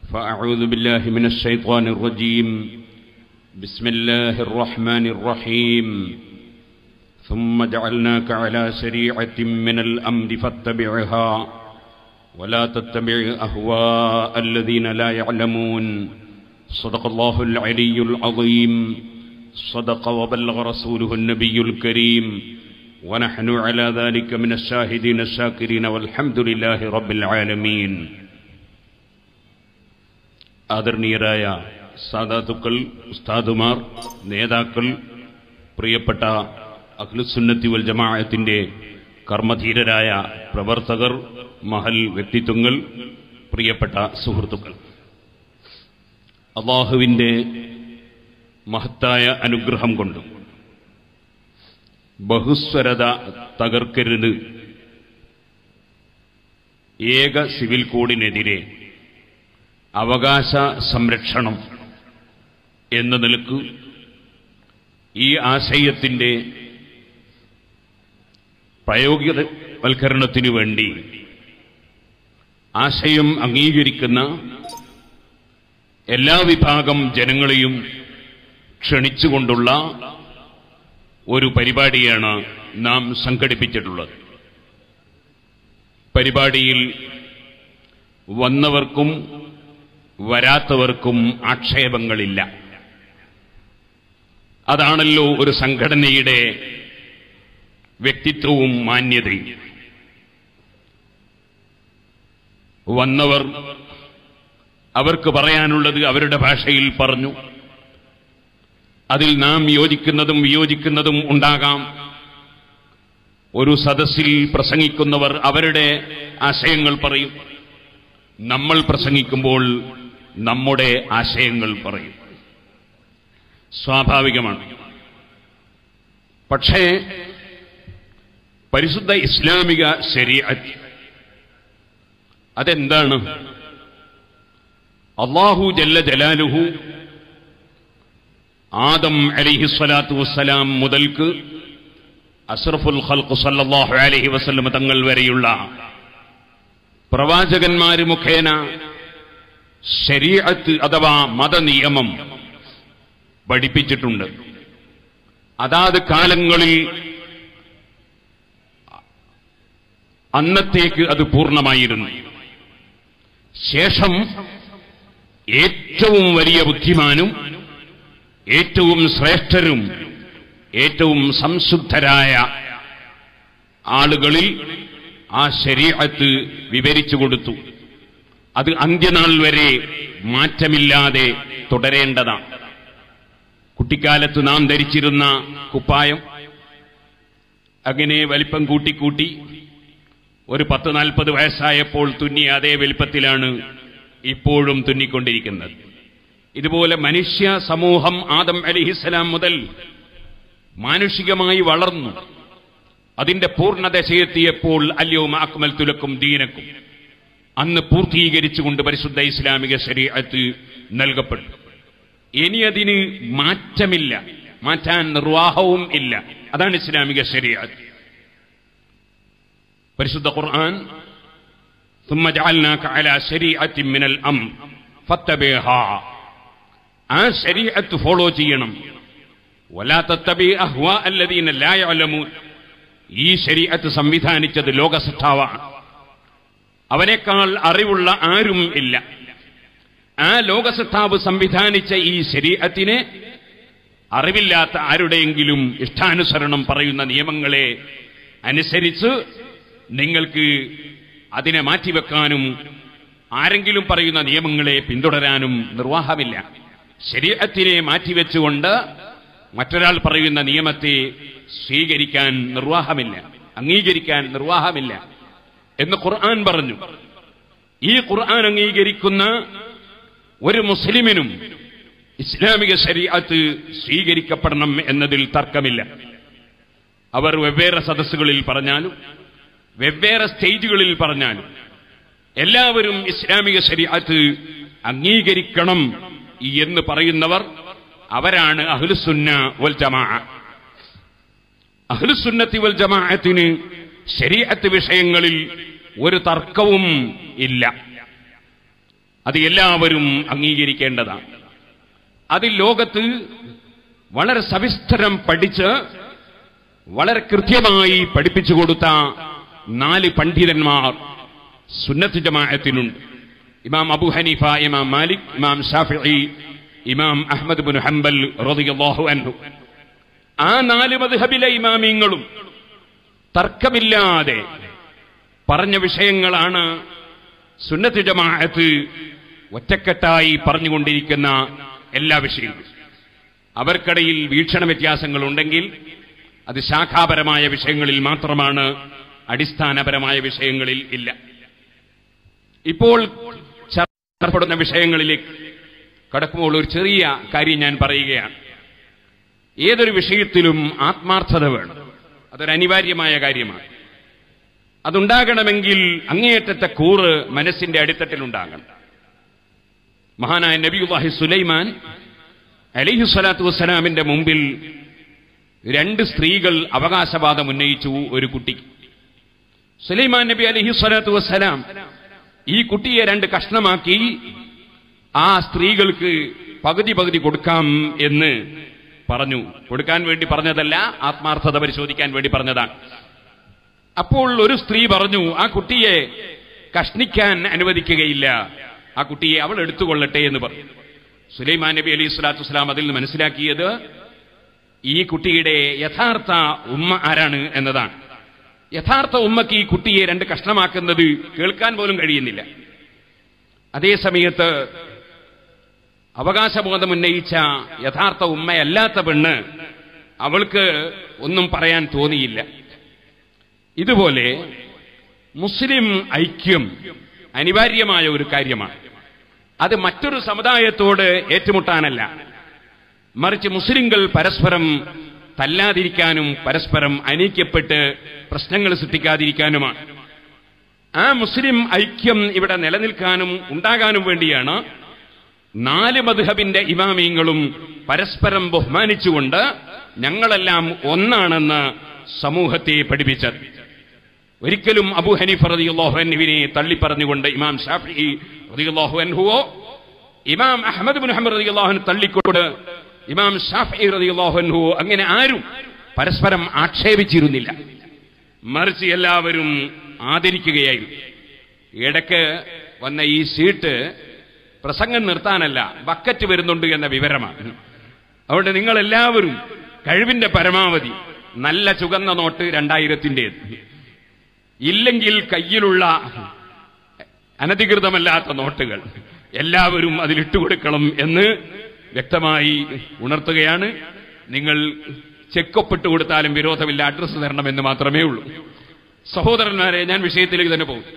فأعوذ بالله من الشيطان الرجيم بسم الله الرحمن الرحيم ثم جعلناك على شريعة من الأمر فاتبعها ولا تتبع أهواء الذين لا يعلمون صدق الله العلي العظيم صدق وبلغ رسوله النبي الكريم ونحن على ذلك من الشاهدين الشاكرين والحمد لله رب العالمين ആദരണീയരായ സാദാത്തുക്കൾ ഉസ്താദുമാർ നേതാക്കൾ പ്രിയപ്പെട്ട അഖ്ലുസുന്നത്തി വൽ ജമാഅത്തിന്റെ കർമ്മധീരരായ പ്രവർത്തകർ മഹൽ വ്യക്തിത്വങ്ങൾ പ്രിയപ്പെട്ട സുഹൃത്തുക്കൾ അള്ളാഹുവിൻ്റെ മഹത്തായ അനുഗ്രഹം കൊണ്ട് ബഹുസ്വരത തകർക്കരുത് ഏക സിവിൽ കോഡിനെതിരെ അവകാശ സംരക്ഷണം എന്ന നിലക്ക് ഈ ആശയത്തിൻ്റെ പ്രായോഗികവൽക്കരണത്തിനു വേണ്ടി ആശയം അംഗീകരിക്കുന്ന എല്ലാ വിഭാഗം ജനങ്ങളെയും ക്ഷണിച്ചുകൊണ്ടുള്ള ഒരു പരിപാടിയാണ് നാം സംഘടിപ്പിച്ചിട്ടുള്ളത് പരിപാടിയിൽ വന്നവർക്കും വരാത്തവർക്കും ആക്ഷേപങ്ങളില്ല അതാണല്ലോ ഒരു സംഘടനയുടെ വ്യക്തിത്വവും മാന്യതയും വന്നവർ അവർക്ക് പറയാനുള്ളത് അവരുടെ ഭാഷയിൽ പറഞ്ഞു അതിൽ നാം യോജിക്കുന്നതും വിയോജിക്കുന്നതും ഉണ്ടാകാം ഒരു സദസ്സിൽ പ്രസംഗിക്കുന്നവർ അവരുടെ ആശയങ്ങൾ പറയും നമ്മൾ പ്രസംഗിക്കുമ്പോൾ നമ്മുടെ ആശയങ്ങൾ പറയും സ്വാഭാവികമാണ് പക്ഷേ പരിശുദ്ധ ഇസ്ലാമിക ശരീഅത്ത് അതെന്താണ് അള്ളാഹു ജല്ല ജലാലുഹു ആദം അലിഹിസ്വലാത്തു വസ്സലാം മുതൽക്ക് അസ്രഫുൽ ഖൽഖു സല്ലല്ലാഹു അലൈഹി വസല്ലം തങ്ങൾ വരെയുള്ള പ്രവാചകന്മാര് മുഖേന ശരീഅത്ത് അഥവാ മതനിയമം പഠിപ്പിച്ചിട്ടുണ്ട് അതാത് കാലങ്ങളിൽ അന്നത്തേക്ക് അത് പൂർണ്ണമായിരുന്നു ശേഷം ഏറ്റവും വലിയ ബുദ്ധിമാനും ഏറ്റവും ശ്രേഷ്ഠരും ഏറ്റവും സംശുദ്ധരായ ആളുകളിൽ ആ ശരീരത്ത് വിവരിച്ചു കൊടുത്തു അത് അന്ത്യനാൾ വരെ മാറ്റമില്ലാതെ തുടരേണ്ടതാണ് കുട്ടിക്കാലത്ത് നാം ധരിച്ചിരുന്ന കുപ്പായം അങ്ങനെ വലിപ്പം കൂട്ടിക്കൂട്ടി ഒരു പത്ത് നാൽപ്പത് വയസ്സായപ്പോൾ തുന്നിയ അതേ വലിപ്പത്തിലാണ് ഇപ്പോഴും തുന്നിക്കൊണ്ടിരിക്കുന്നത് ഇതുപോലെ മനുഷ്യ സമൂഹം ആദം അലിഹിസ്സലാം മുതൽ മാനുഷികമായി വളർന്നു അതിന്റെ പൂർണ്ണദശയെത്തിയപ്പോൾ അല്യവും അക്മൽ തുലക്കും ദീനക്കും അന്ന് പൂർത്തീകരിച്ചുകൊണ്ട് പരിശുദ്ധ ഇസ്ലാമിക ശരീരത്ത് നൽകപ്പെട്ടു ഇനി അതിന് മാറ്റമില്ല മാറ്റാൻ നിർവാഹവും ഇല്ല അതാണ് ഇസ്ലാമിക ശരീരത്ത് പരിശുദ്ധ ഖുർആൻ ثم جعلناك على شريعة من الأمر فاتبعها ആ ശരീഅത്ത് ഫോളോ ചെയ്യണം ولا تتبع أهواء الذين لا يعلمون ഈ ശരീഅത്ത് സംവിധാനിച്ചത് ലോകസത്താവാണ് അവനേക്കാൾ അറിവുള്ള ആരും ഇല്ല ആ ലോകസത്താവ് സംവിധാനിച്ച ഈ ശരീഅത്തിനെ അറിവില്ലാത്ത ആരുടെയെങ്കിലും ഇഷ്ടാനുസരണം പറയുന്ന നിയമങ്ങളെ അനുസരിച്ച് നിങ്ങൾക്ക് അതിനെ മാറ്റിവെക്കാനും ആരെങ്കിലും പറയുന്ന നിയമങ്ങളെ പിന്തുടരാനും നിർവാഹമില്ല ശരീരത്തിനെ മാറ്റിവെച്ചുകൊണ്ട് മറ്റൊരാൾ പറയുന്ന നിയമത്തെ സ്വീകരിക്കാൻ നിർവാഹമില്ല അംഗീകരിക്കാൻ നിർവാഹമില്ല എന്ന് ഖുർആൻ പറഞ്ഞു ഈ ഖുർആൻ അംഗീകരിക്കുന്ന ഒരു മുസ്ലിമിനും ഇസ്ലാമിക ശരീഅത്ത് സ്വീകരിക്കപ്പെടണം എന്നതിൽ തർക്കമില്ല അവർ വെവ്വേറെ സദസ്സുകളിൽ പറഞ്ഞാലും വെവ്വേറെ സ്റ്റേജുകളിൽ പറഞ്ഞാലും എല്ലാവരും ഇസ്ലാമിക ശരീഅത്ത് അംഗീകരിക്കണം എന്ന് പറയുന്നവർ അവരാണ് അഹ്ലുസുന്ന വൽ ജമാ അഹ്ലുസുന്നത്തി വൽ ജമാഅത്തിന് ശരീഅത്ത് വിഷയങ്ങളിൽ ഒരു തർക്കവും ഇല്ല അത് എല്ലാവരും അംഗീകരിക്കേണ്ടതാണ് അത് ലോകത്ത് വളരെ സവിസ്തരം പഠിച്ച് വളരെ കൃത്യമായി പഠിപ്പിച്ചു കൊടുത്ത നാല് പണ്ഡിതന്മാർ സുന്നത്ത് ജമാഅത്തിനുണ്ട് ഇമാം അബു ഹനീഫ ഇമാം മാലിക് ഇമാം ഷാഫിഇ ഇമാം അഹ്മദ് ബിൻ ഹംബൽ റളിയല്ലാഹു അൻഹു ആ നാല് മദ്ഹബിലെ ഇമാമിങ്ങളും തർക്കമില്ലാതെ പറഞ്ഞ വിഷയങ്ങളാണ് സുന്നത്ത് ജമാഅത്ത് ഒറ്റക്കെട്ടായി പറഞ്ഞുകൊണ്ടിരിക്കുന്ന എല്ലാ വിഷയങ്ങളും അവർക്കിടയിൽ വീക്ഷണ വ്യത്യാസങ്ങളുണ്ടെങ്കിൽ അത് ശാഖാപരമായ വിഷയങ്ങളിൽ മാത്രമാണ് അടിസ്ഥാനപരമായ വിഷയങ്ങളിൽ ഇല്ല ഇപ്പോൾ ചർച്ചപ്പെടുന്ന വിഷയങ്ങളിലേക്ക് കടക്കുമ്പോൾ ഒരു ചെറിയ കാര്യം ഞാൻ പറയുകയാണ് ഏതൊരു വിഷയത്തിലും ആത്മാർത്ഥത വേണം അതൊരു അനിവാര്യമായ കാര്യമാണ് അതുണ്ടാകണമെങ്കിൽ അങ്ങേയറ്റത്തെ കൂറ് മനസ്സിന്റെ അടിത്തട്ടിലുണ്ടാകണം മഹാനായ നബിയുല്ലാഹി സുലൈമാൻ അലിഹു സ്വലാത്തു വസ്സലാമിന്റെ മുമ്പിൽ രണ്ട് സ്ത്രീകൾ അവകാശവാദം ഉന്നയിച്ചു ഒരു കുട്ടി സുലൈമാൻ നബി അലിഹി സ്വലാത്തു വസ്സലാം ഈ കുട്ടിയെ രണ്ട് കഷ്ണമാക്കി ആ സ്ത്രീകൾക്ക് പകുതി പകുതി കൊടുക്കാം എന്ന് പറഞ്ഞു കൊടുക്കാൻ വേണ്ടി പറഞ്ഞതല്ല ആത്മാർത്ഥത പരിശോധിക്കാൻ വേണ്ടി പറഞ്ഞതാണ് അപ്പോൾ ഒരു സ്ത്രീ പറഞ്ഞു ആ കുട്ടിയെ കഷ്ണിക്കാൻ അനുവദിക്കുകയില്ല ആ കുട്ടിയെ അവൾ എടുത്തുകൊള്ളട്ടെ എന്ന് പറഞ്ഞു സുലൈമാൻ നബി അലൈഹി സ്വലാത്തു വസ്സലാം അതിൽ നിന്ന് മനസ്സിലാക്കിയത് ഈ കുട്ടിയുടെ യഥാർത്ഥ ഉമ്മ ആരാണ് എന്നതാണ് യഥാർത്ഥ ഉമ്മക്ക് ഈ കുട്ടിയെ രണ്ട് കഷ്ണമാക്കുന്നത് കേൾക്കാൻ പോലും കഴിയുന്നില്ല അതേ സമയത്ത് അവകാശബോധം ഉന്നയിച്ച യഥാർത്ഥ ഉമ്മയല്ലാത്ത പെണ്ണ് അവൾക്ക് ഒന്നും പറയാൻ തോന്നിയില്ല ഇതുപോലെ മുസ്ലിം ഐക്യം അനിവാര്യമായ ഒരു കാര്യമാണ് അത് മറ്റൊരു സമുദായത്തോട് ഏറ്റുമുട്ടാനല്ല മറിച്ച് മുസ്ലിങ്ങൾ പരസ്പരം തല്ലാതിരിക്കാനും പരസ്പരം അനീക്യപ്പെട്ട് പ്രശ്നങ്ങൾ സൃഷ്ടിക്കാതിരിക്കാനുമാണ് ആ മുസ്ലിം ഐക്യം ഇവിടെ നിലനിൽക്കാനും ഉണ്ടാകാനും വേണ്ടിയാണ് നാല് മധുഹബിന്റെ ഇമാമിയങ്ങളും പരസ്പരം ബഹുമാനിച്ചുകൊണ്ട് ഞങ്ങളെല്ലാം ഒന്നാണെന്ന് സമൂഹത്തെ പഠിപ്പിച്ചത് ഒരിക്കലും അബു ഹനീഫ് റളിയല്ലാഹു അൻഹുവിനെ തള്ളിപ്പറഞ്ഞുകൊണ്ട് ഇമാം ഷാഫി റളിയല്ലാഹു അൻഹുവോ ഇമാം അഹമ്മദ് ബിൻ ഹംബർ റളിയല്ലാഹു അൻഹു തള്ളിക്കൊണ്ട് ഇമാം ഷാഫി റളിയല്ലാഹു അൻഹുവോ അങ്ങനെ ആരും പരസ്പരം ആക്ഷേപിച്ചിരുന്നില്ല മറിച്ച് എല്ലാവരും ആദരിക്കുകയായിരുന്നു ഇടയ്ക്ക് വന്ന ഈ സീറ്റ് പ്രസംഗം നിർത്താനല്ല ബക്കറ്റ് വരുന്നുണ്ട് എന്ന വിവരമാണ് അതുകൊണ്ട് നിങ്ങൾ എല്ലാവരും കഴിവിന്റെ പരമാവധി നല്ല ചുവന്ന നോട്ട് രണ്ടായിരത്തിൻ്റെത് ഇല്ലെങ്കിൽ കയ്യിലുള്ള അനധികൃതമല്ലാത്ത നോട്ടുകൾ എല്ലാവരും അതിലിട്ട് കൊടുക്കണം എന്ന് വ്യക്തമായി ഉണർത്തുകയാണ് നിങ്ങൾ ചെക്കൊപ്പിട്ട് കൊടുത്താലും വിരോധമില്ല അഡ്രസ്സ് തരണമെന്ന് മാത്രമേ ഉള്ളൂ സഹോദരന്മാരെ ഞാൻ വിഷയത്തിലേക്ക് തന്നെ പോകും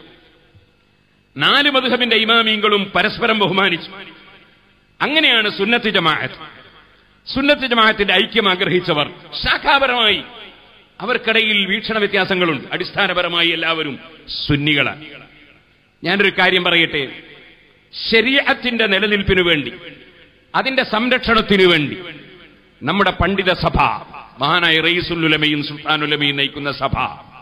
നാല് മധുഹബിന്റെ ഇമാമിയങ്ങളും പരസ്പരം ബഹുമാനിച്ചു അങ്ങനെയാണ് സുന്നത്ത് ജമാഅത്ത് സുന്നത്ത് ജമാഅത്തിന്റെ ഐക്യം ആഗ്രഹിച്ചവർ ശാഖാപരമായി അവർക്കിടയിൽ വീക്ഷണ വ്യത്യാസങ്ങളുണ്ട് അടിസ്ഥാനപരമായി എല്ലാവരും സുന്നികളാണ് ഞാനൊരു കാര്യം പറയട്ടെ ശരീരത്തിന്റെ നിലനിൽപ്പിനു വേണ്ടി അതിന്റെ സംരക്ഷണത്തിനു വേണ്ടി നമ്മുടെ പണ്ഡിത സഭ മഹാനായ റയീസുല്ലുലമയും സുൽത്താനുലമയും നയിക്കുന്ന സഭ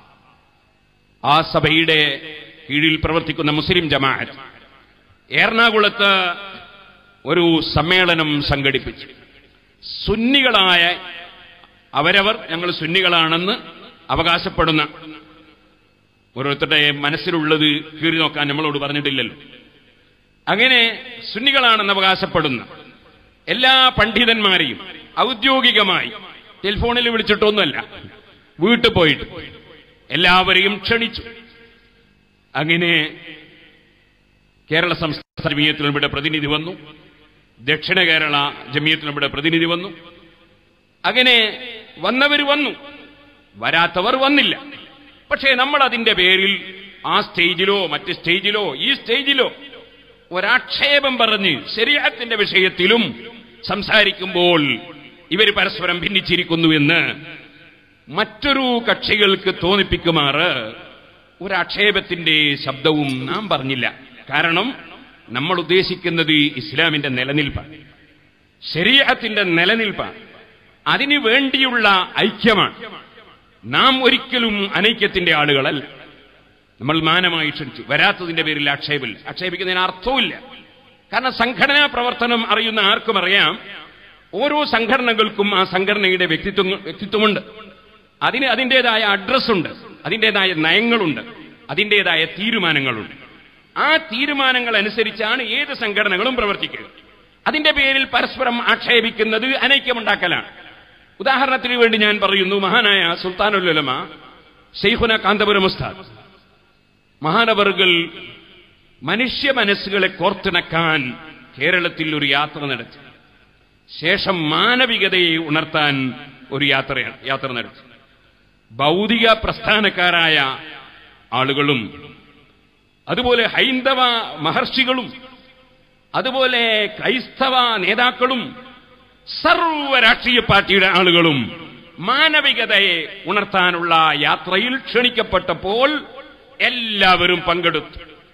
ആ സഭയുടെ കീഴിൽ പ്രവർത്തിക്കുന്ന മുസ്ലിം ജമാഅത്ത് എറണാകുളത്ത് ഒരു സമ്മേളനം സംഘടിപ്പിച്ചു സുന്നികളായ അവരവർ ഞങ്ങൾ സുന്നികളാണെന്ന് അവകാശപ്പെടുന്ന ഓരോരുത്തരുടെ മനസ്സിലുള്ളത് കീറി നോക്കാൻ നമ്മളോട് പറഞ്ഞിട്ടില്ലല്ലോ അങ്ങനെ സുന്നികളാണെന്ന് അവകാശപ്പെടുന്ന എല്ലാ പണ്ഡിതന്മാരെയും ഔദ്യോഗികമായി ടെലിഫോണിൽ വിളിച്ചിട്ടൊന്നുമല്ല വീട്ടിൽ പോയിട്ട് എല്ലാവരെയും ക്ഷണിച്ചു അങ്ങനെ കേരള സംസ്ഥാന ജമീയത്തിനുടെ പ്രതിനിധി വന്നു ദക്ഷിണ കേരള ജമീയത്തിനുടെ പ്രതിനിധി വന്നു അങ്ങനെ വന്നവർ വന്നു വരാത്തവർ വന്നില്ല പക്ഷേ നമ്മൾ അതിന്റെ പേരിൽ ആ സ്റ്റേജിലോ മറ്റ് സ്റ്റേജിലോ ഈ സ്റ്റേജിലോ ഒരാക്ഷേപം പറഞ്ഞ് ശരീരത്തിന്റെ വിഷയത്തിലും സംസാരിക്കുമ്പോൾ ഇവർ പരസ്പരം ഭിന്നിച്ചിരിക്കുന്നുവെന്ന് മറ്റൊരു കക്ഷികൾക്ക് തോന്നിപ്പിക്കുമാറ് ഒരാക്ഷേപത്തിന്റെ ശബ്ദവും നാം പറഞ്ഞില്ല കാരണം നമ്മൾ ഉദ്ദേശിക്കുന്നത് ഇസ്ലാമിന്റെ നിലനിൽപ്പാണ് ശരീരത്തിന്റെ നിലനിൽപ്പാണ് അതിനു വേണ്ടിയുള്ള ഐക്യമാണ് നാം ഒരിക്കലും അനൈക്യത്തിന്റെ ആളുകളല്ല നമ്മൾ മാനമായി ക്ഷണിച്ചു വരാത്തതിന്റെ പേരിൽ ആക്ഷേപമില്ല ആക്ഷേപിക്കുന്നതിന് അർത്ഥവുമില്ല കാരണം സംഘടനാ പ്രവർത്തനം അറിയുന്ന ആർക്കും അറിയാം ഓരോ സംഘടനകൾക്കും ആ സംഘടനയുടെ വ്യക്തിത്വം വ്യക്തിത്വമുണ്ട് അതിന് അതിൻ്റെതായ അഡ്രസ്സുണ്ട് അതിൻ്റെതായ നയങ്ങളുണ്ട് അതിൻ്റെതായ തീരുമാനങ്ങളുണ്ട് ആ തീരുമാനങ്ങൾ അനുസരിച്ചാണ് ഏത് സംഘടനകളും പ്രവർത്തിക്കുക അതിന്റെ പേരിൽ പരസ്പരം ആക്ഷേപിക്കുന്നത് അനൈക്യമുണ്ടാക്കലാണ് ഉദാഹരണത്തിന് വേണ്ടി ഞാൻ പറയുന്നു മഹാനായ സുൽത്താനുലുലമ ഷെയ്ഖുന കാന്തപുരം ഉസ്താദ് മഹാനവറുകൾ മനുഷ്യ മനസ്സുകളെ കോർത്തിണക്കാൻ കേരളത്തിൽ ഒരു യാത്ര നടത്തി ശേഷം മാനവികതയെ ഉണർത്താൻ ഒരു യാത്ര യാത്ര നടത്തി ഭൗതിക പ്രസ്ഥാനക്കാരായ ആളുകളും അതുപോലെ ഹൈന്ദവ മഹർഷികളും അതുപോലെ ക്രൈസ്തവ നേതാക്കളും സർവ രാഷ്ട്രീയ പാർട്ടിയുടെ ആളുകളും മാനവികതയെ ഉണർത്താനുള്ള യാത്രയിൽ ക്ഷണിക്കപ്പെട്ടപ്പോൾ എല്ലാവരും പങ്കെടുത്തു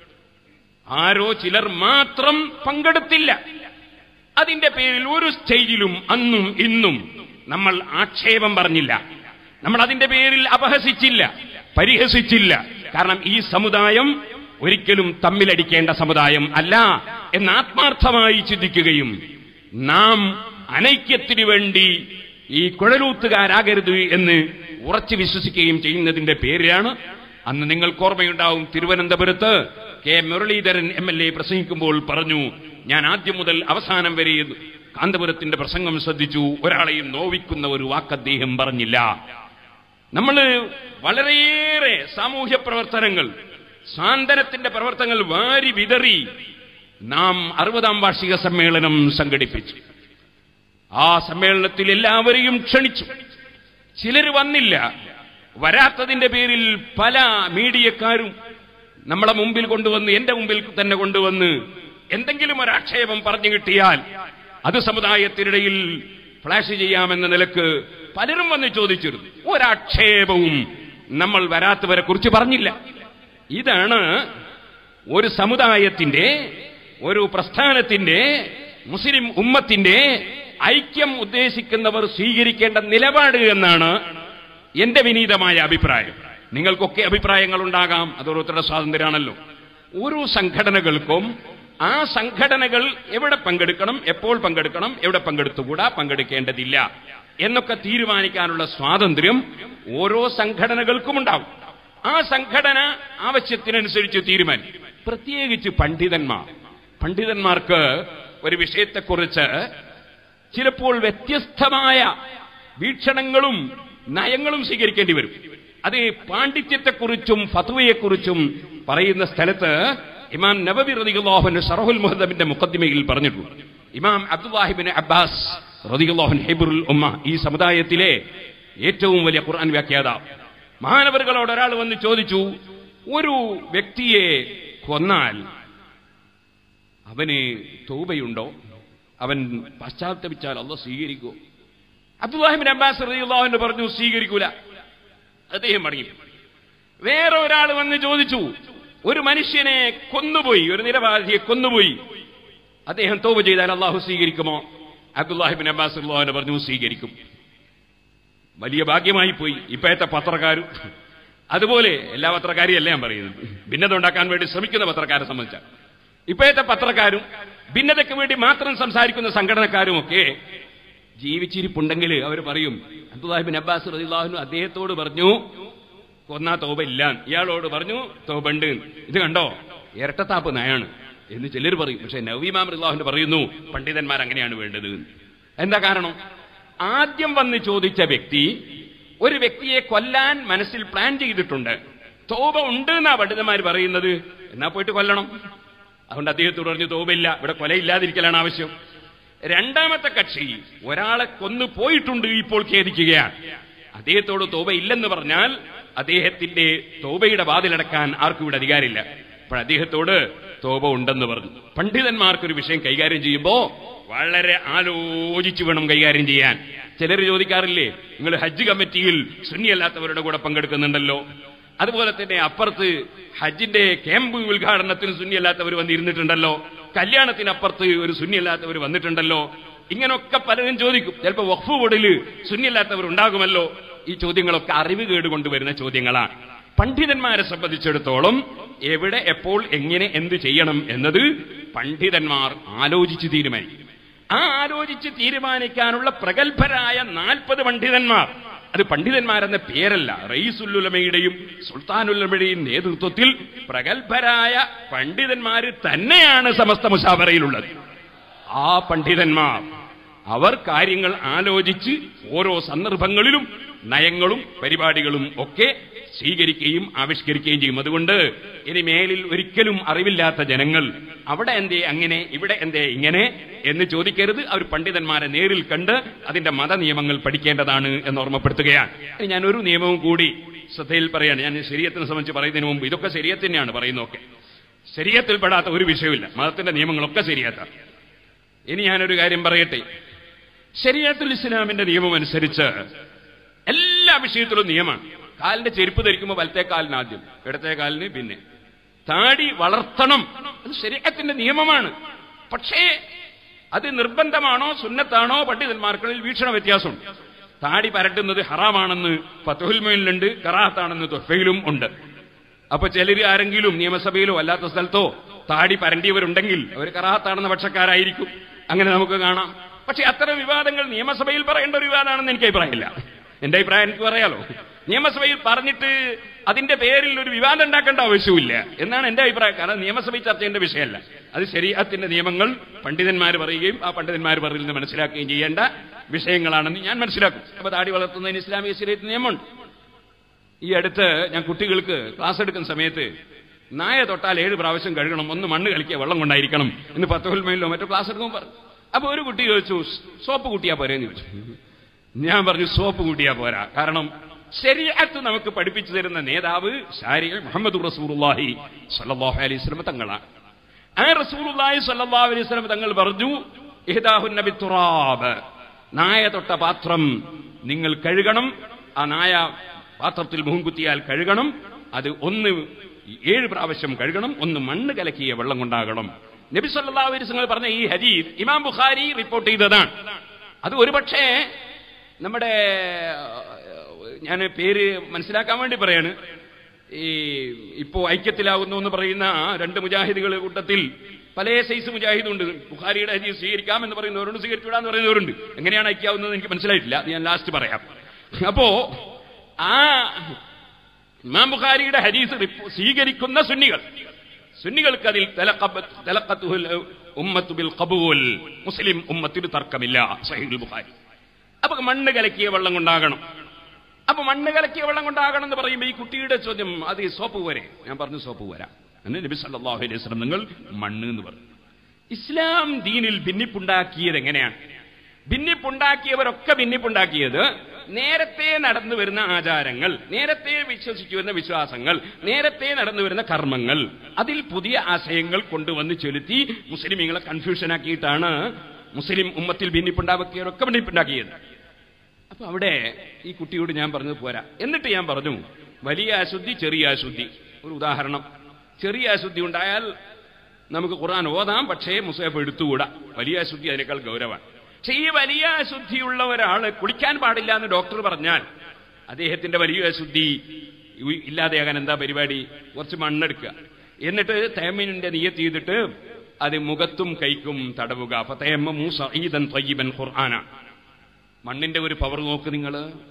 ആരോ ചിലർ മാത്രം പങ്കെടുത്തില്ല അതിന്റെ പേരിൽ ഒരു സ്റ്റേജിലും അന്നും ഇന്നും നമ്മൾ ആക്ഷേപം പറഞ്ഞില്ല നമ്മൾ അതിന്റെ പേരിൽ അപഹസിച്ചില്ല പരിഹസിച്ചില്ല കാരണം ഈ സമുദായം ഒരിക്കലും തമ്മിലടിക്കേണ്ട സമുദായം അല്ല എന്ന് ആത്മാർത്ഥമായി ചിന്തിക്കുകയും നാം അനൈക്യത്തിനു വേണ്ടി ഈ കുഴലൂത്തുകാരാകരുത് എന്ന് ഉറച്ചു വിശ്വസിക്കുകയും ചെയ്യുന്നതിന്റെ പേരിലാണ് അന്ന് നിങ്ങൾക്ക് ഓർമ്മയുണ്ടാവും തിരുവനന്തപുരത്ത് K Muraleedharan M L A പ്രസംഗിക്കുമ്പോൾ പറഞ്ഞു ഞാൻ ആദ്യം മുതൽ അവസാനം വരെ കാന്തപുരത്തിന്റെ പ്രസംഗം ശ്രദ്ധിച്ചു ഒരാളെയും നോവിക്കുന്ന ഒരു വാക്ക് അദ്ദേഹം പറഞ്ഞില്ല നമ്മൾ വളരെയേറെ സാമൂഹ്യ പ്രവർത്തനങ്ങൾ സാന്ത്വനത്തിന്റെ പ്രവർത്തനങ്ങൾ വാരി വിതറി നാം അറുപതാം വാർഷിക സമ്മേളനം സംഘടിപ്പിച്ചു ആ സമ്മേളനത്തിൽ എല്ലാവരെയും ക്ഷണിച്ചു ചിലർ വന്നില്ല വരാത്തതിന്റെ പേരിൽ പല മീഡിയക്കാരും നമ്മളെ മുമ്പിൽ കൊണ്ടുവന്ന് എന്റെ മുമ്പിൽ തന്നെ കൊണ്ടുവന്ന് എന്തെങ്കിലും ഒരു ആക്ഷേപം പറഞ്ഞു കിട്ടിയാൽ അത് സമുദായത്തിനിടയിൽ ഫ്ലാഷ് ചെയ്യാമെന്ന നിലക്ക് പലരും വന്ന് ചോദിച്ചിരുന്നു ഒരാക്ഷേപവും നമ്മൾ വരാത്തവരെ കുറിച്ച് പറഞ്ഞില്ല ഇതാണ് ഒരു സമുദായത്തിന്റെ ഒരു പ്രസ്ഥാനത്തിന്റെ മുസ്ലിം ഉമ്മത്തിന്റെ ഐക്യം ഉദ്ദേശിക്കുന്നവർ സ്വീകരിക്കേണ്ട നിലപാട് എന്നാണ് എന്റെ വിനീതമായ അഭിപ്രായം നിങ്ങൾക്കൊക്കെ അഭിപ്രായങ്ങൾ ഉണ്ടാകാം അത് ഓരോരുത്തരുടെ സ്വാതന്ത്ര്യമാണല്ലോ ഓരോ സംഘടനകൾക്കും ആ സംഘടനകൾ എവിടെ പങ്കെടുക്കണം എപ്പോൾ പങ്കെടുക്കണം എവിടെ പങ്കെടുത്തുകൂടാ പങ്കെടുക്കേണ്ടതില്ല എന്നൊക്കെ തീരുമാനിക്കാനുള്ള സ്വാതന്ത്ര്യം ഓരോ സംഘടനകൾക്കും ഉണ്ടാവും ആ സംഘടന ആവശ്യത്തിനനുസരിച്ച് തീരുമാനിക്കും പ്രത്യേകിച്ച് പണ്ഡിതന്മാർ പണ്ഡിതന്മാർക്ക് ഒരു വിഷയത്തെക്കുറിച്ച് ചിലപ്പോൾ വ്യത്യസ്തമായ വീക്ഷണങ്ങളും നയങ്ങളും സ്വീകരിക്കേണ്ടി വരും അത് പാണ്ഡിത്യത്തെക്കുറിച്ചും ഫത്വയെക്കുറിച്ചും പറയുന്ന സ്ഥലത്ത് ഇമാം നബബി റതിഗുല്ലാഹുൻ ഷറഹുൽ മുഹദബിന്റെ മുഖദ്ദിമയിൽ പറഞ്ഞിട്ടുണ്ട് ഇമാം അബ്ദുല്ലാഹിബിൻ അബ്ബാസ് റതിഗുല്ലാഹുൻ ഹെബുറുൽ ഉമ്മ ഈ സമുദായത്തിലെ ഏറ്റവും വലിയ ഖുർആൻ വ്യാഖ്യാതാവ് മഹാനവറുകളോട് ഒരാൾ വന്ന് ചോദിച്ചു ഒരു വ്യക്തിയെ കൊന്നാൽ അവന് തൗബയുണ്ടോ അവൻ പശ്ചാത്തപിച്ചാൽ അല്ല സ്വീകരിക്കോ അബ്ദുല്ലാഹിബിൻ അബ്ബാസ് റളിയല്ലാഹു പറഞ്ഞു സ്വീകരിക്കൂല അദ്ദേഹം മടങ്ങി വേറെ ഒരാൾ വന്ന് ചോദിച്ചു ഒരു മനുഷ്യനെ കൊന്നുപോയി ഒരു നിരപരാധിയെ കൊന്നുപോയി അദ്ദേഹം തോപ ചെയ്താൽ അള്ളാഹു സ്വീകരിക്കുമോ അബ്ദുല്ലാഹിബിൻ അബ്ബാസ് അള്ളാഹുനെ പറഞ്ഞു സ്വീകരിക്കും വലിയ ഭാഗ്യമായി പോയി ഇപ്പോഴത്തെ പത്രക്കാരും അതുപോലെ എല്ലാ പത്രക്കാരെയും ഞാൻ പറയുന്നത് ഭിന്നത ഉണ്ടാക്കാൻ വേണ്ടി ശ്രമിക്കുന്ന പത്രക്കാരെ സംബന്ധിച്ച ഇപ്പോഴത്തെ പത്രക്കാരും ഭിന്നതയ്ക്ക് വേണ്ടി മാത്രം സംസാരിക്കുന്ന സംഘടനക്കാരും ഒക്കെ ജീവിച്ചിരിപ്പുണ്ടെങ്കിൽ അവർ പറയും അബ്ദുല്ലാഹിബിൻ അബ്ബാസ് റദിള്ളാഹുനു അദ്ദേഹത്തോട് പറഞ്ഞു കൊന്നാ തോപ ഇല്ല ഇയാളോട് പറഞ്ഞു തോപണ്ട് ഇത് കണ്ടോ ഇരട്ടത്താപ്പ് നയാണ് എന്ന് ചിലർ പറയും പക്ഷെ നവീമാം റിള്ളാഹുന് പറയുന്നു പണ്ഡിതന്മാർ അങ്ങനെയാണ് വേണ്ടത് എന്താ കാരണം ആദ്യം വന്ന് ചോദിച്ച വ്യക്തി ഒരു വ്യക്തിയെ കൊല്ലാൻ മനസ്സിൽ പ്ലാൻ ചെയ്തിട്ടുണ്ട് തോപ ഉണ്ട് എന്നാ പണ്ഡിതന്മാർ പറയുന്നത് എന്നാ പോയിട്ട് കൊല്ലണം അതുകൊണ്ട് അദ്ദേഹത്തോട് പറഞ്ഞു തോപയില്ല ഇവിടെ കൊലയില്ലാതിരിക്കലാണ് ആവശ്യം രണ്ടാമത്തെ കക്ഷി ഒരാളെ കൊന്നു പോയിട്ടുണ്ട് ഇപ്പോൾ ഖേദിക്കുകയാണ് അദ്ദേഹത്തോട് തോപ ഇല്ലെന്ന് പറഞ്ഞാൽ അദ്ദേഹത്തിന്റെ തോബയുടെ വാതിലടക്കാൻ ആർക്കും ഇവിടെ അധികാരമില്ല അപ്പോൾ അദ്ദേഹത്തോട് തോപ ഉണ്ടെന്ന് പറഞ്ഞു പണ്ഡിതന്മാർക്കൊരു വിഷയം കൈകാര്യം ചെയ്യുമ്പോ വളരെ ആലോചിച്ചു വേണം കൈകാര്യം ചെയ്യാൻ ചിലർ ചോദിക്കാറില്ലേ നിങ്ങൾ ഹജ്ജ് കമ്മിറ്റിയിൽ സുന്നിയല്ലാത്തവരുടെ കൂടെ പങ്കെടുക്കുന്നുണ്ടല്ലോ അതുപോലെ തന്നെ അപ്പുറത്ത് ഹജ്ജിന്റെ ക്യാമ്പ് ഉദ്ഘാടനത്തിന് സുന്നിയല്ലാത്തവർ വന്നിരുന്നിട്ടുണ്ടല്ലോ കല്യാണത്തിനപ്പുറത്ത് ഒരു സുന്നിയല്ലാത്തവർ വന്നിട്ടുണ്ടല്ലോ ഇങ്ങനൊക്കെ പലരും ചോദിക്കും ചിലപ്പോൾ വഖഫ് ബോർഡിൽ സുന്നിയല്ലാത്തവർ ഉണ്ടാകുമല്ലോ ഈ ചോദ്യങ്ങളൊക്കെ അറിവ് കേടുകൊണ്ടുവരുന്ന ചോദ്യങ്ങളാണ് പണ്ഡിതന്മാരെ സംബന്ധിച്ചിടത്തോളം എവിടെ എപ്പോൾ എങ്ങനെ എന്ത് ചെയ്യണം എന്നത് പണ്ഡിതന്മാർ ആലോചിച്ച് തീരുമാനിക്കും ആ ആലോചിച്ച് തീരുമാനിക്കാനുള്ള പ്രഗത്ഭരായ നാൽപ്പത് പണ്ഡിതന്മാർ അത് പണ്ഡിതന്മാരെന്ന പേരല്ല റയീസുല്ലുലമയുടെയും സുൽത്താനുലമയുടെയും നേതൃത്വത്തിൽ പ്രഗത്ഭരായ പണ്ഡിതന്മാര് തന്നെയാണ് സമസ്ത മുസാഫറയിലുള്ളത് ആ പണ്ഡിതന്മാർ അവർ കാര്യങ്ങൾ ആലോചിച്ച് ഓരോ സന്ദർഭങ്ങളിലും നയങ്ങളും പരിപാടികളും ഒക്കെ സ്വീകരിക്കുകയും ആവിഷ്കരിക്കുകയും ചെയ്യും അതുകൊണ്ട് ഇനി മേലിൽ ഒരിക്കലും അറിവില്ലാത്ത ജനങ്ങൾ അവിടെ എന്തേ അങ്ങനെ ഇവിടെ എന്തേ ഇങ്ങനെ എന്ന് ചോദിക്കരുത് അവർ പണ്ഡിതന്മാരെ നേരിൽ കണ്ട് അതിന്റെ മതനിയമങ്ങൾ പഠിക്കേണ്ടതാണ് എന്ന് ഓർമ്മപ്പെടുത്തുകയാണ് ഇനി ഞാൻ ഒരു നിയമവും കൂടി ശ്രദ്ധയിൽ പറയാണ് ഞാൻ ശരീരത്തിനെ സംബന്ധിച്ച് പറയുന്നതിന് മുമ്പ് ഇതൊക്കെ ശരീരത്തിനെയാണ് പറയുന്നതൊക്കെ ശരീരത്തിൽപ്പെടാത്ത ഒരു വിഷയമില്ല മതത്തിന്റെ നിയമങ്ങളൊക്കെ ശരിയാത്ത ഇനി ഞാനൊരു കാര്യം പറയട്ടെ ശരീരത്തുൽ ഇസ്ലാമിന്റെ നിയമം അനുസരിച്ച് എല്ലാ വിഷയത്തിലും നിയമമാണ് കാലിന്റെ ചെരുപ്പ് ധരിക്കുമ്പോൾ വലത്തെ കാലിന് ആദ്യം ഇടത്തെ കാലിന് പിന്നെ താടി വളർത്തണം അത് ശരീരത്തിന്റെ നിയമമാണ് പക്ഷേ അത് നിർബന്ധമാണോ സുന്നത്താണോ പണ്ഡിതന്മാർക്കിടയിൽ വീക്ഷണ വ്യത്യാസമുണ്ട് താടി പരട്ടുന്നത് ഹറാമാണെന്ന് ഫത്തുഹുൽമയിലുണ്ട് കറാത്താണെന്ന് തൊഫയിലും ഉണ്ട് അപ്പൊ ചിലർ ആരെങ്കിലും നിയമസഭയിലോ അല്ലാത്ത സ്ഥലത്തോ താടി പരണ്ടിയവരുണ്ടെങ്കിൽ അവർ കറാത്താണെന്ന പക്ഷക്കാരായിരിക്കും അങ്ങനെ നമുക്ക് കാണാം പക്ഷെ അത്തരം വിവാദങ്ങൾ നിയമസഭയിൽ പറയേണ്ട ഒരു വിവാദമാണെന്ന് എനിക്ക് അഭിപ്രായമില്ല എന്റെ അഭിപ്രായം എനിക്ക് പറയാലോ നിയമസഭയിൽ പറഞ്ഞിട്ട് അതിന്റെ പേരിൽ ഒരു വിവാദം ഉണ്ടാക്കേണ്ട ആവശ്യമില്ല എന്നാണ് എന്റെ അഭിപ്രായം കാരണം നിയമസഭയിൽ ചർച്ച ചെയ്യേണ്ട വിഷയമല്ല അത് ശരീരത്തിന്റെ നിയമങ്ങൾ പണ്ഡിതന്മാർ പറയുകയും ആ പണ്ഡിതന്മാർ പറയുന്നത് മനസ്സിലാക്കുകയും ചെയ്യേണ്ട വിഷയങ്ങളാണെന്ന് ഞാൻ മനസ്സിലാക്കും അപ്പൊ താടി വളർത്തുന്നതിന് ഇസ്ലാമിക ശരീരത്തിന് നിയമമുണ്ട് ഈ അടുത്ത് ഞാൻ കുട്ടികൾക്ക് ക്ലാസ് എടുക്കുന്ന സമയത്ത് നായ തൊട്ടാൽ ഏഴ് പ്രാവശ്യം കഴുകണം ഒന്ന് മണ്ണ് കളിക്കുക വെള്ളം കൊണ്ടായിരിക്കണം എന്ന് പത്തോൽമയിലോ മറ്റോ ക്ലാസ് എടുക്കുമ്പോൾ പറഞ്ഞു അപ്പൊ ഒരു കുട്ടി ചോദിച്ചു സോപ്പ് കൂട്ടിയാ പോരെന്ന് ചോദിച്ചു ഞാൻ പറഞ്ഞു സോപ്പ് കൂട്ടിയാ പോരാ കാരണം ശരിയത്ത് നമുക്ക് പഠിപ്പിച്ചു തരുന്ന നേതാവ് ഷാരി മുഹമ്മദ് റസൂറുല്ലാഹി സല്ലല്ലാഹു അലൈഹി വസല്ലം തങ്ങളാണ് ആ റസൂലുള്ളാഹി സല്ലല്ലാഹു അലൈഹി വസല്ലം തങ്ങൾ പറഞ്ഞു ഇഹ്ദാഹുൻ നബി തുറാബ് നായ തൊട്ട പാത്രം നിങ്ങൾ കഴുകണം ആ നായ പാത്രത്തിൽ മുഖം കുത്തിയാൽ കഴുകണം അത് ഒന്ന് ഏഴ് പ്രാവശ്യം കഴുകണം ഒന്ന് മണ്ണ് കലക്കിയ വെള്ളം കൊണ്ടാകണം നബി സല്ലല്ലാഹു അലൈഹി വസല്ലം പറഞ്ഞ ഈ ഹദീസ് ഇമാം ബുഖാരി റിപ്പോർട്ട് ചെയ്തതാണ് അത് ഒരുപക്ഷേ നമ്മുടെ ഞാൻ പേര് മനസ്സിലാക്കാൻ വേണ്ടി പറയാണ് ഈ ഇപ്പോ ഐക്യത്തിലാകുന്നു എന്ന് പറയുന്ന രണ്ട് മുജാഹിദുകൾ കൂട്ടത്തിൽ പല സൈസ് മുജാഹിദുണ്ട് ബുഖാരിയുടെ ഹദീസ് സ്വീകരിക്കാം എന്ന് പറയുന്നവരുണ്ട് സ്വീകരിച്ചുവിടാന്ന് പറയുന്നവരുണ്ട് എങ്ങനെയാണ് ഐക്യാവുന്നത് എനിക്ക് മനസ്സിലായിട്ടില്ല അത് ഞാൻ ലാസ്റ്റ് പറയാം അപ്പോ ആ ഇമാം ബുഖാരിയുടെ ഹദീസ് റിപ്പോ- സ്വീകരിക്കുന്ന സുന്നികൾ സുന്നികൾക്ക് അതിൽ തലഖബ- തലഖത്തുഹുൽ ഉമ്മത്തു ബിൽ ഖബൂൽ മുസ്ലിം ഉമ്മത്തിന് തർക്കമില്ല സഹീഹുൽ ബുഖാരി അപ്പൊ മണ്ണ് കലക്കിയ വെള്ളം കൊണ്ടാകണം അപ്പൊ മണ്ണ് കലക്കിയ വെള്ളം കൊണ്ടാകണം എന്ന് പറയുമ്പോൾ ഈ കുട്ടിയുടെ ചോദ്യം അത് ഈ സോപ്പ് പോരെ ഞാൻ പറഞ്ഞു സോപ്പ് പോരാ എന്ന് നബി സല്ലല്ലാഹു അലൈഹി വസല്ലം നിങ്ങൾ മണ്ണ് എന്ന് പറഞ്ഞു ഇസ്ലാം ദീനിൽ ഭിന്നിപ്പുണ്ടാക്കിയത് എങ്ങനെയാണ് ഭിന്നിപ്പുണ്ടാക്കിയവരൊക്കെ ഭിന്നിപ്പുണ്ടാക്കിയത് നേരത്തെ നടന്നു വരുന്ന ആചാരങ്ങൾ നേരത്തെ വിശ്വസിച്ചു വരുന്ന വിശ്വാസങ്ങൾ നേരത്തെ നടന്നു വരുന്ന കർമ്മങ്ങൾ അതിൽ പുതിയ ആശയങ്ങൾ കൊണ്ടുവന്ന് ചെലുത്തി മുസ്ലിമീങ്ങളെ കൺഫ്യൂഷനാക്കിയിട്ടാണ് മുസ്ലിം ഉമ്മത്തിൽ ഭിന്നിപ്പുണ്ടാക്കിയവരൊക്കെ ഭിന്നിപ്പുണ്ടാക്കിയത് അപ്പൊ അവിടെ ഈ കുട്ടിയോട് ഞാൻ പറഞ്ഞത് പോരാ എന്നിട്ട് ഞാൻ പറഞ്ഞു വലിയ അശുദ്ധി ചെറിയ അശുദ്ധി ഒരു ഉദാഹരണം ചെറിയ അശുദ്ധി ഉണ്ടായാൽ നമുക്ക് ഖുർആൻ ഓതാം പക്ഷേ മുസേഫ് എടുത്തുകൂടാ വലിയ അശുദ്ധി അതിനേക്കാൾ ഗൗരവമാണ് പക്ഷെ ഈ വലിയ അശുദ്ധിയുള്ള ഒരാള് കുളിക്കാൻ പാടില്ല എന്ന് ഡോക്ടർ പറഞ്ഞാൽ അദ്ദേഹത്തിന്റെ വലിയ അശുദ്ധി ഇ- ഇല്ലാതെയാകാൻ എന്താ പരിപാടി കുറച്ച് മണ്ണെടുക്കുക എന്നിട്ട് തേമിനിന്റെ നീയത്ത് ചെയ്തിട്ട് അത് മുഖത്തും കൈക്കും തടവുക അപ്പൊ തേമ്മ സഈദൻ തയ്യിബൻ ഖുർആനാണ് മണ്ണിന്റെ ഒരു പവർ നോക്ക് നിങ്ങൾ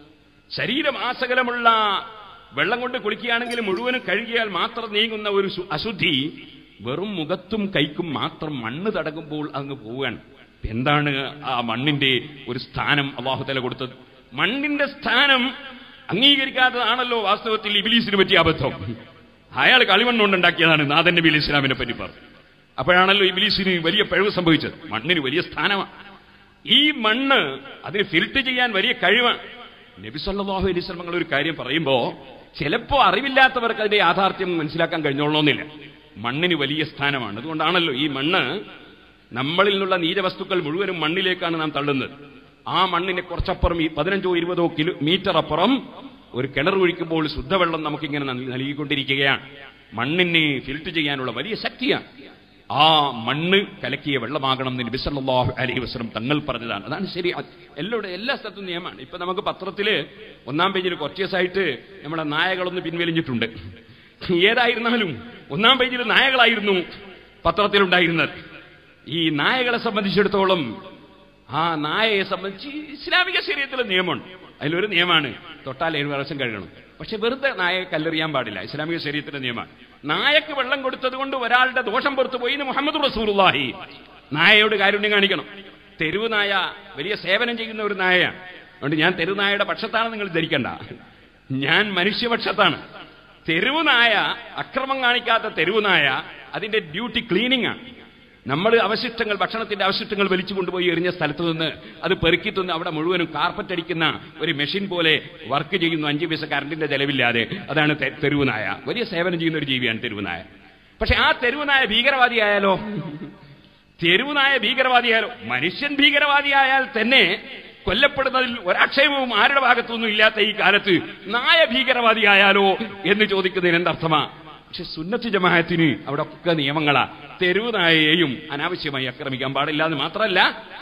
ശരീരം ആസകലമുള്ള വെള്ളം കൊണ്ട് കുളിക്കുകയാണെങ്കിൽ മുഴുവനും കഴുകിയാൽ മാത്രം നീങ്ങുന്ന ഒരു സു- അശുദ്ധി വെറും മുഖത്തും കൈക്കും മാത്രം മണ്ണ് തടകുമ്പോൾ അങ്ങ് പോവുകയാണ് ഇപ്പൊ എന്താണ് ആ മണ്ണിന്റെ ഒരു സ്ഥാനം അള്ളാഹുതല കൊടുത്തത് മണ്ണിന്റെ സ്ഥാനം അംഗീകരിക്കാത്തതാണല്ലോ വാസ്തവത്തിൽ ഇബിലീസിന് പറ്റിയ അബദ്ധം അയാൾ കളിമണ്ണുകൊണ്ടുണ്ടാക്കിയതാണ് നാഥൻ നബി അലി ഇസ്ലാമിനെ പറ്റി പറഞ്ഞു അപ്പോഴാണല്ലോ ഇബിലീസിന് വലിയ പിഴവ് സംഭവിച്ചത് മണ്ണിന് വലിയ സ്ഥാനമാണ് ഈ മണ്ണ് അതിന് ഫിൽട്ട് ചെയ്യാൻ വലിയ കഴിവാണ് നബി സല്ലല്ലാഹു അലൈഹി വസല്ലം ഒരു കാര്യം പറയുമ്പോ ചിലപ്പോ അറിവില്ലാത്തവർക്ക് അതിന്റെ യാഥാർത്ഥ്യം മനസ്സിലാക്കാൻ കഴിഞ്ഞോളണമെന്നില്ല മണ്ണിന് വലിയ സ്ഥാനമാണ് അതുകൊണ്ടാണല്ലോ ഈ മണ്ണ് നമ്മളിൽ നിന്നുള്ള നീരവസ്തുക്കൾ മുഴുവനും മണ്ണിലേക്കാണ് നാം തള്ളുന്നത് ആ മണ്ണിനെ കുറച്ചപ്പുറം ഈ പതിനഞ്ചോ ഇരുപതോ കിലോ മീറ്റർ അപ്പുറം ഒരു കിണർ ഒഴിക്കുമ്പോൾ ശുദ്ധവെള്ളം നമുക്കിങ്ങനെ നൽ- നൽകിക്കൊണ്ടിരിക്കുകയാണ് മണ്ണിനെ ഫിൽട്ട് ചെയ്യാനുള്ള വലിയ ശക്തിയാണ് ആ മണ്ണ് കലക്കിയ വെള്ളമാകണം എന്ന് നബി സല്ലല്ലാഹു അലൈഹി വസല്ലം തങ്ങൾ പറഞ്ഞതാണ് അതാണ് ശരി അത് എല്ലാവിടെ എല്ലാ സ്ഥലത്തും നിയമമാണ് ഇപ്പൊ നമുക്ക് പത്രത്തില് ഒന്നാം പേജിൽ കുറച്ച് ദിവസമായിട്ട് നമ്മുടെ നായകളൊന്ന് പിൻവലിഞ്ഞിട്ടുണ്ട് ഏതായിരുന്നാലും ഒന്നാം പേജിൽ നായകളായിരുന്നു പത്രത്തിലുണ്ടായിരുന്നത് ഈ നായകളെ സംബന്ധിച്ചിടത്തോളം ആ നായയെ സംബന്ധിച്ച് ഇസ്ലാമിക ശരീരത്തിലെ നിയമമുണ്ട് അതിലൊരു നിയമമാണ് തൊട്ടാൽ ഏഴ് വർഷം കഴുകണം പക്ഷെ വെറുതെ നായയെ കല്ലെറിയാൻ പാടില്ല ഇസ്ലാമിക ശരീരത്തിന്റെ നിയമമാണ് നായക്ക് വെള്ളം കൊടുത്തത് കൊണ്ട് ഒരാളുടെ ദോഷം പുറത്തു പോയി എന്ന് മുഹമ്മദ് റസൂലുള്ളാഹി നായയോട് കാരുണ്യം കാണിക്കണം തെരുവ് നായ വലിയ സേവനം ചെയ്യുന്ന ഒരു നായയാണ് അതുകൊണ്ട് ഞാൻ തെരുവ് നായയുടെ പക്ഷത്താണ് നിങ്ങൾ ധരിക്കണ്ട ഞാൻ മനുഷ്യപക്ഷത്താണ് തെരുവ് നായ അക്രമം കാണിക്കാത്ത തെരുവ് നായ അതിന്റെ ഡ്യൂട്ടി ക്ലീനിങ് ആണ് നമ്മൾ അവശിഷ്ടങ്ങൾ ഭക്ഷണത്തിന്റെ അവശിഷ്ടങ്ങൾ വലിച്ചു കൊണ്ടുപോയി എറിഞ്ഞ സ്ഥലത്ത് നിന്ന് അത് പെറുക്കി തിന്ന് അവിടെ മുഴുവനും കാർപ്പറ്റ് അടിക്കുന്ന ഒരു മെഷീൻ പോലെ വർക്ക് ചെയ്യുന്നു അഞ്ച് പൈസ കറണ്ടിന്റെ ചെലവില്ലാതെ അതാണ് തെ- തെരുവ് നായ വലിയ സേവനം ചെയ്യുന്ന ഒരു ജീവിയാണ് തെരുവ് നായ പക്ഷെ ആ തെരുവ് നായ ഭീകരവാദിയായാലോ തെരുവ് നായ ഭീകരവാദിയായാലോ മനുഷ്യൻ ഭീകരവാദിയായാൽ തന്നെ കൊല്ലപ്പെടുന്നതിൽ ഒരാക്ഷേപവും ആരുടെ ഭാഗത്തൊന്നും ഇല്ലാത്ത ഈ കാലത്ത് നായ ഭീകരവാദിയായാലോ എന്ന് ചോദിക്കുന്നതിന് എന്തർത്ഥമാ പക്ഷെ സുന്നത്ത് ജമാഅത്തിന് അവിടെ ഒക്കെ നിയമങ്ങളാ തെരുവ് നായയെയും അനാവശ്യമായി ആക്രമിക്കാൻ പാടില്ല എന്ന് മാത്രമല്ല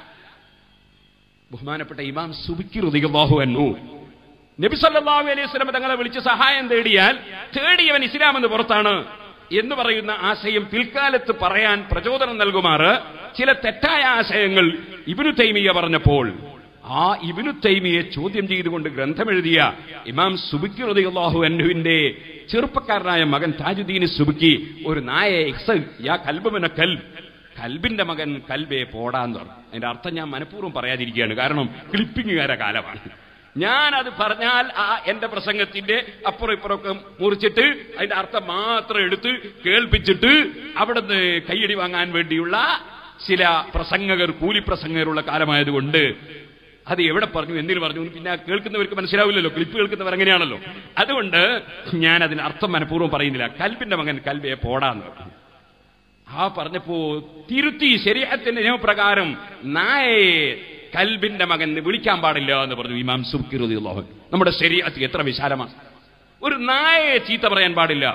ബഹുമാനപ്പെട്ട ഇമാം സുബിക്കി റുദിഗാഹു എന്നു നബി സല്ലല്ലാഹു അലൈഹി വസല്ലം തങ്ങളെ വിളിച്ച് സഹായം തേടിയാൽ തേടിയവൻ ഇസ്ലാം എന്ന് പുറത്താണ് എന്ന് പറയുന്ന ആശയം പിൽക്കാലത്ത് പറയാൻ പ്രചോദനം നൽകുമാറ് ചില തെറ്റായ ആശയങ്ങൾ ഇബ്നു തൈമിയ പറഞ്ഞപ്പോൾ ആ ഇബ്നു തൈമിയെ ചോദ്യം ചെയ്തുകൊണ്ട് ഗ്രന്ഥമെഴുതിയ ഇമാം സുബിക്കി റളിയല്ലാഹു അൻഹുവിന്റെ ചെറുപ്പക്കാരനായ മകൻ താജുദ്ദീൻ സുബിക്കി ഒരു നായ എക്സ് യാ കൽബുമിന കൽബ് കൽബിന്റെ മകൻ കൽബെ പോടാന്ന് പറഞ്ഞു അതിന്റെ അർത്ഥം ഞാൻ മനഃപൂർവ്വം പറയാതിരിക്കുകയാണ് കാരണം ക്ലിപ്പിങ്ങുകാര കാലമാണ് ഞാൻ അത് പറഞ്ഞാൽ ആ എന്റെ പ്രസംഗത്തിന്റെ അപ്പുറം ഇപ്പുറമൊക്കെ മുറിച്ചിട്ട് അതിന്റെ അർത്ഥം മാത്രം എടുത്ത് കേൾപ്പിച്ചിട്ട് അവിടുന്ന് കയ്യടി വാങ്ങാൻ വേണ്ടിയുള്ള ചില പ്രസംഗകർ കൂലിപ്രസംഗകരുള്ള കാലമായതുകൊണ്ട് അത് എവിടെ പറഞ്ഞു എന്തിനു പറഞ്ഞു എന്ന് പിന്നെ കേൾക്കുന്നവർക്ക് മനസ്സിലാവില്ലല്ലോ ക്ലിപ്പ് കേൾക്കുന്നവർ അങ്ങനെയാണല്ലോ അതുകൊണ്ട് ഞാൻ അതിന് അർത്ഥം മനഃപൂർവ്വം പറയുന്നില്ല കൽബിന്റെ മകൻ കൽബയെ പോടാന്ന് പറഞ്ഞു ആ പറഞ്ഞപ്പോ തിരുത്തി ശരീരത്തിന്റെ നിയമപ്രകാരം നായയെ കൽബിന്റെ മകൻ എന്ന് വിളിക്കാൻ പാടില്ല എന്ന് പറഞ്ഞു ഇമാം സുബിറുദ്ദീൻ നമ്മുടെ ശരീരത്തിൽ എത്ര വിശാലമാണ് ഒരു നായയെ ചീത്ത പറയാൻ പാടില്ല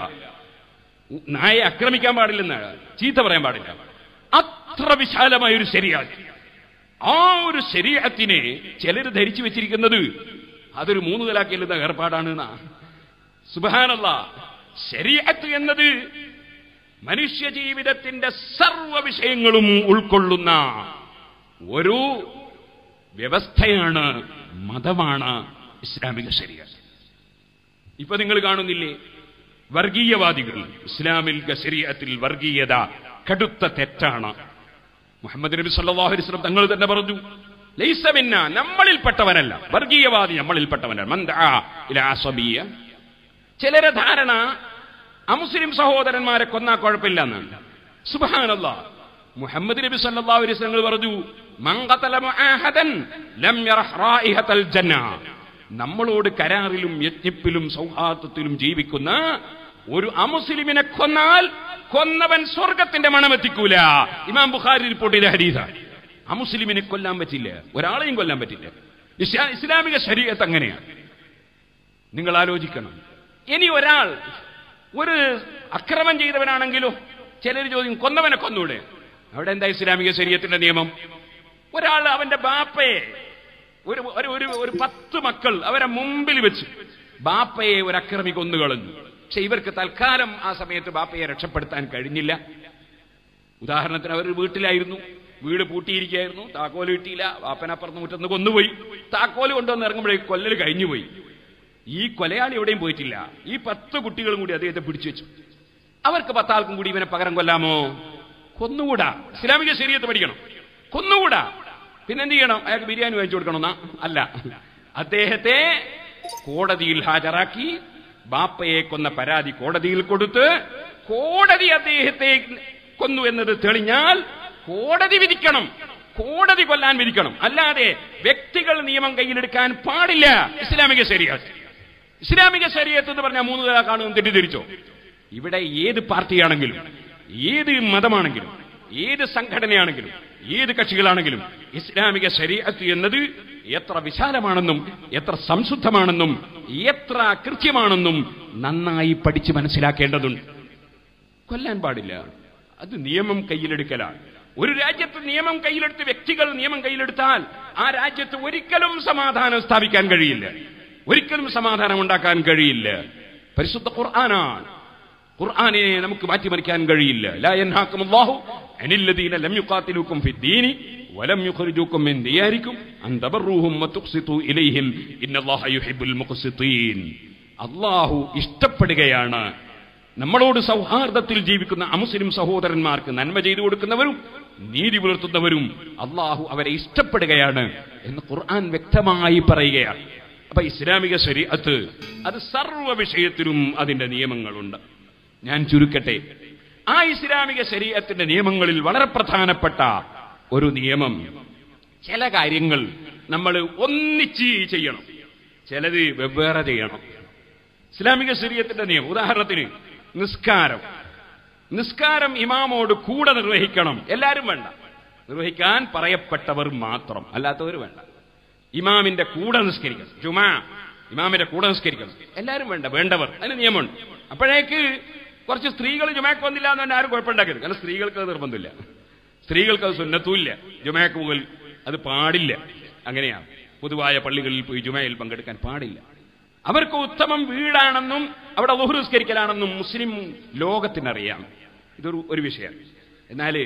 നായയെ ആക്രമിക്കാൻ പാടില്ലെന്ന് ചീത്ത പറയാൻ പാടില്ല അത്ര വിശാലമായ ഒരു ശരീരത്ത് ആ ഒരു ശരീരത്തിനെ ചിലർ ധരിച്ചു വെച്ചിരിക്കുന്നത് അതൊരു മൂന്ന് തലാക്കില്ലുന്ന ഏർപ്പാടാണ് എന്നാ സുബാനല്ല ശരീരത്ത് എന്നത് മനുഷ്യ ജീവിതത്തിന്റെ സർവ വിഷയങ്ങളും ഉൾക്കൊള്ളുന്ന ഒരു വ്യവസ്ഥയാണ് മതമാണ് ഇസ്ലാമിക ശരീരം ഇപ്പൊ നിങ്ങൾ കാണുന്നില്ലേ വർഗീയവാദികൾ ഇസ്ലാമിക ശരീരത്തിൽ വർഗീയത കടുത്ത തെറ്റാണ് മുഹമ്മദ് നബി സല്ലല്ലാഹു അലൈഹി വസല്ലം തങ്ങൾ തന്നെ പറഞ്ഞു ലൈസ മിന്ന നമ്മളിൽപ്പെട്ടവനല്ല വർഗീയവാദി നമ്മളിൽപ്പെട്ടവനല്ല മൻ ദആ ഇലാ അസബിയ ചിലരെ ധാരണ അമുസ്ലിം സഹോദരന്മാരെ കൊന്നാ കുഴപ്പമില്ല എന്നാണ് സുബഹാനല്ലാ മുഹമ്മദ് നബി സല്ലല്ലാഹു അലൈഹി വസല്ലം പറഞ്ഞു മൻ ഖതല മുആഹദൻ ലം യറഹ് റായിഹത്തൽ ജന്ന നമ്മളോട് കരാറിലും യജ്ഞപ്പിലും സൗഹാർദ്ദത്തിലും ജീവിക്കുന്ന ഒരു അമുസ്ലിമിനെ കൊന്നാൽ കൊന്നവൻ സ്വർഗത്തിന്റെ മണമെത്തിക്കൂല ഇമാം ബുഖാരി റിപ്പോർട്ട് ചെയ്ത ഹരീസാണ് അമുസ്ലിമിനെ കൊല്ലാൻ പറ്റില്ല ഒരാളെയും കൊല്ലാൻ പറ്റില്ല ഇസ്ലാ- ഇസ്ലാമിക ശരീരത്ത് അങ്ങനെയാണ് നിങ്ങൾ ആലോചിക്കണം ഇനി ഒരാൾ ഒരു അക്രമം ചെയ്തവനാണെങ്കിലോ ചിലർ ചോദ്യം കൊന്നവനെ കൊന്നൂടെ അവിടെ എന്താ ഇസ്ലാമിക ശരീരത്തിന്റെ നിയമം ഒരാൾ അവന്റെ ബാപ്പയെ ഒരു ഒരു ഒരു ഒരു പത്ത് മക്കൾ അവരെ മുമ്പിൽ വെച്ച് ബാപ്പയെ ഒരു അക്രമി കൊന്നുകളഞ്ഞു പക്ഷെ ഇവർക്ക് തൽക്കാലം ആ സമയത്ത് ബാപ്പയെ രക്ഷപ്പെടുത്താൻ കഴിഞ്ഞില്ല ഉദാഹരണത്തിന് അവർ വീട്ടിലായിരുന്നു വീട് പൂട്ടിയിരിക്കുകയായിരുന്നു താക്കോല് കിട്ടിയില്ല വാപ്പനപ്പുറത്ത് മുറ്റന്ന് കൊന്നുപോയി താക്കോല് കൊണ്ടുവന്ന് ഇറങ്ങുമ്പോഴേക്ക് കൊല്ലൽ കഴിഞ്ഞുപോയി ഈ കൊലയാളി എവിടെയും പോയിട്ടില്ല ഈ പത്ത് കുട്ടികളും കൂടി അദ്ദേഹത്തെ പിടിച്ചു വെച്ചു അവർക്ക് പത്താൾക്കും കൂടി ഇവനെ പകരം കൊല്ലാമോ കൊന്നുകൂടാ ഇസ്ലാമിക ശരീരത്ത് പഠിക്കണം കൊന്നുകൂടാ പിന്നെന്ത് ചെയ്യണം അയാൾക്ക് ബിരിയാണി വാങ്ങിച്ചു കൊടുക്കണമെന്നാ അല്ല അദ്ദേഹത്തെ കോടതിയിൽ ഹാജരാക്കി ബാപ്പയെ കൊന്ന പരാതി കോടതിയിൽ കൊടുത്ത് കോടതി അദ്ദേഹത്തെ കൊന്നു എന്നത് തെളിഞ്ഞാൽ കോടതി വിധിക്കണം കോടതി കൊല്ലാൻ വിധിക്കണം അല്ലാതെ വ്യക്തികൾ നിയമം കയ്യിലെടുക്കാൻ പാടില്ല ഇസ്ലാമിക ശരീരത്ത് ഇസ്ലാമിക ശരീരത്ത് എന്ന് പറഞ്ഞാൽ മൂന്ന് തല കാണുമെന്ന് തെറ്റിദ്ധരിച്ചോ ഇവിടെ ഏത് പാർട്ടിയാണെങ്കിലും ഏത് മതമാണെങ്കിലും ഏത് സംഘടനയാണെങ്കിലും ഏത് കക്ഷികളാണെങ്കിലും ഇസ്ലാമിക ശരീഅത്ത് എന്നത് എത്ര വിശാലമാണെന്നും എത്ര സംശുദ്ധമാണെന്നും എത്ര കൃത്യമാണെന്നും നന്നായി പഠിച്ച് മനസ്സിലാക്കേണ്ടതുണ്ട് കൊല്ലാൻ പാടില്ല അത് നിയമം കയ്യിലെടുക്കലാണ് ഒരു രാജ്യത്ത് നിയമം കയ്യിലെടുത്ത് വ്യക്തികൾ നിയമം കയ്യിലെടുത്താൽ ആ രാജ്യത്ത് ഒരിക്കലും സമാധാനം സ്ഥാപിക്കാൻ കഴിയില്ല ഒരിക്കലും സമാധാനം ഉണ്ടാക്കാൻ കഴിയില്ല പരിശുദ്ധ ഖുർആനാണ് ഖുർആനിനെ നമുക്ക് മാറ്റിമറിക്കാൻ കഴിയില്ല ലാ യൻഹാക്കും അല്ലാഹു അനില്ലദീന ലം യുഖാതിലൂക്കും ഫിദ്ദീനി വലം യുഖ്രിജൂക്കും മിൻ ദിയാരിക്കും അൻ തബറൂഹും വതുഖ്സിതു ഇലൈഹിം ഇന്നല്ലാഹ യുഹിബ്ബുൽ മുഖ്സിതീൻ അല്ലാഹു ഇഷ്ടപ്പെടുകയാണ് നമ്മളോട് സൗഹാർദ്ദത്തിൽ ജീവിക്കുന്ന അമുസ്ലിം സഹോദരന്മാർക്ക് നന്മ ചെയ്തു കൊടുക്കുന്നവരും നീതി പുലർത്തുന്നവരും അള്ളാഹു അവരെ ഇഷ്ടപ്പെടുകയാണ് എന്ന് ഖുർആൻ വ്യക്തമായി പറയുകയാണ് അപ്പൊ ഇസ്ലാമിക ശരീഅത്ത് അത് സർവ്വ വിഷയത്തിലും അതിന്റെ നിയമങ്ങളുണ്ട് ഞാൻ ചുരുക്കട്ടെ ആ ഇസ്ലാമിക ശരീഅത്തിന്റെ നിയമങ്ങളിൽ വളരെ പ്രധാനപ്പെട്ട ഒരു നിയമം ചില കാര്യങ്ങൾ നമ്മൾ ഒന്നിച്ച് ചെയ്യണം ചിലത് വെവ്വേറെ ചെയ്യണം ഇസ്ലാമിക ശരീരത്തിന്റെ നിയമം ഉദാഹരണത്തിന് നിസ്കാരം നിസ്കാരം ഇമാമോട് കൂടെ നിർവഹിക്കണം എല്ലാരും വേണ്ട നിർവഹിക്കാൻ പറയപ്പെട്ടവർ മാത്രം അല്ലാത്തവർ വേണ്ട ഇമാമിന്റെ കൂടെ നിസ്കരിക്കണം ജുമാ ഇമാമിന്റെ കൂടെ നിസ്കരിക്കണം എല്ലാരും വേണ്ട വേണ്ടവർ അതിന് നിയമമുണ്ട് അപ്പോഴേക്ക് കുറച്ച് സ്ത്രീകൾ ജുമാക്ക് വന്നില്ല എന്ന് തന്നെ ആരും കുഴപ്പമുണ്ടാക്കരുത് കാരണം സ്ത്രീകൾക്ക് അത് നിർബന്ധമില്ല സ്ത്രീകൾക്ക് അത് സുന്നത്തുമില്ല ജുമാക്ക് മുതൽ അത് പാടില്ല അങ്ങനെയാണ് പൊതുവായ പള്ളികളിൽ പോയി ജുമയിൽ പങ്കെടുക്കാൻ പാടില്ല അവർക്ക് ഉത്തമം വീടാണെന്നും അവിടെ ബഹുസ്കരിക്കലാണെന്നും മുസ്ലിം ലോകത്തിനറിയാം ഇതൊരു ഒരു വിഷയമാണ് എന്നാല്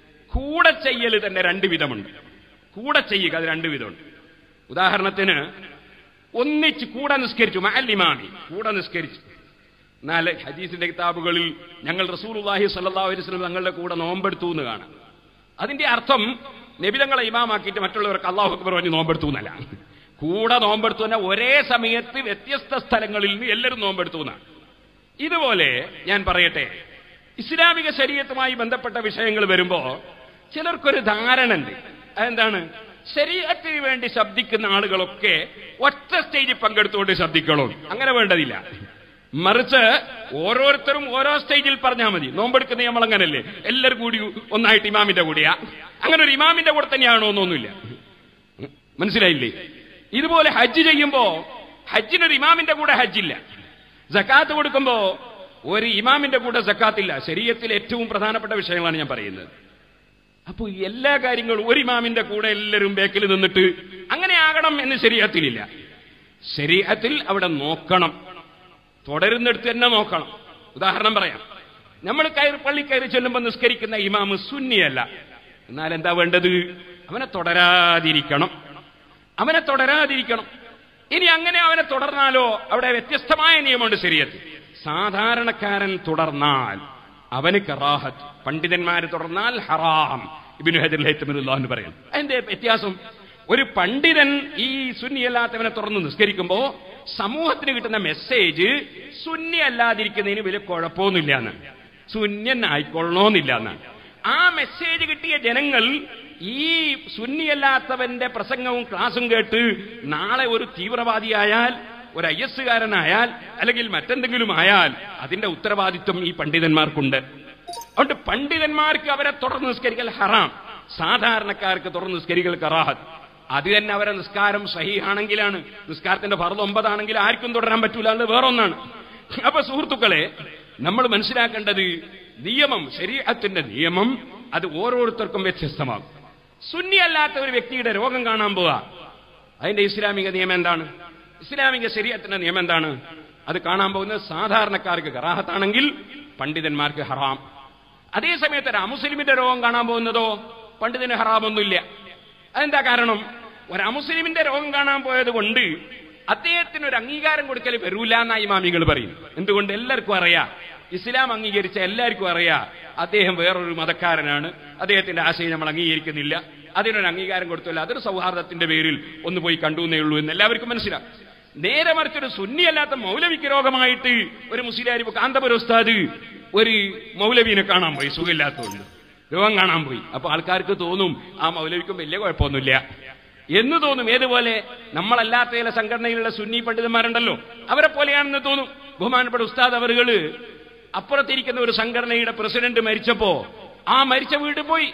കൂടെ ചെയ്യൽ തന്നെ രണ്ട് വിധമുണ്ട് കൂടെ ചെയ്യുക അത് രണ്ട് വിധമുണ്ട് ഉദാഹരണത്തിന് ഒന്നിച്ച് കൂടെ നിസ്കരിച്ചു മഅല്ലിമാമി കൂടെ നിസ്കരിച്ചു എന്നാൽ ഹദീസിന്റെ കിതാബുകളിൽ ഞങ്ങൾ റസൂലുള്ളാഹി സ്വല്ലല്ലാഹു അലൈഹി വസല്ലം തങ്ങളുടെ കൂടെ നോമ്പെടുത്തു എന്ന് കാണാം അതിന്റെ അർത്ഥം നബിതങ്ങളെ ഇമാമാക്കിയിട്ട് മറ്റുള്ളവർക്ക് അള്ളാഹു അക്ബർ പറഞ്ഞ് നോമ്പെടുത്തു എന്നല്ല കൂടെ നോമ്പെടുത്തു തന്നെ ഒരേ സമയത്ത് വ്യത്യസ്ത സ്ഥലങ്ങളിൽ നിന്ന് എല്ലാവരും നോമ്പെടുത്തു എന്നാണ് ഇതുപോലെ ഞാൻ പറയട്ടെ ഇസ്ലാമിക ശരീരത്തുമായി ബന്ധപ്പെട്ട വിഷയങ്ങൾ വരുമ്പോ ചിലർക്കൊരു ധാരണ ഉണ്ട് അതെന്താണ് ശരീരത്തിന് വേണ്ടി ശബ്ദിക്കുന്ന ആളുകളൊക്കെ ഒറ്റ സ്റ്റേജിൽ പങ്കെടുത്തുകൊണ്ട് ശബ്ദിക്കണോ അങ്ങനെ വേണ്ടതില്ല മറിച്ച് ഓരോരുത്തരും ഓരോ സ്റ്റേജിൽ പറഞ്ഞാൽ മതി നോമ്പെടുക്കുന്ന നമ്മൾ അങ്ങനല്ലേ എല്ലാവരും കൂടി ഒന്നായിട്ട് ഇമാമിന്റെ കൂടെയാ അങ്ങനെ ഒരു ഇമാമിന്റെ കൂടെ തന്നെയാണോ എന്നൊന്നുമില്ല മനസ്സിലായില്ലേ ഇതുപോലെ ഹജ്ജ് ചെയ്യുമ്പോ ഹജ്ജിനൊരു ഇമാമിന്റെ കൂടെ ഹജ്ജില്ല ജക്കാത്ത് കൊടുക്കുമ്പോ ഒരു ഇമാമിന്റെ കൂടെ ജക്കാത്തില്ല ശരീരത്തിലെ ഏറ്റവും പ്രധാനപ്പെട്ട വിഷയങ്ങളാണ് ഞാൻ പറയുന്നത് അപ്പൊ എല്ലാ കാര്യങ്ങളും ഒരു ഇമാമിന്റെ കൂടെ എല്ലാവരും ബേക്കിൽ നിന്നിട്ട് അങ്ങനെ ആകണം എന്ന് ശരീരത്തിലില്ല ശരീരത്തിൽ അവിടെ നോക്കണം തുടരുന്നിടത്ത് തന്നെ നോക്കണം ഉദാഹരണം പറയാം നമ്മൾ കയറി പള്ളി കയറി ചെല്ലുമ്പോൾ നിസ്കരിക്കുന്ന ഇമാമ് സുന്നിയല്ല എന്നാൽ എന്താ വേണ്ടത് അവനെ തുടരാതിരിക്കണം അവനെ തുടരാതിരിക്കണം ഇനി അങ്ങനെ അവനെ തുടർന്നാലോ അവിടെ വ്യത്യസ്തമായ നിയമമുണ്ട് ശരീരത്തിൽ സാധാരണക്കാരൻ തുടർന്നാൽ അവന് കറാഹത്ത് പണ്ഡിതന്മാര് തുടർന്നാൽ ഹറാം ഇബിനു ഹജർ ഹൈത്തമില്ലാന്ന് പറയും അതിന്റെ വ്യത്യാസം ഒരു പണ്ഡിതൻ ഈ സുന്നിയല്ലാത്തവനെ തുറന്ന് നിസ്കരിക്കുമ്പോ സമൂഹത്തിന് കിട്ടുന്ന മെസ്സേജ് സുന്നി അല്ലാതിരിക്കുന്നതിന് വലിയ കുഴപ്പമൊന്നുമില്ല എന്നാണ് സുന്യൻ ആയിക്കൊള്ളണമെന്നില്ല എന്നാണ് ആ മെസ്സേജ് കിട്ടിയ ജനങ്ങൾ ഈ സുന്നിയല്ലാത്തവന്റെ പ്രസംഗവും ക്ലാസും കേട്ട് നാളെ ഒരു തീവ്രവാദിയായാൽ ഒരു ഐ എസ് കാരനായാൽ അല്ലെങ്കിൽ മറ്റെന്തെങ്കിലും ആയാൽ അതിന്റെ ഉത്തരവാദിത്വം ഈ പണ്ഡിതന്മാർക്കുണ്ട് അതുകൊണ്ട് പണ്ഡിതന്മാർക്ക് അവരെ തുടർന്ന് നിസ്കരിക്കൽ ഹറാം സാധാരണക്കാർക്ക് തുടർന്ന് നിസ്കരിക്കൽ കറാഹത്ത് അത് തന്നെ അവരെ നിസ്കാരം സഹിയാണെങ്കിലാണ് നിസ്കാരത്തിന്റെ ഫർദ് ഒമ്പതാണെങ്കിൽ ആർക്കും തുടരാൻ പറ്റൂല അത് വേറൊന്നാണ് അപ്പൊ സുഹൃത്തുക്കളെ നമ്മൾ മനസ്സിലാക്കേണ്ടത് നിയമം ശരീരത്തിന്റെ നിയമം അത് ഓരോരുത്തർക്കും വ്യത്യസ്തമാകും സുന്നി അല്ലാത്ത ഒരു വ്യക്തിയുടെ രോഗം കാണാൻ പോവാ അതിന്റെ ഇസ്ലാമിക നിയമം എന്താണ് ഇസ്ലാമിക ശരീരത്തിന്റെ നിയമം എന്താണ് അത് കാണാൻ പോകുന്നത് സാധാരണക്കാർക്ക് കറാഹത്താണെങ്കിൽ പണ്ഡിതന്മാർക്ക് ഹറാം അതേ സമയത്ത് ഒരു അമുസ്ലിമിന്റെ രോഗം കാണാൻ പോകുന്നതോ പണ്ഡിതന് ഹറാമൊന്നുമില്ല അതെന്താ കാരണം ഒരു അമുസ്ലിമിന്റെ രോഗം കാണാൻ പോയത് കൊണ്ട് അദ്ദേഹത്തിന് ഒരു അംഗീകാരം കൊടുക്കൽ വരൂല എന്നാ ഇമാമികൾ പറയും എന്തുകൊണ്ട് എല്ലാവർക്കും അറിയാം ഇസ്ലാം അംഗീകരിച്ച എല്ലാവർക്കും അറിയാം അദ്ദേഹം വേറൊരു മതക്കാരനാണ് അദ്ദേഹത്തിന്റെ ആശയം നമ്മൾ അംഗീകരിക്കുന്നില്ല അതിനൊരു അംഗീകാരം കൊടുത്തില്ല അതൊരു സൗഹാർദ്ദത്തിന്റെ പേരിൽ ഒന്ന് പോയി കണ്ടു എന്നേ ഉള്ളൂ എന്ന് എല്ലാവർക്കും മനസ്സിലാവും നേരെ മറിച്ചൊരു സുന്നിയല്ലാത്ത മൗലവിക്ക് രോഗമായിട്ട് ഒരു മുസ്ലിം കാന്തപുര ഉസ്താദ് ഒരു മൗലവീനെ കാണാൻ പോയി സുഖമില്ലാത്തതുകൊണ്ട് രോഗം കാണാൻ പോയി അപ്പൊ ആൾക്കാർക്ക് തോന്നും ആ മൗലവിക്കും വലിയ കുഴപ്പമൊന്നുമില്ല എന്ന് തോന്നും ഏതുപോലെ നമ്മളല്ലാത്ത ചില സംഘടനയിലുള്ള സുന്നി പണ്ഡിതന്മാരുണ്ടല്ലോ അവരെ പോലെയാണെന്ന് തോന്നും ബഹുമാനപ്പെട്ട ഉസ്താദ് അവറുകള് അപ്പുറത്തിരിക്കുന്ന ഒരു സംഘടനയുടെ പ്രസിഡന്റ് മരിച്ചപ്പോ ആ മരിച്ച വീട്ടിൽ പോയി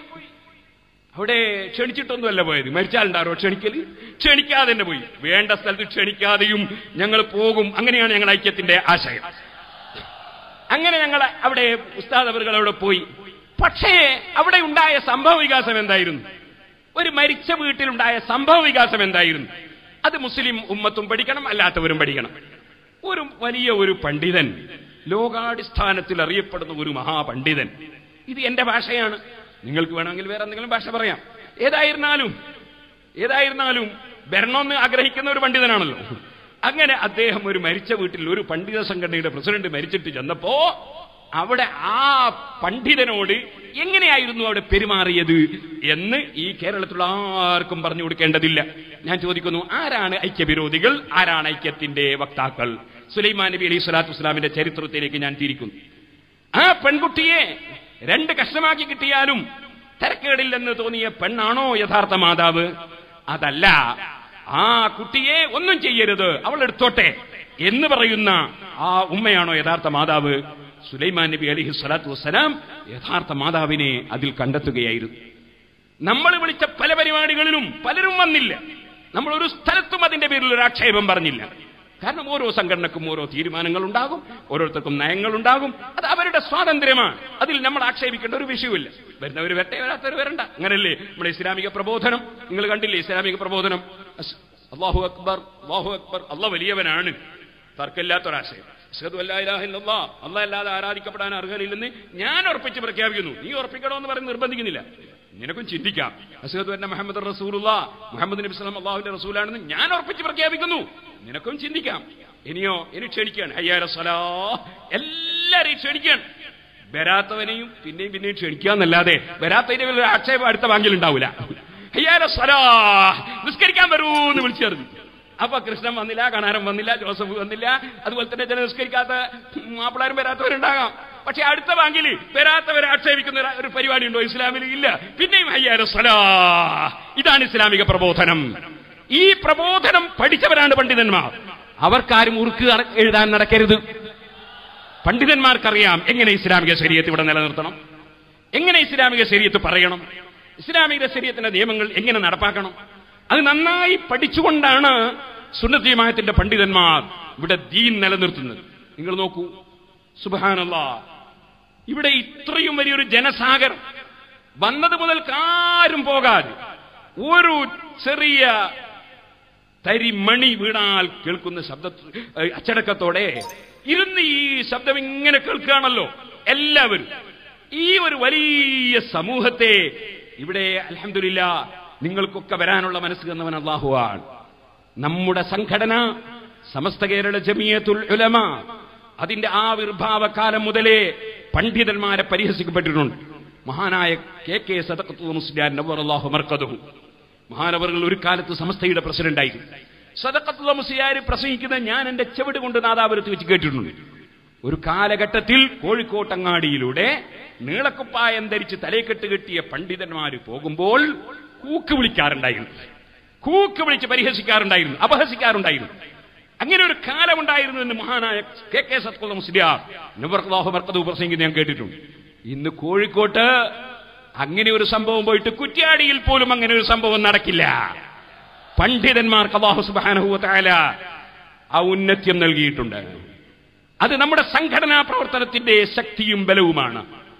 അവിടെ ക്ഷണിച്ചിട്ടൊന്നുമല്ല പോയത് മരിച്ചാലുണ്ടാരോ ക്ഷണിക്കല് ക്ഷണിക്കാതെ തന്നെ പോയി വേണ്ട സ്ഥലത്ത് ക്ഷണിക്കാതെയും ഞങ്ങൾ പോകും അങ്ങനെയാണ് ഞങ്ങൾ ഐക്യത്തിന്റെ ആശയം അങ്ങനെ ഞങ്ങൾ അവിടെ ഉസ്താദ് അവറുകൾ അവിടെ പോയി പക്ഷേ അവിടെ ഉണ്ടായ സംഭവ വികാസം എന്തായിരുന്നു ഒരു മരിച്ച വീട്ടിലുണ്ടായ സംഭവ വികാസം എന്തായിരുന്നു അത് മുസ്ലിം ഉമ്മത്തും പഠിക്കണം അല്ലാത്തവരും പഠിക്കണം ഒരു വലിയ ഒരു പണ്ഡിതൻ ലോകാടിസ്ഥാനത്തിൽ അറിയപ്പെടുന്ന ഒരു മഹാപണ്ഡിതൻ ഇത് എന്റെ ഭാഷയാണ് നിങ്ങൾക്ക് വേണമെങ്കിൽ വേറെ എന്തെങ്കിലും ഭാഷ പറയാം ഏതായിരുന്നാലും ഏതായിരുന്നാലും വരണമെന്ന് ആഗ്രഹിക്കുന്ന ഒരു പണ്ഡിതനാണല്ലോ അങ്ങനെ അദ്ദേഹം ഒരു മരിച്ച വീട്ടിൽ ഒരു പണ്ഡിത സംഘടനയുടെ പ്രസിഡന്റ് മരിച്ചിട്ട് ചെന്നപ്പോ അവിടെ ആ പണ്ഡിതനോട് എങ്ങനെയായിരുന്നു അവിടെ പെരുമാറിയത് എന്ന് ഈ കേരളത്തിലുള്ള ആർക്കും പറഞ്ഞു കൊടുക്കേണ്ടതില്ല ഞാൻ ചോദിക്കുന്നു ആരാണ് ഐക്യവിരോധികൾ ആരാണ് ഐക്യത്തിന്റെ വക്താക്കൾ സുലൈമാൻ നബി അലൈഹി സ്വലാത്തു വസ്സലാമിന്റെ ചരിത്രത്തിലേക്ക് ഞാൻ തിരിക്കുന്നു ആ പെൺകുട്ടിയെ രണ്ട് കഷ്ണമാക്കി കിട്ടിയാലും തിരക്കേടില്ലെന്ന് തോന്നിയ പെണ്ണാണോ യഥാർത്ഥ മാതാവ് അതല്ല ആ കുട്ടിയെ ഒന്നും ചെയ്യരുത് അവൾ എടുത്തോട്ടെ എന്ന് പറയുന്ന ആ ഉമ്മയാണോ യഥാർത്ഥ മാതാവ് സുലൈമാൻ നബി അലിഹി സ്വലാത്തു വസ്സലാം യഥാർത്ഥ മാതാവിനെ അതിൽ കണ്ടെത്തുകയായിരുന്നു നമ്മൾ വിളിച്ച പല പരിപാടികളിലും പലരും വന്നില്ല നമ്മൾ ഒരു സ്ഥലത്തും അതിന്റെ പേരിൽ ഒരു ആക്ഷേപം പറഞ്ഞില്ല കാരണം ഓരോ സംഘടനക്കും ഓരോ തീരുമാനങ്ങൾ ഉണ്ടാകും ഓരോരുത്തർക്കും നയങ്ങൾ ഉണ്ടാകും അത് അവരുടെ സ്വാതന്ത്ര്യമാണ് അതിൽ നമ്മൾ ആക്ഷേപിക്കേണ്ട ഒരു വിഷയമില്ല വരുന്നവർ വരട്ടെ വരാത്തവർ വരണ്ട അങ്ങനല്ലേ നമ്മുടെ ഇസ്ലാമിക പ്രബോധനം നിങ്ങൾ കണ്ടില്ലേ ഇസ്ലാമിക പ്രബോധനം അസ്- അല്ലാഹു അക്ബർ അല്ലാഹു അക്ബർ അല്ല വലിയവനാണ് തർക്കമില്ലാത്തൊരാശയം അഷ്ഹദു അല്ലാ ഇലാഹ ഇല്ലല്ലാ അല്ലാഹ് അല്ലാതെ ആരാധിക്കപ്പെടാൻ അർഹതയില്ലെന്ന് ഞാൻ ഉറപ്പിച്ച് പ്രഖ്യാപിക്കുന്നു നീ ഉറപ്പിക്കണമെന്ന് പറഞ്ഞ് നിർബന്ധിക്കുന്നില്ല നിനക്കും ചിന്തിക്കാം അഷ്ഹദു അന്ന മുഹമ്മദ് റസൂലുള്ള മുഹമ്മദ് നബി സ്വലം അള്ളാഹുവിന്റെ റസൂലാണെന്ന് ഞാൻ ഉറപ്പിച്ച് പ്രഖ്യാപിക്കുന്നു നിനക്കും ചിന്തിക്കാം ഇനിയോ ഇനി ക്ഷണിക്കുകയാണ് അയ്യാര സ്വലാ എല്ലാരെയും ക്ഷണിക്കുകയാണ് വരാത്തവനെയും പിന്നെയും പിന്നെയും ക്ഷണിക്കാന്നല്ലാതെ വരാത്തതിന്റെ പേരിൽ ഒരു ആക്ഷേപം അടുത്ത ബാങ്കിലുണ്ടാവില്ല അയ്യാര സ്വലാ നിസ്കരിക്കാൻ വരൂ എന്ന് വിളിച്ചു ചേർന്നു അപ്പൊ കൃഷ്ണൻ വന്നില്ല കണാരൻ വന്നില്ല ജോസഫ് വന്നില്ല അതുപോലെ തന്നെ ചില നിസ്കരിക്കാത്ത മാപ്പിളാരും വരാത്തവരുണ്ടാകാം പക്ഷെ അടുത്ത ബാങ്കിൽ വരാത്തവരെ ആക്ഷേപിക്കുന്ന ഒരു- ഒരു പരിപാടി ഉണ്ടോ ഇസ്ലാമിൽ ഇല്ല പിന്നെയും അയ്യാര സ്വലാ ഇതാണ് ഇസ്ലാമിക പ്രബോധനം ഈ പ്രബോധനം പഠിച്ചവരാണ് പണ്ഡിതന്മാർ അവർക്കാരും ഉറുക്ക് അറ- എഴുതാൻ നടക്കരുത് പണ്ഡിതന്മാർക്കറിയാം എങ്ങനെ ഇസ്ലാമിക ശരീരത്ത് ഇവിടെ നിലനിർത്തണം എങ്ങനെ ഇസ്ലാമിക ശരീരത്ത് പറയണം ഇസ്ലാമിക ശരീരത്തിന്റെ നിയമങ്ങൾ എങ്ങനെ നടപ്പാക്കണം അത് നന്നായി പഠിച്ചുകൊണ്ടാണ് സുന്നത്ത് ജമാഅത്തിന്റെ പണ്ഡിതന്മാർ ഇവിടെ ദീൻ നിലനിർത്തുന്നത് നിങ്ങൾ നോക്കൂ സുബാനല്ല ഇവിടെ ഇത്രയും വലിയൊരു ജനസാഗരം വന്നത് മുതൽ ആരും പോകാതെ ഒരു ചെറിയ തരി മണി വീണാൽ കേൾക്കുന്ന ശബ്ദ ഏഹ് അച്ചടക്കത്തോടെ ഇരുന്ന് ഈ ശബ്ദം ഇങ്ങനെ കേൾക്കുകയാണല്ലോ എല്ലാവരും ഈ ഒരു വലിയ സമൂഹത്തെ ഇവിടെ അലഹമില്ല നിങ്ങൾക്കൊക്കെ വരാനുള്ള മനസ്സ് തന്നവൻ അള്ളാഹുവാണ് നമ്മുടെ സംഘടന സമസ്ത കേരള ജമിയത്തുൽ ഉലമ അതിന്റെ ആവിർഭാവ കാലം മുതലേ പണ്ഡിതന്മാരെ പരിഹസിക്കപ്പെട്ടിട്ടുണ്ട് മഹാനായ കെ കെ സദഖത്തുൽ മുസ്ലിയാൻ നവർ അള്ളാഹു മർക്കതുഹു മഹാനവറുകൾ ഒരു കാലത്ത് സമസ്തയുടെ പ്രസിഡന്റായിരുന്നു സദക്കത്തുള്ള മുസ്ലിയാർ പ്രസംഗിക്കുന്നത് ഞാൻ എന്റെ ചെവിട് കൊണ്ട് നാദാപുരത്ത് വെച്ച് കേട്ടിട്ടുണ്ട് ഒരു കാലഘട്ടത്തിൽ കോഴിക്കോട്ടങ്ങാടിയിലൂടെ നീളക്കുപ്പായം ധരിച്ച് തലയെക്കെട്ട് കെട്ടിയ പണ്ഡിതന്മാര് പോകുമ്പോൾ കൂക്ക് വിളിക്കാറുണ്ടായിരുന്നു കൂക്ക് വിളിച്ച് പരിഹസിക്കാറുണ്ടായിരുന്നു അപഹസിക്കാറുണ്ടായിരുന്നു അങ്ങനെ ഒരു കാലമുണ്ടായിരുന്നു എന്ന് മഹാനായ കെ കെ സത്കുല മുസ്ലിയാർ നബർഹു മർക്കതു പ്രസംഗിക്കുന്നത് ഞാൻ കേട്ടിട്ടുണ്ട് ഇന്ന് കോഴിക്കോട്ട് അങ്ങനെ ഒരു സംഭവം പോയിട്ട് കുറ്റ്യാടിയിൽ പോലും അങ്ങനെ ഒരു സംഭവം നടക്കില്ല പണ്ഡിതന്മാർക്ക് അള്ളാഹു സുബാനഹുല ആ ഉന്നത്യം നൽകിയിട്ടുണ്ട് അത് നമ്മുടെ സംഘടനാ പ്രവർത്തനത്തിന്റെ ശക്തിയും ബലവുമാണ്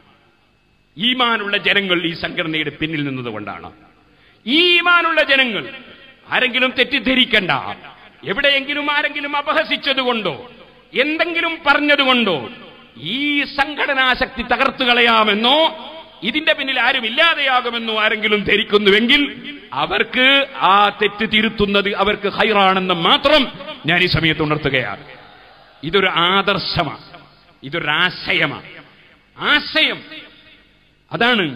ഈമാനുള്ള ജനങ്ങൾ ഈ സംഘടനയുടെ പിന്നിൽ നിന്നതുകൊണ്ടാണ് ഈ ഈമാനുള്ള ജനങ്ങൾ ആരെങ്കിലും തെറ്റിദ്ധരിക്കണ്ട എവിടെയെങ്കിലും ആരെങ്കിലും അപഹസിച്ചതുകൊണ്ടോ എന്തെങ്കിലും പറഞ്ഞതുകൊണ്ടോ ഈ സംഘടനാ ശക്തി തകർത്തു കളയാമെന്നോ ഇതിന്റെ പിന്നിൽ ആരും ഇല്ലാതെയാകുമെന്നോ ആരെങ്കിലും ധരിക്കുന്നുവെങ്കിൽ അവർക്ക് ആ തെറ്റ് തിരുത്തുന്നത് അവർക്ക് ഹൈറാണെന്ന് മാത്രം ഞാൻ ഈ സമയത്ത് ഉണർത്തുകയാണ് ഇതൊരു ആദർശമാണ് ഇതൊരു ആശയമാണ് ആശയം അതാണ്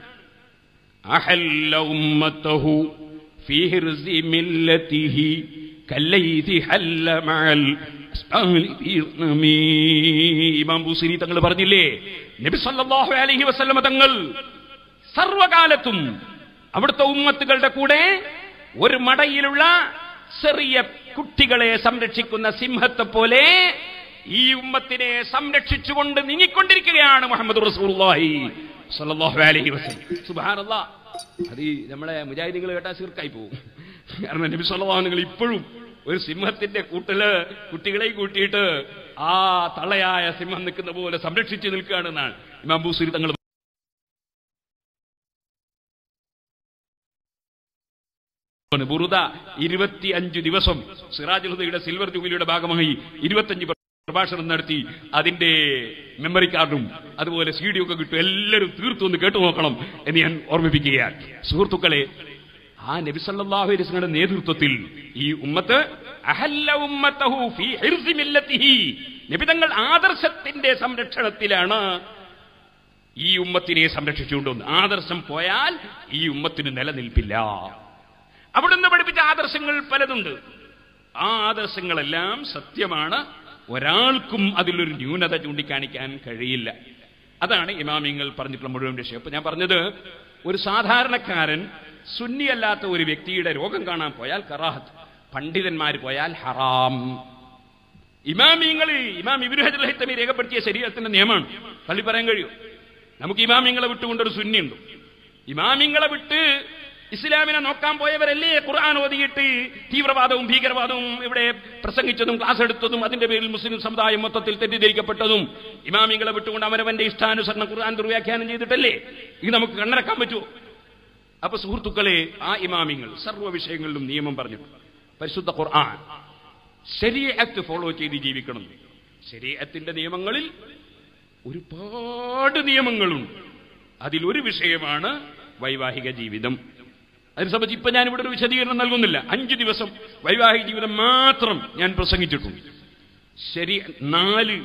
അഹല്ല ഉമ്മത്തഹു في هرز ملته كالليث حل مع الأسبال بيرنمي ഇമാം ബൂസിരി തങ്ങൾ പറഞ്ഞില്ലേ നബി സല്ലല്ലാഹു അലൈഹി വസല്ലമ തങ്ങൾ സർവകാലത്തും അവിടുത്തെ ഉമ്മത്തുകളുടെ കൂടെ ഒരു മടയിലുള്ള ചെറിയ കുട്ടികളെ സംരക്ഷിക്കുന്ന സിംഹത്തെ പോലെ ഈ ഉമ്മത്തിനെ സംരക്ഷിച്ചുകൊണ്ട് നീങ്ങിക്കൊണ്ടിരിക്കുകയാണ് മുഹമ്മദ് റസൂലുള്ളാഹി സല്ലല്ലാഹു അലൈഹി വസല്ലം സുബ്ഹാനല്ലാഹ് അത് ഈ നമ്മളെ മുജാഹിദീങ്ങൾ കേട്ടാൽ സീർക്കായി പോകും കാരണം നബി സല്ലല്ലാഹു നിങ്ങൾ ഇപ്പോഴും ഒരു സിംഹത്തിന്റെ കൂട്ടില് കുട്ടികളെയും കൂട്ടിയിട്ട് ആ തള്ളയായ സിംഹം നിൽക്കുന്ന പോലെ സംരക്ഷിച്ചു നിൽക്കുകയാണെന്നാണ് ഇമാം ബൂസൂരി തങ്ങൾ ബുറുദ ഇരുപത്തി അഞ്ച് ദിവസം സിറാജുൽ ഹുദയുടെ സിൽവർ ജൂബിലിയുടെ ഭാഗമായി ഇരുപത്തഞ്ച് പ്രഭാഷണം നടത്തി അതിന്റെ മെമ്മറി കാർഡും അതുപോലെ സി ഡി ഒക്കെ കിട്ടും എല്ലാവരും തീർത്തും ഒന്ന് കേട്ടു നോക്കണം എന്ന് ഞാൻ ഓർമ്മിപ്പിക്കുകയാണ് സുഹൃത്തുക്കളെ ആ നബി സല്ലല്ലാഹു അലൈഹി വസല്ലമയുടെ നേതൃത്വത്തിൽ ഈ ഉമ്മത്ത് അഹല്ല ഉമ്മത്തഹു ഫീ ഹിർസി മില്ലത്തിഹി നബി തങ്ങൾ ആദർശത്തിന്റെ സംരക്ഷണത്തിലാണ് ഈ ഉമ്മത്തിനെ സംരക്ഷിച്ചുകൊണ്ടുവന്ന് ആദർശം പോയാൽ ഈ ഉമ്മത്തിന് നിലനിൽപ്പില്ല അവിടുന്ന് പഠിപ്പിച്ച ആദർശങ്ങൾ പലതുണ്ട് ആ ആദർശങ്ങളെല്ലാം സത്യമാണ് ഒരാൾക്കും അതിലൊരു ന്യൂനത ചൂണ്ടിക്കാണിക്കാൻ കഴിയില്ല അതാണ് ഇമാമിങ്ങൾ പറഞ്ഞിട്ടുള്ള മുഴുവൻ വിഷയം അപ്പൊ ഞാൻ പറഞ്ഞത് ഒരു സാധാരണക്കാരൻ സുന്നിയല്ലാത്ത ഒരു വ്യക്തിയുടെ രോഗം കാണാൻ പോയാൽ കറാഹത്ത് പണ്ഡിതന്മാർ പോയാൽ ഹറാം ഇമാമിങ്ങൾ ഇമാം ഇബിനു ഹജർ ഹൈത്തമി രേഖപ്പെടുത്തിയ ശരീരത്തിന്റെ നിയമമാണ് പള്ളി പറയാൻ കഴിയും നമുക്ക് ഇമാമിങ്ങളെ വിട്ടുകൊണ്ടൊരു സുന്നിയുണ്ട് ഇമാമിങ്ങളെ വിട്ട് ഇസ്ലാമിനെ നോക്കാൻ പോയവരല്ലേ ഖുർആൻ ഓതിയിട്ട് തീവ്രവാദവും ഭീകരവാദവും ഇവിടെ പ്രസംഗിച്ചതും ക്ലാസ് എടുത്തതും അതിന്റെ പേരിൽ മുസ്ലിം സമുദായം മൊത്തത്തിൽ തെറ്റിദ്ധരിക്കപ്പെട്ടതും ഇമാമിങ്ങളെ വിട്ടുകൊണ്ട് അവരവന്റെ ഇഷ്ടാനുസരണം ഖുർആൻ ദുർവ്യാഖ്യാനം ചെയ്തിട്ടല്ലേ ഇത് നമുക്ക് കണ്ണടക്കാൻ പറ്റുമോ അപ്പൊ സുഹൃത്തുക്കളെ ആ ഇമാമിങ്ങൾ സർവ്വ വിഷയങ്ങളിലും നിയമം പറഞ്ഞു പരിശുദ്ധ ഖുർആൻ ശരീഅത്ത് ഫോളോ ചെയ്ത് ജീവിക്കണം ശരീഅത്തിന്റെ നിയമങ്ങളിൽ ഒരുപാട് നിയമങ്ങളുണ്ട് അതിലൊരു വിഷയമാണ് വൈവാഹിക ജീവിതം അതിനെ സംബന്ധിച്ച് ഇപ്പൊ ഞാൻ ഇവിടെ ഒരു വിശദീകരണം നൽകുന്നില്ല അഞ്ച് ദിവസം വൈവാഹിക ജീവിതം മാത്രം ഞാൻ പ്രസംഗിച്ചിട്ടുണ്ട് ശരി നാല്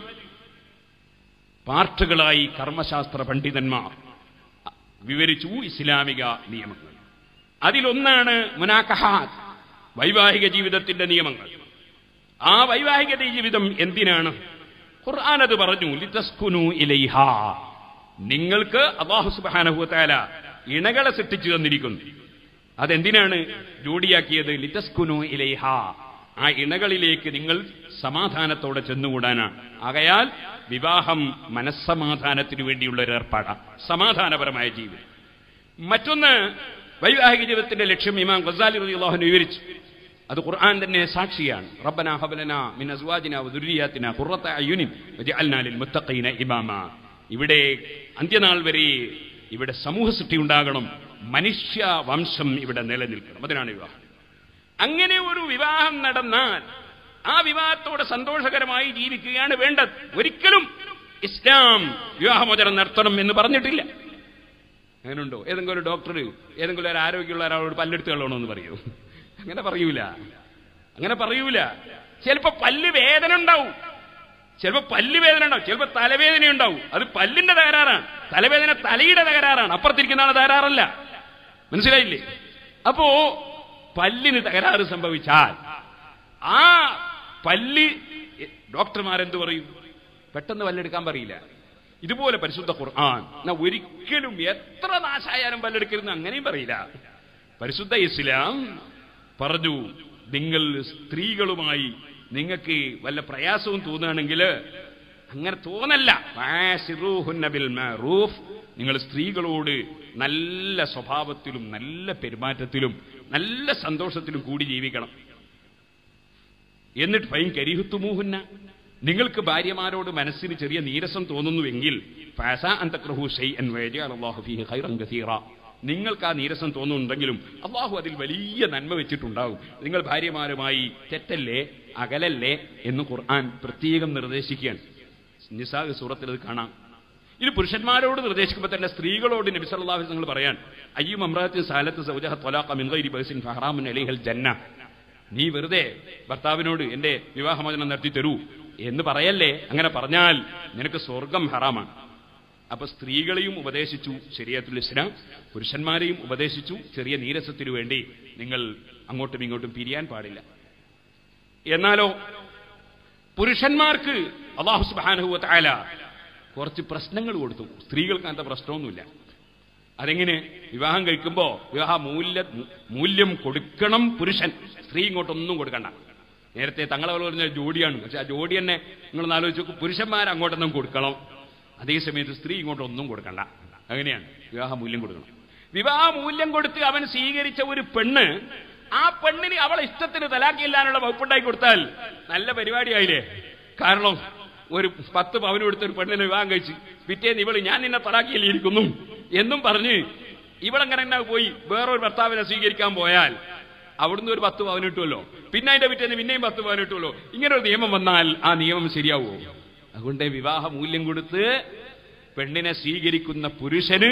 പാർട്ടുകളായി കർമ്മശാസ്ത്ര പണ്ഡിതന്മാർ വിവരിച്ചു ഇസ്ലാമിക നിയമങ്ങൾ അതിലൊന്നാണ് മുനാക്കഹാത്ത് വൈവാഹിക ജീവിതത്തിന്റെ നിയമങ്ങൾ ആ വൈവാഹിക ജീവിതം എന്തിനാണ് ഖുർആൻ അത് പറഞ്ഞു ലിതസ്കുനു ഇലൈഹ നിങ്ങൾക്ക് അള്ളാഹു സുബ്ഹാനഹു തആല ഇണകളെ സൃഷ്ടിച്ചു തന്നിരിക്കുന്നു അതെന്തിനാണ് ജോഡിയാക്കിയത് ലിതസ്കുനു ഇലൈഹ ആ ഇണകളിലേക്ക് നിങ്ങൾ സമാധാനത്തോടെ ചെന്നുകൂടാനാണ് ആകയാൽ വിവാഹം മനസ്സമാധാനത്തിനു വേണ്ടിയുള്ള ഒരു ഏർപ്പാടാണ് സമാധാനപരമായ ജീവിതം മറ്റൊന്ന് വൈവാഹിക ജീവിതത്തിന്റെ ലക്ഷ്യം ഇമാം ഗസാലി റളിയല്ലാഹു അൻഹു വിവരിച്ചു അത് ഖുർആൻ തന്നെ സാക്ഷിയാണ് റബ്ബന ഹബലന മിൻ അസ്വാജിന വദുരിയാത്തിന ഖുറത അയ്യുനിൻ വജഅൽനാ ലിൽ മുത്തഖീന ഇമാമ ഇവിടെ അന്ത്യനാൾ വരെ ഇവിടെ സമൂഹ സൃഷ്ടി ഉണ്ടാകണം മനുഷ്യ വംശം ഇവിടെ നിലനിൽക്കണം അതിനാണ് വിവാഹം അങ്ങനെ ഒരു വിവാഹം നടന്നാൽ ആ വിവാഹത്തോടെ സന്തോഷകരമായി ജീവിക്കുകയാണ് വേണ്ടത് ഒരിക്കലും ഇസ്ലാം വിവാഹമോചനം നടത്തണം എന്ന് പറഞ്ഞിട്ടില്ല അങ്ങനെയുണ്ടോ ഏതെങ്കിലും ഒരു ഡോക്ടർ ഏതെങ്കിലും ഒരു ആരോഗ്യമുള്ള ഒരാളോട് പല്ലെടുത്ത് കളയണമെന്ന് പറയൂ അങ്ങനെ പറയൂല അങ്ങനെ പറയൂല ചിലപ്പോ പല്ല് വേദന ഉണ്ടാവും ചിലപ്പോ പല്ല് വേദന ഉണ്ടാവും ചിലപ്പോ തലവേദന ഉണ്ടാവും അത് പല്ലിന്റെ തകരാറാണ് തലവേദന തലയുടെ തകരാറാണ് അപ്പുറത്തിരിക്കുന്ന ആളെ തകരാറല്ല മനസ്സിലായില്ലേ അപ്പോ പല്ലിന് തകരാറ് സംഭവിച്ചാൽ ആ പല്ല് ഡോക്ടർമാരെന്ത് പറയും പെട്ടെന്ന് പല്ലെടുക്കാൻ പറയില്ല ഇതുപോലെ പരിശുദ്ധ ഖുർആൻ എന്നാ ഒരിക്കലും എത്ര നാശായാലും പല്ലെടുക്കരുന്ന് അങ്ങനെയും പറയില്ല പരിശുദ്ധ ഇസ്ലാം പറഞ്ഞു നിങ്ങൾ സ്ത്രീകളുമായി നിങ്ങൾക്ക് വല്ല പ്രയാസവും തോന്നുകയാണെങ്കിൽ അങ്ങനെ തോന്നല്ല ഫാസിറൂഹുന്ന ബിൽ മഅറൂഫ്. നിങ്ങൾ സ്ത്രീകളോട് നല്ല സ്വഭാവത്തിലും നല്ല പെരുമാറ്റത്തിലും നല്ല സന്തോഷത്തിലും കൂടി ജീവിക്കണം എന്നിട്ട് ഫൈൻ കരിഹുത്തുമൂഹുന്ന നിങ്ങൾക്ക് ഭാര്യമാരോട് മനസ്സിന് ചെറിയ നീരസം തോന്നുന്നുവെങ്കിൽ ഫാസ അന്തക്രഹു ഷൈഅൻ വയജഅൽ അല്ലാഹു ഫീഹി ഖൈറൻ കസീറ നിങ്ങൾക്ക് ആ നീരസം തോന്നുന്നുണ്ടെങ്കിലും അള്ളാഹു അതിൽ വലിയ നന്മ വെച്ചിട്ടുണ്ടാകും നിങ്ങൾ ഭാര്യമാരുമായി തെറ്റല്ലേ അകലല്ലേ എന്ന് ഖുർആൻ പ്രത്യേകം നിർദ്ദേശിക്കുകയാണ് നിസാ സൂറത്തിൽ അത് കാണാം ഇത് പുരുഷന്മാരോട് നിർദ്ദേശിക്കുമ്പോൾ തന്നെ സ്ത്രീകളോട് നബി സല്ലല്ലാഹു അലൈഹി വസല്ലം പറയാൻ അയ്യും അമ്രാത്തിൻ സാലത്ത് സൗജഹ ത്വലാഖ മിൻ ഗൈരി ബഅസിൻ ഫഹറാമുൻ അലൈഹൽ ജന്ന നീ വെറുതെ ഭർത്താവിനോട് എന്റെ വിവാഹമോചനം നടത്തി തരൂ എന്ന് പറയല്ലേ അങ്ങനെ പറഞ്ഞാൽ നിനക്ക് സ്വർഗം ഹറാമാണ് അപ്പൊ സ്ത്രീകളെയും ഉപദേശിച്ചു ശരിയത്തുൽ ഇസ്ലാം പുരുഷന്മാരെയും ഉപദേശിച്ചു ചെറിയ നീരസത്തിനു വേണ്ടി നിങ്ങൾ അങ്ങോട്ടും ഇങ്ങോട്ടും പിരിയാൻ പാടില്ല എന്നാലോ പുരുഷന്മാർക്ക് അള്ളാഹു സുബാനുഹു താല കുറച്ച് പ്രശ്നങ്ങൾ കൊടുത്തു സ്ത്രീകൾക്ക് അങ്ങനത്തെ പ്രശ്നമൊന്നുമില്ല അതെങ്ങനെ വിവാഹം കഴിക്കുമ്പോ വിവാഹ മൂല്യ മൂല്യം കൊടുക്കണം പുരുഷൻ സ്ത്രീ ഇങ്ങോട്ടൊന്നും കൊടുക്കണ്ട നേരത്തെ തങ്ങളെ പറഞ്ഞ ജോഡിയാണ് പക്ഷെ ആ ജോഡി തന്നെ നിങ്ങൾ ആലോചിച്ച് നോക്കൂ പുരുഷന്മാർ അങ്ങോട്ടൊന്നും കൊടുക്കണം അതേസമയത്ത് സ്ത്രീ ഇങ്ങോട്ടൊന്നും കൊടുക്കണ്ട അങ്ങനെയാണ് വിവാഹ മൂല്യം കൊടുക്കണം വിവാഹ മൂല്യം കൊടുത്ത് അവൻ സ്വീകരിച്ച ഒരു പെണ്ണ് ആ പെണ്ണിന് അവളെ ഇഷ്ടത്തിന് തലാക്കില്ലാനുള്ള വകുപ്പുണ്ടാക്കി കൊടുത്താൽ നല്ല പരിപാടിയായില്ലേ കാരണം ഒരു പത്ത് പവന് കൊടുത്ത ഒരു പെണ്ണിനെ വിവാഹം കഴിച്ച് പിറ്റേന്ന് ഇവള് ഞാൻ നിന്നെ തലാക്കിയില്ലിരിക്കുന്നു എന്നും പറഞ്ഞ് ഇവളങ്ങനെ തന്നെ പോയി വേറൊരു ഭർത്താവിനെ സ്വീകരിക്കാൻ പോയാൽ അവിടുന്ന് ഒരു പത്ത് പവൻ കിട്ടുമല്ലോ പിന്നെ അതിന്റെ പിറ്റേന്ന് പിന്നെയും പത്ത് പവൻ കിട്ടുമല്ലോ ഇങ്ങനെ ഒരു നിയമം വന്നാൽ ആ നിയമം ശരിയാവുമോ അതുകൊണ്ട് വിവാഹ മൂല്യം കൊടുത്ത് പെണ്ണിനെ സ്വീകരിക്കുന്ന പുരുഷന്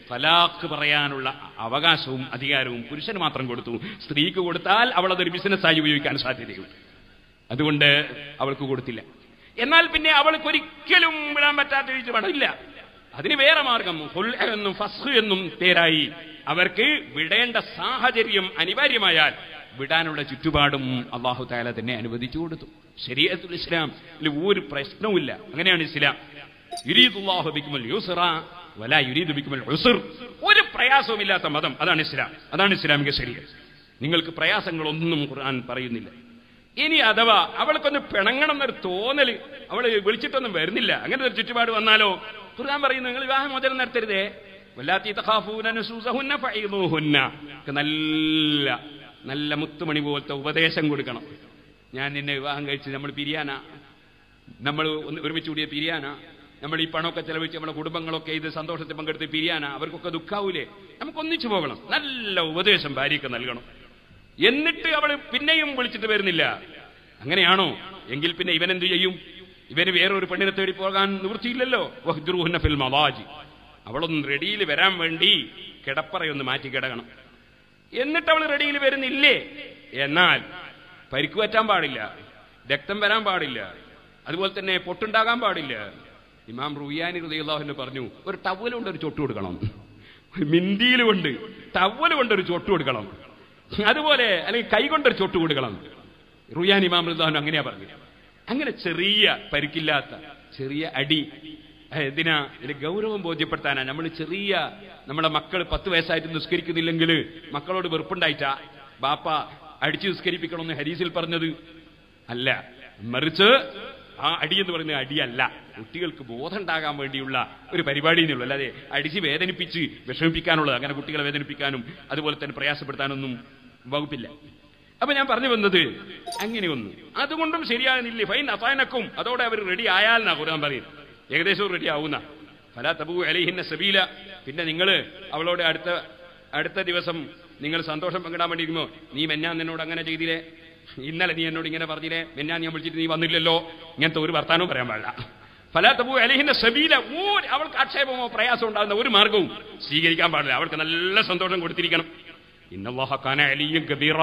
തലാഖ് പറയാനുള്ള അവകാശവും അധികാരവും പുരുഷന് മാത്രം കൊടുത്തു സ്ത്രീക്ക് കൊടുത്താൽ അവൾ അതൊരു ബിസിനസ്സായി ഉപയോഗിക്കാൻ സാധ്യതയുണ്ട് അതുകൊണ്ട് അവൾക്ക് കൊടുത്തില്ല എന്നാൽ പിന്നെ അവൾക്ക് ഒരിക്കലും വിടാൻ പറ്റാത്ത രീതിയിൽ പണമില്ല അതിന് വേറെ മാർഗം ഹുൽ എന്നും ഫസ് എന്നും പേരായി അവർക്ക് വിടേണ്ട സാഹചര്യം അനിവാര്യമായാൽ വിടാനുള്ള ചുറ്റുപാടും അള്ളാഹു താല തന്നെ അനുവദിച്ചു കൊടുത്തു ശരീരത്തുൽ ഇസ്ലാം ഒരു പ്രശ്നവുമില്ല അങ്ങനെയാണ് ഇസ്ലാം യുരീദുല്ലാഹു ബിക്കുമൽ യൂസറ വല യുരീദു ബിക്കുമൽ ഉസുർ ഒരു പ്രയാസവുമില്ലാത്ത മതം അതാണ് ഇസ്ലാം അതാണ് ഇസ്ലാമിക ശരീരം നിങ്ങൾക്ക് പ്രയാസങ്ങളൊന്നും ഖുർആൻ പറയുന്നില്ല ഇനി അഥവാ അവൾക്കൊന്ന് പിണങ്ങണം എന്നൊരു തോന്നല് അവള് വിളിച്ചിട്ടൊന്നും വരുന്നില്ല അങ്ങനെ ഒരു ചുറ്റുപാട് വന്നാലോ ഖുർആൻ പറയുന്നു നിങ്ങൾ വിവാഹം മുതൽ നടത്തരുതേ വല്ലാത്തി തഖാഫൂന നുസൂസഹുന്ന ഫഈദൂഹുന്ന ഒക്കെ നല്ല നല്ല മുത്തുമണി പോലത്തെ ഉപദേശം കൊടുക്കണം ഞാൻ നിന്നെ വിവാഹം കഴിച്ച് നമ്മൾ പിരിയാനാ നമ്മൾ ഒന്ന് ഒരുമിച്ച് കൂടിയ പിരിയാനാ നമ്മൾ ഈ പണമൊക്കെ ചെലവഴിച്ച് നമ്മുടെ കുടുംബങ്ങളൊക്കെ ഇത് സന്തോഷത്തിൽ പങ്കെടുത്ത് പിരിയാനാ അവർക്കൊക്കെ ദുഃഖാവൂലേ നമുക്ക് ഒന്നിച്ചു പോകണം നല്ല ഉപദേശം ഭാര്യയ്ക്ക് നൽകണം എന്നിട്ട് അവൾ പിന്നെയും വിളിച്ചിട്ട് വരുന്നില്ല അങ്ങനെയാണോ എങ്കിൽ പിന്നെ ഇവൻ എന്ത് ചെയ്യും ഇവന് വേറൊരു പെണ്ണിനെ തേടി പോകാൻ നിവൃത്തിയില്ലല്ലോ വഹ്ദുറുഹുന്ന ഫിൽ മവാജി അവളൊന്ന് റെഡിയിൽ വരാൻ വേണ്ടി കിടപ്പറയൊന്ന് മാറ്റി കിടക്കണം എന്നിട്ട് അവൾ റെഡിയിൽ വരുന്നില്ലേ എന്നാൽ പരിക്ക് പറ്റാൻ പാടില്ല രക്തം വരാൻ പാടില്ല അതുപോലെ തന്നെ പൊട്ടുണ്ടാകാൻ പാടില്ല ഇമാം റുയാനി ഹൃദയുള്ളാഹുവിന് പറഞ്ഞു ഒരു ടവൽ കൊണ്ട് ഒരു ചൊട്ട് കൊടുക്കണം മിന്തിയിൽ കൊണ്ട് ടവൽ കൊണ്ട് ഒരു ചൊട്ട് കൊടുക്കണം അതുപോലെ അല്ലെങ്കിൽ കൈ കൊണ്ടൊരു ചൊട്ട് കൊടുക്കണം റുയാൻ ഇമാം ഹൃദാഹു അങ്ങനെയാ പറഞ്ഞു അങ്ങനെ ചെറിയ പരിക്കില്ലാത്ത ചെറിയ അടി എന്തിനാ ഇതിന് ഗൗരവം ബോധ്യപ്പെടുത്താനാ നമ്മൾ ചെറിയ നമ്മുടെ മക്കൾ പത്ത് വയസ്സായിട്ട് നിസ്കരിക്കുന്നില്ലെങ്കിൽ മക്കളോട് വെറുപ്പുണ്ടായിട്ടാ ബാപ്പ അടിച്ചു നിസ്കരിപ്പിക്കണമെന്ന് ഹരീസിൽ പറഞ്ഞത് അല്ല മറിച്ച് ആ അടി എന്ന് പറയുന്നത് അടിയല്ല കുട്ടികൾക്ക് ബോധം ഉണ്ടാകാൻ വേണ്ടിയുള്ള ഒരു പരിപാടി എന്നുള്ളൂ അല്ലാതെ അടിച്ച് വേദനിപ്പിച്ച് വിഷമിപ്പിക്കാനുള്ളത് അങ്ങനെ കുട്ടികളെ വേദനിപ്പിക്കാനും അതുപോലെ തന്നെ പ്രയാസപ്പെടുത്താനൊന്നും വകുപ്പില്ല അപ്പൊ ഞാൻ പറഞ്ഞു വന്നത് അങ്ങനെയൊന്നും അതുകൊണ്ടും ശരിയാകുന്നില്ലേ ഫൈൻ അസാനക്കും അതോടെ അവർ റെഡി ആയാൽ എന്നാ ഖുർആൻ പറയും ഏകദേശം റെഡി ആവുന്ന ഫലാ തബു അലൈഹിന്ന സബീല പിന്നെ നിങ്ങൾ അവളോട് അടുത്ത അടുത്ത ദിവസം നിങ്ങൾ സന്തോഷം പങ്കിടാൻ വേണ്ടിയിരിക്കുമോ നീ മെന്നാൻ നിന്നോട് അങ്ങനെ ചെയ്തില്ലേ ഇന്നലെ നീ എന്നോട് ഇങ്ങനെ പറഞ്ഞില്ലേ മെന്നാൻ ഞാൻ വിളിച്ചിട്ട് നീ വന്നില്ലല്ലോ ഇങ്ങനത്തെ ഒരു വർത്താനവും പറയാൻ പാടില്ല ഫലാത്തബു അലഹിന്റെ സബീല ഒരു അവൾക്ക് ആക്ഷേപമോ പ്രയാസമോ ഉണ്ടാകുന്ന ഒരു മാർഗവും സ്വീകരിക്കാൻ പാടില്ല അവൾക്ക് നല്ല സന്തോഷം കൊടുത്തിരിക്കണം ഇന്നല്ലാഹക്കാന അലിയും കബീറ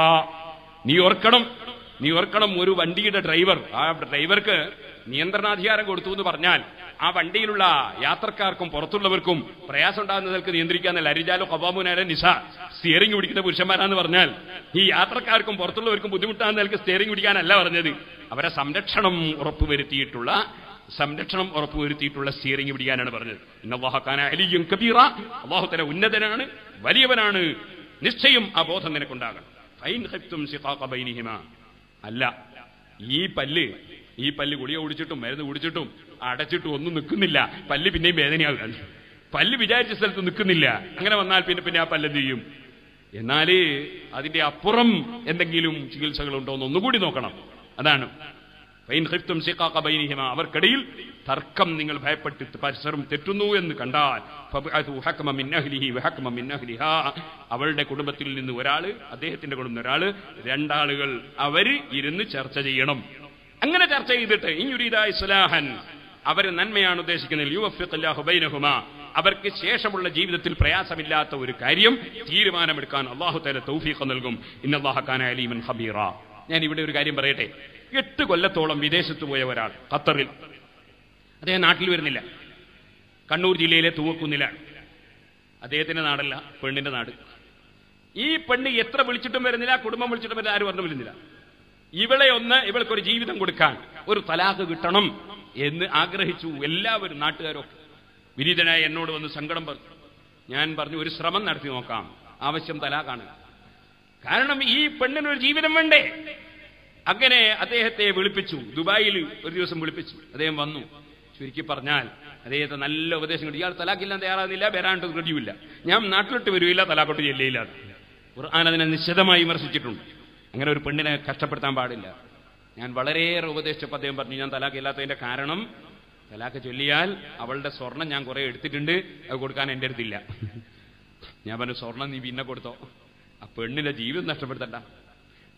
നീ ഓർക്കണം നീ ഓർക്കണം ഒരു വണ്ടിയുടെ ഡ്രൈവർ ആ ഡ്രൈവർക്ക് നിയന്ത്രണാധികാരം കൊടുത്തു എന്ന് പറഞ്ഞാൽ ആ വണ്ടിയിലുള്ള യാത്രക്കാർക്കും പുറത്തുള്ളവർക്കും പ്രയാസം ഉണ്ടാകുന്നതിൽക്ക് നിയന്ത്രിക്കാൻ അരിജാലോ കബാമുനാര നിസ സ്റ്റിയറിംഗ് പിടിക്കുന്ന പുരുഷന്മാരാന്ന് പറഞ്ഞാൽ ഈ യാത്രക്കാർക്കും പുറത്തുള്ളവർക്കും ബുദ്ധിമുട്ടാകുന്നതിൽക്ക് സ്റ്റിയറിംഗ് പിടിക്കാനല്ല പറഞ്ഞത് അവരെ സംരക്ഷണം ഉറപ്പുവരുത്തിയിട്ടുള്ള സംരക്ഷണം ഉറപ്പുവരുത്തിയിട്ടുള്ള സ്റ്റിയറിംഗ് പിടിക്കാനാണ് പറഞ്ഞത് ഇന്നവാഹക്കാന അലിയും കബീറ അള്ളാഹുത്തല ഉന്നതനാണ് വലിയവനാണ് നിശ്ചയം ആ ബോധം നിനക്കുണ്ടാകണം ഫൈൻ ഖിഫ്തും ശിഖാഖ ബൈനിഹിമ അല്ല ഈ പല്ല് ഈ പല്ല് ഗുളിക കുടിച്ചിട്ടും മരുന്ന് കുടിച്ചിട്ടും അടച്ചിട്ടും ഒന്നും നിൽക്കുന്നില്ല പല്ല് പിന്നെയും വേദനയാകുകയാണ് പല്ല് വിചാരിച്ച സ്ഥലത്ത് നിൽക്കുന്നില്ല അങ്ങനെ വന്നാൽ പിന്നെ പിന്നെ ആ പല്ല് എന്ത് ചെയ്യും എന്നാല് അതിന്റെ അപ്പുറം എന്തെങ്കിലും ചികിത്സകളുണ്ടോ എന്ന് ഒന്നുകൂടി നോക്കണം അതാണ് ഫൈൻ ഖിഫ്തും ശിഖാഖ ബൈനിഹിമ അവർക്കിടയിൽ തർക്കം നിങ്ങൾ ഭയപ്പെട്ട് പരസ്പരം തെറ്റുന്നു എന്ന് കണ്ടാൽ ഫബ്അഥു ഹക്മ മിൻ അഹ്ലിഹി വഹക്മ മിൻ അഹ്ലിഹാ അവളുടെ കുടുംബത്തിൽ നിന്ന് ഒരാള് അദ്ദേഹത്തിന്റെ കുടുംബം ഒരാള് രണ്ടാളുകൾ അവര് ഇരുന്ന് ചർച്ച ചെയ്യണം അങ്ങനെ ചർച്ച ചെയ്തിട്ട് ഇഞ്ഞുരീദ ഇസ്ലാഹൻ അവര് നന്മയാണ് ഉദ്ദേശിക്കുന്നത് യുവഫിഖല്ലാഹു ബൈനഹുമ അവർക്ക് ശേഷമുള്ള ജീവിതത്തിൽ പ്രയാസമില്ലാത്ത ഒരു കാര്യം തീരുമാനമെടുക്കാൻ അള്ളാഹു തല തൗഫീഖ് നൽകും ഇന്നല്ലാഹക്കാന അലീമൻ ഹബീറ ഞാൻ ഇവിടെ ഒരു കാര്യം പറയട്ടെ എട്ട് കൊല്ലത്തോളം വിദേശത്ത് പോയ ഒരാൾ ഖത്തറിൽ അദ്ദേഹം നാട്ടിൽ വരുന്നില്ല കണ്ണൂർ ജില്ലയിലെ തൂവക്കുന്നിലാണ് അദ്ദേഹത്തിന്റെ നാടല്ല പെണ്ണിന്റെ നാട് ഈ പെണ്ണ് എത്ര വിളിച്ചിട്ടും വരുന്നില്ല കുടുംബം വിളിച്ചിട്ടും വരുന്നില്ല ആരും പറഞ്ഞു വരുന്നില്ല ഇവളെ ഒന്ന് ഇവൾക്കൊരു ജീവിതം കൊടുക്കാൻ ഒരു തലാഖ് കിട്ടണം എന്ന് ആഗ്രഹിച്ചു എല്ലാവരും നാട്ടുകാരൊക്കെ വിനീതനായ എന്നോട് വന്ന് സങ്കടം പറഞ്ഞു ഞാൻ പറഞ്ഞു ഒരു ശ്രമം നടത്തി നോക്കാം ആവശ്യം തലാഖാണ് കാരണം ഈ പെണ്ണിനൊരു ജീവിതം വേണ്ടേ അങ്ങനെ അദ്ദേഹത്തെ വിളിപ്പിച്ചു ദുബായിൽ ഒരു ദിവസം വിളിപ്പിച്ചു അദ്ദേഹം വന്നു ചുരുക്കി പറഞ്ഞാൽ അദ്ദേഹത്തെ നല്ല ഉപദേശം കിട്ടി ഇയാൾ തലാക്കില്ലാൻ തയ്യാറാകുന്നില്ല വരാണ്ട് റെഡിയുമില്ല ഞാൻ നാട്ടിലോട്ട് വരുവില്ല തലാക്കോട്ട് ചെല്ലയില്ല ഖുർആൻ അതിനെ നിശ്ചിതമായി വിമർശിച്ചിട്ടുണ്ട് അങ്ങനെ ഒരു പെണ്ണിനെ കഷ്ടപ്പെടുത്താൻ പാടില്ല ഞാൻ വളരെയേറെ ഉപദേശിച്ചപ്പോൾ അദ്ദേഹം പറഞ്ഞു ഞാൻ തലാക്ക് ഇല്ലാത്തതിന്റെ കാരണം തലാക്ക് ചൊല്ലിയാൽ അവളുടെ സ്വർണം ഞാൻ കുറെ എടുത്തിട്ടുണ്ട് അത് കൊടുക്കാൻ എൻ്റെ അടുത്തില്ല ഞാൻ പറഞ്ഞു സ്വർണം നീ പിന്നെ കൊടുത്തോ ആ പെണ്ണിന്റെ ജീവിതം നഷ്ടപ്പെടുത്തണ്ട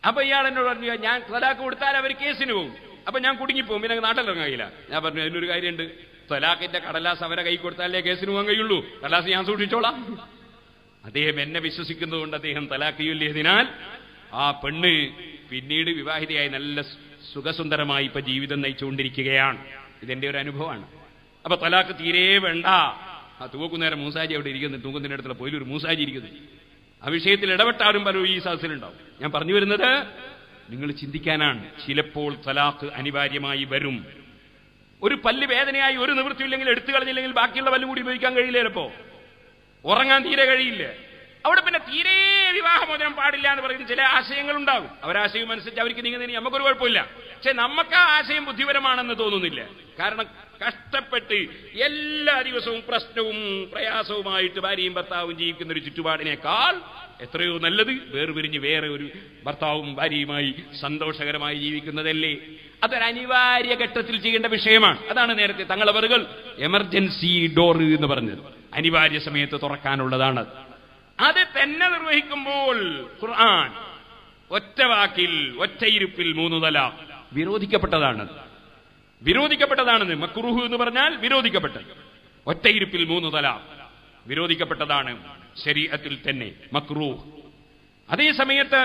അപ്പൊ ഇയാൾ എന്നോട് പറഞ്ഞു ഞാൻ തലാക്ക് കൊടുത്താൽ അവർ കേസിന് പോകും അപ്പൊ ഞാൻ കുടുങ്ങിപ്പോകും പിന്നെ നാട്ടിലിറങ്ങാൻ കഴിയില്ല ഞാൻ പറഞ്ഞു അതിനൊരു കാര്യമുണ്ട് തലാഖിന്റെ കടലാസ് അവരെ കൈ കൊടുത്താലേ കേസിന് പോകാൻ കഴിയുള്ളൂ കടലാസ് ഞാൻ സൂക്ഷിച്ചോളാം അദ്ദേഹം എന്നെ വിശ്വസിക്കുന്നതുകൊണ്ട് അദ്ദേഹം തലാഖ് ചൊല്ലിയതിനാൽ ആ പെണ്ണ് പിന്നീട് വിവാഹിതയായി നല്ല സു- സുഖസുന്ദരമായി ഇപ്പൊ ജീവിതം നയിച്ചുകൊണ്ടിരിക്കുകയാണ് ഇതെന്റെ ഒരു അനുഭവമാണ് അപ്പൊ തലാഖ് തീരെ വേണ്ട ആ തൂക്കുന്നേരം മൂസാജി അവിടെ ഇരിക്കുന്നു തൂക്കുന്നതിന്റെ അടുത്തുള്ള പോയി ഒരു മൂസാജി ഇരിക്കുന്നു ആ വിഷയത്തിൽ ഇടപെട്ടാലും പലരും ഈ സദസ്സിലുണ്ടാവും ഞാൻ പറഞ്ഞു വരുന്നത് നിങ്ങൾ ചിന്തിക്കാനാണ് ചിലപ്പോൾ തലാഖ് അനിവാര്യമായി വരും ഒരു പല്ല് വേദനയായി ഒരു നിവൃത്തിയില്ലെങ്കിൽ എടുത്തു കളഞ്ഞില്ലെങ്കിൽ ബാക്കിയുള്ള പല്ല് കൂടി ഉപയോഗിക്കാൻ കഴിയില്ല ചിലപ്പോ ഉറങ്ങാൻ തീരെ കഴിയില്ല അവിടെ പിന്നെ തീരെ വിവാഹമോചനം പാടില്ല എന്ന് പറയുന്ന ചില ആശയങ്ങൾ ഉണ്ടാകും അവരാശയം അനുസരിച്ച് അവർക്ക് നീങ്ങുന്നതിന് നമുക്കൊരു കുഴപ്പമില്ല പക്ഷെ നമുക്ക് ആ ആശയം ബുദ്ധിപരമാണെന്ന് തോന്നുന്നില്ല കാരണം കഷ്ടപ്പെട്ട് എല്ലാ ദിവസവും പ്രശ്നവും പ്രയാസവുമായിട്ട് ഭാര്യയും ഭർത്താവും ജീവിക്കുന്ന ഒരു ചുറ്റുപാടിനേക്കാൾ എത്രയോ നല്ലത് വേർപിരിഞ്ഞ് വേറെ ഒരു ഭർത്താവും ഭാര്യയുമായി സന്തോഷകരമായി ജീവിക്കുന്നതല്ലേ അതൊരു അനിവാര്യ ഘട്ടത്തിൽ ചെയ്യേണ്ട വിഷയമാണ് അതാണ് നേരത്തെ തങ്ങളവറുകൾ എമർജൻസി ഡോർ എന്ന് പറഞ്ഞത് അനിവാര്യ സമയത്ത് തുറക്കാനുള്ളതാണ് അത് തന്നെ നിർവഹിക്കുമ്പോൾ ഖുർആൻ ഒറ്റ വാക്കിൽ ഒറ്റയിരുപ്പിൽ മൂന്ന് തല വിരോധിക്കപ്പെട്ടതാണ് വിരോധിക്കപ്പെട്ടതാണെന്ന് മക്രുഹു എന്ന് പറഞ്ഞാൽ വിരോധിക്കപ്പെട്ടത് ഒറ്റയിരുപ്പിൽ മൂന്ന് തല വിരോധിക്കപ്പെട്ടതാണ് ശരീരത്തിൽ തന്നെ മക്രൂഹ് അതേ സമയത്ത്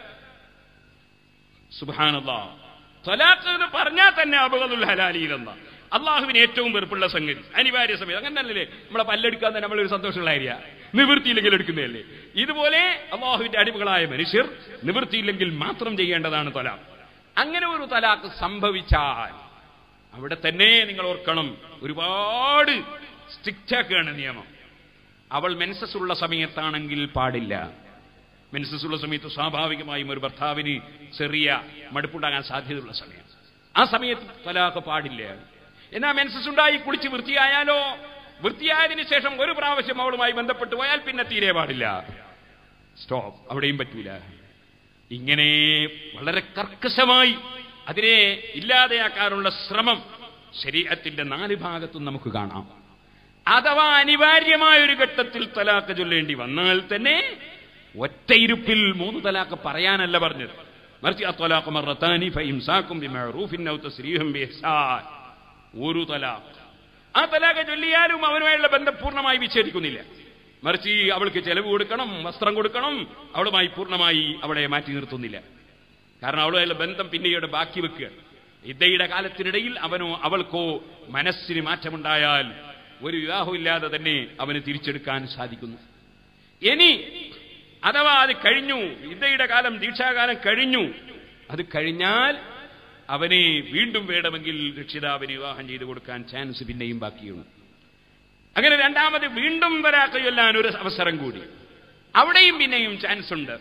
സുബാനല്ലാ തൊലാഖ് എന്ന് പറഞ്ഞാൽ തന്നെ അബുദുൽ ഹലാലിയിലെന്ന അള്ളാഹുവിന് ഏറ്റവും വെറുപ്പുള്ള സംഗതി അനിവാര്യ സമയം അങ്ങനല്ലേ നമ്മളെ പല്ലെടുക്കാൻ തന്നെ നമ്മളൊരു സന്തോഷമുള്ള കാര്യ നിവൃത്തിയില്ലെങ്കിൽ എടുക്കുന്നതല്ലേ ഇതുപോലെ അള്ളാഹുവിന്റെ അടിമകളായ മനുഷ്യർ നിവൃത്തിയില്ലെങ്കിൽ മാത്രം ചെയ്യേണ്ടതാണ് തൊലാഖ് അങ്ങനെ ഒരു തലാഖ് സംഭവിച്ചാൽ അവിടെ തന്നെ നിങ്ങൾ ഓർക്കണം ഒരുപാട് സ്ട്രിക്റ്റ് ആക്കുകയാണ് നിയമം അവൾ മെൻസസ് ഉള്ള സമയത്താണെങ്കിൽ പാടില്ല മെൻസസ് ഉള്ള സമയത്ത് സ്വാഭാവികമായും ഒരു ഭർത്താവിന് ചെറിയ മടുപ്പുണ്ടാകാൻ സാധ്യതയുള്ള സമയം ആ സമയത്ത് തലാഖ് പാടില്ല എന്നാ മെൻസസ് ഉണ്ടായി കുളിച്ച് വൃത്തിയായാലോ വൃത്തിയായതിനു ശേഷം ഒരു പ്രാവശ്യം അവളുമായി ബന്ധപ്പെട്ട് പോയാൽ പിന്നെ തീരെ പാടില്ല സ്റ്റോപ്പ് അവിടെയും പറ്റൂല ഇങ്ങനെ വളരെ കർക്കശമായി അതിനെ ഇല്ലാതെയാക്കാനുള്ള ശ്രമം ശരീരത്തിന്റെ നാല് ഭാഗത്തും നമുക്ക് കാണാം അഥവാ അനിവാര്യമായ ഒരു ഘട്ടത്തിൽ തലാക്ക് ചൊല്ലേണ്ടി വന്നാൽ തന്നെ ഒറ്റയിരുപ്പിൽ മൂന്ന് തലാക്ക് പറയാനല്ല പറഞ്ഞത് മറിച്ച് ആ തലാഖ് മറത്താനി ഫഇംസാക്കും ബിമഅറൂഫിൻ ഔ തസ്രീഹും ബിഇഹ്സാൻ ഒരു തലാഖ് ആ തലാഖ് ചൊല്ലിയാലും അവനുമായുള്ള ബന്ധം പൂർണ്ണമായി വിച്ഛേദിക്കുന്നില്ല മറിച്ച് അവൾക്ക് ചെലവ് കൊടുക്കണം വസ്ത്രം കൊടുക്കണം അവളുമായി പൂർണ്ണമായി അവളെ മാറ്റി നിർത്തുന്നില്ല കാരണം അവളുമായുള്ള ബന്ധം പിന്നീട് ബാക്കി വെക്കുക ഇദ്ദയുടെ കാലത്തിനിടയിൽ അവനോ അവൾക്കോ മനസ്സിന് മാറ്റമുണ്ടായാൽ ഒരു വിവാഹമില്ലാതെ തന്നെ അവന് തിരിച്ചെടുക്കാൻ സാധിക്കുന്നു ഇനി അഥവാ അത് കഴിഞ്ഞു ഇദ്ദയുടെ കാലം ദീക്ഷാകാലം കഴിഞ്ഞു അത് കഴിഞ്ഞാൽ അവനെ വീണ്ടും വേണമെങ്കിൽ രക്ഷിതാവിന് വിവാഹം ചെയ്തു കൊടുക്കാൻ ചാൻസ് പിന്നെയും ബാക്കിയുണ്ട് അങ്ങനെ രണ്ടാമത് വീണ്ടും വരാക്ക ചൊല്ലാൻ ഒരു അവസരം കൂടി അവിടെയും പിന്നെയും ചാൻസ് ഉണ്ട്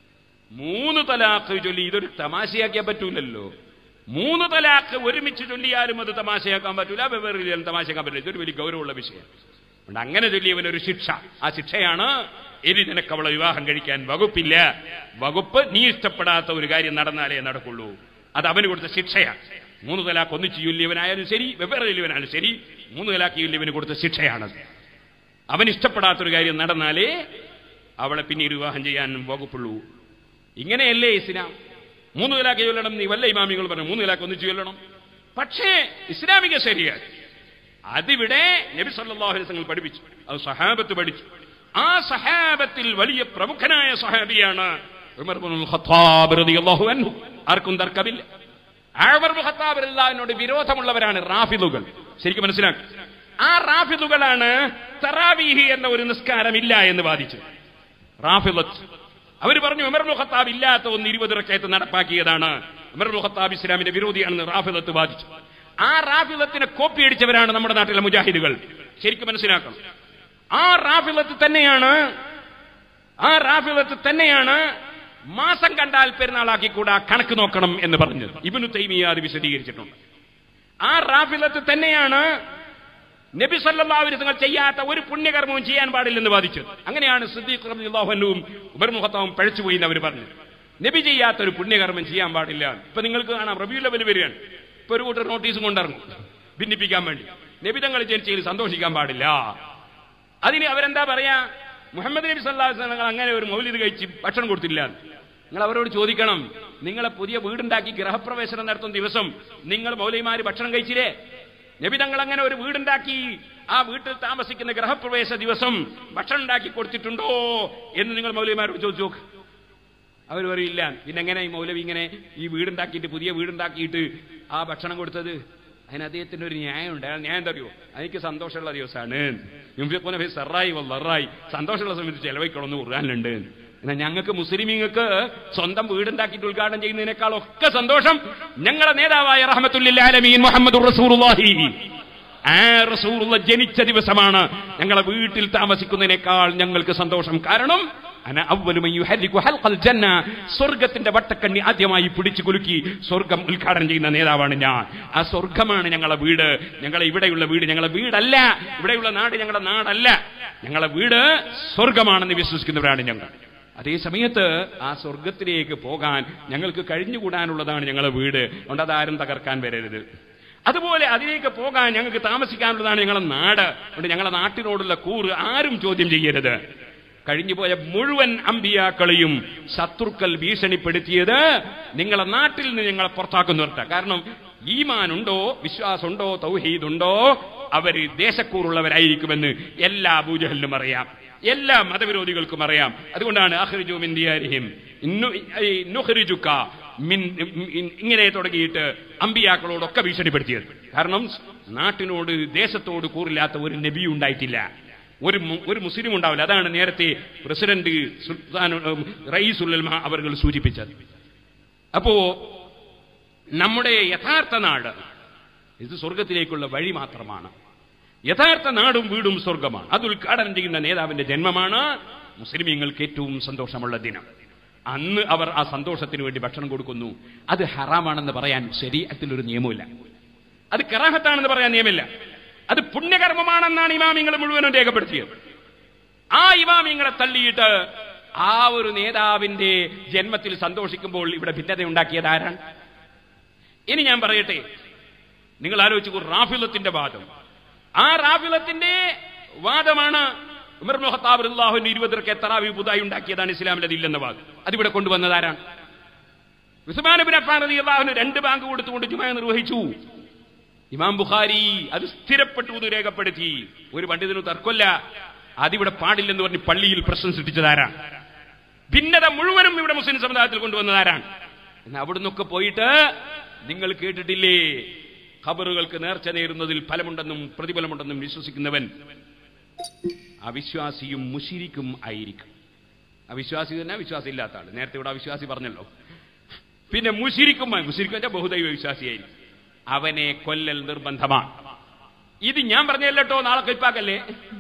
മൂന്ന് തലാഖ് ചൊല്ലി ഇതൊരു തമാശയാക്കിയാൻ പറ്റൂലല്ലോ മൂന്ന് തലാഖ് ഒരുമിച്ച് ചൊല്ലിയാലും അത് തമാശയാക്കാൻ പറ്റൂല വെവ്വേറെ തമാശയാക്കാൻ പറ്റില്ല ഇതൊരു വലിയ ഗൗരവമുള്ള വിഷയം അതുകൊണ്ട് അങ്ങനെ ചൊല്ലിയവനൊരു ശിക്ഷ ആ ശിക്ഷയാണ് ഇനി നിനക്ക് അവളെ വിവാഹം കഴിക്കാൻ വകുപ്പില്ല വകുപ്പ് നീ ഇഷ്ടപ്പെടാത്ത ഒരു കാര്യം നടന്നാലേ നടക്കുള്ളൂ അത് അവന് കൊടുത്ത ശിക്ഷയാണ് മൂന്ന് തലാഖ് ഒന്നിച്ച് ചൊല്ലിയവനായാലും ശരി വെവ്വേറെ ചൊല്ലിയവനായാലും ശരി മൂന്ന് തലാഖ് ചൊല്ലിയവന് കൊടുത്ത ശിക്ഷയാണത് അവൻ ഇഷ്ടപ്പെടാത്തൊരു കാര്യം നടന്നാലേ അവളെ പിന്നീട് വിവാഹം ചെയ്യാൻ വകുപ്പുള്ളൂ ഇങ്ങനെയല്ലേ ഇസ്ലാം മൂന്ന് തലാഖ് ചൊല്ലണം നീ വല്ല ഇമാമികൾ പറഞ്ഞു മൂന്ന് തലാഖ് ഒന്നിച്ച് ചൊല്ലണം പക്ഷേ ഇസ്ലാമിക ശരിയാണ് അതിവിടെ നബി സല്ലല്ലാഹു അലൈഹി വസല്ലം പഠിപ്പിച്ചു അത് സഹാബത്ത് പഠിച്ചു ആ സഹാബത്തിൽ വലിയ പ്രമുഖനായ സഹാബിയാണ് ഉമർ ഇബ്നുൽ ഖത്താബ് റളിയല്ലാഹു അൻഹു ആർക്കും തർക്കമില്ല ആ ഉമർ ഇബ്നുൽ ഖത്താബ് റളിയല്ലാഹുവിനോട് വിരോധമുള്ളവരാണ് റാഫിദുകൾ ശരിക്കും മനസ്സിലാക്കുക ആ റാഫിദുകളാണ് തറാവീഹി എന്ന ഒരു നിസ്കാരമില്ല എന്ന് വാദിച്ചത് റാഫിദത്ത് അവർ പറഞ്ഞു ഉമർ ഇബ്നുൽ ഖത്താബ് ഇല്ലാത്ത ഒന്ന് ഇരുപത് റക്കയത്ത് നടപ്പാക്കിയതാണ് ഉമർ ഇബ്നുൽ ഖത്താബ് ഇസ്ലാമിന്റെ വിരോധിയാണെന്ന് റാഫിദത്ത് വാദിച്ചു ആ റാഫിദത്തിനെ കോപ്പി അടിച്ചവരാണ് നമ്മുടെ നാട്ടിലെ മുജാഹിദുകൾ ശരിക്കും മനസ്സിലാക്കണം ആ റാഫിദത്ത് തന്നെയാണ് ആ റാഫിദത്ത് തന്നെയാണ് മാസം കണ്ടാൽ പെരുന്നാളാക്കി കൂടാ കണക്ക് നോക്കണം എന്ന് പറഞ്ഞത് ഇബനു തൈമിയ അത് വിശദീകരിച്ചിട്ടുണ്ട് ആ റാഫിദത്ത് തന്നെയാണ് നബി സല്ലല്ലാഹു അലൈഹി വസല്ലം ചെയ്യാത്ത ഒരു പുണ്യകർമ്മവും ചെയ്യാൻ പാടില്ലെന്ന് വാദിച്ചത് അങ്ങനെയാണ് സിദ്ദീഖ് റളിയല്ലാഹു അൻഹുവും ഉമർ മുഖത്താവും പഴച്ചുപോയി എന്ന് അവർ പറഞ്ഞു നബി ചെയ്യാത്ത ഒരു പുണ്യകർമ്മം ചെയ്യാൻ പാടില്ല ഇപ്പൊ നിങ്ങൾക്ക് കാണാം റബിയുൽ അവൽ വരികയാണ് ഇപ്പൊ ഒരു കൂട്ടർ നോട്ടീസും കൊണ്ടിറങ്ങും ഭിന്നിപ്പിക്കാൻ വേണ്ടി നബി തങ്ങൾ ജനിച്ചതിൽ സന്തോഷിക്കാൻ പാടില്ല അതിന് അവരെന്താ പറയാ മുഹമ്മദ് നബി സല്ലല്ലാഹു അലൈഹി വസല്ലം അങ്ങനെ ഒരു മൗലിദ് കഴിച്ച് ഭക്ഷണം കൊടുത്തില്ല നിങ്ങൾ അവരോട് ചോദിക്കണം നിങ്ങളെ പുതിയ വീടുണ്ടാക്കി ഗൃഹപ്രവേശനം നടത്തുന്ന ദിവസം നിങ്ങൾ മൗലൈമാര് ഭക്ഷണം കഴിച്ചില്ലേ നബി തങ്ങൾ അങ്ങനെ ഒരു വീടുണ്ടാക്കി ആ വീട്ടിൽ താമസിക്കുന്ന ഗൃഹപ്രവേശ ദിവസം ഭക്ഷണം ഉണ്ടാക്കി കൊടുത്തിട്ടുണ്ടോ എന്ന് നിങ്ങൾ മൗലവിമാരോട് ചോദിച്ചു നോക്ക് അവർ പറയില്ല പിന്നെ എങ്ങനെ ഈ മൗലവി ഇങ്ങനെ ഈ വീടുണ്ടാക്കിയിട്ട് പുതിയ വീടുണ്ടാക്കിയിട്ട് ആ ഭക്ഷണം കൊടുത്തത് അതിന് അദ്ദേഹത്തിന് ഒരു ന്യായമുണ്ട് ആ ന്യായം എന്താ അറിയോ എനിക്ക് സന്തോഷമുള്ള ദിവസമാണ് യുംഫിഖുന സെറായി വല്ലറായി സന്തോഷമുള്ള സമയത്ത് ചെലവഴിക്കണമെന്ന് ഖുർആാനുണ്ട് എന്നാൽ ഞങ്ങൾക്ക് മുസ്ലിമീങ്ങൾക്ക് സ്വന്തം വീടുണ്ടാക്കിയിട്ട് ഉദ്ഘാടനം ചെയ്യുന്നതിനേക്കാളൊക്കെ സന്തോഷം ഞങ്ങളുടെ നേതാവായ റഹമത്തുല്ലാലമീൻ മുഹമ്മദ് റസൂറുല്ലാഹി ആ റസൂറുള്ള ജനിച്ച ദിവസമാണ് ഞങ്ങളെ വീട്ടിൽ താമസിക്കുന്നതിനേക്കാൾ ഞങ്ങൾക്ക് സന്തോഷം കാരണം അന അവ്വലുമൻ യുഹരികു ഹൽഖൽ ജന്ന സ്വർഗത്തിന്റെ വട്ടക്കണ്ണി ആദ്യമായി പിടിച്ചു കുലുക്കി സ്വർഗം ഉദ്ഘാടനം ചെയ്യുന്ന നേതാവാണ് ഞാൻ ആ സ്വർഗമാണ് ഞങ്ങളെ വീട് ഞങ്ങളെ ഇവിടെയുള്ള വീട് ഞങ്ങളെ വീടല്ല ഇവിടെയുള്ള നാട് ഞങ്ങളുടെ നാടല്ല ഞങ്ങളെ വീട് സ്വർഗമാണെന്ന് വിശ്വസിക്കുന്നവരാണ് ഞങ്ങൾ അതേ സമയത്ത് ആ സ്വർഗത്തിലേക്ക് പോകാൻ ഞങ്ങൾക്ക് കഴിഞ്ഞുകൂടാനുള്ളതാണ് ഞങ്ങളെ വീട് അതുകൊണ്ട് അതാരും തകർക്കാൻ വരരുത് അതുപോലെ അതിലേക്ക് പോകാൻ ഞങ്ങൾക്ക് താമസിക്കാനുള്ളതാണ് ഞങ്ങളുടെ നാട് അതുകൊണ്ട് ഞങ്ങളുടെ നാട്ടിനോടുള്ള കൂറ് ആരും ചോദ്യം ചെയ്യരുത് കഴിഞ്ഞുപോയ മുഴുവൻ അമ്പിയാക്കളെയും ശത്രുക്കൾ ഭീഷണിപ്പെടുത്തിയത് നിങ്ങളെ നാട്ടിൽ നിന്ന് ഞങ്ങളെ പുറത്താക്കുന്നവർത്ത കാരണം ഈമാനുണ്ടോ വിശ്വാസമുണ്ടോ തൗഹീദുണ്ടോ അവര് ദേശക്കൂറുള്ളവരായിരിക്കുമെന്ന് എല്ലാ അബൂജഹലിനും അറിയാം എല്ലാ മതവിരോധികൾക്കും അറിയാം അതുകൊണ്ടാണ് അഹ്റിജു മിൻ ദിയാരിഹിം ഇന്നു- ഈ നുഹ്റിജുക മിൻ ഇൻ- ഇങ്ങനെ തുടങ്ങിയിട്ട് അമ്പിയാക്കളോടൊക്കെ ഭീഷണിപ്പെടുത്തിയത് കാരണം നാട്ടിനോട് ദേശത്തോട് കൂറില്ലാത്ത ഒരു നബി ഉണ്ടായിട്ടില്ല ഒരു മു- ഒരു മുസ്ലിം ഉണ്ടാവില്ല അതാണ് നേരത്തെ പ്രസിഡന്റ് സുൽത്താൻ റയീസുൽ അവർ സൂചിപ്പിച്ചത് അപ്പോ നമ്മുടെ യഥാർത്ഥ നാട് ഇത് സ്വർഗത്തിലേക്കുള്ള വഴി മാത്രമാണ് യഥാർത്ഥ നാടും വീടും സ്വർഗമാണ് അത് ഉദ്ഘാടനം ചെയ്യുന്ന നേതാവിന്റെ ജന്മമാണ് മുസ്ലിമീങ്ങൾക്ക് ഏറ്റവും സന്തോഷമുള്ള ദിനം അന്ന് അവർ ആ സന്തോഷത്തിന് വേണ്ടി ഭക്ഷണം കൊടുക്കുന്നു അത് ഹറാമാണെന്ന് പറയാൻ ശരീരത്തിലൊരു നിയമമില്ല അത് കറാഹത്താണെന്ന് പറയാൻ നിയമമില്ല അത് പുണ്യകർമ്മമാണെന്നാണ് ഇമാമിങ്ങൾ മുഴുവനും രേഖപ്പെടുത്തിയത് ആ ഇമാമിങ്ങളെ തള്ളിയിട്ട് ആ ഒരു നേതാവിന്റെ ജന്മത്തിൽ സന്തോഷിക്കുമ്പോൾ ഇവിടെ ഭിന്നത ഉണ്ടാക്കിയത് ആരാണ് ഇനി ഞാൻ പറയട്ടെ നിങ്ങൾ ആലോചിച്ചു റാഫിലത്തിന്റെ വാദം ആ റാഫിലത്തിന്റെ വാദമാണ് ഉമർ മുഹത്താബ് അള്ളാഹുവിന് ഇരുപതർക്ക് തറാവി പുതുതായി ഉണ്ടാക്കിയതാണ് ഇസ്ലാമിൽ അതില്ലെന്ന വാദം അതിവിടെ കൊണ്ടുവന്നത് ആരാണ് ഉസ്മാനുബിൻ അഫാൻ റതി അള്ളാഹുന് രണ്ട് ബാങ്ക് കൊടുത്തുകൊണ്ട് ജുമ നിർവഹിച്ചു ഇമാം ബുഖാരി അത് സ്ഥിരപ്പെട്ടു എന്ന് രേഖപ്പെടുത്തി ഒരു പണ്ഡിതന് തർക്കമില്ല അതിവിടെ പാടില്ലെന്ന് പറഞ്ഞ് പള്ളിയിൽ പ്രശ്നം സൃഷ്ടിച്ചതാരാണ് ഭിന്നത മുഴുവനും ഇവിടെ മുസ്ലിം സമുദായത്തിൽ കൊണ്ടുവന്നതാരാണ് എന്ന് അവിടുന്നൊക്കെ പോയിട്ട് നിങ്ങൾ കേട്ടിട്ടില്ലേ ഖബറുകൾക്ക് നേർച്ച നേരുന്നതിൽ ഫലമുണ്ടെന്നും പ്രതിഫലമുണ്ടെന്നും വിശ്വസിക്കുന്നവൻ അവിശ്വാസിയും മുഷിരിക്കും ആയിരിക്കും അവിശ്വാസി തന്നെ വിശ്വാസം ഇല്ലാത്ത ആള് നേരത്തെ ഇവിടെ അവിശ്വാസി പറഞ്ഞല്ലോ പിന്നെ മുഷിരിക്കും മുഷിരിക്കും വെച്ചാൽ ബഹുദൈവ വിശ്വാസിയായിരിക്കും അവനെ കൊല്ലൽ നിർബന്ധമാണ് ഇത് ഞാൻ പറഞ്ഞല്ലോ നാളെ കൈപ്പാക്കല്ലേ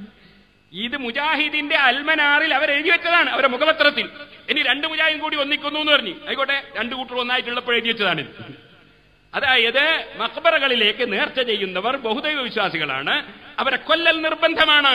ഇത് മുജാഹിദിന്റെ അൽമനാറിൽ അവർ എഴുതി വെച്ചതാണ് അവരുടെ മുഖപത്രത്തിൽ ഇനി രണ്ട് മുജാഹിദും കൂടി ഒന്നിക്കുന്നു എന്ന് പറഞ്ഞു ആയിക്കോട്ടെ രണ്ട് കൂട്ടർ ഒന്നായിട്ടുള്ളപ്പോൾ എഴുതി വെച്ചതാണ് ഇത്. അതായത് മക്ബറകളിലേക്ക് നേർച്ച ചെയ്യുന്നവർ ബഹുദൈവ വിശ്വാസികളാണ് അവരെ കൊല്ലൽ നിർബന്ധമാണ്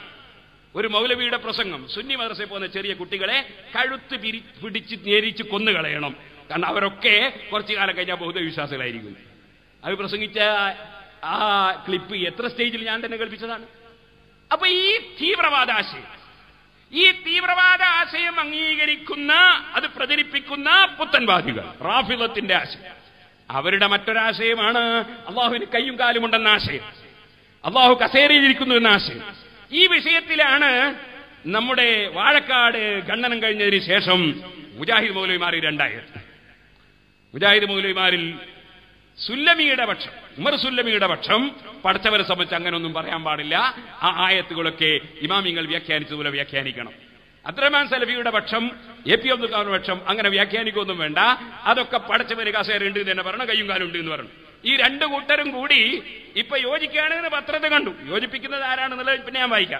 ഒരു മൗലവിയുടെ പ്രസംഗം സുന്നി മദ്രസയിൽ പോകുന്ന ചെറിയ കുട്ടികളെ കഴുത്ത് പിരി പിടിച്ച് ഞെരിച്ച് കൊന്നുകളയണം കാരണം അവരൊക്കെ കുറച്ചു കാലം കഴിഞ്ഞാൽ ബഹുദൈവ വിശ്വാസികളായിരിക്കും അത് പ്രസംഗിച്ച ആ ക്ലിപ്പ് എത്ര സ്റ്റേജിൽ ഞാൻ തന്നെ കേൾപ്പിച്ചതാണ് അപ്പൊ ഈ തീവ്രവാദ ആശയം ഈ തീവ്രവാദ ആശയം അംഗീകരിക്കുന്ന അത് പ്രചരിപ്പിക്കുന്ന പുത്തൻവാദികൾ റാഫിലത്തിന്റെ ആശയം അവരുടെ മറ്റൊരാശയമാണ് അള്ളാഹുവിന് കയ്യും കാലും ഉണ്ടെന്ന ആശയം അള്ളാഹു കസേരയിലിരിക്കുന്നു എന്ന ആശയം ഈ വിഷയത്തിലാണ് നമ്മുടെ വാഴക്കാട് ഖണ്ഡനം കഴിഞ്ഞതിന് ശേഷം മുജാഹിദ് മൗലവിമാർ രണ്ടായത് മുജാഹിദ് മൗലവിമാരിൽ സുല്ലമിയുടെ പക്ഷം ഉമർ സുല്ലമിയുടെ പക്ഷം പഠിച്ചവരെ സംബന്ധിച്ച് അങ്ങനെയൊന്നും പറയാൻ പാടില്ല ആ ആയത്തുകളൊക്കെ ഇമാമിങ്ങൾ വ്യാഖ്യാനിച്ചതുപോലെ വ്യാഖ്യാനിക്കണം അബ്ദുറഹ്മാൻ സലഫിയുടെ പക്ഷം എ പി അബ്ദുൽ ഖാന്റെ പക്ഷം അങ്ങനെ വ്യാഖ്യാനിക്കൊന്നും വേണ്ട അതൊക്കെ പഠിച്ചവര് കസേര ഉണ്ട് എന്ന് തന്നെ പറഞ്ഞു കയ്യും കാലും ഉണ്ട് എന്ന് പറഞ്ഞു ഈ രണ്ട് കൂട്ടരും കൂടി ഇപ്പൊ യോജിക്കുകയാണെന്ന് പത്രത്തിൽ കണ്ടു യോജിപ്പിക്കുന്നത് ആരാണെന്നുള്ളത് പിന്നെ ഞാൻ വായിക്കാം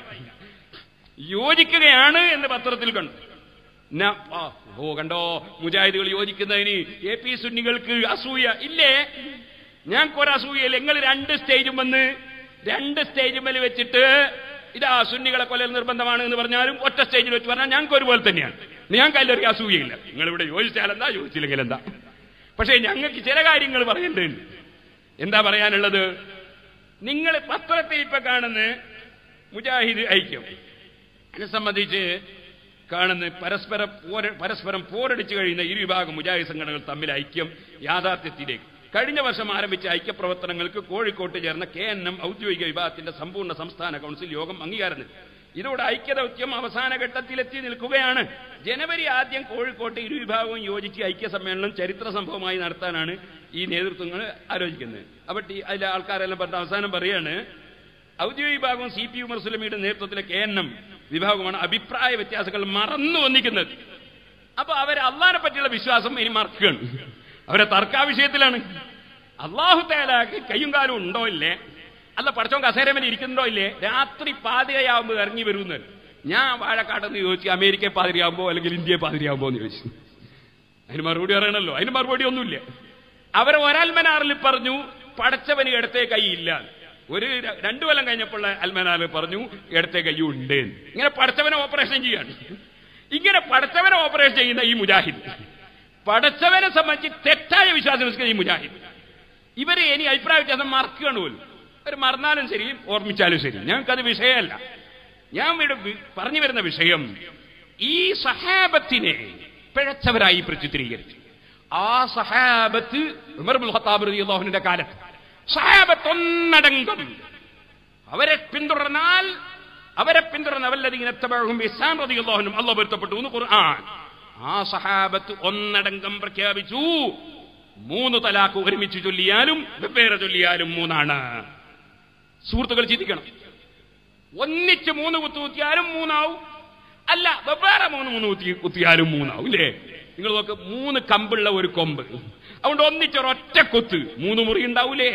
യോജിക്കുകയാണ് എന്ന് പത്രത്തിൽ കണ്ടു ന- ആ, ഓ കണ്ടോ മുജാഹിദുകൾ യോജിക്കുന്നതിന് എ പി സുന്നികൾക്ക് അസൂയ ഇല്ലേ ഞങ്ങൾക്ക് അസൂയയില്ല നിങ്ങൾ രണ്ട് സ്റ്റേജും വന്ന് രണ്ട് സ്റ്റേജും മേൽ വെച്ചിട്ട് ഇതാ സുന്നികളെ കൊല്ലൽ നിർബന്ധമാണ് എന്ന് പറഞ്ഞാലും ഒറ്റ സ്റ്റേജിൽ വെച്ച് പറഞ്ഞാൽ ഞങ്ങൾക്ക് ഒരുപോലെ തന്നെയാണ് ഞങ്ങൾക്ക് അതിലൊരു അസൂയയില്ല നിങ്ങൾ ഇവിടെ യോജിച്ചാൽ എന്താ യോജിച്ചില്ലെങ്കിൽ എന്താ പക്ഷേ ഞങ്ങൾക്ക് ചില കാര്യങ്ങൾ പറയേണ്ടതുണ്ട് എന്താ പറയാനുള്ളത് നിങ്ങൾ പത്രത്തിൽ ഇപ്പൊ കാണുന്ന മുജാഹിദ് ഐക്യം എന്നെ സംബന്ധിച്ച് കാണുന്ന പരസ്പര പോര പരസ്പരം പോരടിച്ചു കഴിയുന്ന ഇരു വിഭാഗം മുജാഹിദ് സംഘടനകൾ തമ്മിൽ ഐക്യം യാഥാർത്ഥ്യത്തിലേക്ക് കഴിഞ്ഞ വർഷം ആരംഭിച്ച ഐക്യപ്രവർത്തനങ്ങൾക്ക് കോഴിക്കോട്ട് ചേർന്ന കെ എൻ എം ഔദ്യോഗിക വിഭാഗത്തിന്റെ സമ്പൂർണ്ണ സംസ്ഥാന കൗൺസിൽ യോഗം അംഗീകാരം നൽകി ഇതോടെ ഐക്യദൗത്യം അവസാന ഘട്ടത്തിലെത്തി നിൽക്കുകയാണ് ജനുവരി ആദ്യം കോഴിക്കോട്ട് ഇരു വിഭാഗവും യോജിച്ച് ഐക്യ സമ്മേളനം ചരിത്ര സംഭവമായി നടത്താനാണ് ഈ നേതൃത്വങ്ങൾ ആലോചിക്കുന്നത് അപ്പൊ ടി- അതിലെ ആൾക്കാരെല്ലാം പറഞ്ഞ അവസാനം പറയാണ് ഔദ്യോഗിക വിഭാഗവും സി പി ഉമർ സുലമിയുടെ നേതൃത്വത്തിലെ കെ എൻ എം വിഭാഗമാണ് അഭിപ്രായ വ്യത്യാസങ്ങൾ മറന്നു വന്നിക്കുന്നത് അപ്പൊ അവർ അള്ളാഹിനെ പറ്റിയുള്ള വിശ്വാസം ഇനി മറക്കുകയാണ് അവരെ തർക്കാ വിഷയത്തിലാണ് അള്ളാഹു തേലാക്ക് കയ്യും കാലും ഉണ്ടോ ഇല്ലേ അല്ല പഠിച്ചോൻ കസേരമേൽ ഇരിക്കുന്നുണ്ടോ ഇല്ലേ രാത്രി പാതിരയാവുമ്പോൾ ഇറങ്ങി വരുന്നത് ഞാൻ വാഴക്കാട്ടെന്ന് ചോദിച്ചു അമേരിക്ക പാതിരിയാകുമ്പോ അല്ലെങ്കിൽ ഇന്ത്യ പാതിരിയാകുമ്പോ എന്ന് ചോദിച്ചു അതിന് മറുപടി പറയണല്ലോ അതിന് മറുപടി ഒന്നുമില്ല അവർ ഒരൽമനാറിൽ പറഞ്ഞു പടച്ചവന് ഇടത്തെ കൈ ഇല്ല ഒരു ര- രണ്ടു കൊല്ലം കഴിഞ്ഞപ്പോൾ അൽമനാറിൽ പറഞ്ഞു ഇടത്തെ കൈ ഉണ്ട് ഇങ്ങനെ പടച്ചവനെ ഓപ്പറേഷൻ ചെയ്യാണ് ഇങ്ങനെ പടച്ചവനെ ഓപ്പറേഷൻ ചെയ്യുന്ന ഈ മുജാഹിദ് പടച്ചവനെ സംബന്ധിച്ച് തെറ്റായ വിശ്വാസം വെച്ചിരിക്കുന്ന ഈ മുജാഹിദ് ഇവരെ ഇനി അഭിപ്രായ വ്യത്യാസം മറക്കുകയാണ് പോലും അവർ മറന്നാലും ശരി ഓർമ്മിച്ചാലും ശരി ഞങ്ങൾക്കത് വിഷയമല്ല ഞാൻ ഇവിടെ വി- പറഞ്ഞു വരുന്ന വിഷയം ഈ സഹാബത്തിനെ പിഴച്ചവരായി പ്രചിത്രീകരിച്ചു ആ സഹാബത്ത് ഉമർ ബുൽ ഖത്താബ് റളിയല്ലാഹുവിന്റെ കാലത്ത് സഹാബത്ത് ഒന്നടങ്കം അവരെ പിന്തുടർന്നാൽ അവരെ പിന്തുടർന്ന വല്ലതീന തബഅഹും ബിഇഹ്സാൻ റളിയല്ലാഹു അൻഹും അല്ലാഹു പൊരുത്തപ്പെട്ടു എന്ന് ഖുർആൻ ആ സഹാബത്ത് ഒന്നടങ്കം പ്രഖ്യാപിച്ചു മൂന്ന് തലാഖ് ഒരുമിച്ച് ചൊല്ലിയാലും വെവ്വേറെ ചൊല്ലിയാലും മൂന്നാണ് സുഹൃത്തുക്കൾ ചിന്തിക്കണം ഒന്നിച്ച് മൂന്ന് കുത്തു കുത്തിയാലും മൂന്നാവും അല്ല വെവ്വേറെ മൂന്ന് മൂന്ന് കുത്തി കുത്തിയാലും മൂന്നാവും ഇല്ലേ നിങ്ങൾ നോക്ക് മൂന്ന് കമ്പുള്ള ഒരു കൊമ്പ് അതുകൊണ്ട് ഒന്നിച്ചൊരൊറ്റ കൊത്ത് മൂന്ന് മുറി ഉണ്ടാവൂലേ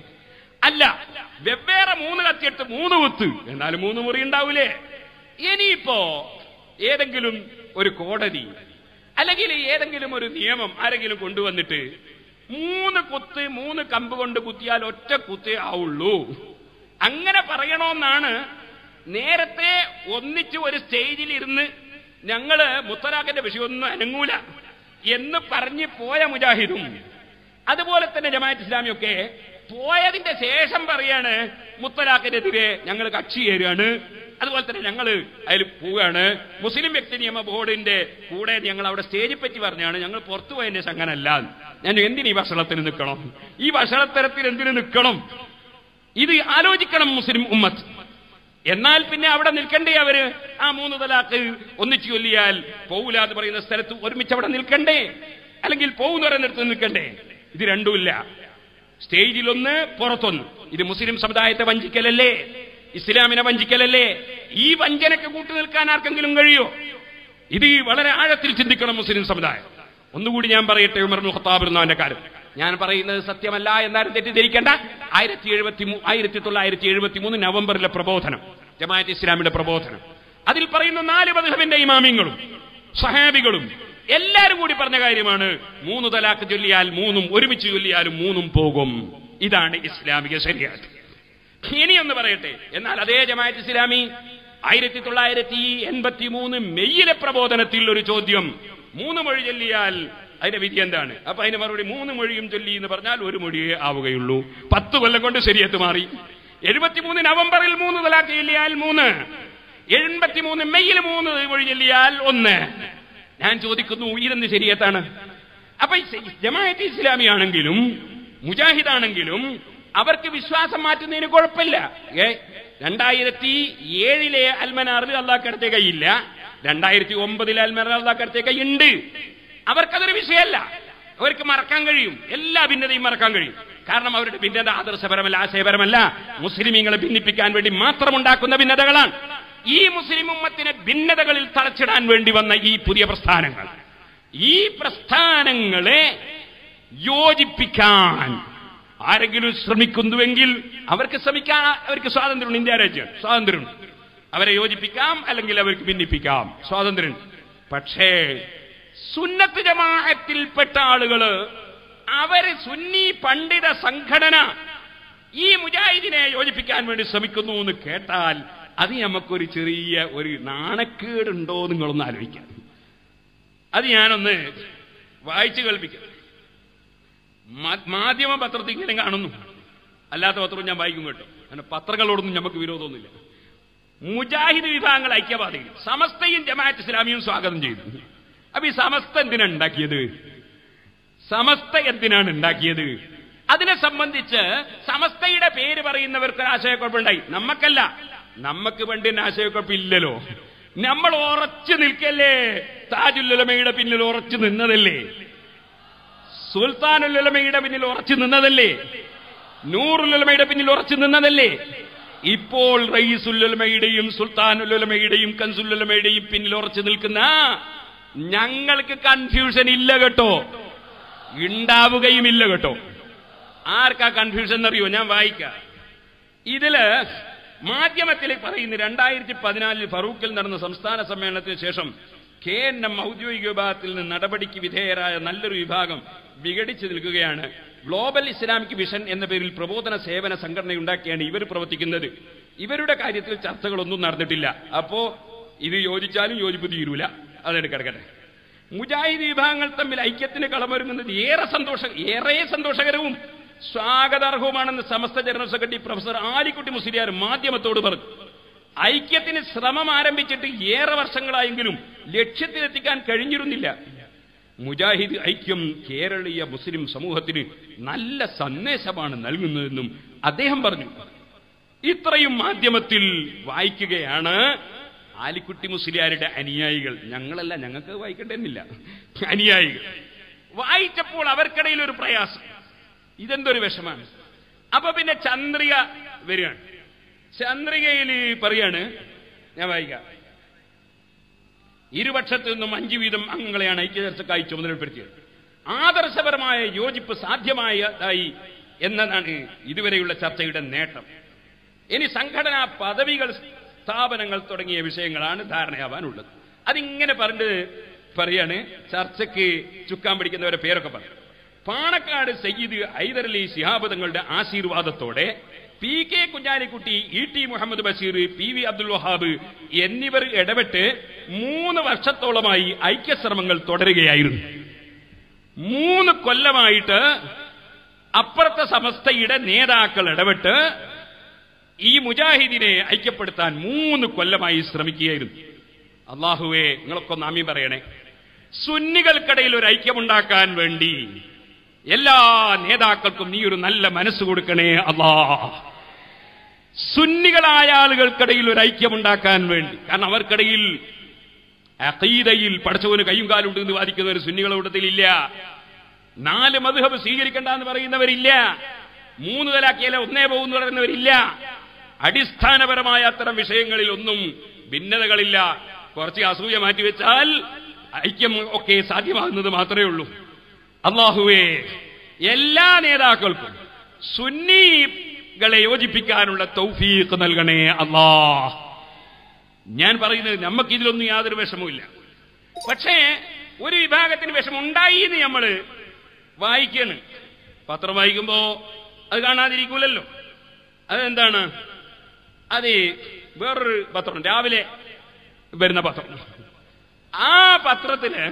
അല്ല വെവ്വേറെ മൂന്ന് കത്തിയെടുത്ത് മൂന്ന് കുത്ത് എന്നാലും മൂന്ന് മുറി ഉണ്ടാവൂലേ ഇനിയിപ്പോ ഏതെങ്കിലും ഒരു കോടതി അല്ലെങ്കിൽ ഏതെങ്കിലും ഒരു നിയമം ആരെങ്കിലും കൊണ്ടുവന്നിട്ട് മൂന്ന് കുത്ത് മൂന്ന് കമ്പ് കൊണ്ട് കുത്തിയാൽ ഒറ്റ കുത്തേ ആവുള്ളൂ അങ്ങനെ പറയണമെന്നാണ് നേരത്തെ ഒന്നിച്ച് ഒരു സ്റ്റേജിൽ ഇരുന്ന് ഞങ്ങള് മുത്തലാഖിന്റെ വിഷയമൊന്നും അനങ്ങൂല എന്ന് പറഞ്ഞ് പോയ മുജാഹിദും അതുപോലെ തന്നെ ജമാഅത്ത് ഇസ്ലാമിയൊക്കെ പോയതിന്റെ ശേഷം പറയാണ് മുത്തലാഖിനെതിരെ ഞങ്ങൾ കക്ഷി ചേരുകയാണ് അതുപോലെ തന്നെ ഞങ്ങൾ അതിൽ പോവുകയാണ് മുസ്ലിം വ്യക്തി നിയമ ബോർഡിന്റെ കൂടെ ഞങ്ങൾ അവിടെ സ്റ്റേജിൽ പറ്റി പറഞ്ഞാണ് ഞങ്ങൾ പുറത്തു പോയതിന്റെ ശങ്കനല്ല ഞാൻ എന്തിന് ഈ ഭക്ഷണത്തിന് നിൽക്കണം ഈ ഭക്ഷണത്തരത്തിൽ എന്തിനു നിൽക്കണം ഇത് ആലോചിക്കണം മുസ്ലിം ഉമ്മത്ത് എന്നാൽ പിന്നെ അവിടെ നിൽക്കണ്ടേ അവര് ആ മൂന്ന് തലാക്ക് ഒന്നിച്ചു ചൊല്ലിയാൽ പോവില്ല എന്ന് പറയുന്ന സ്ഥലത്ത് ഒരുമിച്ച് അവിടെ നിൽക്കണ്ടേ അല്ലെങ്കിൽ പോകുന്ന പറയുന്നിടത്ത് നിൽക്കണ്ടേ ഇത് രണ്ടുമില്ല സ്റ്റേജിലൊന്ന് പുറത്തൊന്ന് ഇത് മുസ്ലിം സമുദായത്തെ വഞ്ചിക്കലല്ലേ ഇസ്ലാമിനെ വഞ്ചിക്കലല്ലേ ഈ വഞ്ചനയ്ക്ക് കൂട്ടു നിൽക്കാൻ ആർക്കെങ്കിലും കഴിയോ ഇത് വളരെ ആഴത്തിൽ ചിന്തിക്കണം മുസ്ലിം സമുദായം ഒന്നുകൂടി ഞാൻ പറയട്ടെ ഉമർ ബിൻ ഖത്താബ് എന്നവന്റെ കാലം ഞാൻ പറയുന്നത് സത്യമല്ല എന്നാലും തെറ്റിദ്ധരിക്കേണ്ട ആയിരത്തി എഴുപത്തി ആയിരത്തി തൊള്ളായിരത്തി എഴുപത്തി മൂന്ന് നവംബറിലെ പ്രബോധനം ജമാഅത്ത് ഇസ്ലാമിന്റെ പ്രബോധനം അതിൽ പറയുന്ന നാല് മധുഹബിന്റെ ഇമാമിങ്ങളും സഹാബികളും എല്ലാരും കൂടി പറഞ്ഞ കാര്യമാണ് മൂന്ന് തലാക്ക് ചൊല്ലിയാൽ മൂന്നും ഒരുമിച്ച് ചൊല്ലിയാലും മൂന്നും പോകും ഇതാണ് ഇസ്ലാമിക ശരിയാത്ത് ഇനിയൊന്ന് പറയട്ടെ എന്നാൽ അതേ ജമാഅത്ത് ഇസ്ലാമി ആയിരത്തി തൊള്ളായിരത്തി എൺപത്തി മൂന്ന് മെയ്യിലെ പ്രബോധനത്തിൽ ഒരു ചോദ്യം മൂന്ന് മൊഴി ചൊല്ലിയാൽ അതിന്റെ വിധി എന്താണ് അപ്പൊ അതിന് മറുപടി മൂന്ന് മൊഴിയും ചൊല്ലി എന്ന് പറഞ്ഞാൽ ഒരു മൊഴിയേ ആവുകയുള്ളൂ പത്ത് കൊല്ലം കൊണ്ട് ശരിയത്ത് മാറി എഴുപത്തിമൂന്ന് നവംബറിൽ മൂന്ന് തലാക്ക് ചൊല്ലിയാൽ മൂന്ന് എൺപത്തിമൂന്ന് മെയ്യിൽ മൂന്ന് മൊഴി ചൊല്ലിയാൽ ഒന്ന് ഞാൻ ചോദിക്കുന്നു ഇതെന്ത് ശരിയത്താണ് അപ്പൊ ഈ ജമാഅത്ത് ഇസ്ലാമി ആണെങ്കിലും മുജാഹിദാണെങ്കിലും അവർക്ക് വിശ്വാസം മാറ്റുന്നതിന് കുഴപ്പമില്ല ഏ രണ്ടായിരത്തി ഏഴിലെ അൽമനാറിൽ അള്ളാഹ്ക്കടുത്തെ കൈയില്ല രണ്ടായിരത്തി ഒമ്പതിലെ അൽമനാർ അള്ളാഹ്ക്കടുത്തെ കൈ ഉണ്ട് അവർക്കതൊരു വിഷയമല്ല അവർക്ക് മറക്കാൻ കഴിയും എല്ലാ ഭിന്നതയും മറക്കാൻ കഴിയും കാരണം അവരുടെ ഭിന്നത ആദർശപരമല്ല ആശയപരമല്ല മുസ്ലിമീങ്ങളെ ഭിന്നിപ്പിക്കാൻ വേണ്ടി മാത്രം ഉണ്ടാക്കുന്ന ഭിന്നതകളാണ് ഈ മുസ്ലിം ഉമ്മത്തിനെ ഭിന്നതകളിൽ തളച്ചിടാൻ വേണ്ടി വന്ന ഈ പുതിയ പ്രസ്ഥാനങ്ങൾ ഈ പ്രസ്ഥാനങ്ങളെ യോജിപ്പിക്കാൻ ആരെങ്കിലും ശ്രമിക്കുന്നുവെങ്കിൽ അവർക്ക് ശ്രമിക്കാൻ അവർക്ക് സ്വാതന്ത്ര്യമുണ്ട് ഇന്ത്യ രാജ്യം സ്വാതന്ത്ര്യമുണ്ട് അവരെ യോജിപ്പിക്കാം അല്ലെങ്കിൽ അവർക്ക് ഭിന്നിപ്പിക്കാം സ്വാതന്ത്ര്യമുണ്ട് പക്ഷേ സുന്നത്ത് ജമാഅത്തിൽപ്പെട്ട ആളുകള് അവര് സുന്നി പണ്ഡിത സംഘടന ഈ മുജാഹിദിനെ യോജിപ്പിക്കാൻ വേണ്ടി ശ്രമിക്കുന്നു എന്ന് കേട്ടാൽ അത് നമുക്കൊരു ചെറിയ ഒരു നാണക്കേടുണ്ടോ നിങ്ങളൊന്ന് ആലോചിക്കാം അത് ഞാനൊന്ന് വായിച്ചു കേൾപ്പിക്കാം മാ- മാധ്യമ പത്രത്തിൽ ഇങ്ങനെ കാണുന്നു അല്ലാത്ത പത്രവും ഞാൻ വായിക്കും കേട്ടോ അങ്ങനെ പത്രങ്ങളോടൊന്നും നമുക്ക് വിരോധമൊന്നുമില്ല മുജാഹിദ് വിഭാഗങ്ങൾ ഐക്യവാദികൾ സമസ്തയും ജമാഅത്ത് ഇസ്ലാമിയും സ്വാഗതം ചെയ്തു അപ്പൊ ഈ സമസ്ത എന്തിനാണ് ഉണ്ടാക്കിയത് സമസ്ത എന്തിനാണ് ഉണ്ടാക്കിയത് അതിനെ സംബന്ധിച്ച് സമസ്തയുടെ പേര് പറയുന്നവർക്ക് ഒരു ആശയക്കുഴപ്പമുണ്ടായി നമ്മക്കല്ല നമ്മക്ക് പണ്ടിന് ആശയക്കുഴപ്പമില്ലല്ലോ നമ്മൾ ഉറച്ചു നിൽക്കല്ലേ താജുല്ലുലമയുടെ പിന്നിൽ ഉറച്ചു നിന്നതല്ലേ സുൽത്താനുല്ലുലമയുടെ പിന്നിൽ ഉറച്ചു നിന്നതല്ലേ നൂറുലുലമയുടെ പിന്നിൽ ഉറച്ചു നിന്നതല്ലേ ഇപ്പോൾ റയീസുല്ലുലമയുടെയും സുൽത്താനുല്ലുലമയുടെയും കൻസുല്ലുലമയുടെയും പിന്നിൽ ഉറച്ചു നിൽക്കുന്ന ഞങ്ങൾക്ക് കൺഫ്യൂഷൻ ഇല്ല കേട്ടോ ഉണ്ടാവുകയുമില്ല കേട്ടോ ആർക്കാ കൺഫ്യൂഷൻ എന്നറിയോ ഞാൻ വായിക്കാം ഇതില് മാധ്യമത്തിൽ പറയുന്നു രണ്ടായിരത്തി പതിനാലിൽ ഫറൂഖിൽ നടന്ന സംസ്ഥാന സമ്മേളനത്തിന് ശേഷം കെ എൻ എം ഔദ്യോഗിക വിഭാഗത്തിൽ നിന്ന് നടപടിക്ക് വിധേയരായ നല്ലൊരു വിഭാഗം വിഘടിച്ചു നിൽക്കുകയാണ് ഗ്ലോബൽ ഇസ്ലാമിക് വിഷൻ എന്ന പേരിൽ പ്രബോധന സേവന സംഘടനയുണ്ടാക്കിയാണ് ഇവർ പ്രവർത്തിക്കുന്നത് ഇവരുടെ കാര്യത്തിൽ ചർച്ചകളൊന്നും നടന്നിട്ടില്ല അപ്പോ ഇത് യോജിച്ചാലും യോജിപ്പ് തീരൂല അതെടുക്കടക്കട്ടെ മുജാഹിദ് വിഭാഗങ്ങൾ തമ്മിൽ ഐക്യത്തിന് കളമൊരുങ്ങുന്നത് ഏറെ സന്തോഷ ഏറെ സന്തോഷകരവും സ്വാഗതാർഹവുമാണെന്ന് Samastha general secretary professor Alikutty Musliyar മാധ്യമത്തോട് പറഞ്ഞു ഐക്യത്തിന് ശ്രമം ആരംഭിച്ചിട്ട് ഏറെ വർഷങ്ങളായെങ്കിലും ലക്ഷ്യത്തിലെത്തിക്കാൻ കഴിഞ്ഞിരുന്നില്ല മുജാഹിദ് ഐക്യം കേരളീയ മുസ്ലിം സമൂഹത്തിന് നല്ല സന്ദേശമാണ് നൽകുന്നതെന്നും അദ്ദേഹം പറഞ്ഞു ഇത്രയും മാധ്യമത്തിൽ വായിക്കുകയാണ് ആലിക്കുട്ടി മുസ്ലിയാരുടെ അനുയായികൾ ഞങ്ങളല്ല ഞങ്ങൾക്ക് വായിക്കേണ്ടെന്നില്ല അനുയായികൾ വായിച്ചപ്പോൾ അവർക്കിടയിൽ ഒരു പ്രയാസം ഇതെന്തൊരു വിഷമാണ് അപ്പൊ പിന്നെ ചന്ദ്രിക വരികയാണ് ചന്ദ്രികയിൽ പറയാണ് ഞാൻ വായിക്കാം ഇരുപക്ഷത്തു നിന്നും അഞ്ചു വീതം അംഗങ്ങളെയാണ് ഐക്യചർച്ചക്കായി ചുമതലപ്പെടുത്തിയത് ആദർശപരമായ യോജിപ്പ് സാധ്യമായതായി എന്നതാണ് ഇതുവരെയുള്ള ചർച്ചയുടെ നേട്ടം ഇനി സംഘടനാ പദവികൾ സ്ഥാപനങ്ങൾ തുടങ്ങിയ വിഷയങ്ങളാണ് ധാരണയാവാനുള്ളത് അതിങ്ങനെ പറഞ്ഞ് പറയാണ് ചർച്ചയ്ക്ക് ചുക്കാൻ പിടിക്കുന്നവരെ പേരൊക്കെ പറഞ്ഞു പാണക്കാട് സയ്യിദ് ഹൈദരലി ശിഹാബ് തങ്ങളുടെ ആശീർവാദത്തോടെ P K Kunhalikutty E T Muhammad Basheer P V Abdul Wahab എന്നിവർ ഇടപെട്ട് മൂന്ന് വർഷത്തോളമായി ഐക്യശ്രമങ്ങൾ തുടരുകയായിരുന്നു മൂന്ന് കൊല്ലമായിട്ട് അപ്പുറത്തെ സമസ്തയുടെ നേതാക്കൾ ഇടപെട്ട് ഈ മുജാഹിദിനെ ഐക്യപ്പെടുത്താൻ മൂന്ന് കൊല്ലമായി ശ്രമിക്കുകയായിരുന്നു അള്ളാഹുവേ നിങ്ങളൊക്കെ നാമി പറയണേ സുന്നികൾക്കിടയിൽ ഒരു ഐക്യമുണ്ടാക്കാൻ വേണ്ടി എല്ലാ നേതാക്കൾക്കും നീ ഒരു നല്ല മനസ്സ് കൊടുക്കണേ അല്ലാ സുന്നികളായ ആളുകൾക്കിടയിൽ ഒരു ഐക്യമുണ്ടാക്കാൻ വേണ്ടി കാരണം അവർക്കിടയിൽ അഖീദയിൽ പഠിച്ചവന് കയ്യും കാലും ഉണ്ട് എന്ന് വാദിക്കുന്നവർ സുന്നികളുടെ കൂട്ടത്തിലില്ല നാല് മധുഹബ് സ്വീകരിക്കണ്ട എന്ന് പറയുന്നവരില്ല മൂന്ന് തലാക്കിയാലെ ഒന്നേ പോകുന്നു പറയുന്നവരില്ല അടിസ്ഥാനപരമായ അത്തരം വിഷയങ്ങളിൽ ഒന്നും ഭിന്നതകളില്ല കുറച്ച് അസൂയ മാറ്റിവെച്ചാൽ ഐക്യം ഒക്കെ സാധ്യമാകുന്നത് മാത്രമേ ഉള്ളൂ അള്ളാഹുവേ എല്ലാ നേതാക്കൾക്കും സുന്നികളെ യോജിപ്പിക്കാനുള്ള തൗഫീഖ് നൽകണേ അല്ലാ ഞാൻ പറയുന്നത് നമുക്ക് ഇതിലൊന്നും യാതൊരു വിഷമവുമില്ല പക്ഷേ ഒരു വിഭാഗത്തിന് വിഷമം ഉണ്ടായി എന്ന് നമ്മൾ വായിക്കാണ് പത്രം വായിക്കുമ്പോ അത് കാണാതിരിക്കൂലല്ലോ അതെന്താണ് അത് വേറൊരു പത്രം രാവിലെ വരുന്ന പത്രം ആ പത്രത്തില്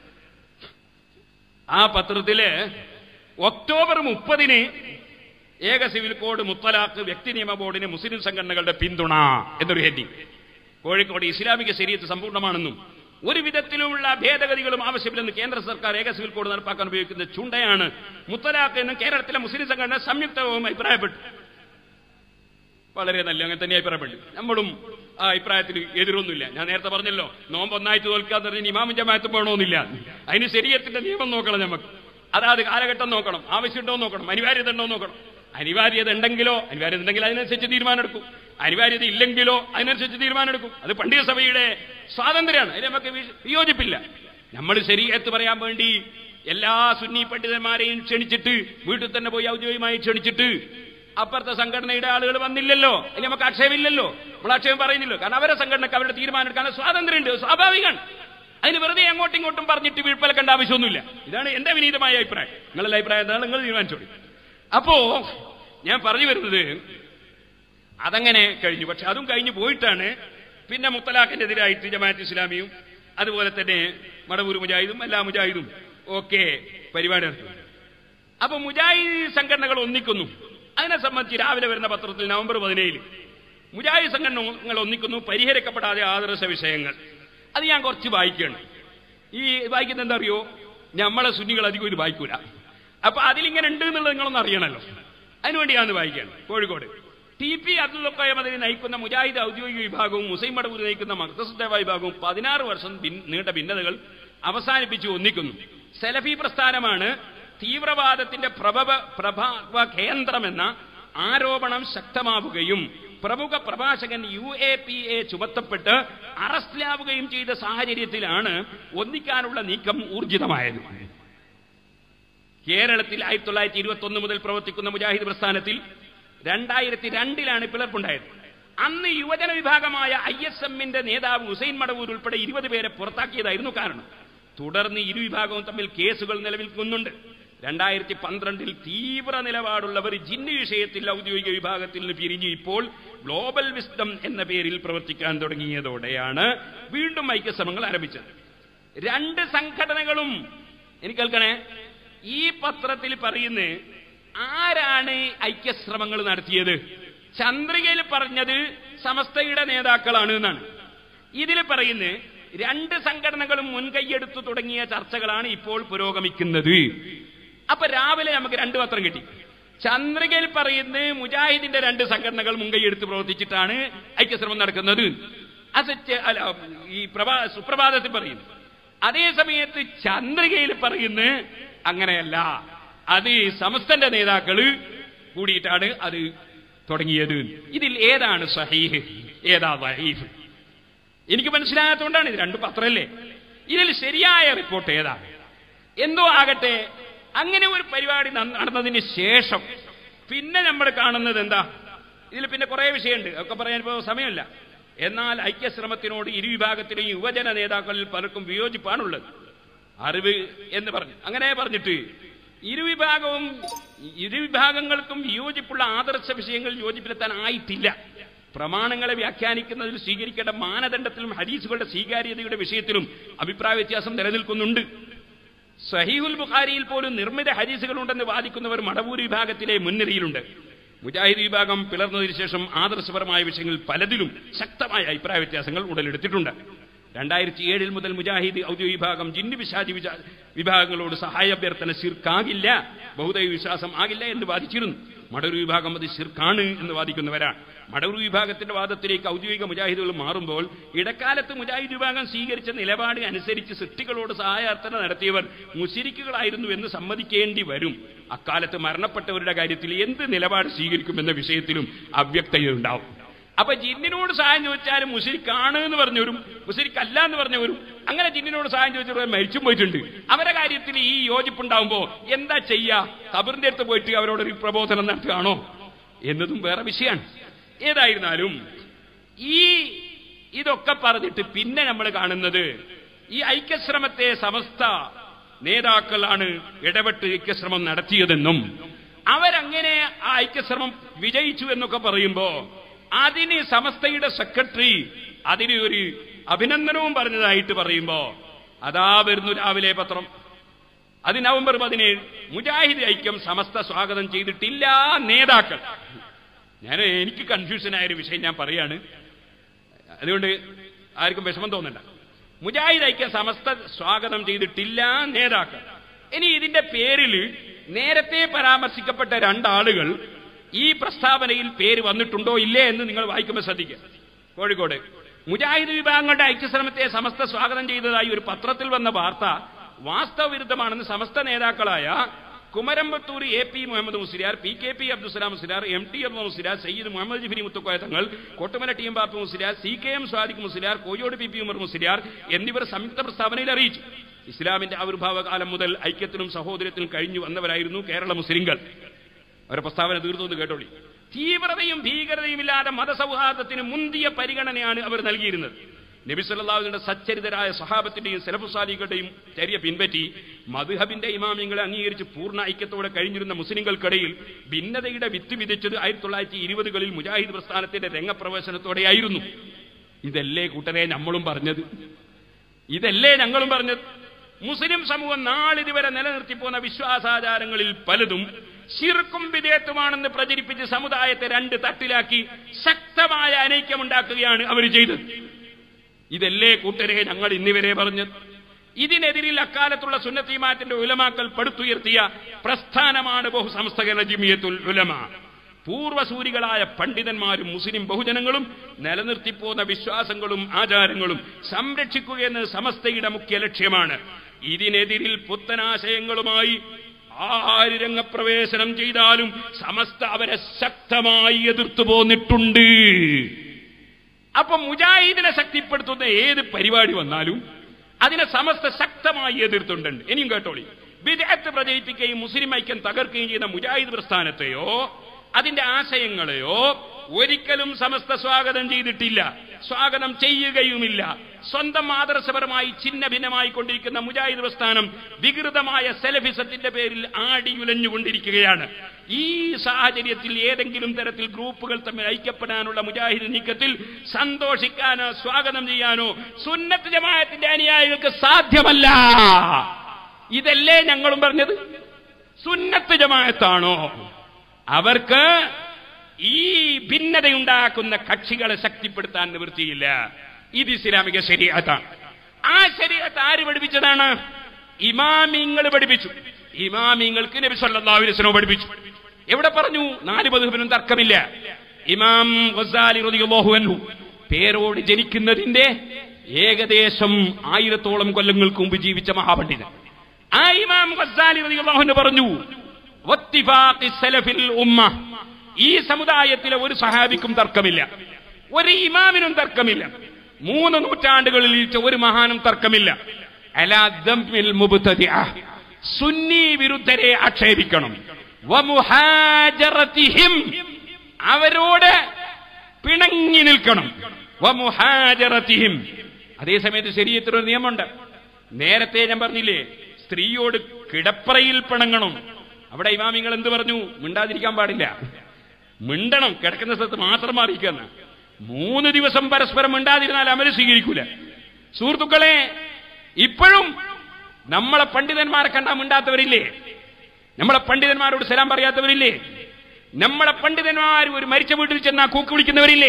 ആ പത്രത്തില് ഒക്ടോബർ മുപ്പതിന് ഏക സിവിൽ കോഡ് മുത്തലാഖ് വ്യക്തി നിയമ ബോർഡിന് മുസ്ലിം സംഘടനകളുടെ പിന്തുണ എന്നൊരു ഹെഡിങ് കോഴിക്കോട് ഇസ്ലാമിക ശരീരത്ത് സമ്പൂർണ്ണമാണെന്നും ഒരു വിധത്തിലുമുള്ള ഭേദഗതികളും ആവശ്യമില്ലെന്ന് കേന്ദ്ര സർക്കാർ ഏക സിവിൽ കോഡ് നടപ്പാക്കാൻ ഉപയോഗിക്കുന്ന ചുണ്ടയാണ് മുത്തലാഖ് എന്നും കേരളത്തിലെ മുസ്ലിം സംഘടന സംയുക്തവും അഭിപ്രായപ്പെട്ടു വളരെ നല്ല അങ്ങനെ തന്നെ അഭിപ്രായപ്പെട്ടു നമ്മളും ആ അഭിപ്രായത്തിൽ എതിരൊന്നുമില്ല ഞാൻ നേരത്തെ പറഞ്ഞല്ലോ നോമ്പ് ഒന്നായിട്ട് തോൽക്കാന്ന് പറഞ്ഞാൽ ഇമാമും ജമാഅത്തും വേണമെന്നില്ല അതിന് ശരീരത്തിന്റെ നിയമം നോക്കണം നമുക്ക് അതാത് കാലഘട്ടം നോക്കണം ആവശ്യമുണ്ടോ എന്ന് നോക്കണം അനിവാര്യത ഉണ്ടോ എന്ന് നോക്കണം അനിവാര്യത ഉണ്ടെങ്കിലോ അനിവാര്യത ഉണ്ടെങ്കിൽ അതിനനുസരിച്ച് തീരുമാനം എടുക്കും അനിവാര്യത ഇല്ലെങ്കിലോ അതിനനുസരിച്ച് തീരുമാനം എടുക്കും അത് പണ്ഡിത സഭയുടെ സ്വാതന്ത്ര്യമാണ് അതിന് നമുക്ക് വി- വിയോജിപ്പില്ല നമ്മൾ ശരീരത്ത് പറയാൻ വേണ്ടി എല്ലാ സുന്നി പണ്ഡിതന്മാരെയും ക്ഷണിച്ചിട്ട് വീട്ടിൽ തന്നെ പോയി ഔദ്യോഗികമായി ക്ഷണിച്ചിട്ട് അപ്പുറത്തെ സംഘടനയുടെ ആളുകൾ വന്നില്ലല്ലോ ഇനി നമുക്ക് ആക്ഷേപമില്ലല്ലോ നമ്മൾ ആക്ഷേപം പറയുന്നില്ലോ കാരണം അവരെ സംഘടനക്ക് അവരുടെ തീരുമാനം എടുക്കാൻ സ്വാതന്ത്ര്യമുണ്ട് സ്വാഭാവികമാണ് അതിന് വെറുതെ അങ്ങോട്ടും ഇങ്ങോട്ടും പറഞ്ഞിട്ട് വീഴ്പ്പലക്കേണ്ട ആവശ്യമൊന്നുമില്ല ഇതാണ് എന്റെ വിനീതമായ അഭിപ്രായം നിങ്ങളുടെ അഭിപ്രായം എന്താണ് നിങ്ങൾ തീരുമാനിച്ചോളി അപ്പോ ഞാൻ പറഞ്ഞു വരുന്നത് അതങ്ങനെ കഴിഞ്ഞു പക്ഷെ അതും കഴിഞ്ഞു പോയിട്ടാണ് പിന്നെ മുത്തലാഖിനെതിരായിട്ട് ജമാഅത്ത് ഇസ്ലാമിയും അതുപോലെ തന്നെ മടവൂർ മുജാഹിദും എല്ലാ മുജാഹിദും ഒക്കെ പരിപാടി നടത്തുന്നു അപ്പൊ മുജാഹിദ് സംഘടനകൾ ഒന്നിക്കുന്നു അതിനെ സംബന്ധിച്ച് രാവിലെ വരുന്ന പത്രത്തിൽ നവംബർ പതിനേഴിൽ മുജാഹിദ് സംഘടനകൾ ഒന്നിക്കുന്നു പരിഹരിക്കപ്പെടാതെ ആദർശ വിഷയങ്ങൾ അത് ഞാൻ കുറച്ച് വായിക്കുകയാണ് ഈ വായിക്കുന്ന എന്താ അറിയോ നമ്മളെ സുന്നികൾ അധികം ഇത് വായിക്കൂല അപ്പൊ അതിലിങ്ങനെ ഉണ്ട് എന്നുള്ളത് നിങ്ങളൊന്ന് അറിയണമല്ലോ അതിനുവേണ്ടി ഞാൻ വായിക്കുകയാണ് കോഴിക്കോട് ടി പി അബ്ദുൽ മദനി നയിക്കുന്ന മുജാഹിദ് ഔദ്യോഗിക വിഭാഗവും മുസൈം മടവൂർ നയിക്കുന്ന മക്തസുദ്ദ വിഭാഗവും പതിനാറ് വർഷം ഭിൻ- നീണ്ട ഭിന്നതകൾ അവസാനിപ്പിച്ച് ഒന്നിക്കുന്നു സെലഫി പ്രസ്ഥാനമാണ് തീവ്രവാദത്തിന്റെ പ്രഭവ പ്രഭാവ കേന്ദ്രമെന്ന ആരോപണം ശക്തമാവുകയും പ്രമുഖ പ്രഭാഷകൻ യു എ പി എ ചുമത്തപ്പെട്ട് അറസ്റ്റിലാവുകയും ചെയ്ത സാഹചര്യത്തിലാണ് ഒന്നിക്കാനുള്ള നീക്കം ഊർജിതമായത് കേരളത്തിൽ ആയിരത്തി തൊള്ളായിരത്തി ഇരുപത്തി ഒന്ന് മുതൽ പ്രവർത്തിക്കുന്ന മുജാഹിദ് പ്രസ്ഥാനത്തിൽ രണ്ടായിരത്തി രണ്ടിലാണ് പിളർപ്പുണ്ടായത് അന്ന് യുവജന വിഭാഗമായ ഐ എസ് എമ്മിന്റെ നേതാവ് ഹുസൈൻ മടവൂർ ഉൾപ്പെടെ ഇരുപത് പേരെ പുറത്താക്കിയതായിരുന്നു കാരണം തുടർന്ന് ഇരു വിഭാഗവും തമ്മിൽ കേസുകൾ നിലനിൽക്കുന്നുണ്ട് രണ്ടായിരത്തി പന്ത്രണ്ടിൽ തീവ്ര നിലപാടുള്ളവർ ജിന്ന് വിഷയത്തിൽ ഔദ്യോഗിക വിഭാഗത്തിൽ നിന്ന് പിരിഞ്ഞു ഇപ്പോൾ ഗ്ലോബൽ വിസ്ഡം എന്ന പേരിൽ പ്രവർത്തിക്കാൻ തുടങ്ങിയതോടെയാണ് വീണ്ടും ഐക്യശ്രമങ്ങൾ ആരംഭിച്ചത് രണ്ട് സംഘടനകളും എനിക്ക് കേൾക്കണേ ഈ പത്രത്തിൽ പറയുന്നത് ആരാണ് ഐക്യശ്രമങ്ങൾ നടത്തിയത് ചന്ദ്രികയിൽ പറഞ്ഞത് സമസ്തയുടെ നേതാക്കളാണ് എന്നാണ് ഇതിൽ പറയുന്നത് രണ്ട് സംഘടനകളും മുൻകൈയെടുത്തു തുടങ്ങിയ ചർച്ചകളാണ് ഇപ്പോൾ പുരോഗമിക്കുന്നത് അപ്പൊ രാവിലെ നമുക്ക് രണ്ട് പത്രം കിട്ടി ചന്ദ്രികയിൽ പറയുന്നത് മുജാഹിദിന്റെ രണ്ട് സംഘടനകൾ മുൻകൈയെടുത്ത് പ്രവർത്തിച്ചിട്ടാണ് ഐക്യശ്രമം നടക്കുന്നത് അസറ്റ് അല്ല ഈ പ്രഭാ സുപ്രഭാതത്തിൽ പറയുന്നു അതേ സമയത്ത് ചന്ദ്രികയിൽ പറയുന്നത് അങ്ങനെയല്ല അത് സമസ്തന്റെ നേതാക്കള് കൂടിയിട്ടാണ് അത് തുടങ്ങിയത് ഇതിൽ ഏതാണ് സഹീഹ് ഏതാ വഹീഫ് എനിക്ക് മനസ്സിലാകാത്തതുകൊണ്ടാണ് ഇത് രണ്ട് പത്രമല്ലേ ഇതിൽ ശരിയായ റിപ്പോർട്ട് ഏതാ എന്തോ ആകട്ടെ അങ്ങനെ ഒരു പരിപാടി നന്ന- നടന്നതിന് ശേഷം പിന്നെ നമ്മൾ കാണുന്നത് എന്താ ഇതിൽ പിന്നെ കുറെ വിഷയമുണ്ട് ഒക്കെ പറയാൻ ഇപ്പോൾ സമയമില്ല എന്നാൽ ഐക്യശ്രമത്തിനോട് ഇരു വിഭാഗത്തിലെയും യുവജന നേതാക്കളിൽ പലർക്കും വിയോജിപ്പാണുള്ളത് അറിവ് എന്ന് പറഞ്ഞു അങ്ങനെ പറഞ്ഞിട്ട് ഇരുവിഭാഗവും ഇരുവിഭാഗങ്ങൾക്കും വിയോജിപ്പുള്ള ആദർശ വിഷയങ്ങൾ യോജിപ്പിലെത്താൻ ആയിട്ടില്ല പ്രമാണങ്ങളെ വ്യാഖ്യാനിക്കുന്നതിൽ സ്വീകരിക്കേണ്ട മാനദണ്ഡത്തിലും ഹദീസുകളുടെ സ്വീകാര്യതയുടെ വിഷയത്തിലും അഭിപ്രായ വ്യത്യാസം നിലനിൽക്കുന്നുണ്ട് സഹീഹുൽ ബുഖാരിയിൽ പോലും നിർമ്മിത ഹദീസുകളുണ്ടെന്ന് വാദിക്കുന്നവർ മടവൂർ വിഭാഗത്തിലെ മുൻനിരയിലുണ്ട് മുജാഹിദ് വിഭാഗം പിളർന്നതിന് ശേഷം ആദർശപരമായ വിഷയങ്ങളിൽ പലതിലും ശക്തമായ അഭിപ്രായ വ്യത്യാസങ്ങൾ ഉടലെടുത്തിട്ടുണ്ട് രണ്ടായിരത്തി ഏഴിൽ മുതൽ മുജാഹിദ് ഔദ്യോഗിക വിഭാഗം ജിന്നു വിശാജി വിചാ- വിഭാഗങ്ങളോട് സഹായാഭ്യർത്ഥന ശിർക്കാകില്ല ബഹുദൈവ വിശ്വാസം ആകില്ല എന്ന് വാദിച്ചിരുന്നു മടൂർ വിഭാഗം അത് ശിർക്കാണ് എന്ന് വാദിക്കുന്നവരാണ് മടൂർ വിഭാഗത്തിന്റെ വാദത്തിലേക്ക് ഔദ്യോഗിക മുജാഹിദുകൾ മാറുമ്പോൾ ഇടക്കാലത്ത് മുജാഹിദ് വിഭാഗം സ്വീകരിച്ച നിലപാട് അനുസരിച്ച് സൃഷ്ടികളോട് സഹായാർത്ഥന നടത്തിയവർ മുശിരിക്കുകളായിരുന്നു എന്ന് സമ്മതിക്കേണ്ടി വരും അക്കാലത്ത് മരണപ്പെട്ടവരുടെ കാര്യത്തിൽ എന്ത് നിലപാട് സ്വീകരിക്കുമെന്ന വിഷയത്തിലും അവ്യക്തതയുണ്ടാവും അപ്പൊ ജിന്നിനോട് സഹായം ചോദിച്ചാലും മുസ്ലിക്കാണ് എന്ന് പറഞ്ഞവരും മുസ്ലിക്കല്ല എന്ന് പറഞ്ഞവരും അങ്ങനെ ജിന്നിനോട് സഹായം ചോദിച്ചവർ മരിച്ചും പോയിട്ടുണ്ട് അവരുടെ കാര്യത്തിൽ ഈ യോജിപ്പുണ്ടാവുമ്പോ എന്താ ചെയ്യാ കബറിന്റെ അടുത്ത് പോയിട്ട് അവരോടൊരു പ്രബോധനം നടത്തുകയാണോ എന്നതും വേറെ വിഷയമാണ് ഏതായിരുന്നാലും ഈ ഇതൊക്കെ പറഞ്ഞിട്ട് പിന്നെ നമ്മൾ കാണുന്നത് ഈ ഐക്യശ്രമത്തെ സമസ്ത നേതാക്കളാണ് ഇടപെട്ട് ഐക്യശ്രമം നടത്തിയതെന്നും അവരങ്ങനെ ആ ഐക്യശ്രമം വിജയിച്ചു എന്നൊക്കെ പറയുമ്പോ അതിന് സമസ്തയുടെ സെക്രട്ടറി അതിന് ഒരു അഭിനന്ദനവും പറഞ്ഞതായിട്ട് പറയുമ്പോ അതാ വരുന്നു രാവിലെ പത്രം അത് നവംബർ പതിനേഴ് മുജാഹിദ് ഐക്യം സമസ്ത സ്വാഗതം ചെയ്തിട്ടില്ല നേതാക്കൾ ഞാൻ എനിക്ക് കൺഫ്യൂഷനായ ഒരു വിഷയം ഞാൻ പറയാണ് അതുകൊണ്ട് ആർക്കും വിഷമം തോന്നണ്ട മുജാഹിദ് ഐക്യം സമസ്ത സ്വാഗതം ചെയ്തിട്ടില്ല നേതാക്കൾ ഇനി ഇതിന്റെ പേരിൽ നേരത്തെ പരാമർശിക്കപ്പെട്ട രണ്ടാളുകൾ ഈ പ്രസ്താവനയിൽ പേര് വന്നിട്ടുണ്ടോ ഇല്ലേ എന്ന് നിങ്ങൾ വായിക്കുമ്പോൾ ശ്രദ്ധിക്കുക കോഴിക്കോട് മുജാഹിദ് വിഭാഗങ്ങളുടെ ഐക്യശ്രമത്തെ സമസ്ത സ്വാഗതം ചെയ്തതായി ഒരു പത്രത്തിൽ വന്ന വാർത്ത വാസ്തവവിരുദ്ധമാണെന്ന് സമസ്ത നേതാക്കളായ Kumarampathur A P Muhammad Musliyar P K P Abdussalam Musliyar M T Abdul Musliyar Sayyid Muhammad Jifri Muthukoya Thangal Kottumala T M Bappu Musliyar C K M Sadiq Musliyar കോഴിയോട് P P Umar Musliyar എന്നിവർ സംയുക്ത പ്രസ്താവനയിൽ അറിയിച്ചു ഇസ്ലാമിന്റെ ആവിർഭാവ കാലം മുതൽ ഐക്യത്തിനും സഹോദരത്തിനും കഴിഞ്ഞു വന്നവരായിരുന്നു കേരള മുസ്ലിങ്ങൾ അവരുടെ പ്രസ്താവന തീർന്നു കേട്ടോളി തീവ്രതയും ഭീകരതയും ഇല്ലാതെ മതസൗഹാർദ്ദത്തിന് മുന്തിയ പരിഗണനയാണ് അവർ നൽകിയിരുന്നത് നബി സല്ലാഹുവിന്റെ സച്ചരിതരായ സഹാബത്തിന്റെയും സെലഫുസാലികളുടെയും ചര്യ പിൻപറ്റി മധുഹബിന്റെ ഇമാമിയങ്ങളെ അംഗീകരിച്ച് പൂർണ്ണ ഐക്യത്തോടെ കഴിഞ്ഞിരുന്ന മുസ്ലിങ്ങൾക്കിടയിൽ ഭിന്നതയുടെ വിത്ത് വിധിച്ചത് ആയിരത്തി തൊള്ളായിരത്തി ഇരുപതുകളിൽ മുജാഹിദ് പ്രസ്ഥാനത്തിന്റെ രംഗപ്രവേശനത്തോടെയായിരുന്നു ഇതല്ലേ കൂട്ടരെ നമ്മളും പറഞ്ഞത് ഇതല്ലേ ഞങ്ങളും പറഞ്ഞത് മുസ്ലിം സമൂഹം നാളിതുവരെ നിലനിർത്തിപ്പോന്ന വിശ്വാസാചാരങ്ങളിൽ പലതും ശിർക്കും വിധേയത്വമാണെന്ന് പ്രചരിപ്പിച്ച് സമുദായത്തെ രണ്ട് തട്ടിലാക്കി ശക്തമായ അനൈക്യമുണ്ടാക്കുകയാണ് അവർ ചെയ്തത് ഇതല്ലേ കൂട്ടരെ ഞങ്ങൾ ഇന്നിവരെ പറഞ്ഞത് ഇതിനെതിരിൽ അക്കാലത്തുള്ള സുന്നത്തിമാത്തിന്റെ ഉലമാക്കൾ പടുത്തുയർത്തിയ പ്രസ്ഥാനമാണ് ബഹുസംസ്ഥകരണ ജിമിയത്തുൽ ഉലമ പൂർവസൂരികളായ പണ്ഡിതന്മാരും മുസ്ലിം ബഹുജനങ്ങളും നിലനിർത്തിപ്പോന്ന വിശ്വാസങ്ങളും ആചാരങ്ങളും സംരക്ഷിക്കുകയെന്നത് സമസ്തയുടെ മുഖ്യ ലക്ഷ്യമാണ് ഇതിനെതിരിൽ പുത്തനാശയങ്ങളുമായി ആര് രംഗപ്രവേശനം ചെയ്താലും സമസ്ത അവരെ ശക്തമായി എതിർത്തു പോന്നിട്ടുണ്ട് അപ്പൊ മുജാഹിദിനെ ശക്തിപ്പെടുത്തുന്ന ഏത് പരിപാടി വന്നാലും അതിനെ സമസ്ത ശക്തമായി എതിർത്തുണ്ട് ഇനിയും കേട്ടോളി വിദേഹത്ത് പ്രചരിപ്പിക്കുകയും മുസ്ലിം ഐക്യം തകർക്കുകയും ചെയ്യുന്ന മുജാഹിദ് പ്രസ്ഥാനത്തെയോ അതിന്റെ ആശയങ്ങളെയോ ഒരിക്കലും സമസ്ത സ്വാഗതം ചെയ്തിട്ടില്ല സ്വാഗതം ചെയ്യുകയുമില്ല സ്വന്തം ആദർശപരമായി ഛിന്ന ഭിന്നമായി കൊണ്ടിരിക്കുന്ന മുജാഹിദ് പ്രസ്ഥാനം വികൃതമായ സെലഫിസത്തിന്റെ പേരിൽ ആടിയുലഞ്ഞുകൊണ്ടിരിക്കുകയാണ് ഈ സാഹചര്യത്തിൽ ഏതെങ്കിലും തരത്തിൽ ഗ്രൂപ്പുകൾ തമ്മിൽ ഐക്യപ്പെടാനുള്ള മുജാഹിദ് നീക്കത്തിൽ സന്തോഷിക്കാനോ സ്വാഗതം ചെയ്യാനോ സുന്നത്ത് ജമാഅത്തിന്റെ അനുയായികൾക്ക് സാധ്യമല്ല ഇതല്ലേ ഞങ്ങളും പറഞ്ഞത് സുന്നത്ത് ജമാഅത്താണോ അവർക്ക് ഈ ഭിന്നതയുണ്ടാക്കുന്ന കക്ഷികളെ ശക്തിപ്പെടുത്താൻ നിവൃത്തിയില്ല ഇത് ഇസ്ലാമിക ശരീരത്താണ് ആ ശരീരത്ത് ആര് പഠിപ്പിച്ചതാണ് ഇമാമിങ്ങൾ പഠിപ്പിച്ചു ഇമാമിങ്ങൾക്ക് നബി സല്ലല്ലാഹു അലൈഹി വസല്ലം പഠിപ്പിച്ചു എവിടെ പറഞ്ഞു നാല് മധുബിനും തർക്കമില്ല ഇമാം ഗസാലി റളിയല്ലാഹു അൻഹു പേരോട് ജനിക്കുന്നതിന്റെ ഏകദേശം ആയിരത്തോളം കൊല്ലങ്ങൾക്ക് മുമ്പ് ജീവിച്ച മഹാപണ്ഡിതൻ ആ ഇമാം ഗസാലി റളിയല്ലാഹു അൻഹു പറഞ്ഞു വത്തിഫാഖി സലഫിൽ ഉമ്മ ഈ സമുദായത്തിലെ ഒരു സഹാബിക്കും തർക്കമില്ല ഒരു ഇമാമിനും തർക്കമില്ല മൂന്ന് നൂറ്റാണ്ടുകളിൽ ജീവിച്ച ഒരു മഹാനും തർക്കമില്ല അലാ ദംമിൽ മുബ്തദിഅ. സുന്നി വിരുദ്ധരെ ആക്ഷേപിക്കണം വമുഹാജറതിഹിം. അവരോട് പിണങ്ങി നിൽക്കണം വമുഹാജറതിഹിം. അതേസമയത്ത് ശരീരത്തിനൊരു നിയമമുണ്ട് നേരത്തെ ഞാൻ പറഞ്ഞില്ലേ സ്ത്രീയോട് കിടപ്പറയിൽ പിണങ്ങണം അവിടെ ഇമാമിങ്ങൾ എന്ത് പറഞ്ഞു മിണ്ടാതിരിക്കാൻ പാടില്ല മിണ്ടണം കിടക്കുന്ന സ്ഥലത്ത് മാത്രം അറിയിക്കുന്ന മൂന്ന് ദിവസം പരസ്പരം മിണ്ടാതിരുന്നാൽ അമല് സ്വീകരിക്കൂല സുഹൃത്തുക്കളെ ഇപ്പോഴും നമ്മളെ പണ്ഡിതന്മാരെ കണ്ടാ മിണ്ടാത്തവരില്ലേ നമ്മളെ പണ്ഡിതന്മാരോട് സലാം പറയാത്തവരില്ലേ നമ്മളെ പണ്ഡിതന്മാർ ഒരു മരിച്ച വീട്ടിൽ ചെന്നാ കൂക്ക് വിളിക്കുന്നവരില്ലേ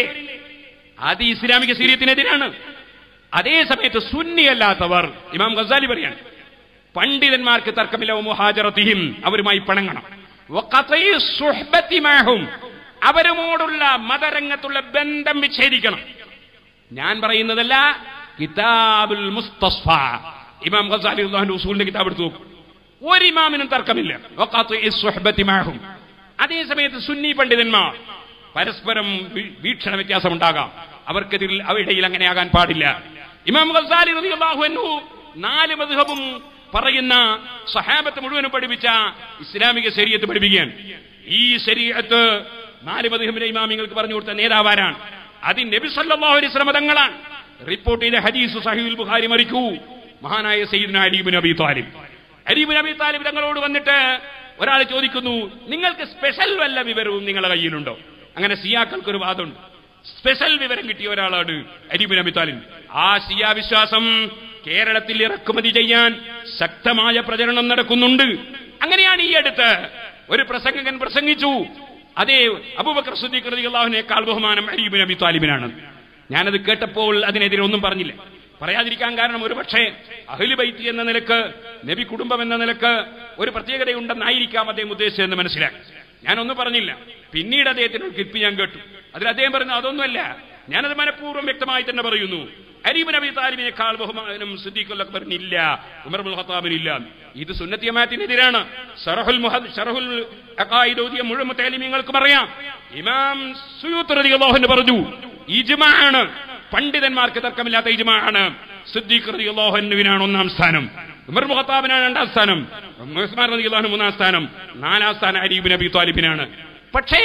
അത് ഈ ഇസ്ലാമിക സീര്യത്തിനെതിരാണ് അതേ സമയത്ത് സുന്നിയല്ലാത്തവർ ഇമാം ഗസാലി പറയാണ് പണ്ഡിതന്മാർക്ക് തർക്കമില്ല മുഹാജറത്തിഹിം അവരുമായി പിണങ്ങണം വഖതഈ സുഹ്ബത്തി മഅഹും. അവരുമോടുള്ള മതരംഗത്തുള്ള ബന്ധം വിച്ഛേദിക്കണം ഞാൻ പറയുന്നതല്ല കിതാബുൽ മുസ്തസ്ഫ ഇമാം ഖസാലി അള്ളാഹുന്റെ ഉസൂലിന്റെ കിതാബ് എടുത്തു നോക്കും ഒരു ഇമാമിനും തർക്കമില്ല വഖതഈ സുഹ്ബത്തി മഅഹും. അതേ സമയത്ത് സുന്നി പണ്ഡിതന്മാർ പരസ്പരം വീ- വീക്ഷണ വ്യത്യാസം ഉണ്ടാകാം അവർക്കെതിരിൽ അവരിടയിൽ അങ്ങനെ ആകാൻ പാടില്ല ഇമാം ഖസാലി റളിയല്ലാഹു അൻഹു നാല് മദ്ഹബും പറയുന്ന സഹാബത്ത് മുഴുവനും പഠിപ്പിച്ച ഇസ്ലാമിക ശരീരത്ത് പഠിപ്പിക്കുകയാണ് ഈ ശരീരത്ത് നാല് മദ്ഹബിലെ ഇമാമിങ്ങൾക്ക് പറഞ്ഞു കൊടുത്ത നേതാവാരാണ് അത് നബി സല്ലല്ലാഹു അലൈഹി വസല്ലം തങ്ങളാണ് റിപ്പോർട്ട് ചെയ്ത ഹദീസ് സഹീഹുൽ ബുഖാരി മറിക്കൂ മഹാനായ സയ്യിദ്ന അലീബിൻ അബി താലിബ് അലീബിൻ അബി താലിബ് തങ്ങളോട് വന്നിട്ട് ഒരാൾ ചോദിക്കുന്നു നിങ്ങൾക്ക് സ്പെഷ്യൽ വല്ല വിവരവും നിങ്ങളുടെ കയ്യിലുണ്ടോ അങ്ങനെ സിയാക്കൾക്ക് ഒരു വാദമുണ്ട് സ്പെഷ്യൽ വിവരം കിട്ടിയ ഒരാളാണ് അരിബിൻ അമിതാലിൻ ആ സിയാ വിശ്വാസം കേരളത്തിൽ ഇറക്കുമതി ചെയ്യാൻ ശക്തമായ പ്രചരണം നടക്കുന്നുണ്ട് അങ്ങനെയാണ് ഈ അടുത്ത് ഒരു പ്രസംഗകൻ പ്രസംഗിച്ചു അതേ അബൂബക്കർ സുദ്ദീഖ് റളിയല്ലാഹുവിനേക്കാൾ ബഹുമാനം അരീബിൻ അബി താലിബിനാണ് ഞാനത് കേട്ടപ്പോൾ അതിനെതിരെ ഒന്നും പറഞ്ഞില്ല പറയാതിരിക്കാൻ കാരണം ഒരു പക്ഷേ അഹ്ലു ബൈത്തി എന്ന നിലക്ക് നബി കുടുംബം എന്ന നിലക്ക് ഒരു പ്രത്യേകതയുണ്ടെന്നായിരിക്കാം അദ്ദേഹം ഉദ്ദേശിച്ചതെന്ന് മനസ്സിലാക്കി ഞാനൊന്നും പറഞ്ഞില്ല പിന്നീട് അദ്ദേഹത്തിന് ഒരു ക്ലിപ്പ് ഞാൻ കേട്ടു അതിൽ അദ്ദേഹം പറഞ്ഞു അതൊന്നുമല്ല ഞാനത് മനഃപൂർവ്വം വ്യക്തമായി തന്നെ പറയുന്നു അരീബ് നബി താലിബിനേക്കാൾ ബഹുമാനം സിദ്ദീഖുൽ അക്ബറിനില്ല ഉമർ ബുൽ ഖത്താബിനില്ല ഇത് സുന്നത്തിയമാത്തിനെതിരാണ് ഷറഹുൽ മുഹദ് ഷറഹുൽ അഖായിദ് ഓതിയ മുഴുവൻ മുത്തലിമീങ്ങൾക്കും അറിയാം ഇമാം സുയൂത്ത് റളിയല്ലാഹു അൻഹു പറഞ്ഞു ഇജ്മാഅാണ് പണ്ഡിതന്മാർക്ക് തർക്കമില്ലാത്ത ഇജ്മാഅാണ് സിദ്ദീഖ് റളിയല്ലാഹു അൻഹുവിനാണ് ഒന്നാം സ്ഥാനം ഉമർ ബുൽ ഖത്താബിനാണ് രണ്ടാം സ്ഥാനം ഉസ്മാൻ റളിയല്ലാഹു അൻഹു മൂന്നാം സ്ഥാനം നാലാം സ്ഥാനം അരീബ് നബി താലിബിനാണ് പക്ഷേ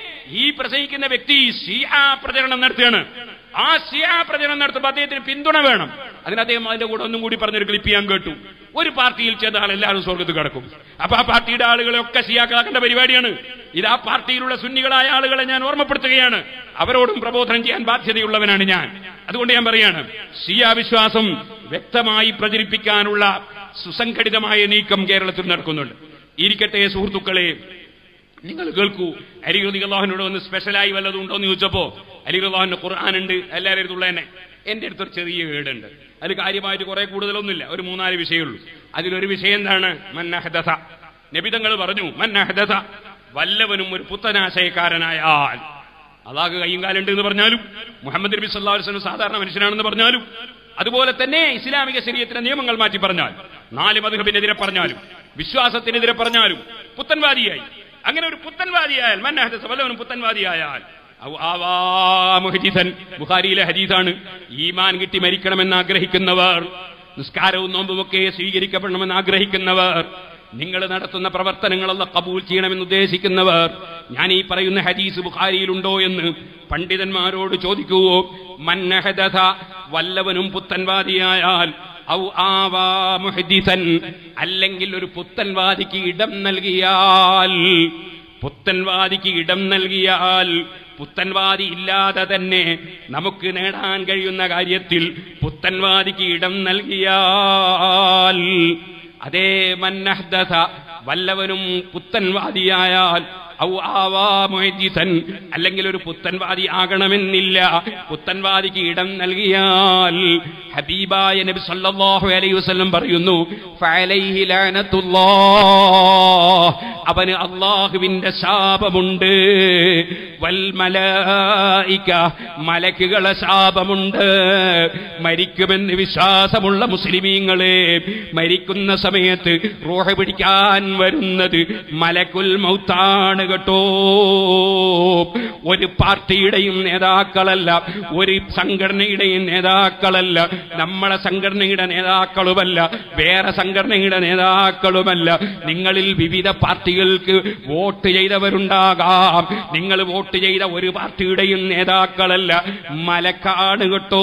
ഈ പ്രസംഗിക്കുന്ന വ്യക്തി ഷിയാ പ്രചരണം നടത്തുകയാണ് ആ ഷിയാ പ്രചരണം നടത്തുമ്പോൾ അദ്ദേഹത്തിന് പിന്തുണ വേണം അതിന് അദ്ദേഹം അതിന്റെ കൂടെ ഒന്നും കൂടി പറഞ്ഞൊരു ക്ലിപ്പ് ഞാൻ കേട്ടു ഒരു പാർട്ടിയിൽ ചെന്നാൽ എല്ലാവരും സ്വർഗത്ത് കിടക്കും അപ്പൊ ആ പാർട്ടിയുടെ ആളുകളെ ഒക്കെ ഷിയാക്കളാക്കേണ്ട പരിപാടിയാണ് ഇത് ആ പാർട്ടിയിലുള്ള സുന്നികളായ ആളുകളെ ഞാൻ ഓർമ്മപ്പെടുത്തുകയാണ് അവരോടും പ്രബോധനം ചെയ്യാൻ ബാധ്യതയുള്ളവനാണ് ഞാൻ അതുകൊണ്ട് ഞാൻ പറയാണ് ഷിയാ വിശ്വാസം വ്യക്തമായി പ്രചരിപ്പിക്കാനുള്ള സുസംഘടിതമായ നീക്കം കേരളത്തിൽ നടക്കുന്നുണ്ട് ഇരിക്കട്ടെ സുഹൃത്തുക്കളെ നിങ്ങൾ കേൾക്കൂ അലി റളിയല്ലാഹുവിനോട് വന്ന് സ്പെഷ്യലായി വല്ലതും ഉണ്ടോ എന്ന് ചോദിച്ചപ്പോ അലി റളിയല്ലാഹുവിന്റെ ഖുർആൻ ഉണ്ട് എല്ലാവരും അടുത്തുള്ള തന്നെ എന്റെ അടുത്തൊരു ചെറിയ വീടുണ്ട് അത് കാര്യമായിട്ട് കുറെ കൂടുതലൊന്നുമില്ല ഒരു മൂന്നാല് വിഷയമുള്ളൂ അതിലൊരു വിഷയം എന്താണ് മന്നഹദസ നബിതങ്ങൾ പറഞ്ഞു മന്നഹദസ വല്ലവനും ഒരു പുത്തനാശയക്കാരനായാൽ അള്ളാഹ് കയ്യും കാലുണ്ട് എന്ന് പറഞ്ഞാലും മുഹമ്മദ് നബി സല്ലല്ലാഹു അലൈഹി വസല്ലം സാധാരണ മനുഷ്യനാണെന്ന് പറഞ്ഞാലും അതുപോലെ തന്നെ ഇസ്ലാമിക ശരീരത്തിന്റെ നിയമങ്ങൾ മാറ്റി പറഞ്ഞാൽ നാല് മധുഹബിനെതിരെ പറഞ്ഞാലും വിശ്വാസത്തിനെതിരെ പറഞ്ഞാലും പുത്തൻവാദിയായി അങ്ങനെ ഒരു പുത്തൻവാദിയായാൽ മന്നഹദസ വല്ലവനും പുത്തൻവാദിയായാൽ ഔ ആവാ മുഹജിസൻ ബുഖാരിയിലെ ഹദീസാണ് ഈമാൻ കിട്ടി മരിക്കണമെന്ന് ആഗ്രഹിക്കുന്നവർ നിസ്കാരവും നോമ്പുമൊക്കെ സ്വീകരിക്കപ്പെടണമെന്ന് ആഗ്രഹിക്കുന്നവർ നിങ്ങൾ നടത്തുന്ന പ്രവർത്തനങ്ങളല്ല കബൂൽ ചെയ്യണമെന്ന് ഉദ്ദേശിക്കുന്നവർ ഞാൻ ഈ പറയുന്ന ഹദീസ് ബുഖാരിയിലുണ്ടോ എന്ന് പണ്ഡിതന്മാരോട് ചോദിക്കുവോ മന്നഹദഥ വല്ലവനും പുത്തൻവാദിയായാൽ ഔ ആവാ മുഹദിസൻ അല്ലെങ്കിൽ ഒരു പുത്തൻവാദിക്ക് ഇടം നൽകിയാൽ പുത്തൻവാദിക്ക് ഇടം നൽകിയാൽ പുത്തൻവാദി ഇല്ലാതെ തന്നെ നമുക്ക് നേടാൻ കഴിയുന്ന കാര്യത്തിൽ പുത്തൻവാദിക്ക് ഇടം നൽകിയാൽ അതേ മന്നഹ്ദസ വല്ലവനും പുത്തൻവാദിയായാൽ ഔ ആവാ മുഹദ്ദിസൻ അല്ലെങ്കിൽ ഒരു പുത്തൻവാദി ആകണമെന്നില്ല പുത്തൻവാദിക്ക് ഇടം നൽകിയാൽ ഹബീബായ നബി സല്ലല്ലാഹു അലൈഹി വസല്ലം പറയുന്നു ഫഅലൈഹി ലഅനത്തുല്ലാഹ് അവന് അള്ളാഹുവിന്റെ ശാപമുണ്ട് വൽ മലായിക മലക്കുകളെ ശാപമുണ്ട് മരിക്കുമെന്ന് വിശ്വാസമുള്ള മുസ്ലിമീങ്ങളെ മരിക്കുന്ന സമയത്ത് റൂഹ പിടിക്കാൻ വരുന്നത് മലക്കുൽ മൗത്താണ് കേട്ടോ ഒരു പാർട്ടിയുടെയും നേതാക്കളല്ല ഒരു സംഘടനയുടെയും നേതാക്കളല്ല നമ്മളെ സംഘടനയുടെ നേതാക്കളുമല്ല വേറെ സംഘടനയുടെ നേതാക്കളുമല്ല നിങ്ങളിൽ വിവിധ പാർട്ടികൾക്ക് വോട്ട് ചെയ്തവരുണ്ടാകാം നിങ്ങൾ വോട്ട് ചെയ്ത ഒരു പാർട്ടിയുടെയും നേതാക്കളല്ല മലക്കാണ് കേട്ടോ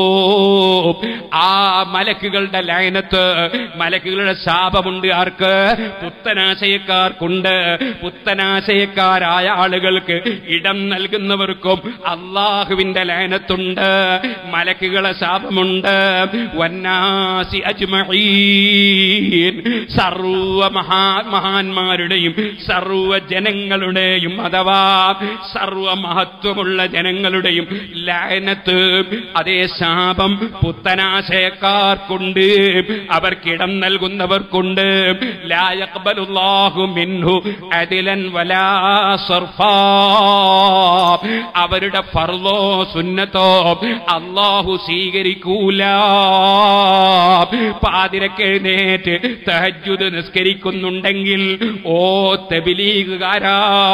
ആ മലക്കുകളുടെ ലയനത്ത് മലക്കുകളുടെ ശാപമുണ്ട് ആർക്ക് പുത്തനാശയക്കാർക്കുണ്ട് പുത്തനാശയക്കാരായ ആളുകൾക്ക് ഇടം നൽകുന്നവർക്കും അള്ളാഹുവിന്റെ ലയനത്തുണ്ട് മലക്കുകളെ ശാപമുണ്ട് വന്നാസി അജ്മഈൻ സർവ മഹാ മഹാന്മാരുടെയും സർവ ജനങ്ങളുടെയും അഥവാ സർവ മഹത്വമുള്ള ജനങ്ങളുടെയും ലയനത്ത് അതേ ശാപം പുത്തനാശയക്കാർക്കുണ്ട് അവർക്കിടം നൽകുന്നവർക്കുണ്ട് ലായഖ്ബലുല്ലാഹു മിൻഹു അദിലൻ വലാ സർഫാ അവരുടെ ഫർളോ സുന്നത്തോ അള്ളാഹു സ്വീകരിക്കൂല പാതിരക്ക് എഴുന്നേറ്റ് തഹജുദ് നിസ്കരിക്കുന്നുണ്ടെങ്കിൽ ഓ തെബിലീഗുകാരാ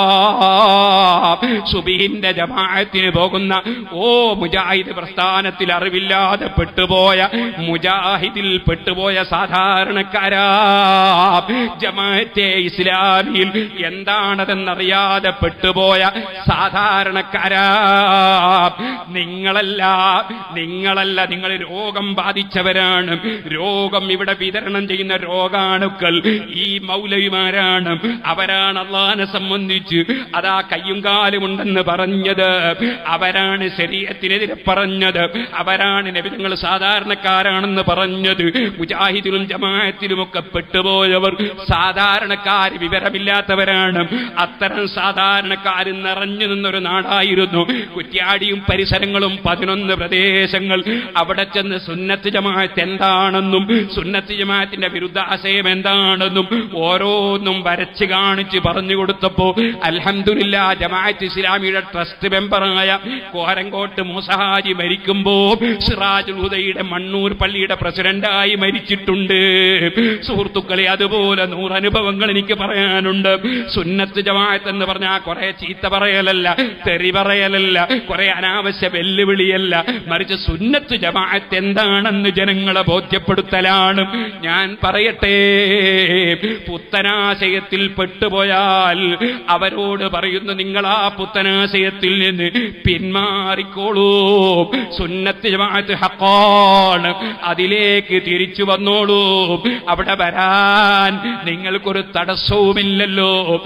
സുബീന്റെ ജമാഅത്തിന് പോകുന്ന ഓ മുജാഹിദ് പ്രസ്ഥാനത്തിൽ അറിവില്ലാതെ പെട്ടുപോയ മുജാഹിദിൽ പെട്ടുപോയ സാധാരണക്കാരാ ജമാഅത്തെ ഇസ്ലാമിയിൽ എന്താണതെന്നറിയാതെ പെട്ടുപോയ സാധാരണക്കാരാ നിങ്ങളല്ല നിങ്ങളല്ല നിങ്ങൾ രോഗം ബാധിച്ചവരാണ് രോഗം ഇവിടെ വിതരണം ചെയ്യുന്ന രോഗാണുക്കൾ ഈ മൗലവിമാരാണ് അവരാണ് അള്ളാനെ സംബന്ധിച്ച് അതാ കയ്യും കാലുമുണ്ടെന്ന് പറഞ്ഞത് അവരാണ് ശരീരത്തിനെതിരെ പറഞ്ഞത് അവരാണ് നബിതങ്ങൾ സാധാരണക്കാരാണെന്ന് പറഞ്ഞത് മുജാഹിദിലും ജമാഅത്തിലുമൊക്കെ പെട്ടുപോയവർ സാധാരണക്കാർ വിവരമില്ലാത്തവരാണ് അത്തരം സാധാരണക്കാർ നിറഞ്ഞു നിന്നൊരു നാടായിരുന്നു കുറ്റ്യാടിയും പരിസരങ്ങളും പതിനൊന്ന് പ്രദേശങ്ങൾ അവിടെ ചെന്ന് സുന്നത്ത് ജമാഅത്ത് എന്താണെന്നും സുന്നത്ത് ജമാഅത്തിന്റെ വിരുദ്ധാശയം എന്താണെന്നും ഓരോന്നും വരച്ച് കാണിച്ച് പറഞ്ഞു കൊടുത്തപ്പോ അൽഹംദുലില്ലാ ജമാഅത്ത് ഇസ്ലാമിയുടെ ട്രസ്റ്റ് മെമ്പറായ കോരങ്കോട്ട് മൂസഹാജി മരിക്കുമ്പോ സിറാജുൽ ഹുദയുടെ മണ്ണൂർ പള്ളിയുടെ പ്രസിഡന്റായി മരിച്ചിട്ടുണ്ട് സുഹൃത്തുക്കളെ അതുപോലെ നൂറനുഭവങ്ങൾ എനിക്ക് പറയാനുണ്ട് സുന്നത്ത് ജമാഅത്ത് എന്ന് പറഞ്ഞാൽ കുറെ ചീത്ത പറയലല്ല തെറി പറയലല്ല കുറെ അനാവശ്യ വെല്ലുവിളിയല്ല മറിച്ച് സുന്നത്ത് ജമാഅത്ത് എന്താണെന്ന് ജനങ്ങളെ ബോധ്യപ്പെടുത്തലാണ് ഞാൻ പറയട്ടെ പുത്തനാശയത്തിൽ പെട്ടുപോയാൽ അവരോട് പറയുന്നു നിങ്ങൾ ആ പുത്തനാശയത്തിൽ നിന്ന് പിന്മാറിക്കോളൂ സുന്നത്ത് ജമാഅത്ത് ഹക്കാണ് അതിലേക്ക് തിരിച്ചു വന്നോളൂ അവിടെ വരാൻ നിങ്ങൾക്കൊരു തടസ്സവുമില്ലല്ലോ നിങ്ങൾ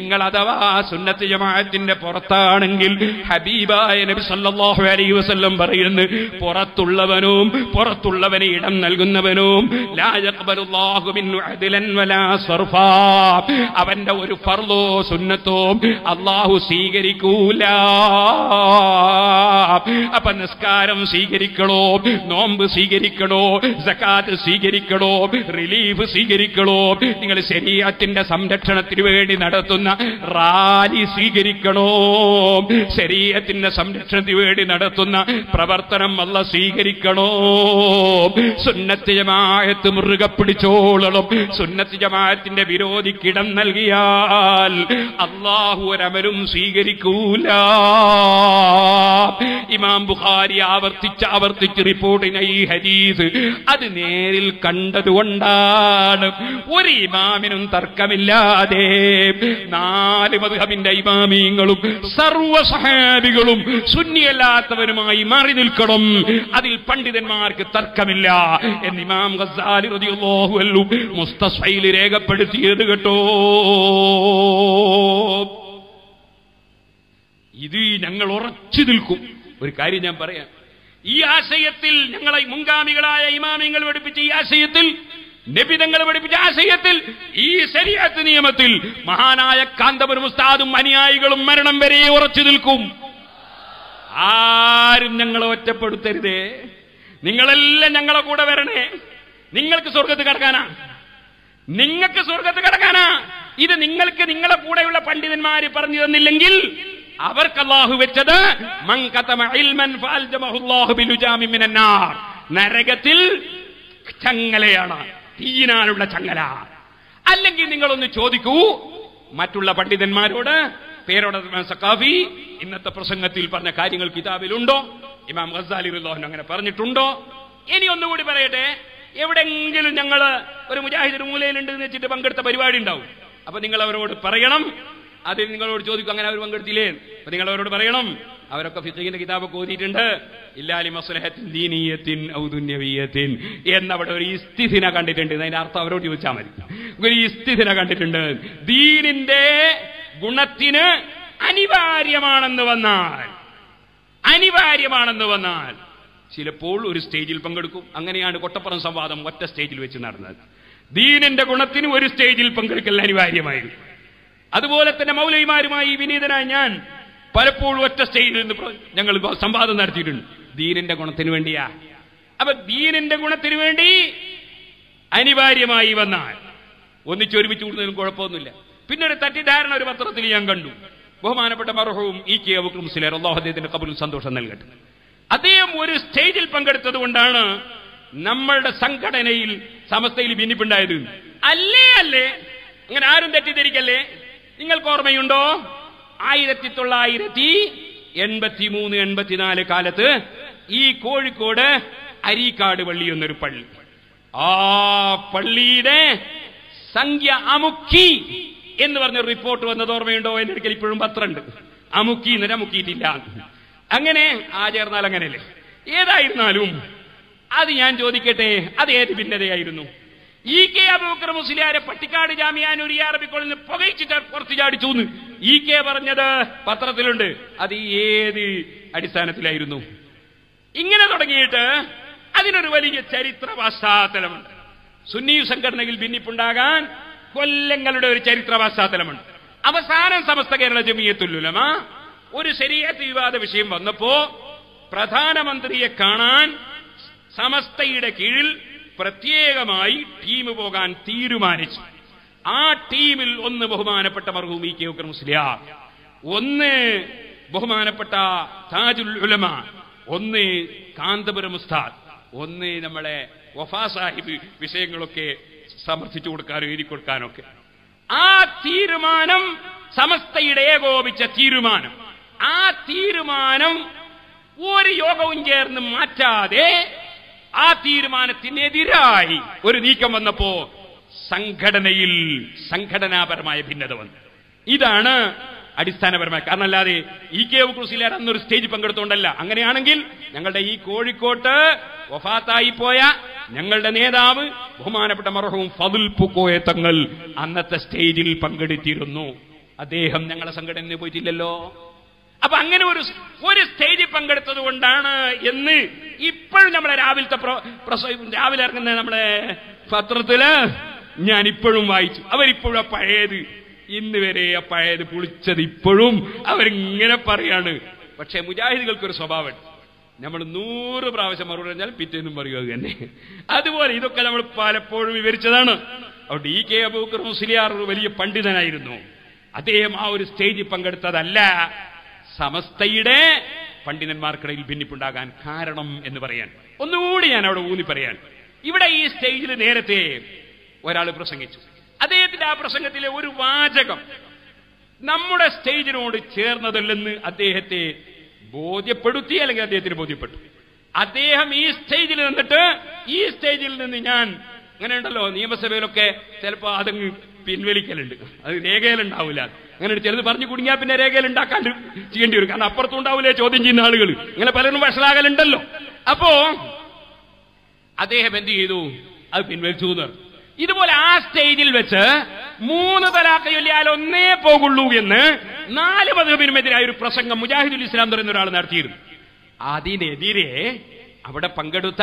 നിങ്ങൾ അഥവാ സുന്നത്ത് ജമാഅത്തിന്റെ പുറത്താണെങ്കിൽ ഹബീബായ നബി സല്ലല്ലാഹു അലൈഹി വസല്ലം പറയുന്നു പുറത്തുള്ളവനും പുറത്തുള്ളവന് ഇടം നൽകുന്നവനും ലാ യഖ്ബലുല്ലാഹു മിന്നു അദ്ലൻ വലാ സർഫാ അവന്റെ ഒരു ഫർളോ സുന്നത്തോ അള്ളാഹു സ്വീകരിക്കൂല അപ്പൊ നിസ്കാരം സ്വീകരിക്കണോ നോമ്പ് സ്വീകരിക്കണോ സക്കാത്ത് സ്വീകരിക്കണോ റിലീഫ് സ്വീകരിക്കണോ നിങ്ങൾ ശരീരത്തിന്റെ സംരക്ഷണത്തിന് വേണ്ടി നടത്തുന്ന റാലി സ്വീകരിക്കണോ ശരീരത്തിന്റെ സംരക്ഷണത്തിന് വേണ്ടി നടത്തുന്ന പ്രവർത്തനം അല്ല സ്വീകരിക്കണോ സുന്നത്ത് ജമാഅത്ത് മുറുകെ പിടിച്ചോളണം സുന്നത്ത് ജമാഅത്തിന്റെ വിരോധിക്കിടം നൽകിയാൽ അള്ളാഹു ഒരമലും സ്വീകരിക്കൂല ഇമാം ബുഖാരി ആവർത്തിച്ച് ആവർത്തിച്ച് റിപ്പോർട്ടിന ഈ ഹദീസ് അത് നേരിൽ കണ്ടതുകൊണ്ടാണ് ഒരു ഇമാമിനും തർക്കമില്ലാതെ നാല് മധുഹബിന്റെ ഇമാമീങ്ങളും സർവ സഹാബികളും സുന്നിയല്ലാത്തവരുമായി മാറി നിൽക്കണം അതിൽ പണ്ഡിതന്മാർക്ക് തർക്കമില്ല എന്ന് ഇമാം ഗസാലി റളിയല്ലാഹു അൻഹു മുസ്തസ്ഫയിൽ രേഖപ്പെടുത്തിയത് കേട്ടോ ഇത് ഞങ്ങൾ ഉറച്ചു നിൽക്കും ഒരു കാര്യം ഞാൻ പറയാം ഈ ആശയത്തിൽ ഞങ്ങളെ മുൻഗാമികളായ ഇമാമിങ്ങൾ പഠിപ്പിച്ച ഈ ആശയത്തിൽ നബിതങ്ങൾ പഠിപ്പിച്ച ആശയത്തിൽ ഈ ശരിയാത്ത് നിയമത്തിൽ മഹാനായ കാന്തപുരം ഉസ്താദും അനുയായികളും മരണം വരെ ഉറച്ചു നിൽക്കും ആരും ഞങ്ങളെ ഒറ്റപ്പെടുത്തരുതേ നിങ്ങളെല്ലാം ഞങ്ങളെ കൂടെ വരണേ നിങ്ങൾക്ക് സ്വർഗത്ത് കിടക്കാനാ നിങ്ങൾക്ക് സ്വർഗത്ത് കിടക്കാനാ ഇത് നിങ്ങൾക്ക് നിങ്ങളെ കൂടെയുള്ള പണ്ഡിതന്മാര് പറഞ്ഞു തന്നില്ലെങ്കിൽ അവർക്ക് അള്ളാഹു വെച്ചത് മൻ കതമ ഇൽമൻ ഫഅൽജമഹു അല്ലാഹു ബിലുജാമി മിനൻ നാർ. നരകത്തിൽ ചങ്ങലയാണ് തീയിനാലുള്ള ചങ്ങല അല്ലെങ്കിൽ നിങ്ങളൊന്ന് ചോദിക്കൂ മറ്റുള്ള പണ്ഡിതന്മാരോട് പേരോട് സക്കാഫി ഇന്നത്തെ പ്രസംഗത്തിൽ പറഞ്ഞ കാര്യങ്ങൾ കിതാബിലുണ്ടോ ഇമാം ഗസാലി റഹ്ലാൻ അങ്ങനെ പറഞ്ഞിട്ടുണ്ടോ ഇനി ഒന്നുകൂടി പറയട്ടെ എവിടെങ്കിലും ഞങ്ങൾ ഒരു മുജാഹിദ് മൂലയിലുണ്ട് എന്ന് വെച്ചിട്ട് പങ്കെടുത്ത പരിപാടി ഉണ്ടാവും അപ്പൊ നിങ്ങൾ അവരോട് പറയണം അത് നിങ്ങളോട് ചോദിക്കും അങ്ങനെ അവർ പങ്കെടുത്തില്ലേ അപ്പൊ നിങ്ങൾ അവരോട് പറയണം അവരൊക്കെ ഫിഖിന്റെ കിതാബൊക്കെ ഓതിയിട്ടുണ്ട് ഇല്ലാലി മസ്ലഹത്തിൻ ദീനീയത്തിൻ ഔദുന്യവീയത്തിൻ എന്നവിടെ ഒരു ഇസ്തിദിന കണ്ടിട്ടുണ്ട് അതിന്റെ അർത്ഥം അവരോട് ചോദിച്ചാൽ മതി ഒരു ഇസ്തിദിന കണ്ടിട്ടുണ്ട് ദീനിന്റെ ഗുണത്തിന് അനിവാര്യമാണെന്ന് വന്നാൽ അനിവാര്യമാണെന്ന് വന്നാൽ ചിലപ്പോൾ ഒരു സ്റ്റേജിൽ പങ്കെടുക്കും അങ്ങനെയാണ് കൊട്ടപ്പുറം സംവാദം ഒറ്റ സ്റ്റേജിൽ വെച്ച് നടന്നത് ദീനിന്റെ ഗുണത്തിന് ഒരു സ്റ്റേജിൽ പങ്കെടുക്കൽ അനിവാര്യമായിരുന്നു അതുപോലെ തന്നെ മൗലൈമാരുമായി വിനീതനായ ഞാൻ പലപ്പോഴും ഒറ്റ സ്റ്റേജിൽ നിന്ന് പ്ര- ഞങ്ങൾ ഇപ്പോ സംവാദം നടത്തിയിട്ടുണ്ട് ദീനിന്റെ ഗുണത്തിന് വേണ്ടിയാ അപ്പൊ ദീനിന്റെ ഗുണത്തിന് വേണ്ടി അനിവാര്യമായി വന്നാൽ ഒന്നിച്ചൊരുമിച്ച് കൂടുന്നതിലും കുഴപ്പമൊന്നുമില്ല പിന്നെ ഒരു തെറ്റിദ്ധാരണ ഒരു പത്രത്തിൽ ഞാൻ കണ്ടു ബഹുമാനപ്പെട്ട മർഹവും ഇ കെ അബുക്രം സിലർ അള്ളാഹു അദ്ദേഹത്തിന്റെ കബറിൽ സന്തോഷം നൽകട്ടെ അദ്ദേഹം ഒരു സ്റ്റേജിൽ പങ്കെടുത്തത് കൊണ്ടാണ് നമ്മളുടെ സംഘടനയിൽ സമസ്തയിൽ ഭിന്നിപ്പുണ്ടായത് അല്ലേ അല്ലേ അങ്ങനെ ആരും തെറ്റിദ്ധരിക്കല്ലേ നിങ്ങൾക്ക് ഓർമ്മയുണ്ടോ ആയിരത്തി തൊള്ളായിരത്തി എൺപത്തി മൂന്ന് എൺപത്തിനാല് കാലത്ത് ഈ കോഴിക്കോട് അരീക്കാട് പള്ളി എന്നൊരു പള്ളി ആ പള്ളിയുടെ സംഖ്യ അമുക്കി എന്ന് പറഞ്ഞ റിപ്പോർട്ട് വന്നത് ഓർമ്മയുണ്ടോ എന്റെ അടുക്കൽ ഇപ്പോഴും പത്രമുണ്ട് അമുക്കി എന്നിട്ട് അമുക്കിയിട്ടില്ല അങ്ങനെ ആ ചേർന്നാൽ അങ്ങനെയല്ലേ ഏതായിരുന്നാലും അത് ഞാൻ ചോദിക്കട്ടെ അത് ഏത് ഭിന്നതയായിരുന്നു ഇ കെ അബൂക്കർ മുസ്ലിയാരെ പട്ടിക്കാട് ജാമിയാനൂർ അറബി കോളേജിൽ പുകയിച്ചിട്ട് പുറത്തു ചാടിച്ചു ഇ കെ പറഞ്ഞത് പത്രത്തിലുണ്ട് അത് ഏത് അടിസ്ഥാനത്തിലായിരുന്നു ഇങ്ങനെ തുടങ്ങിയിട്ട് അതിനൊരു വലിയ ചരിത്ര പശ്ചാത്തലമുണ്ട് സുന്നി സംഘടനയിൽ ഭിന്നിപ്പുണ്ടാകാൻ കൊല്ലങ്ങളുടെ ഒരു ചരിത്ര പശ്ചാത്തലമുണ്ട് അവസാനം സമസ്ത കേരള ജമിയത്തുല്ലുലമ ഒരു ശരീരത്ത് വിവാദ വിഷയം വന്നപ്പോ പ്രധാനമന്ത്രിയെ കാണാൻ സമസ്തയുടെ കീഴിൽ പ്രത്യേകമായി ടീം പോകാൻ തീരുമാനിച്ചു ആ ടീമിൽ ഒന്ന് ബഹുമാനപ്പെട്ട മർഹൂം ഇ കെ ഉക്കർ മുസ്ലിയാർ ഒന്ന് ബഹുമാനപ്പെട്ട താജുൽ ഉലമ ഒന്ന് കാന്തപുരം ഉസ്താദ് ഒന്ന് നമ്മളെ വഫാ സാഹിബ് വിഷയങ്ങളൊക്കെ സമർത്ഥിച്ചു കൊടുക്കാനോ എഴുതി കൊടുക്കാനോ ഒക്കെ ആ തീരുമാനം സമസ്തയുടെ ഏകോപിച്ച തീരുമാനം ആ തീരുമാനം ഒരു യോഗവും ചേർന്ന് മാറ്റാതെ ആ തീരുമാനത്തിനെതിരായി ഒരു നീക്കം വന്നപ്പോ സംഘടനയിൽ സംഘടനാപരമായ ഭിന്നത വന്നു ഇതാണ് അടിസ്ഥാനപരമായ കാരണം അല്ലാതെ ഇ കെ കുസിലാർ അന്നൊരു സ്റ്റേജ് പങ്കെടുത്തോണ്ടല്ല അങ്ങനെയാണെങ്കിൽ ഞങ്ങളുടെ ഈ കോഴിക്കോട്ട് വഫാത്തായി പോയ ഞങ്ങളുടെ നേതാവ് ബഹുമാനപ്പെട്ട മറഹവും ഫതുൽ പുക്കോയ തങ്ങൾ അന്നത്തെ സ്റ്റേജിൽ പങ്കെടുത്തിരുന്നു അദ്ദേഹം ഞങ്ങളെ സംഘടനയിൽ പോയിട്ടില്ലല്ലോ അപ്പൊ അങ്ങനെ ഒരു ഒരു സ്റ്റേജിൽ പങ്കെടുത്തത് കൊണ്ടാണ് എന്ന് ഇപ്പോഴും നമ്മളെ രാവിലത്തെ പ്ര- പ്രസ- രാവിലെ ഇറങ്ങുന്ന നമ്മളെ പത്രത്തില് ഞാൻ ഇപ്പോഴും വായിച്ചു അവരിപ്പോഴും ആ പഴയത് ഇന്ന് വരെ ആ പഴയത് പുളിച്ചത് ഇപ്പോഴും അവരിങ്ങനെ പറയാണ് പക്ഷെ മുജാഹിദുകൾക്കൊരു സ്വഭാവമുണ്ട് നമ്മൾ നൂറ് പ്രാവശ്യം മറുപടി പറഞ്ഞാൽ പിറ്റേന്നും പറയുക അത് തന്നെ അതുപോലെ ഇതൊക്കെ നമ്മൾ പലപ്പോഴും വിവരിച്ചതാണ് അവിടെ ഇ കെ അബൂക്കർ മുസ്ലിയാർ ഒരു വലിയ പണ്ഡിതനായിരുന്നു അദ്ദേഹം ആ ഒരു സ്റ്റേജിൽ പങ്കെടുത്തതല്ല സമസ്തയുടെ പണ്ഡിതന്മാർക്കിടയിൽ ഭിന്നിപ്പുണ്ടാകാൻ കാരണം എന്ന് പറയാൻ ഒന്നുകൂടി ഞാൻ അവിടെ ഊന്നി പറയാൻ ഇവിടെ ഈ സ്റ്റേജിൽ നേരത്തെ ഒരാൾ പ്രസംഗിച്ചു അദ്ദേഹത്തിന്റെ ആ പ്രസംഗത്തിലെ ഒരു വാചകം നമ്മുടെ സ്റ്റേജിനോട് ചേർന്നതല്ലെന്ന് അദ്ദേഹത്തെ ബോധ്യപ്പെടുത്തി അല്ലെങ്കിൽ അദ്ദേഹത്തിന് ബോധ്യപ്പെട്ടു അദ്ദേഹം ഈ സ്റ്റേജിൽ നിന്നിട്ട് ഈ സ്റ്റേജിൽ നിന്ന് ഞാൻ അങ്ങനെ ഉണ്ടല്ലോ നിയമസഭയിലൊക്കെ ചിലപ്പോൾ അതങ്ങ് പിൻവലിക്കലുണ്ട് അത് രേഖയിലുണ്ടാവില്ല അങ്ങനെ ചിലത് പറഞ്ഞു കുടുങ്ങിയാൽ പിന്നെ രേഖയിൽ ഉണ്ടാക്കാൻ ചെയ്യേണ്ടി വരും കാരണം അപ്പുറത്തും ഉണ്ടാവില്ലേ ചോദ്യം ചെയ്യുന്ന ആളുകൾ ഇങ്ങനെ പലരും വഷളാകലുണ്ടല്ലോ അപ്പോ അദ്ദേഹം എന്ത് ചെയ്തു അത് പിൻവലിച്ചു എന്ന് പറഞ്ഞു. ഇതുപോലെ ആ സ്റ്റേജിൽ വെച്ച് മൂന്ന് തലാഖ് ചൊല്ലിയാൽ ഒന്നേ പോകുള്ളൂ എന്ന് നാല് മതബിനുമെതിരായ ഒരു പ്രസംഗം മുജാഹിദുൽ ഇസ്ലാം എന്ന് പറയുന്ന ഒരാൾ നടത്തിയിരുന്നു അതിനെതിരെ അവിടെ പങ്കെടുത്ത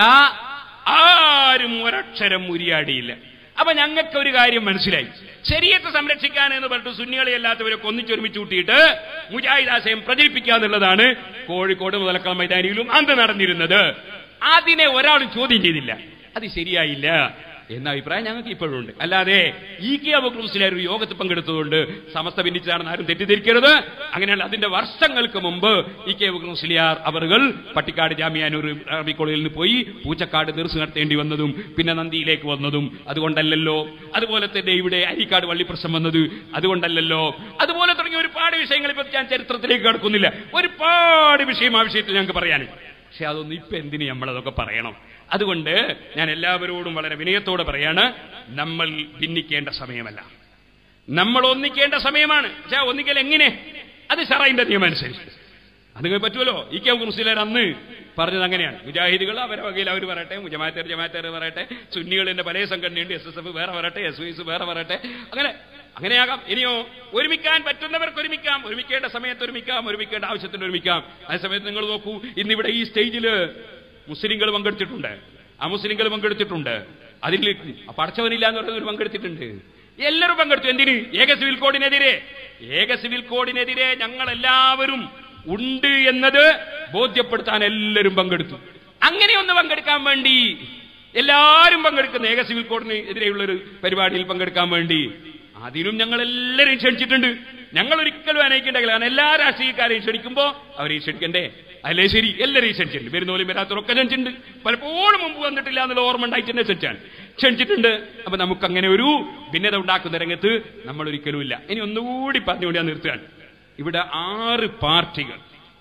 ആരും ഒരക്ഷരം ഉരിയാടിയില്ല അപ്പൊ ഞങ്ങൾക്ക് ഒരു കാര്യം മനസ്സിലായി ശരീരത്തെ സംരക്ഷിക്കാൻ എന്ന് പറഞ്ഞിട്ട് സുന്നികളെ അല്ലാത്തവരൊക്കെ ഒന്നിച്ചൊരുമിച്ച് കൂട്ടിയിട്ട് മുജാഹിദ് ആശയം പ്രചരിപ്പിക്കുക എന്നുള്ളതാണ് കോഴിക്കോട് മുതലക്കം മൈതാനിയിലും അന്ന് നടന്നിരുന്നത് അതിനെ ഒരാളും ചോദ്യം ചെയ്തില്ല അത് ശരിയായില്ല എന്ന അഭിപ്രായം ഞങ്ങൾക്ക് ഇപ്പോഴും ഉണ്ട് അല്ലാതെ ഇ കെ അബുക്കർ മുസ്ലിയാർ ഒരു യോഗത്തിൽ പങ്കെടുത്തതുകൊണ്ട് സമസ്ത ഭിന്നിച്ചതാണെന്ന് ആരും തെറ്റിദ്ധരിക്കരുത് അങ്ങനെയല്ല അതിന്റെ വർഷങ്ങൾക്ക് മുമ്പ് ഇ കെ അബുക്കർ മുസ്ലിയാർ അവറുകൾ പട്ടിക്കാട് ജാമ്യാനൂർ അറബി കോളേജിൽ നിന്ന് പോയി പൂച്ചക്കാട് തീർച്ചു നടത്തേണ്ടി വന്നതും പിന്നെ നന്ദിയിലേക്ക് വന്നതും അതുകൊണ്ടല്ലല്ലോ അതുപോലെ തന്നെ ഇവിടെ അരിക്കാട് വള്ളിപ്രശ്നം വന്നത് അതുകൊണ്ടല്ലല്ലോ അതുപോലെ തുടങ്ങിയ ഒരുപാട് വിഷയങ്ങൾ ഇപ്പൊ ഞാൻ ചരിത്രത്തിലേക്ക് കടക്കുന്നില്ല ഒരുപാട് വിഷയം ആ വിഷയത്തിൽ ഞങ്ങൾക്ക് പറയാനുണ്ട് പക്ഷെ അതൊന്നും ഇപ്പൊ എന്തിന് നമ്മളതൊക്കെ പറയണം അതുകൊണ്ട് ഞാൻ എല്ലാവരോടും വളരെ വിനയത്തോടെ പറയാണ് നമ്മൾ ഭിന്നിക്കേണ്ട സമയമല്ല നമ്മൾ ഒന്നിക്കേണ്ട സമയമാണ് പക്ഷെ ഒന്നിക്കൽ എങ്ങനെ അത് ഷറൈന്റെ നിയമം അനുസരിച്ച് അത് നിങ്ങൾക്ക് പറ്റുമല്ലോ ഈ കെ മുസ്ലിം അന്ന് പറഞ്ഞത് അങ്ങനെയാണ് മുജാഹിദുകൾ അവരെ വകയിൽ അവർ പറയട്ടെ ജമാത്തേർ ജമാത്തേർ പറയട്ടെ സുന്നികളിന്റെ പല സംഘടനയുണ്ട് എസ് എസ് എഫ് വേറെ പറയട്ടെ എസ് വൈസ് വേറെ പറയട്ടെ അങ്ങനെ അങ്ങനെയാകാം ഇനിയോ ഒരുമിക്കാൻ പറ്റുന്നവർക്ക് ഒരുമിക്കാം ഒരുമിക്കേണ്ട സമയത്ത് ഒരുമിക്കാം ഒരുമിക്കേണ്ട ആവശ്യത്തിന് ഒരുമിക്കാം അതേ സമയത്ത് നിങ്ങൾ നോക്കൂ ഇന്നിവിടെ ഈ സ്റ്റേജില് മുസ്ലിങ്ങൾ പങ്കെടുത്തിട്ടുണ്ട് അമുസ്ലിങ്ങൾ പങ്കെടുത്തിട്ടുണ്ട് അതിൽ പടച്ചവനില്ല എന്ന് പറയുന്നവർ പങ്കെടുത്തിട്ടുണ്ട് എല്ലാവരും പങ്കെടുത്തു എന്തിന് ഏക സിവിൽ കോഡിനെതിരെ ഏക സിവിൽ കോഡിനെതിരെ ഞങ്ങൾ എല്ലാവരും ഉണ്ട് എന്നത് ബോധ്യപ്പെടുത്താൻ എല്ലാവരും പങ്കെടുത്തു അങ്ങനെ ഒന്ന് പങ്കെടുക്കാൻ വേണ്ടി എല്ലാവരും പങ്കെടുക്കുന്ന ഏക സിവിൽ കോഡിന് എതിരെയുള്ള ഒരു പരിപാടിയിൽ പങ്കെടുക്കാൻ വേണ്ടി അതിനും ഞങ്ങൾ എല്ലാവരെയും ക്ഷണിച്ചിട്ടുണ്ട് ഞങ്ങൾ ഒരിക്കലും അനയിക്കേണ്ട കാരണം എല്ലാ രാഷ്ട്രീയക്കാരെയും ക്ഷണിക്കുമ്പോൾ അവരെയും ക്ഷണിക്കണ്ടേ അല്ലേ ശരി എല്ലാവരെയും ക്ഷണിച്ചിട്ടുണ്ട് വരുന്നോലും വരാത്തവരൊക്കെ ക്ഷണിച്ചിട്ടുണ്ട് പലപ്പോഴും മുമ്പ് വന്നിട്ടില്ല എന്നുള്ള ഓർമ്മ ഉണ്ടായിട്ട് തന്നെ ക്ഷണിച്ചാണ് ക്ഷണിച്ചിട്ടുണ്ട് അപ്പൊ നമുക്ക് അങ്ങനെ ഒരു ഭിന്നത ഉണ്ടാക്കുന്ന രംഗത്ത് നമ്മൾ ഒരിക്കലും ഇല്ല ഇനി ഒന്നുകൂടി പറഞ്ഞുകൊണ്ട് ഞാൻ നിർത്തുകയാണ് ഇവിടെ ആറ് പാർട്ടികൾ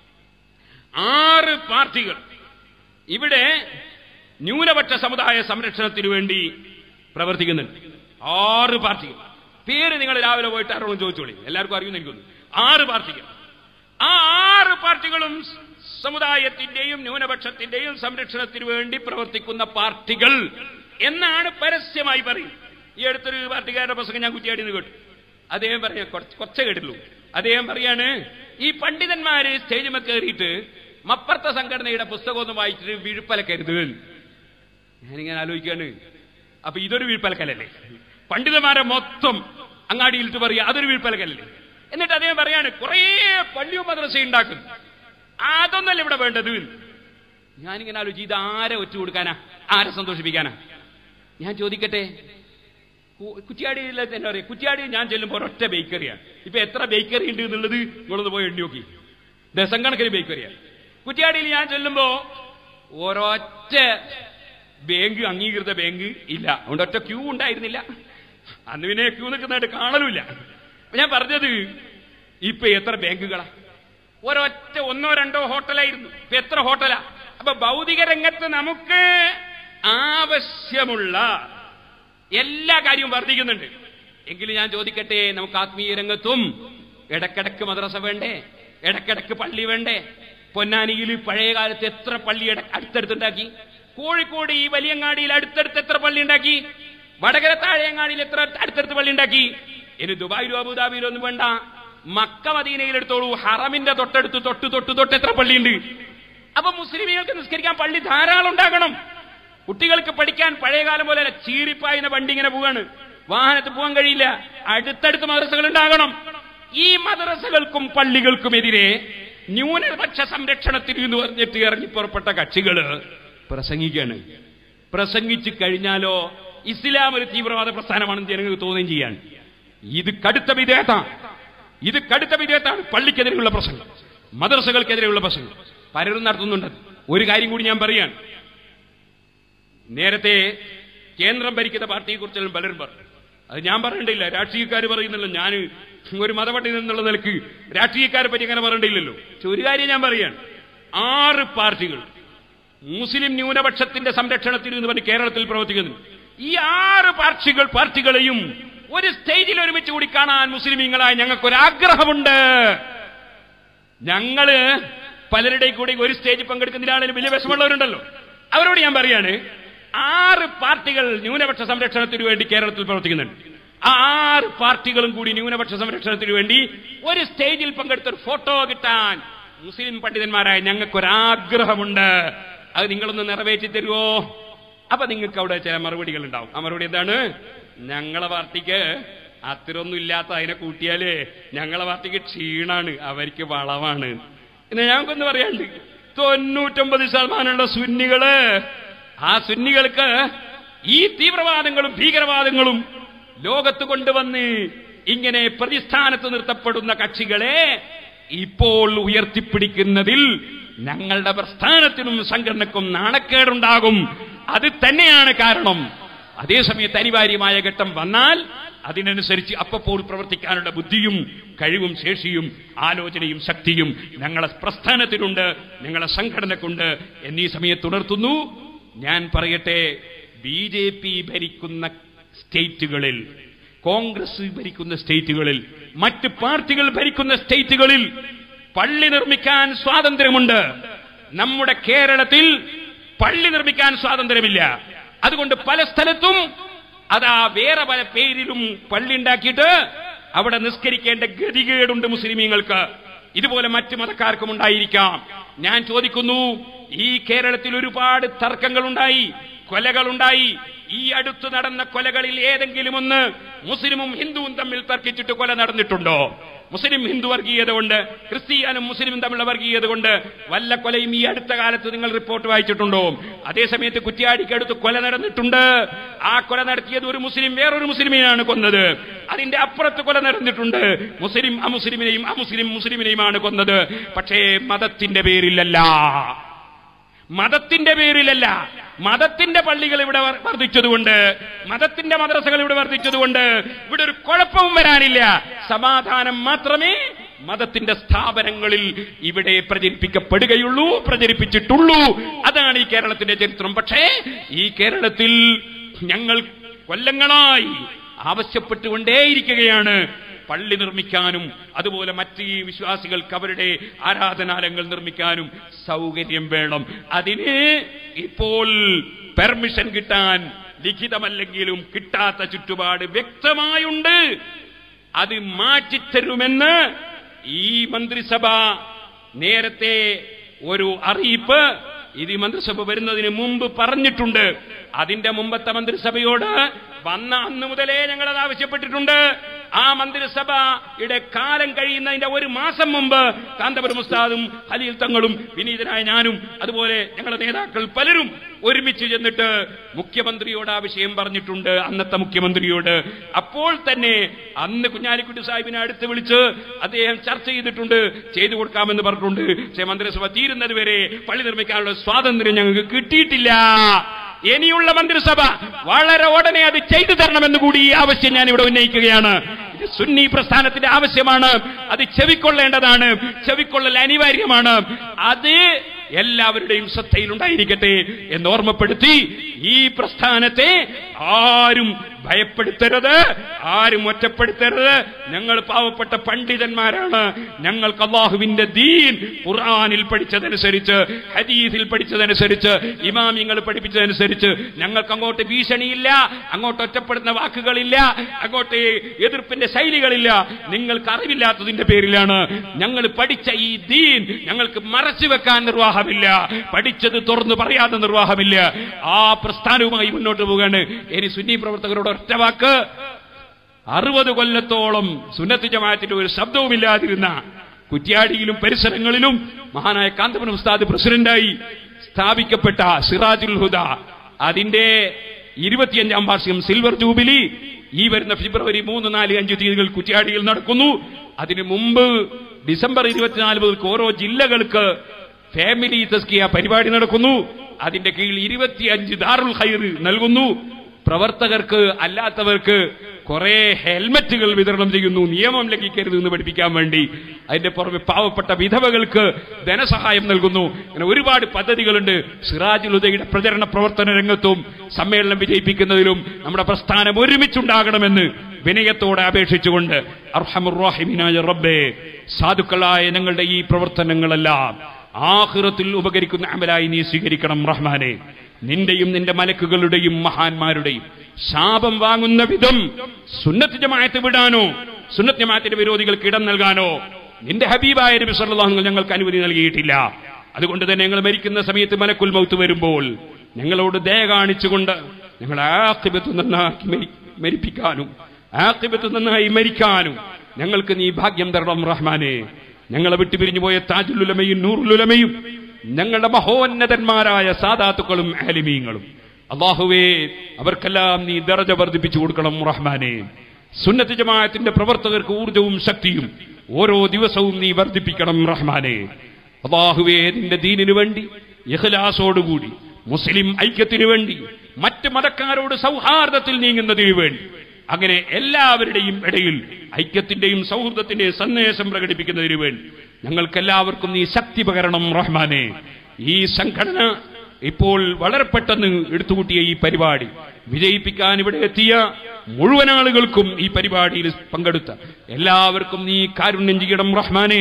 ആറ് പാർട്ടികൾ ഇവിടെ ന്യൂനപക്ഷ സമുദായ സംരക്ഷണത്തിന് വേണ്ടി പ്രവർത്തിക്കുന്നുണ്ട് ആറ് പാർട്ടികൾ പേര് നിങ്ങൾ രാവിലെ പോയിട്ട് ആരോടും ചോദിച്ചോളി എല്ലാവർക്കും അറിയുന്ന എനിക്കൊന്നു ആറ് പാർട്ടികൾ ആ ആറ് പാർട്ടികളും സമുദായത്തിന്റെയും ന്യൂനപക്ഷത്തിന്റെയും സംരക്ഷണത്തിന് വേണ്ടി പ്രവർത്തിക്കുന്ന പാർട്ടികൾ എന്നാണ് പരസ്യമായി പറയുന്നത് ഈ അടുത്തൊരു പാർട്ടിക്കാരുടെ പ്രസംഗം ഞാൻ കുറ്റിയാടി നിന്ന് കേട്ടു അദ്ദേഹം പറയാ കുറച്ച് കേട്ടുള്ളൂ അദ്ദേഹം പറയാണ് ഈ പണ്ഡിതന്മാര് സ്റ്റേജിൽ കയറിയിട്ട് മപ്പർത്ത സംഘടനയുടെ പുസ്തകം ഒന്ന് വായിച്ചിട്ട് വിഴുപ്പലക്കരുത് ഞാനിങ്ങനെ ആലോചിക്കാണ് അപ്പൊ ഇതൊരു വീഴ്പ്പലക്കലല്ലേ പണ്ഡിതന്മാരെ മൊത്തം അങ്ങാടിയിലിട്ട് പറയുക അതൊരു വീഴ്പ്പലക്കലല്ലേ എന്നിട്ട് അദ്ദേഹം പറയാണ് കുറേ പള്ളിയും മദ്രസ ഉണ്ടാക്കുന്നു അതൊന്നല്ല ഇവിടെ വേണ്ടത് ഞാനിങ്ങനെ ആലോചിച്ച് ഇത് ആരെ ഒറ്റ കൊടുക്കാനാ ആരെ സന്തോഷിപ്പിക്കാനാ ഞാൻ ചോദിക്കട്ടെ കുറ്റിയാടിയിലെ തന്നെ പറയാം കുറ്റിയാടി ഞാൻ ചെല്ലുമ്പോൾ ഒരൊറ്റ ബേക്കറിയാണ് ഇപ്പൊ എത്ര ബേക്കറി ഉണ്ട് എന്നുള്ളത് നിങ്ങളൊന്ന് പോയി എണ്ണി നോക്കി ദശം കണക്കിന് ബേക്കറിയാണ് കുറ്റിയാടിയിൽ ഞാൻ ചെല്ലുമ്പോ ഒരൊറ്റ ബാങ്ക് അംഗീകൃത ബാങ്ക് ഇല്ല അതുകൊണ്ട് ഒറ്റ ക്യൂ ഉണ്ടായിരുന്നില്ല അന്ന് പിന്നെ ക്യൂ നിൽക്കുന്നതായിട്ട് കാണലുമില്ല ഞാൻ പറഞ്ഞത് ഇപ്പൊ എത്ര ബാങ്കുകളാ ഒരൊറ്റ ഒന്നോ രണ്ടോ ഹോട്ടലായിരുന്നു ഇപ്പൊ എത്ര ഹോട്ടലാ അപ്പൊ ഭൗതിക രംഗത്ത് നമുക്ക് ആവശ്യമുള്ള എല്ലാ കാര്യവും വർദ്ധിക്കുന്നുണ്ട് എങ്കിലും ഞാൻ ചോദിക്കട്ടെ നമുക്ക് ആത്മീയ രംഗത്തും ഇടക്കിടക്ക് മദ്രസ വേണ്ടേ ഇടക്കിടക്ക് പള്ളി വേണ്ടേ പൊന്നാനിയിൽ പഴയ കാലത്ത് എത്ര പള്ളി അടുത്തടുത്തുണ്ടാക്കി കോഴിക്കോട് ഈ വലിയങ്ങാടിയിൽ അടുത്തടുത്ത് എത്ര പള്ളി ഉണ്ടാക്കി വടകര താഴെയങ്ങാടിയിൽ എത്ര അടുത്തടുത്ത് പള്ളി ഉണ്ടാക്കി ഇനി ദുബായിലോ അബുദാബിയിലോ ഒന്നും വേണ്ട മക്ക മദീനയിൽ എടുത്തോളൂ ഹറമിന്റെ തൊട്ടടുത്ത് തൊട്ട് തൊട്ട് തൊട്ട് എത്ര പള്ളിയുണ്ട് അപ്പൊ മുസ്ലിമീങ്ങൾക്ക് നിസ്കരിക്കാൻ പള്ളി ധാരാളം ഉണ്ടാകണം കുട്ടികൾക്ക് പഠിക്കാൻ പഴയ കാലം പോലെ ചീറിപ്പായുന്ന വണ്ടി ഇങ്ങനെ പോവാണ് വാഹനത്തിൽ പോകാൻ കഴിയില്ല അടുത്തടുത്ത് മദ്രസകൾ ഉണ്ടാകണം ഈ മദ്രസകൾക്കും പള്ളികൾക്കുമെതിരെ ന്യൂനപക്ഷ സംരക്ഷണത്തിന് എന്ന് പറഞ്ഞിട്ട് ഇറങ്ങി പുറപ്പെട്ട കക്ഷികള് പ്രസംഗിക്കാണ് പ്രസംഗിച്ചു കഴിഞ്ഞാലോ ഇസ്ലാം ഒരു തീവ്രവാദ പ്രസ്ഥാനമാണെന്ന് ജനങ്ങൾക്ക് തോന്നുകയും ചെയ്യാൻ ഇത് കടുത്ത വിധേയത്താണ് ഇത് കടുത്ത വിധേയത്താണ് പള്ളിക്കെതിരെയുള്ള പ്രസംഗം മദ്രസകൾക്കെതിരെയുള്ള പ്രസംഗം പലരും നടത്തുന്നുണ്ട് ഒരു കാര്യം കൂടി ഞാൻ പറയാൻ നേരത്തെ കേന്ദ്രം ഭരിക്കുന്ന പാർട്ടിയെ കുറിച്ചെല്ലാം പലരും പറഞ്ഞു അത് ഞാൻ പറയണ്ടില്ല രാഷ്ട്രീയക്കാർ പറയുന്നല്ലോ ഞാൻ ഒരു മതപണ്ഡിതൻ എന്നുള്ള നിലക്ക് രാഷ്ട്രീയക്കാരെ പറ്റി അങ്ങനെ പറയണ്ടില്ലല്ലോ പക്ഷെ ഒരു കാര്യം ഞാൻ പറയാണ് ആറ് പാർട്ടികൾ മുസ്ലിം ന്യൂനപക്ഷത്തിന്റെ സംരക്ഷണത്തിന് എന്ന് പറഞ്ഞ് കേരളത്തിൽ പ്രവർത്തിക്കുന്നു ഈ ആറ് പാർട്ടികൾ പാർട്ടികളെയും ഒരു സ്റ്റേജിൽ ഒരുമിച്ച് കൂടി കാണാൻ മുസ്ലിമീങ്ങളായ ഞങ്ങൾക്കൊരാഗ്രഹമുണ്ട് ഞങ്ങള് പലരുടെയും കൂടി ഒരു സ്റ്റേജിൽ പങ്കെടുക്കുന്നതിനാണ് വലിയ വിഷമമുള്ളവരുണ്ടല്ലോ അവരോട് ഞാൻ പറയാണ് ആറ് പാർട്ടികൾ ന്യൂനപക്ഷ സംരക്ഷണത്തിന് വേണ്ടി കേരളത്തിൽ പ്രവർത്തിക്കുന്നുണ്ട് ആ ആറ് പാർട്ടികളും കൂടി ന്യൂനപക്ഷ സംരക്ഷണത്തിന് വേണ്ടി ഒരു സ്റ്റേജിൽ പങ്കെടുത്ത ഒരു ഫോട്ടോ കിട്ടാൻ മുസ്ലിം പണ്ഡിതന്മാരായ ഞങ്ങൾക്കൊരാഗ്രഹമുണ്ട് അത് നിങ്ങളൊന്ന് നിറവേറ്റി തരുമോ അപ്പൊ നിങ്ങൾക്ക് അവിടെ ചില മറുപടികൾ ഉണ്ടാവും ആ മറുപടി എന്താണ് ഞങ്ങളെ പാർട്ടിക്ക് അത്രയൊന്നും ഇല്ലാത്ത അതിനെ കൂട്ടിയാല് ഞങ്ങളെ പാർട്ടിക്ക് ക്ഷീണാണ് അവർക്ക് വളവാണ് എന്ന് ഞങ്ങൾക്കൊന്ന് പറയാണ്ട് തൊണ്ണൂറ്റൊമ്പത് ശതമാനമുള്ള സുന്നികള് ആ സുന്നികൾക്ക് ഈ തീവ്രവാദങ്ങളും ഭീകരവാദങ്ങളും ലോകത്ത് കൊണ്ടുവന്ന് ഇങ്ങനെ പ്രതിസ്ഥാനത്ത് നിർത്തപ്പെടുന്ന കക്ഷികളെ ഇപ്പോൾ ഉയർത്തിപ്പിടിക്കുന്നതിൽ ഞങ്ങളുടെ പ്രസ്ഥാനത്തിനും സംഘടനക്കും നാണക്കേടുണ്ടാകും അത് തന്നെയാണ് കാരണം അതേസമയത്ത് അനിവാര്യമായ ഘട്ടം വന്നാൽ അതിനനുസരിച്ച് അപ്പപ്പോൾ പ്രവർത്തിക്കാനുള്ള ബുദ്ധിയും കഴിവും ശേഷിയും ആലോചനയും ശക്തിയും ഞങ്ങളെ പ്രസ്ഥാനത്തിനുണ്ട് ഞങ്ങളെ സംഘടനക്കുണ്ട് എന്നീ സമയത്ത് ഉണർത്തുന്നു ഞാൻ പറയട്ടെ ബി ജെ പി ഭരിക്കുന്ന സ്റ്റേറ്റുകളിൽ കോൺഗ്രസ് ഭരിക്കുന്ന സ്റ്റേറ്റുകളിൽ മറ്റ് പാർട്ടികൾ ഭരിക്കുന്ന സ്റ്റേറ്റുകളിൽ പള്ളി നിർമ്മിക്കാൻ സ്വാതന്ത്ര്യമുണ്ട് നമ്മുടെ കേരളത്തിൽ പള്ളി നിർമ്മിക്കാൻ സ്വാതന്ത്ര്യമില്ല അതുകൊണ്ട് പല സ്ഥലത്തും അതാ വേറെ പല പേരിലും പള്ളി ഉണ്ടാക്കിയിട്ട് അവിടെ നിസ്കരിക്കേണ്ട ഗതികേടുണ്ട് മുസ്ലിമീങ്ങൾക്ക് ഇതുപോലെ മറ്റ് മതക്കാർക്കും ഉണ്ടായിരിക്കാം ഞാൻ ചോദിക്കുന്നു ഈ കേരളത്തിൽ ഒരുപാട് തർക്കങ്ങളുണ്ടായി കൊലകളുണ്ടായി ഈ അടുത്ത് നടന്ന കൊലകളിൽ ഏതെങ്കിലും ഒന്ന് മുസ്ലിമും ഹിന്ദുവും തമ്മിൽ തർക്കിച്ചിട്ട് കൊല നടന്നിട്ടുണ്ടോ മുസ്ലിം ഹിന്ദു വർഗീയത കൊണ്ട് ക്രിസ്ത്യാനും മുസ്ലിമും തമ്മിലുള്ള വർഗീയത കൊണ്ട് വല്ല കൊലയും ഈ അടുത്ത കാലത്ത് നിങ്ങൾ റിപ്പോർട്ട് വായിച്ചിട്ടുണ്ടോ അതേസമയത്ത് കുറ്റ്യാടിക്കടുത്ത് കൊല നടന്നിട്ടുണ്ട് ആ കൊല നടത്തിയത് ഒരു മുസ്ലിം വേറൊരു മുസ്ലിമിനെയാണ് കൊന്നത് അതിന്റെ അപ്പുറത്ത് കൊല നടന്നിട്ടുണ്ട് മുസ്ലിം അമുസ്ലിമിനെയും അമുസ്ലിം മുസ്ലിമിനെയുമാണ് കൊന്നത് പക്ഷേ മതത്തിന്റെ പേരിലല്ല മതത്തിന്റെ പേരിലല്ല മതത്തിന്റെ പള്ളികൾ ഇവിടെ വർ- വർദ്ധിച്ചതുകൊണ്ട് മതത്തിന്റെ മദ്രസകൾ ഇവിടെ വർദ്ധിച്ചതുകൊണ്ട് ഇവിടെ ഒരു കുഴപ്പവും വരാനില്ല സമാധാനം മാത്രമേ മതത്തിന്റെ സ്ഥാപനങ്ങളിൽ ഇവിടെ പ്രചരിപ്പിക്കപ്പെടുകയുള്ളൂ പ്രചരിപ്പിച്ചിട്ടുള്ളൂ അതാണ് ഈ കേരളത്തിന്റെ ചരിത്രം പക്ഷേ ഈ കേരളത്തിൽ ഞങ്ങൾ കൊല്ലങ്ങളായി ആവശ്യപ്പെട്ടുകൊണ്ടേയിരിക്കുകയാണ് പള്ളി നിർമ്മിക്കാനും അതുപോലെ മറ്റ് ഈ വിശ്വാസികൾക്ക് അവരുടെ ആരാധനാലയങ്ങൾ നിർമ്മിക്കാനും സൗകര്യം വേണം അതിന് ഇപ്പോൾ പെർമിഷൻ കിട്ടാൻ ലിഖിതമല്ലെങ്കിലും കിട്ടാത്ത ചുറ്റുപാട് വ്യക്തമായുണ്ട് അത് മാറ്റിത്തരുമെന്ന് ഈ മന്ത്രിസഭ നേരത്തെ ഒരു അറിയിപ്പ് ഇത് ഈ മന്ത്രിസഭ വരുന്നതിന് മുമ്പ് പറഞ്ഞിട്ടുണ്ട് അതിന്റെ മുമ്പത്തെ മന്ത്രിസഭയോട് വന്ന അന്ന് മുതലേ ഞങ്ങൾ അത് ആവശ്യപ്പെട്ടിട്ടുണ്ട് ആ മന്ത്രിസഭയുടെ കാലം കഴിയുന്നതിന്റെ ഒരു മാസം മുമ്പ് കാന്തപുരം ഉസ്താദും ഹലീൽ തങ്ങളും വിനീതനായ ഞാനും അതുപോലെ ഞങ്ങളുടെ നേതാക്കൾ പലരും ഒരുമിച്ച് ചെന്നിട്ട് മുഖ്യമന്ത്രിയോട് ആ വിഷയം പറഞ്ഞിട്ടുണ്ട് അന്നത്തെ മുഖ്യമന്ത്രിയോട് അപ്പോൾ തന്നെ അന്ന് കുഞ്ഞാലിക്കുട്ടി സാഹിബിനെ അടുത്ത് വിളിച്ച് അദ്ദേഹം ചർച്ച ചെയ്തിട്ടുണ്ട് ചെയ്തു കൊടുക്കാമെന്ന് പറഞ്ഞിട്ടുണ്ട് പക്ഷേ മന്ത്രിസഭ തീരുന്നത് വരെ പള്ളി നിർമ്മിക്കാനുള്ള സ്വാതന്ത്ര്യം ഞങ്ങൾക്ക് കിട്ടിയിട്ടില്ല ഇനിയുള്ള മന്ത്രിസഭ വളരെ ഉടനെ അത് ചെയ്തു തരണമെന്ന് കൂടി ഈ ആവശ്യം ഞാൻ ഇവിടെ ഉന്നയിക്കുകയാണ് ഇത് സുന്നി പ്രസ്ഥാനത്തിന്റെ ആവശ്യമാണ് അത് ചെവിക്കൊള്ളേണ്ടതാണ് ചെവിക്കൊള്ളൽ അനിവാര്യമാണ് അത് എല്ലാവരുടെയും ശ്രദ്ധയിലുണ്ടായിരിക്കട്ടെ എന്ന് ഓർമ്മപ്പെടുത്തി ഈ പ്രസ്ഥാനത്തെ ആരും ഭയപ്പെടുത്തരുത് ആരും ഒറ്റപ്പെടുത്തരുത് ഞങ്ങൾ പാവപ്പെട്ട പണ്ഡിതന്മാരാണ് ഞങ്ങൾക്ക് അള്ളാഹുവിന്റെ ദീൻ ഖുർആനിൽ പഠിച്ചതനുസരിച്ച് ഹദീസിൽ പഠിച്ചതനുസരിച്ച് ഇമാമിങ്ങൾ പഠിപ്പിച്ചതനുസരിച്ച് ഞങ്ങൾക്ക് അങ്ങോട്ട് ഭീഷണിയില്ല അങ്ങോട്ട് ഒറ്റപ്പെടുന്ന വാക്കുകളില്ല അങ്ങോട്ട് എതിർപ്പിന്റെ ശൈലികളില്ല നിങ്ങൾക്ക് അറിവില്ലാത്തതിന്റെ പേരിലാണ് ഞങ്ങൾ പഠിച്ച ഈ ദീൻ ഞങ്ങൾക്ക് മറച്ചു വെക്കാൻ നിർവാഹമില്ല പഠിച്ചത് തുറന്നു പറയാതെ നിർവാഹമില്ല ആ പ്രസ്ഥാനവുമായി മുന്നോട്ട് പോവുകയാണ് ഇനി സുന്നി പ്രവർത്തകരോട് ഒറ്റ വാക്ക് അറുപത് കൊല്ലത്തോളം സുന്നത്ത് ജമാഅത്തിന്റെ ഒരു ശബ്ദവുമില്ലാതിരുന്ന കുറ്റ്യാടിയിലും പരിസരങ്ങളിലും മഹാനായ കാന്തപുരം ഉസ്താദ് പ്രസിഡന്റായി സ്ഥാപിക്കപ്പെട്ട സിറാജുൽ ഹുദ അതിന്റെ ഇരുപത്തിയഞ്ചാം വാർഷികം സിൽവർ ജൂബിലി ഈ വരുന്ന ഫെബ്രുവരി മൂന്ന് നാല് അഞ്ച് തീയതികൾ കുറ്റ്യാടിയിൽ നടക്കുന്നു അതിനു മുമ്പ് ഡിസംബർ ഇരുപത്തിനാല് മുതൽക്ക് ഓരോ ജില്ലകൾക്ക് ഫാമിലി തസ്കിയ പരിപാടി നടക്കുന്നു അതിന്റെ കീഴിൽ ഇരുപത്തിയഞ്ച് ദാറുൽ ഖൈർ നൽകുന്നു പ്രവർത്തകർക്ക് അല്ലാത്തവർക്ക് കുറെ ഹെൽമറ്റുകൾ വിതരണം ചെയ്യുന്നു നിയമം ലംഘിക്കരുത് എന്ന് പഠിപ്പിക്കാൻ വേണ്ടി അതിന്റെ പുറമെ പാവപ്പെട്ട വിധവകൾക്ക് ധനസഹായം നൽകുന്നു അങ്ങനെ ഒരുപാട് പദ്ധതികളുണ്ട് സിറാജുൽ ഉദയുടെ പ്രചരണ പ്രവർത്തന രംഗത്തും സമ്മേളനം വിജയിപ്പിക്കുന്നതിലും നമ്മുടെ പ്രസ്ഥാനം ഒരുമിച്ചുണ്ടാകണമെന്ന് വിനയത്തോടെ അപേക്ഷിച്ചുകൊണ്ട് അർഹമുറാഹിമിനായ റബ്ബേ സാധുക്കളായ ഞങ്ങളുടെ ഈ പ്രവർത്തനങ്ങളെല്ലാം ആഹ്റത്തിൽ ഉപകരിക്കുന്ന അമലായി നീ സ്വീകരിക്കണം റഹ്മാനെ നിന്റെയും നിന്റെ മലക്കുകളുടെയും മഹാന്മാരുടെയും ശാപം വാങ്ങുന്ന വിധം സുന്നത്ത് ജമാഅത്ത് വിടാനോ സുന്നത്ത് ജമാഅത്തിന്റെ വിരോധികൾക്ക് ഇടം നൽകാനോ നിന്റെ ഹബീബായ നബി സല്ലല്ലാഹു അലൈഹി വസല്ലം ഞങ്ങൾക്ക് അനുമതി നൽകിയിട്ടില്ല അതുകൊണ്ട് തന്നെ ഞങ്ങൾ മരിക്കുന്ന സമയത്ത് മലക്കുൽ മൗത്ത് വരുമ്പോൾ ഞങ്ങളോട് ദയ കാണിച്ചുകൊണ്ട് ഞങ്ങൾ ആഖിബത്ത് നന്നാക്കി മരി- മരിപ്പിക്കാനും ആഖിബത്ത് നന്നായി മരിക്കാനും ഞങ്ങൾക്ക് നീ ഭാഗ്യം തരണം റഹ്മാനെ ഞങ്ങളെ വിട്ടുപിരിഞ്ഞു പോയ താജുലുലമയും നൂറുലുലമയും ഞങ്ങളുടെ മഹോന്നതന്മാരായ സാദാത്തുക്കളും ആലിമീങ്ങളും അള്ളാഹുവേ അവർക്കെല്ലാം നീ ദറജ വർദ്ധിപ്പിച്ചു കൊടുക്കണം റഹ്മാനെ സുന്നത്ത് ജമാഅത്തിന്റെ പ്രവർത്തകർക്ക് ഊർജവും ശക്തിയും ഓരോ ദിവസവും നീ വർദ്ധിപ്പിക്കണം റഹ്മാനെ അള്ളാഹുവേ നിന്റെ ദീനിനു വേണ്ടി ഇഖ്ലാസോടുകൂടി മുസ്ലിം ഐക്യത്തിനു വേണ്ടി മറ്റ് മതക്കാരോട് സൗഹാർദ്ദത്തിൽ നീങ്ങുന്നതിനു വേണ്ടി അങ്ങനെ എല്ലാവരുടെയും ഇടയിൽ ഐക്യത്തിന്റെയും സൗഹൃദത്തിന്റെയും സന്ദേശം പ്രകടിപ്പിക്കുന്നതിനു വേണ്ടി ഞങ്ങൾക്കെല്ലാവർക്കും നീ ശക്തി പകരണം റഹ്മാനെ ഈ സംഘടന ഇപ്പോൾ വളരെ പെട്ടെന്ന് എടുത്തുകൂട്ടിയ ഈ പരിപാടി വിജയിപ്പിക്കാൻ ഇവിടെ എത്തിയ മുഴുവൻ ആളുകൾക്കും ഈ പരിപാടിയിൽ പങ്കെടുത്ത എല്ലാവർക്കും നീ കാരുണ്യം ചെയ്യണം റഹ്മാനെ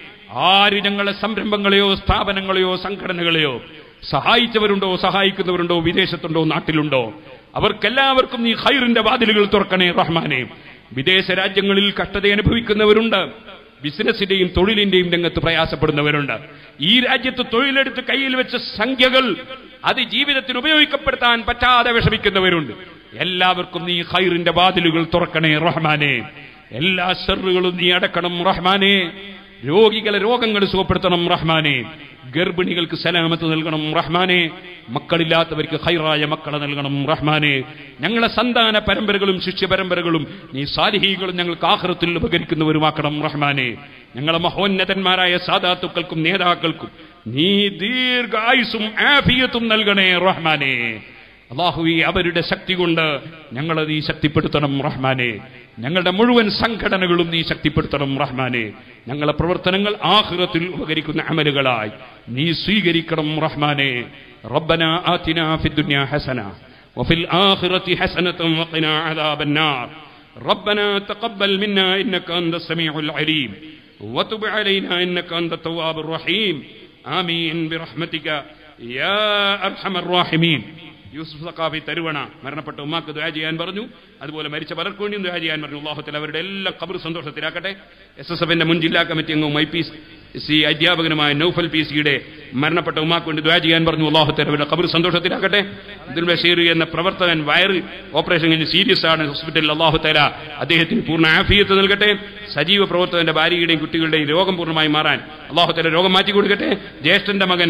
ആര് ഞങ്ങളെ സംരംഭങ്ങളെയോ സ്ഥാപനങ്ങളെയോ സംഘടനകളെയോ സഹായിച്ചവരുണ്ടോ സഹായിക്കുന്നവരുണ്ടോ വിദേശത്തുണ്ടോ നാട്ടിലുണ്ടോ അവർക്കെല്ലാവർക്കും നീ ഹൈറിന്റെ വാതിലുകൾ തുറക്കണേ റഹ്മാനെ വിദേശ രാജ്യങ്ങളിൽ കഷ്ടത അനുഭവിക്കുന്നവരുണ്ട് ബിസിനസിന്റെയും തൊഴിലിന്റെയും രംഗത്ത് പ്രയാസപ്പെടുന്നവരുണ്ട് ഈ രാജ്യത്ത് തൊഴിലെടുത്ത് കയ്യിൽ വെച്ച സംഖ്യകൾ അത് ജീവിതത്തിന് ഉപയോഗിക്കപ്പെടുത്താൻ പറ്റാതെ വിഷമിക്കുന്നവരുണ്ട് എല്ലാവർക്കും നീ ഹൈറിന്റെ വാതിലുകൾ തുറക്കണേ റഹ്മാനെ എല്ലാ ഷെറുകളും നീ അടക്കണം റഹ്മാനെ രോഗികളെ രോഗങ്ങൾ സുഖപ്പെടുത്തണം റഹ്മാനെ ഗർഭിണികൾക്ക് സലാമത്ത് നൽകണം റഹ്മാനെ മക്കളില്ലാത്തവർക്ക് ഹൈറായ മക്കളെ നൽകണം റഹ്മാനെ ഞങ്ങളെ സന്താന പരമ്പരകളും ശിഷ്യ പരമ്പരകളും നീ സാലിഹീകളും ഞങ്ങൾക്ക് ആഹ്റത്തിൽ ഉപകരിക്കുന്നവരുമാക്കണം റഹ്മാനെ ഞങ്ങളെ മഹോന്നതന്മാരായ സാധാത്തുക്കൾക്കും നേതാക്കൾക്കും നീ ദീർഘായുസും ആഫിയത്തും നൽകണേ റഹ്മാനെ അള്ളാഹുവി അവരുടെ ശക്തി കൊണ്ട് ഞങ്ങളെ നീ ശക്തിപ്പെടുത്തണം റഹ്മാനെ ഞങ്ങളുടെ മുഴുവൻ സംഘടനകളും നീ ശക്തിപ്പെടുത്തണം റഹ്മാനെ ഞങ്ങളെ പ്രവർത്തനങ്ങൾ ആഹ്റത്തിൽ ഉപകരിക്കുന്ന അമലുകളായി നീ സ്വീകരിക്കണം റഹ്മാനെ ربنا آتنا في الدنيا حسنة وفي الآخرة حسنة وقنا عذاب النار ربنا تقبل منا إنك أنت السميع العليم وتب علينا إنك أنت التواب الرحيم آمين برحمتك يا أرحم الراحمين യൂസുഫ് സക്കാഫി തരുവണ മരണപ്പെട്ട ഉമ്മാക്ക് ദുആ ചെയ്യാൻ പറഞ്ഞു അതുപോലെ മരിച്ച പലർക്കും വേണ്ടിയും ദുആ ചെയ്യാൻ പറഞ്ഞു അള്ളാഹുത്തിൽ അവരുടെ എല്ലാ കബർ സന്തോഷത്തിലാക്കട്ടെ എസ് എസ് എഫിന്റെ മുൻ ജില്ലാ കമ്മിറ്റി അംഗവും ഐ പി സി അധ്യാപകനുമായ നൌഫൽ പി സിയുടെ മരണപ്പെട്ട ഉമ്മാക്ക് വേണ്ടി ദുആ ചെയ്യാൻ പറഞ്ഞു അള്ളാഹുത്തിൽ അവരുടെ കബർ സന്തോഷത്തിലാക്കട്ടെ അബ്ദുൽ ബഷീർ എന്ന പ്രവർത്തകൻ വയറ് ഓപ്പറേഷൻ കഴിഞ്ഞ് സീരിയസ് ആണ് ഹോസ്പിറ്റലിൽ അള്ളാഹു തല അദ്ദേഹത്തിന് പൂർണ്ണ ആഫിയത്ത് നൽകട്ടെ സജീവ പ്രവർത്തകന്റെ ഭാര്യയുടെയും കുട്ടികളുടെയും രോഗം പൂർണ്ണമായി മാറാൻ അള്ളാഹു തല രോഗം മാറ്റി കൊടുക്കട്ടെ ജ്യേഷ്ഠന്റെ മകൻ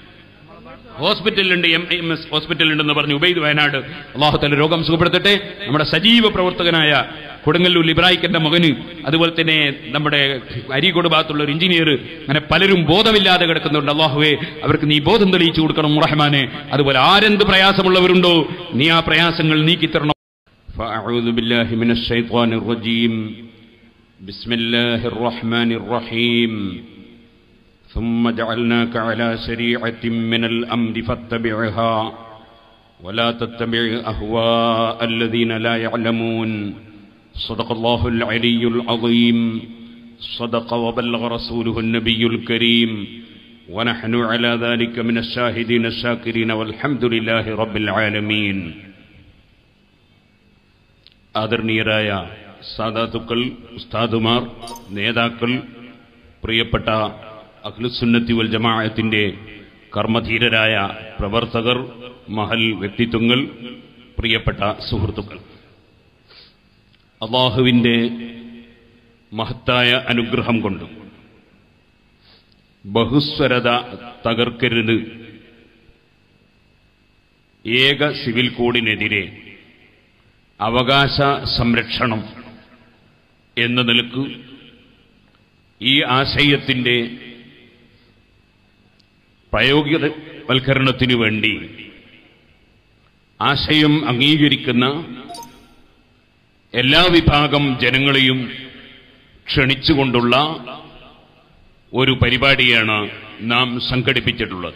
ഹോസ്പിറ്റലിലുണ്ട് എം എം എസ് ഹോസ്പിറ്റലുണ്ടെന്ന് പറഞ്ഞു ഉബൈദ് വയനാട് അള്ളാഹുത്തല രോഗം സുഖപ്പെടുത്തട്ടെ നമ്മുടെ സജീവ പ്രവർത്തകനായ കൊടുങ്ങല്ലൂർ ഇബ്രാഹിക്കന്റെ മകന് അതുപോലെ തന്നെ നമ്മുടെ അരീക്കോട് ഭാഗത്തുള്ള ഒരു എഞ്ചിനീയർ അങ്ങനെ പലരും ബോധമില്ലാതെ കിടക്കുന്നുണ്ട് അള്ളാഹുവെ അവർക്ക് നീ ബോധം തെളിയിച്ചു കൊടുക്കണം റഹ്മാനെ അതുപോലെ ആരെന്ത് പ്രയാസമുള്ളവരുണ്ടോ നീ ആ പ്രയാസങ്ങൾ നീക്കിത്തരണം فأعوذ بالله من الشيطان الرجيم بسم الله الرحمن الرحيم ثم جعلناك على شريعة من الأمر فاتبعها ولا تتبع أهواء الذين لا يعلمون صدق الله العلي العظيم صدق وبلغ رسوله النبي الكريم ونحن على ذلك من الشاهدين الشاكرين والحمد لله رب العالمين ആദരണീയരായ സാദാത്തുക്കൾ ഉസ്താദുമാർ നേതാക്കൾ പ്രിയപ്പെട്ട അഖ്ലുസുന്നത്തി വൽ ജമാഅത്തിന്റെ കർമ്മധീരരായ പ്രവർത്തകർ മഹൽ വ്യക്തിത്വങ്ങൾ പ്രിയപ്പെട്ട സുഹൃത്തുക്കൾ അള്ളാഹുവിൻ്റെ മഹത്തായ അനുഗ്രഹം കൊണ്ട് ബഹുസ്വരത തകർക്കരുത് ഏക സിവിൽ കോഡിനെതിരെ അവകാശ സംരക്ഷണം എന്ന നിലക്ക് ഈ ആശയത്തിന്റെ പ്രായോഗികവൽക്കരണത്തിനു വേണ്ടി ആശയം അംഗീകരിക്കുന്ന എല്ലാ വിഭാഗം ജനങ്ങളെയും ക്ഷണിച്ചുകൊണ്ടുള്ള ഒരു പരിപാടിയാണ് നാം സംഘടിപ്പിച്ചിട്ടുള്ളത്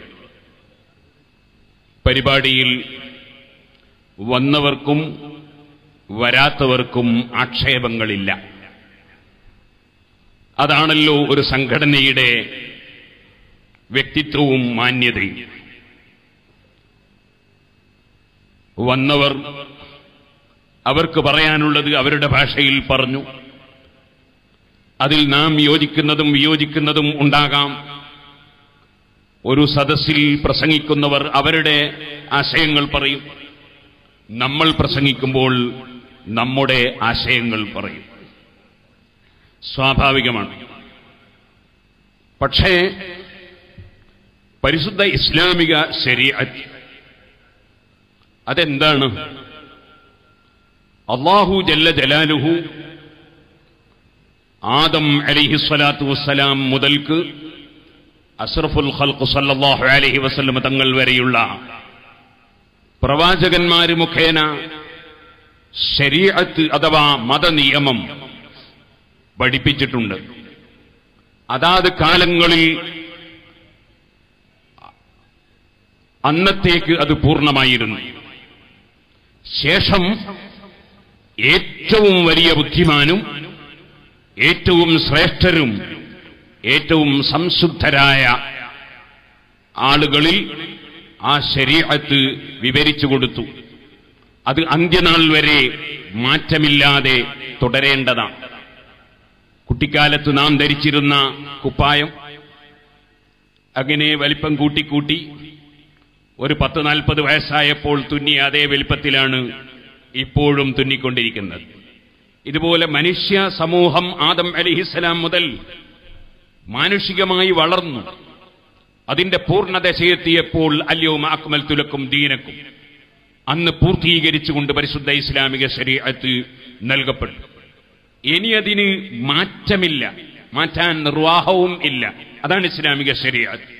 പരിപാടിയിൽ വന്നവർക്കും വരാത്തവർക്കും ആക്ഷേപങ്ങളില്ല അതാണല്ലോ ഒരു സംഘടനയുടെ വ്യക്തിത്വവും മാന്യതയും വന്നവർ അവർക്ക് പറയാനുള്ളത് അവരുടെ ഭാഷയിൽ പറഞ്ഞു അതിൽ നാം യോജിക്കുന്നതും വിയോജിക്കുന്നതും ഉണ്ടാകാം ഒരു സദസ്സിൽ പ്രസംഗിക്കുന്നവർ അവരുടെ ആശയങ്ങൾ പറയും നമ്മൾ പ്രസംഗിക്കുമ്പോൾ നമ്മുടെ ആശയങ്ങൾ പറയും സ്വാഭാവികമാണ് പക്ഷേ പരിശുദ്ധ ഇസ്ലാമിക ശരീഅത്ത് അതെന്താണ് അള്ളാഹു ജല്ല ജലാലുഹു ആദം അലിഹിസ്വലാത്തു വസ്സലാം മുതൽക്ക് അസ്രഫുൽ ഖൽഖു സല്ലല്ലാഹു അലൈഹി വസല്ലം തങ്ങൾ വരെയുള്ള പ്രവാചകന്മാര് മുഖേന ശരീഅത്ത് അഥവാ മതനിയമം പഠിപ്പിച്ചിട്ടുണ്ട് അതാത് കാലങ്ങളിൽ അന്നത്തേക്ക് അത് പൂർണ്ണമായിരുന്നു ശേഷം ഏറ്റവും വലിയ ബുദ്ധിമാനും ഏറ്റവും ശ്രേഷ്ഠരും ഏറ്റവും സംശുദ്ധരായ ആളുകളിൽ ആ ശരീരത്ത് വിവരിച്ചു കൊടുത്തു അത് അന്ത്യനാൾ വരെ മാറ്റമില്ലാതെ തുടരേണ്ടതാണ് കുട്ടിക്കാലത്ത് നാം ധരിച്ചിരുന്ന കുപ്പായം അങ്ങനെ വലിപ്പം കൂട്ടിക്കൂട്ടി ഒരു പത്ത് നാൽപ്പത് വയസ്സായപ്പോൾ തുന്നിയ അതേ വലിപ്പത്തിലാണ് ഇപ്പോഴും തുന്നിക്കൊണ്ടിരിക്കുന്നത് ഇതുപോലെ മനുഷ്യ സമൂഹം ആദം അലിഹിസ്സലാം മുതൽ മാനുഷികമായി വളർന്നു അതിന്റെ പൂർണ്ണദശയെത്തിയപ്പോൾ അല്യവും അക്മൽ തുലക്കും ദീനക്കും അന്ന് പൂർത്തീകരിച്ചുകൊണ്ട് പരിശുദ്ധ ഇസ്ലാമിക ശരീഅത്ത് നൽകപ്പെട്ടു ഇനി അതിന് മാറ്റമില്ല മാറ്റാൻ നിർവാഹവും ഇല്ല അതാണ് ഇസ്ലാമിക ശരീഅത്ത്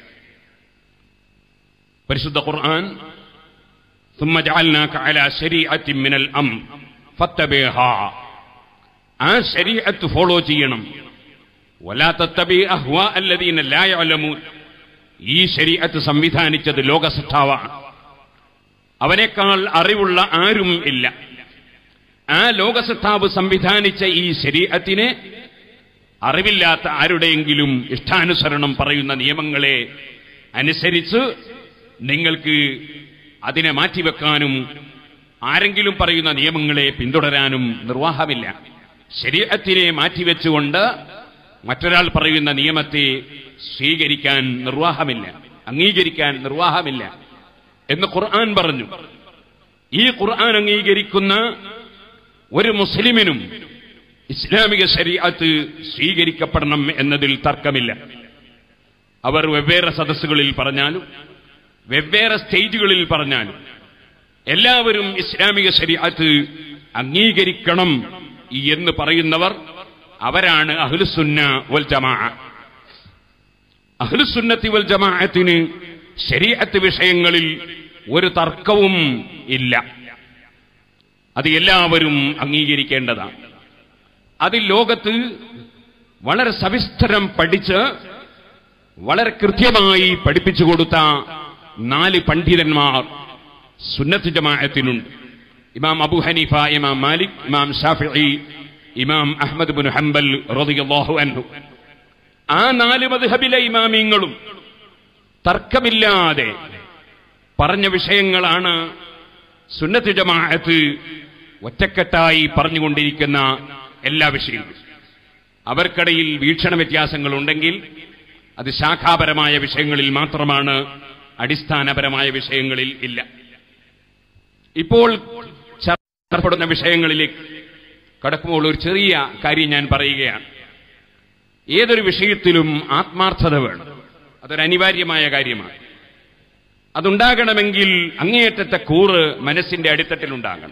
പരിശുദ്ധ ഖുർആൻ ثم جعلناك على شريعة من الأمر فاتبعها ആ ശരീഅത്ത് ഫോളോ ചെയ്യണം വലാ തത്തബി അഹ്വാ അല്ലദീന ലാ യഅലമൂൻ ഈ ശരീഅത്ത് സംവിധാനിച്ചത് ലോകസൃഷ്ടാവാണ് അവനേക്കാൾ അറിവുള്ള ആരും ഇല്ല ആ ലോകസൃഷ്ടാവ് സംവിധാനിച്ച ഈ ശരീഅത്തിനെ അറിവില്ലാത്ത ആരുടെയെങ്കിലും ഇഷ്ടാനുസരണം പറയുന്ന നിയമങ്ങളെ അനുസരിച്ച് നിങ്ങൾക്ക് അതിനെ മാറ്റിവെക്കാനും ആരെങ്കിലും പറയുന്ന നിയമങ്ങളെ പിന്തുടരാനും നിർവാഹമില്ല ശരീരത്തിനെ മാറ്റിവെച്ചുകൊണ്ട് മറ്റൊരാൾ പറയുന്ന നിയമത്തെ സ്വീകരിക്കാൻ നിർവാഹമില്ല അംഗീകരിക്കാൻ നിർവാഹമില്ല എന്ന് ഖുർആൻ പറഞ്ഞു ഈ ഖുർആൻ അംഗീകരിക്കുന്ന ഒരു മുസ്ലിമിനും ഇസ്ലാമിക ശരീഅത്ത് സ്വീകരിക്കപ്പെടണം എന്നതിൽ തർക്കമില്ല അവർ വെവ്വേറെ സദസ്സുകളിൽ പറഞ്ഞാലും വെവ്വേറെ സ്റ്റേജുകളിൽ പറഞ്ഞാലും എല്ലാവരും ഇസ്ലാമിക ശരീഅത്ത് അംഗീകരിക്കണം എന്ന് പറയുന്നവർ അവരാണ് അഹ്ലുസുന്ന വൽ ജമാ അഹ്ലുസുന്നത്തി വൽ ജമാഅത്തിന് ശരീഅത്ത് വിഷയങ്ങളിൽ ഒരു തർക്കവും ഇല്ല അത് എല്ലാവരും അംഗീകരിക്കേണ്ടതാണ് അത് ലോകത്ത് വളരെ സവിസ്തരം പഠിച്ച് വളരെ കൃത്യമായി പഠിപ്പിച്ചു കൊടുത്ത നാല് പണ്ഡിതന്മാർ സുന്നത്ത് ജമാഅത്തിനുണ്ട് ഇമാം അബു ഹനീഫ ഇമാം മാലിക് ഇമാം ഷാഫിഇ ഇമാം അഹ്മദ് ബിൻ ഹംബൽ റളിയല്ലാഹു അൻഹു ആ നാല് മദ്ഹബിലെ ഇമാമിങ്ങളും തർക്കമില്ലാതെ പറഞ്ഞ വിഷയങ്ങളാണ് സുന്നത്ത് ജമാഅത്ത് ഒറ്റക്കെട്ടായി പറഞ്ഞുകൊണ്ടിരിക്കുന്ന എല്ലാ വിഷയങ്ങളും അവർക്കിടയിൽ വീക്ഷണ വ്യത്യാസങ്ങളുണ്ടെങ്കിൽ അത് ശാഖാപരമായ വിഷയങ്ങളിൽ മാത്രമാണ് അടിസ്ഥാനപരമായ വിഷയങ്ങളിൽ ഇല്ല ഇപ്പോൾ ചർച്ചപ്പെടുന്ന വിഷയങ്ങളിലേക്ക് കടക്കുമ്പോൾ ഒരു ചെറിയ കാര്യം ഞാൻ പറയുകയാണ് ഏതൊരു വിഷയത്തിലും ആത്മാർത്ഥത വേണം അതൊരു അനിവാര്യമായ കാര്യമാണ് അതുണ്ടാകണമെങ്കിൽ അങ്ങേയറ്റത്തെ കൂറ് മനസ്സിന്റെ അടിത്തട്ടിലുണ്ടാകണം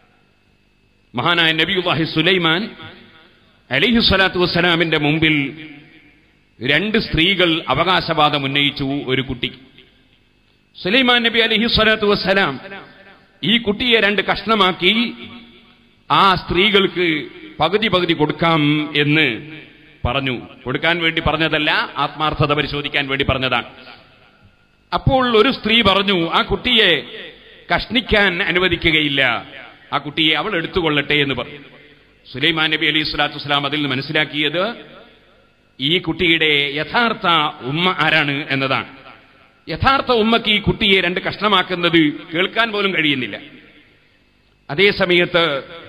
മഹാനായ നബിയുല്ലാഹി സുലൈമാൻ അലിഹു സ്വലാത്തു വസ്സലാമിന്റെ മുമ്പിൽ രണ്ട് സ്ത്രീകൾ അവകാശവാദം ഉന്നയിച്ചു ഒരു കുട്ടി സുലൈമാൻ നബി അലിഹി സ്വലാത്തു വസ്സലാം ഈ കുട്ടിയെ രണ്ട് കഷ്ണമാക്കി ആ സ്ത്രീകൾക്ക് പകുതി പകുതി കൊടുക്കാം എന്ന് പറഞ്ഞു കൊടുക്കാൻ വേണ്ടി പറഞ്ഞതല്ല ആത്മാർത്ഥത പരിശോധിക്കാൻ വേണ്ടി പറഞ്ഞതാണ് അപ്പോൾ ഒരു സ്ത്രീ പറഞ്ഞു ആ കുട്ടിയെ കഷ്ണിക്കാൻ അനുവദിക്കുകയില്ല ആ കുട്ടിയെ അവൾ എടുത്തുകൊള്ളട്ടെ എന്ന് പറഞ്ഞു സുലൈമാൻ നബി അലൈഹി സ്വലാത്തു വസ്സലാം അതിൽ നിന്ന് മനസ്സിലാക്കിയത് ഈ കുട്ടിയുടെ യഥാർത്ഥ ഉമ്മ ആരാണ് എന്നതാണ് യഥാർത്ഥ ഉമ്മക്ക് ഈ കുട്ടിയെ രണ്ട് കഷ്ണമാക്കുന്നത് കേൾക്കാൻ പോലും കഴിയുന്നില്ല അതേ സമയത്ത്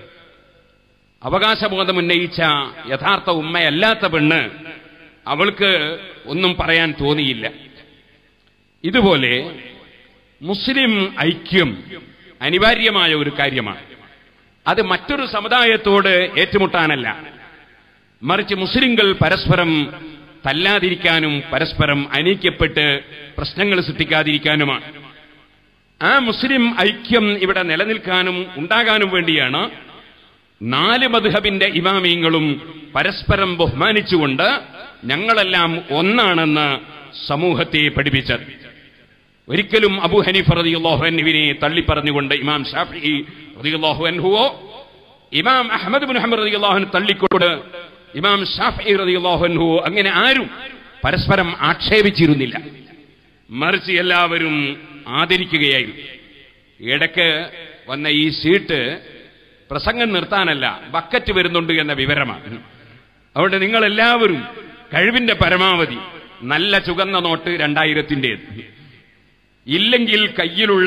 അവകാശബോധം ഉന്നയിച്ച യഥാർത്ഥ ഉമ്മയല്ലാത്ത പെണ്ണ് അവൾക്ക് ഒന്നും പറയാൻ തോന്നിയില്ല ഇതുപോലെ മുസ്ലിം ഐക്യം അനിവാര്യമായ ഒരു കാര്യമാണ് അത് മറ്റൊരു സമുദായത്തോട് ഏറ്റുമുട്ടാനല്ല മറിച്ച് മുസ്ലിങ്ങൾ പരസ്പരം തല്ലാതിരിക്കാനും പരസ്പരം അനീക്യപ്പെട്ട് പ്രശ്നങ്ങൾ സൃഷ്ടിക്കാതിരിക്കാനുമാണ് ആ മുസ്ലിം ഐക്യം ഇവിടെ നിലനിൽക്കാനും ഉണ്ടാകാനും വേണ്ടിയാണ് നാല് മധുഹബിന്റെ ഇമാമിയങ്ങളും പരസ്പരം ബഹുമാനിച്ചുകൊണ്ട് ഞങ്ങളെല്ലാം ഒന്നാണെന്ന് സമൂഹത്തെ പഠിപ്പിച്ചത് ഒരിക്കലും അബു ഹനീഫ് റളിയല്ലാഹു അൻഹുവിനെ തള്ളിപ്പറഞ്ഞുകൊണ്ട് ഇമാം ഷാഫി റളിയല്ലാഹു അൻഹുവോ ഇമാം അഹ്മദ് ബിൻ ഹംബർ റളിയല്ലാഹു അൻഹു തള്ളിക്കൊണ്ട് ഇമാം ഷാഫി റളിയല്ലാഹു അൻഹുവോ അങ്ങനെ ആരും പരസ്പരം ആക്ഷേപിച്ചിരുന്നില്ല മറിച്ച് എല്ലാവരും ആദരിക്കുകയായിരുന്നു ഇടയ്ക്ക് വന്ന ഈ സീറ്റ് പ്രസംഗം നിർത്താനല്ല ബക്കറ്റ് വരുന്നുണ്ട് എന്ന വിവരമാണ് അതുകൊണ്ട് നിങ്ങൾ എല്ലാവരും കഴിവിന്റെ പരമാവധി നല്ല ചുവന്ന നോട്ട് രണ്ടായിരത്തിൻ്റെത് ഇല്ലെങ്കിൽ കയ്യിലുള്ള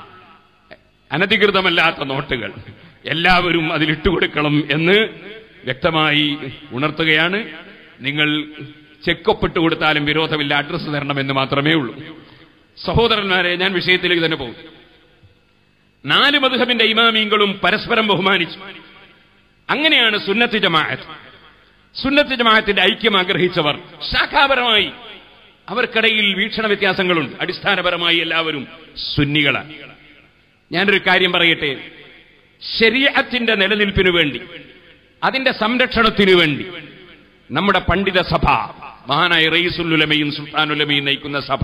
അനധികൃതമല്ലാത്ത നോട്ടുകൾ എല്ലാവരും അതിലിട്ട് കൊടുക്കണം എന്ന് വ്യക്തമായി ഉണർത്തുകയാണ് നിങ്ങൾ ചെക്കൊപ്പിട്ട് കൊടുത്താലും വിരോധമില്ല അഡ്രസ്സ് തരണമെന്ന് മാത്രമേ ഉള്ളൂ സഹോദരന്മാരെ ഞാൻ വിഷയത്തിലേക്ക് തന്നെ പോകും നാല് മധുഹബിന്റെ ഇമാമിയങ്ങളും പരസ്പരം ബഹുമാനിച്ചു അങ്ങനെയാണ് സുന്നത്ത് ജമാഅത്ത് സുന്നത്ത് ജമാഅത്തിന്റെ ഐക്യം ആഗ്രഹിച്ചവർ ശാഖാപരമായി അവർക്കിടയിൽ വീക്ഷണ വ്യത്യാസങ്ങളുണ്ട് അടിസ്ഥാനപരമായി എല്ലാവരും സുന്നികളാണ് ഞാനൊരു കാര്യം പറയട്ടെ ശരീഅത്തിന്റെ നിലനിൽപ്പിനു വേണ്ടി അതിന്റെ സംരക്ഷണത്തിനു വേണ്ടി നമ്മുടെ പണ്ഡിത സഭ മഹാനായ റയീസുല്ലുലമയും സുൽത്താനുലമയും നയിക്കുന്ന സഭ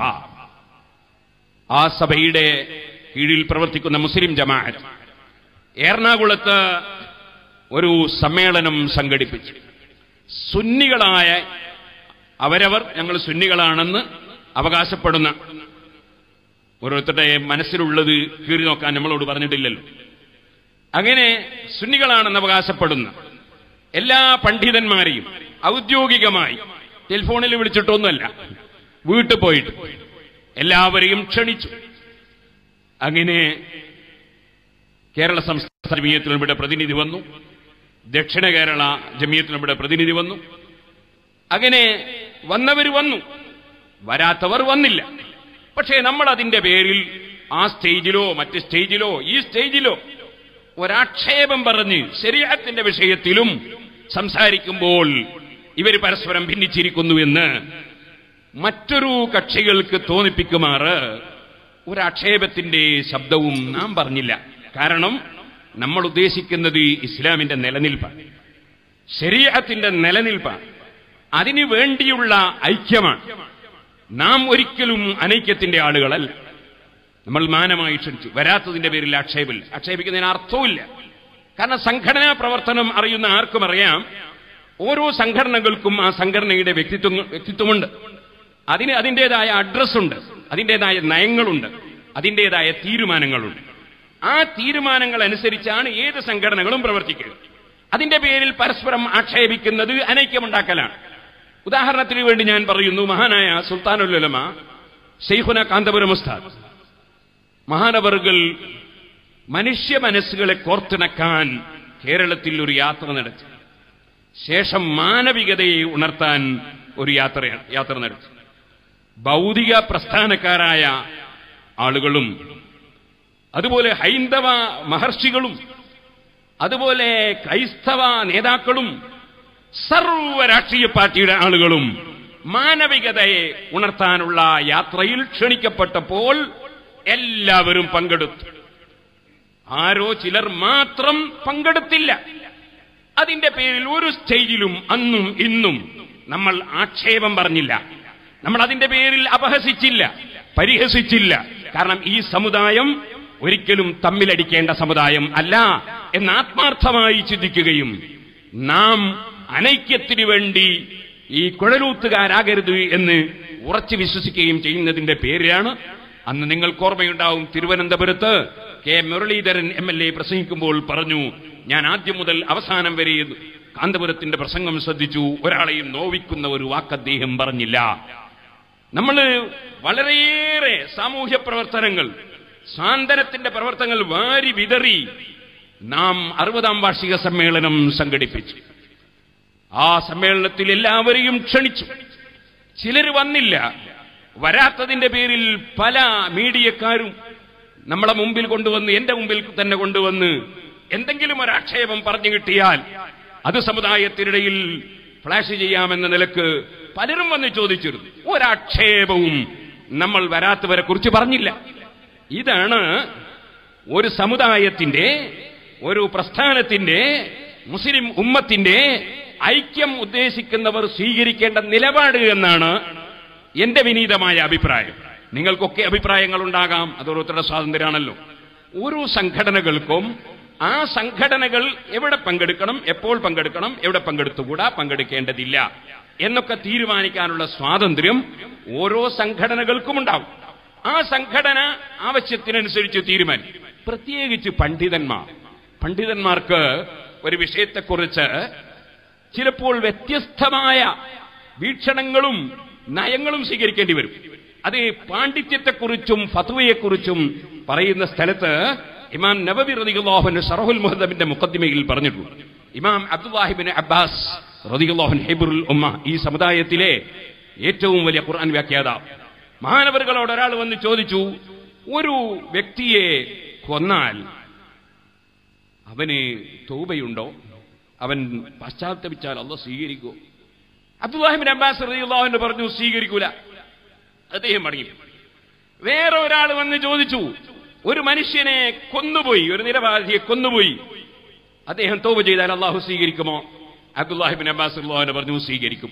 ആ സഭയുടെ കീഴിൽ പ്രവർത്തിക്കുന്ന മുസ്ലിം ജമാഅത്ത് എറണാകുളത്ത് ഒരു സമ്മേളനം സംഘടിപ്പിച്ചു സുന്നികളായ അവരവർ ഞങ്ങൾ സുന്നികളാണെന്ന് അവകാശപ്പെടുന്ന ഓരോരുത്തരുടെ മനസ്സിലുള്ളത് കീറി നോക്കാൻ നമ്മളോട് പറഞ്ഞിട്ടില്ലല്ലോ അങ്ങനെ സുന്നികളാണെന്ന് അവകാശപ്പെടുന്ന എല്ലാ പണ്ഡിതന്മാരെയും ഔദ്യോഗികമായി ടെലിഫോണിൽ വിളിച്ചിട്ടൊന്നുമല്ല വീട്ടിൽ പോയിട്ട് എല്ലാവരെയും ക്ഷണിച്ചു അങ്ങനെ കേരള സംസ്ഥാന ജമീയത്തിനുടെ പ്രതിനിധി വന്നു ദക്ഷിണ കേരള ജമീയത്തിനുടെ പ്രതിനിധി വന്നു അങ്ങനെ വന്നവർ വന്നു വരാത്തവർ വന്നില്ല പക്ഷേ നമ്മൾ അതിന്റെ പേരിൽ ആ സ്റ്റേജിലോ മറ്റ് സ്റ്റേജിലോ ഈ സ്റ്റേജിലോ ഒരാക്ഷേപം പറഞ്ഞ് ശരീരത്തിന്റെ വിഷയത്തിലും സംസാരിക്കുമ്പോൾ ഇവർ പരസ്പരം ഭിന്നിച്ചിരിക്കുന്നുവെന്ന് മറ്റൊരു കക്ഷികൾക്ക് തോന്നിപ്പിക്കുമാറ് ഒരാക്ഷേപത്തിന്റെ ശബ്ദവും നാം പറഞ്ഞില്ല കാരണം നമ്മൾ ഉദ്ദേശിക്കുന്നത് ഇസ്ലാമിന്റെ നിലനിൽപ്പാണ് ശരീരത്തിന്റെ നിലനിൽപ്പാണ് അതിനു വേണ്ടിയുള്ള ഐക്യമാണ് നാം ഒരിക്കലും അനൈക്യത്തിന്റെ ആളുകളല്ല നമ്മൾ മാനമായി ക്ഷണിച്ചു വരാത്തതിന്റെ പേരിൽ ആക്ഷേപമില്ല ആക്ഷേപിക്കുന്നതിന് അർത്ഥവുമില്ല കാരണം സംഘടനാ പ്രവർത്തനം അറിയുന്ന ആർക്കും അറിയാം ഓരോ സംഘടനകൾക്കും ആ സംഘടനയുടെ വ്യക്തിത്വം വ്യക്തിത്വമുണ്ട് അതിന് അതിൻ്റെതായ അഡ്രസ്സുണ്ട് അതിൻ്റെതായ നയങ്ങളുണ്ട് അതിൻ്റെതായ തീരുമാനങ്ങളുണ്ട് ആ തീരുമാനങ്ങൾ അനുസരിച്ചാണ് ഏത് സംഘടനകളും പ്രവർത്തിക്കുക അതിന്റെ പേരിൽ പരസ്പരം ആക്ഷേപിക്കുന്നത് അനൈക്യമുണ്ടാക്കലാണ് ഉദാഹരണത്തിന് വേണ്ടി ഞാൻ പറയുന്നു മഹാനായ സുൽത്താനുലമ ഷെയ്ഖുന കാന്തപുരം ഉസ്താദ് മഹാനവറുകൾ മനുഷ്യ മനസ്സുകളെ കോർത്തിണക്കാൻ കേരളത്തിൽ ഒരു യാത്ര നടത്തി ശേഷം മാനവികതയെ ഉണർത്താൻ ഒരു യാത്ര യാത്ര നടത്തി ഭൗതിക പ്രസ്ഥാനക്കാരായ ആളുകളും അതുപോലെ ഹൈന്ദവ മഹർഷികളും അതുപോലെ ക്രൈസ്തവ നേതാക്കളും സർവ രാഷ്ട്രീയ പാർട്ടിയുടെ ആളുകളും മാനവികതയെ ഉണർത്താനുള്ള യാത്രയിൽ ക്ഷണിക്കപ്പെട്ടപ്പോൾ എല്ലാവരും പങ്കെടുത്തു ആരോ ചിലർ മാത്രം പങ്കെടുത്തില്ല അതിന്റെ പേരിൽ ഒരു സ്റ്റേജിലും അന്നും ഇന്നും നമ്മൾ ആക്ഷേപം പറഞ്ഞില്ല നമ്മൾ അതിന്റെ പേരിൽ അപഹസിച്ചില്ല പരിഹസിച്ചില്ല കാരണം ഈ സമുദായം ഒരിക്കലും തമ്മിലടിക്കേണ്ട സമുദായം അല്ല എന്ന് ആത്മാർത്ഥമായി ചിന്തിക്കുകയും നാം അനൈക്യത്തിനു വേണ്ടി ഈ കുഴലൂത്തുകാരാകരുത് എന്ന് ഉറച്ചു വിശ്വസിക്കുകയും ചെയ്യുന്നതിന്റെ പേരിലാണ് അന്ന് നിങ്ങൾക്ക് ഓർമ്മയുണ്ടാവും തിരുവനന്തപുരത്ത് K Muraleedharan M L A പ്രസംഗിക്കുമ്പോൾ പറഞ്ഞു ഞാൻ ആദ്യം മുതൽ അവസാനം വരെ കാന്തപുരത്തിന്റെ പ്രസംഗം ശ്രദ്ധിച്ചു ഒരാളെയും നോവിക്കുന്ന ഒരു വാക്ക് അദ്ദേഹം പറഞ്ഞില്ല നമ്മൾ വളരെയേറെ സാമൂഹ്യ പ്രവർത്തനങ്ങൾ സാന്ത്വനത്തിന്റെ പ്രവർത്തനങ്ങൾ വാരി വിതറി നാം അറുപതാം വാർഷിക സമ്മേളനം സംഘടിപ്പിച്ചു ആ സമ്മേളനത്തിൽ എല്ലാവരെയും ക്ഷണിച്ചു ചിലർ വന്നില്ല വരാത്തതിന്റെ പേരിൽ പല മീഡിയക്കാരും നമ്മളെ മുമ്പിൽ കൊണ്ടുവന്ന് എന്റെ മുമ്പിൽ തന്നെ കൊണ്ടുവന്ന് എന്തെങ്കിലും ഒരു ആക്ഷേപം പറഞ്ഞു കിട്ടിയാൽ അത് സമുദായത്തിനിടയിൽ ഫ്ലാഷ് ചെയ്യാമെന്ന നിലക്ക് പലരും വന്ന് ചോദിച്ചിരുന്നു ഒരാക്ഷേപവും നമ്മൾ വരാത്തവരെ കുറിച്ച് പറഞ്ഞില്ല ഇതാണ് ഒരു സമുദായത്തിന്റെ ഒരു പ്രസ്ഥാനത്തിന്റെ മുസ്ലിം ഉമ്മത്തിന്റെ ഐക്യം ഉദ്ദേശിക്കുന്നവർ സ്വീകരിക്കേണ്ട നിലപാട് എന്നാണ് എന്റെ വിനീതമായ അഭിപ്രായം നിങ്ങൾക്കൊക്കെ അഭിപ്രായങ്ങൾ ഉണ്ടാകാം അത് ഓരോരുത്തരുടെ സ്വാതന്ത്ര്യമാണല്ലോ ഓരോ സംഘടനകൾക്കും ആ സംഘടനകൾ എവിടെ പങ്കെടുക്കണം എപ്പോൾ പങ്കെടുക്കണം എവിടെ പങ്കെടുത്തുകൂടാ പങ്കെടുക്കേണ്ടതില്ല എന്നൊക്കെ തീരുമാനിക്കാനുള്ള സ്വാതന്ത്ര്യം ഓരോ സംഘടനകൾക്കും ഉണ്ടാവും ആ സംഘടന ആവശ്യത്തിനനുസരിച്ച് തീരുമാനിക്കും പ്രത്യേകിച്ച് പണ്ഡിതന്മാർ പണ്ഡിതന്മാർക്ക് ഒരു വിഷയത്തെക്കുറിച്ച് ചിലപ്പോൾ വ്യത്യസ്തമായ വീക്ഷണങ്ങളും നയങ്ങളും സ്വീകരിക്കേണ്ടി വരും അത് പാണ്ഡിത്യത്തെക്കുറിച്ചും ഫത്വയെക്കുറിച്ചും പറയുന്ന സ്ഥലത്ത് ഇമാം നബബി റതിഗുല്ലാഹുൻ ഷറഹുൽ മുഹദബിന്റെ മുഖദ്ദിമയിൽ പറഞ്ഞിട്ടുണ്ട് ഇമാം അബ്ദുല്ലാഹിബിൻ അബ്ബാസ് റതിഗുല്ലാഹുൻ ഹെബുൽ ഉമ്മ ഈ സമുദായത്തിലെ ഏറ്റവും വലിയ ഖുർആൻ വ്യാഖ്യാതാവ് മഹാനവറുകളോട് ഒരാൾ വന്ന് ചോദിച്ചു ഒരു വ്യക്തിയെ കൊന്നാൽ അവന് തൗബയുണ്ടോ അവൻ പശ്ചാത്തപിച്ചാൽ അല്ല സ്വീകരിക്കോ അബ്ദുല്ലാഹിബിൻ അബ്ബാസ് റളിയല്ലാഹു പറഞ്ഞു സ്വീകരിക്കൂല അദ്ദേഹം മടങ്ങി വേറെ ഒരാൾ വന്ന് ചോദിച്ചു ഒരു മനുഷ്യനെ കൊന്നുപോയി ഒരു നിരപരാധിയെ കൊന്നുപോയി അദ്ദേഹം തോപ ചെയ്താൽ അള്ളാഹു സ്വീകരിക്കുമോ അബ്ദുല്ലാഹിബിൻ അബ്ബാസ് റളിയല്ലാഹു പറഞ്ഞു സ്വീകരിക്കും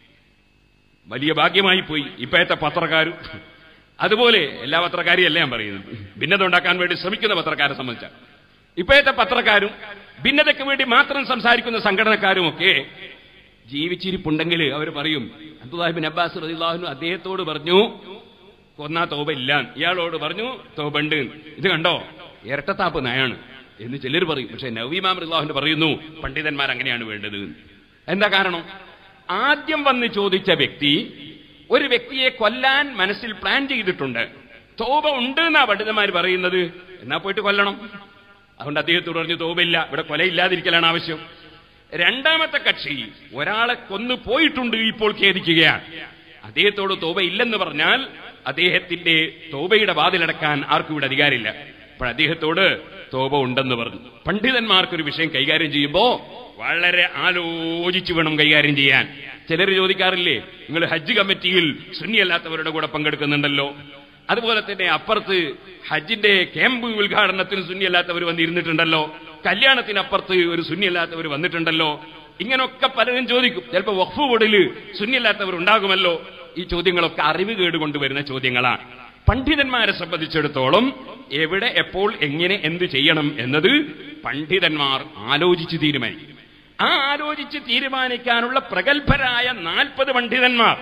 വലിയ ഭാഗ്യമായി പോയി ഇപ്പോഴത്തെ പത്രക്കാരും അതുപോലെ എല്ലാ പത്രക്കാരെയല്ല ഞാൻ പറയുന്നത് ഭിന്നത ഉണ്ടാക്കാൻ വേണ്ടി ശ്രമിക്കുന്ന പത്രക്കാരെ സംബന്ധിച്ച ഇപ്പോഴത്തെ പത്രക്കാരും ഭിന്നതയ്ക്ക് വേണ്ടി മാത്രം സംസാരിക്കുന്ന സംഘടനക്കാരും ഒക്കെ ജീവിച്ചിരിപ്പുണ്ടെങ്കിൽ അവർ പറയും അബ്ദുല്ലാഹിബിൻ അബ്ബാസ് റദിള്ളാഹുനു അദ്ദേഹത്തോട് പറഞ്ഞു കൊന്നാ തോപ ഇല്ല ഇയാളോട് പറഞ്ഞു തോപ ഉണ്ട് ഇത് കണ്ടോ ഇരട്ടത്താപ്പ് നയാണ് എന്ന് ചിലർ പറയും പക്ഷെ നവീമാം റിള്ളാഹുന് പറയുന്നു പണ്ഡിതന്മാർ അങ്ങനെയാണ് വേണ്ടത് എന്താ കാരണം ആദ്യം വന്ന് ചോദിച്ച വ്യക്തി ഒരു വ്യക്തിയെ കൊല്ലാൻ മനസ്സിൽ പ്ലാൻ ചെയ്തിട്ടുണ്ട് തോപ ഉണ്ട് എന്നാ പണ്ഡിതന്മാർ പറയുന്നത് എന്നാ പോയിട്ട് കൊല്ലണം അതുകൊണ്ട് അദ്ദേഹത്തോട് പറഞ്ഞു തോപയില്ല ഇവിടെ കൊലയില്ലാതിരിക്കലാണ് ആവശ്യം രണ്ടാമത്തെ കക്ഷി ഒരാളെ കൊന്നു പോയിട്ടുണ്ട് ഇപ്പോൾ ഖേദിക്കുകയാണ് അദ്ദേഹത്തോട് തോപ ഇല്ലെന്ന് പറഞ്ഞാൽ അദ്ദേഹത്തിന്റെ തോബയുടെ വാതിലടക്കാൻ ആർക്കും ഇവിടെ അധികാരമില്ല അപ്പോൾ അദ്ദേഹത്തോട് തോപ ഉണ്ടെന്ന് പറഞ്ഞു പണ്ഡിതന്മാർക്കൊരു വിഷയം കൈകാര്യം ചെയ്യുമ്പോ വളരെ ആലോചിച്ചു വേണം കൈകാര്യം ചെയ്യാൻ ചിലർ ചോദിക്കാറില്ലേ നിങ്ങൾ ഹജ്ജ് കമ്മിറ്റിയിൽ സുന്നിയല്ലാത്തവരുടെ കൂടെ പങ്കെടുക്കുന്നുണ്ടല്ലോ അതുപോലെ തന്നെ അപ്പുറത്ത് ഹജ്ജിന്റെ ക്യാമ്പ് ഉദ്ഘാടനത്തിന് സുന്നിയല്ലാത്തവർ വന്നിരുന്നിട്ടുണ്ടല്ലോ കല്യാണത്തിനപ്പുറത്ത് ഒരു സുന്നിയല്ലാത്തവർ വന്നിട്ടുണ്ടല്ലോ ഇങ്ങനൊക്കെ പലരും ചോദിക്കും ചിലപ്പോൾ വഖഫ് ബോർഡിൽ സുന്നിയല്ലാത്തവർ ഉണ്ടാകുമല്ലോ ഈ ചോദ്യങ്ങളൊക്കെ അറിവ് കേട് കൊണ്ടുവരുന്ന ചോദ്യങ്ങളാണ് പണ്ഡിതന്മാരെ സംബന്ധിച്ചിടത്തോളം എവിടെ എപ്പോൾ എങ്ങനെ എന്ത് ചെയ്യണം എന്നത് പണ്ഡിതന്മാർ ആലോചിച്ച് തീരുമാനിക്കും ആ ആലോചിച്ച് തീരുമാനിക്കാനുള്ള പ്രഗത്ഭരായ നാൽപ്പത് പണ്ഡിതന്മാർ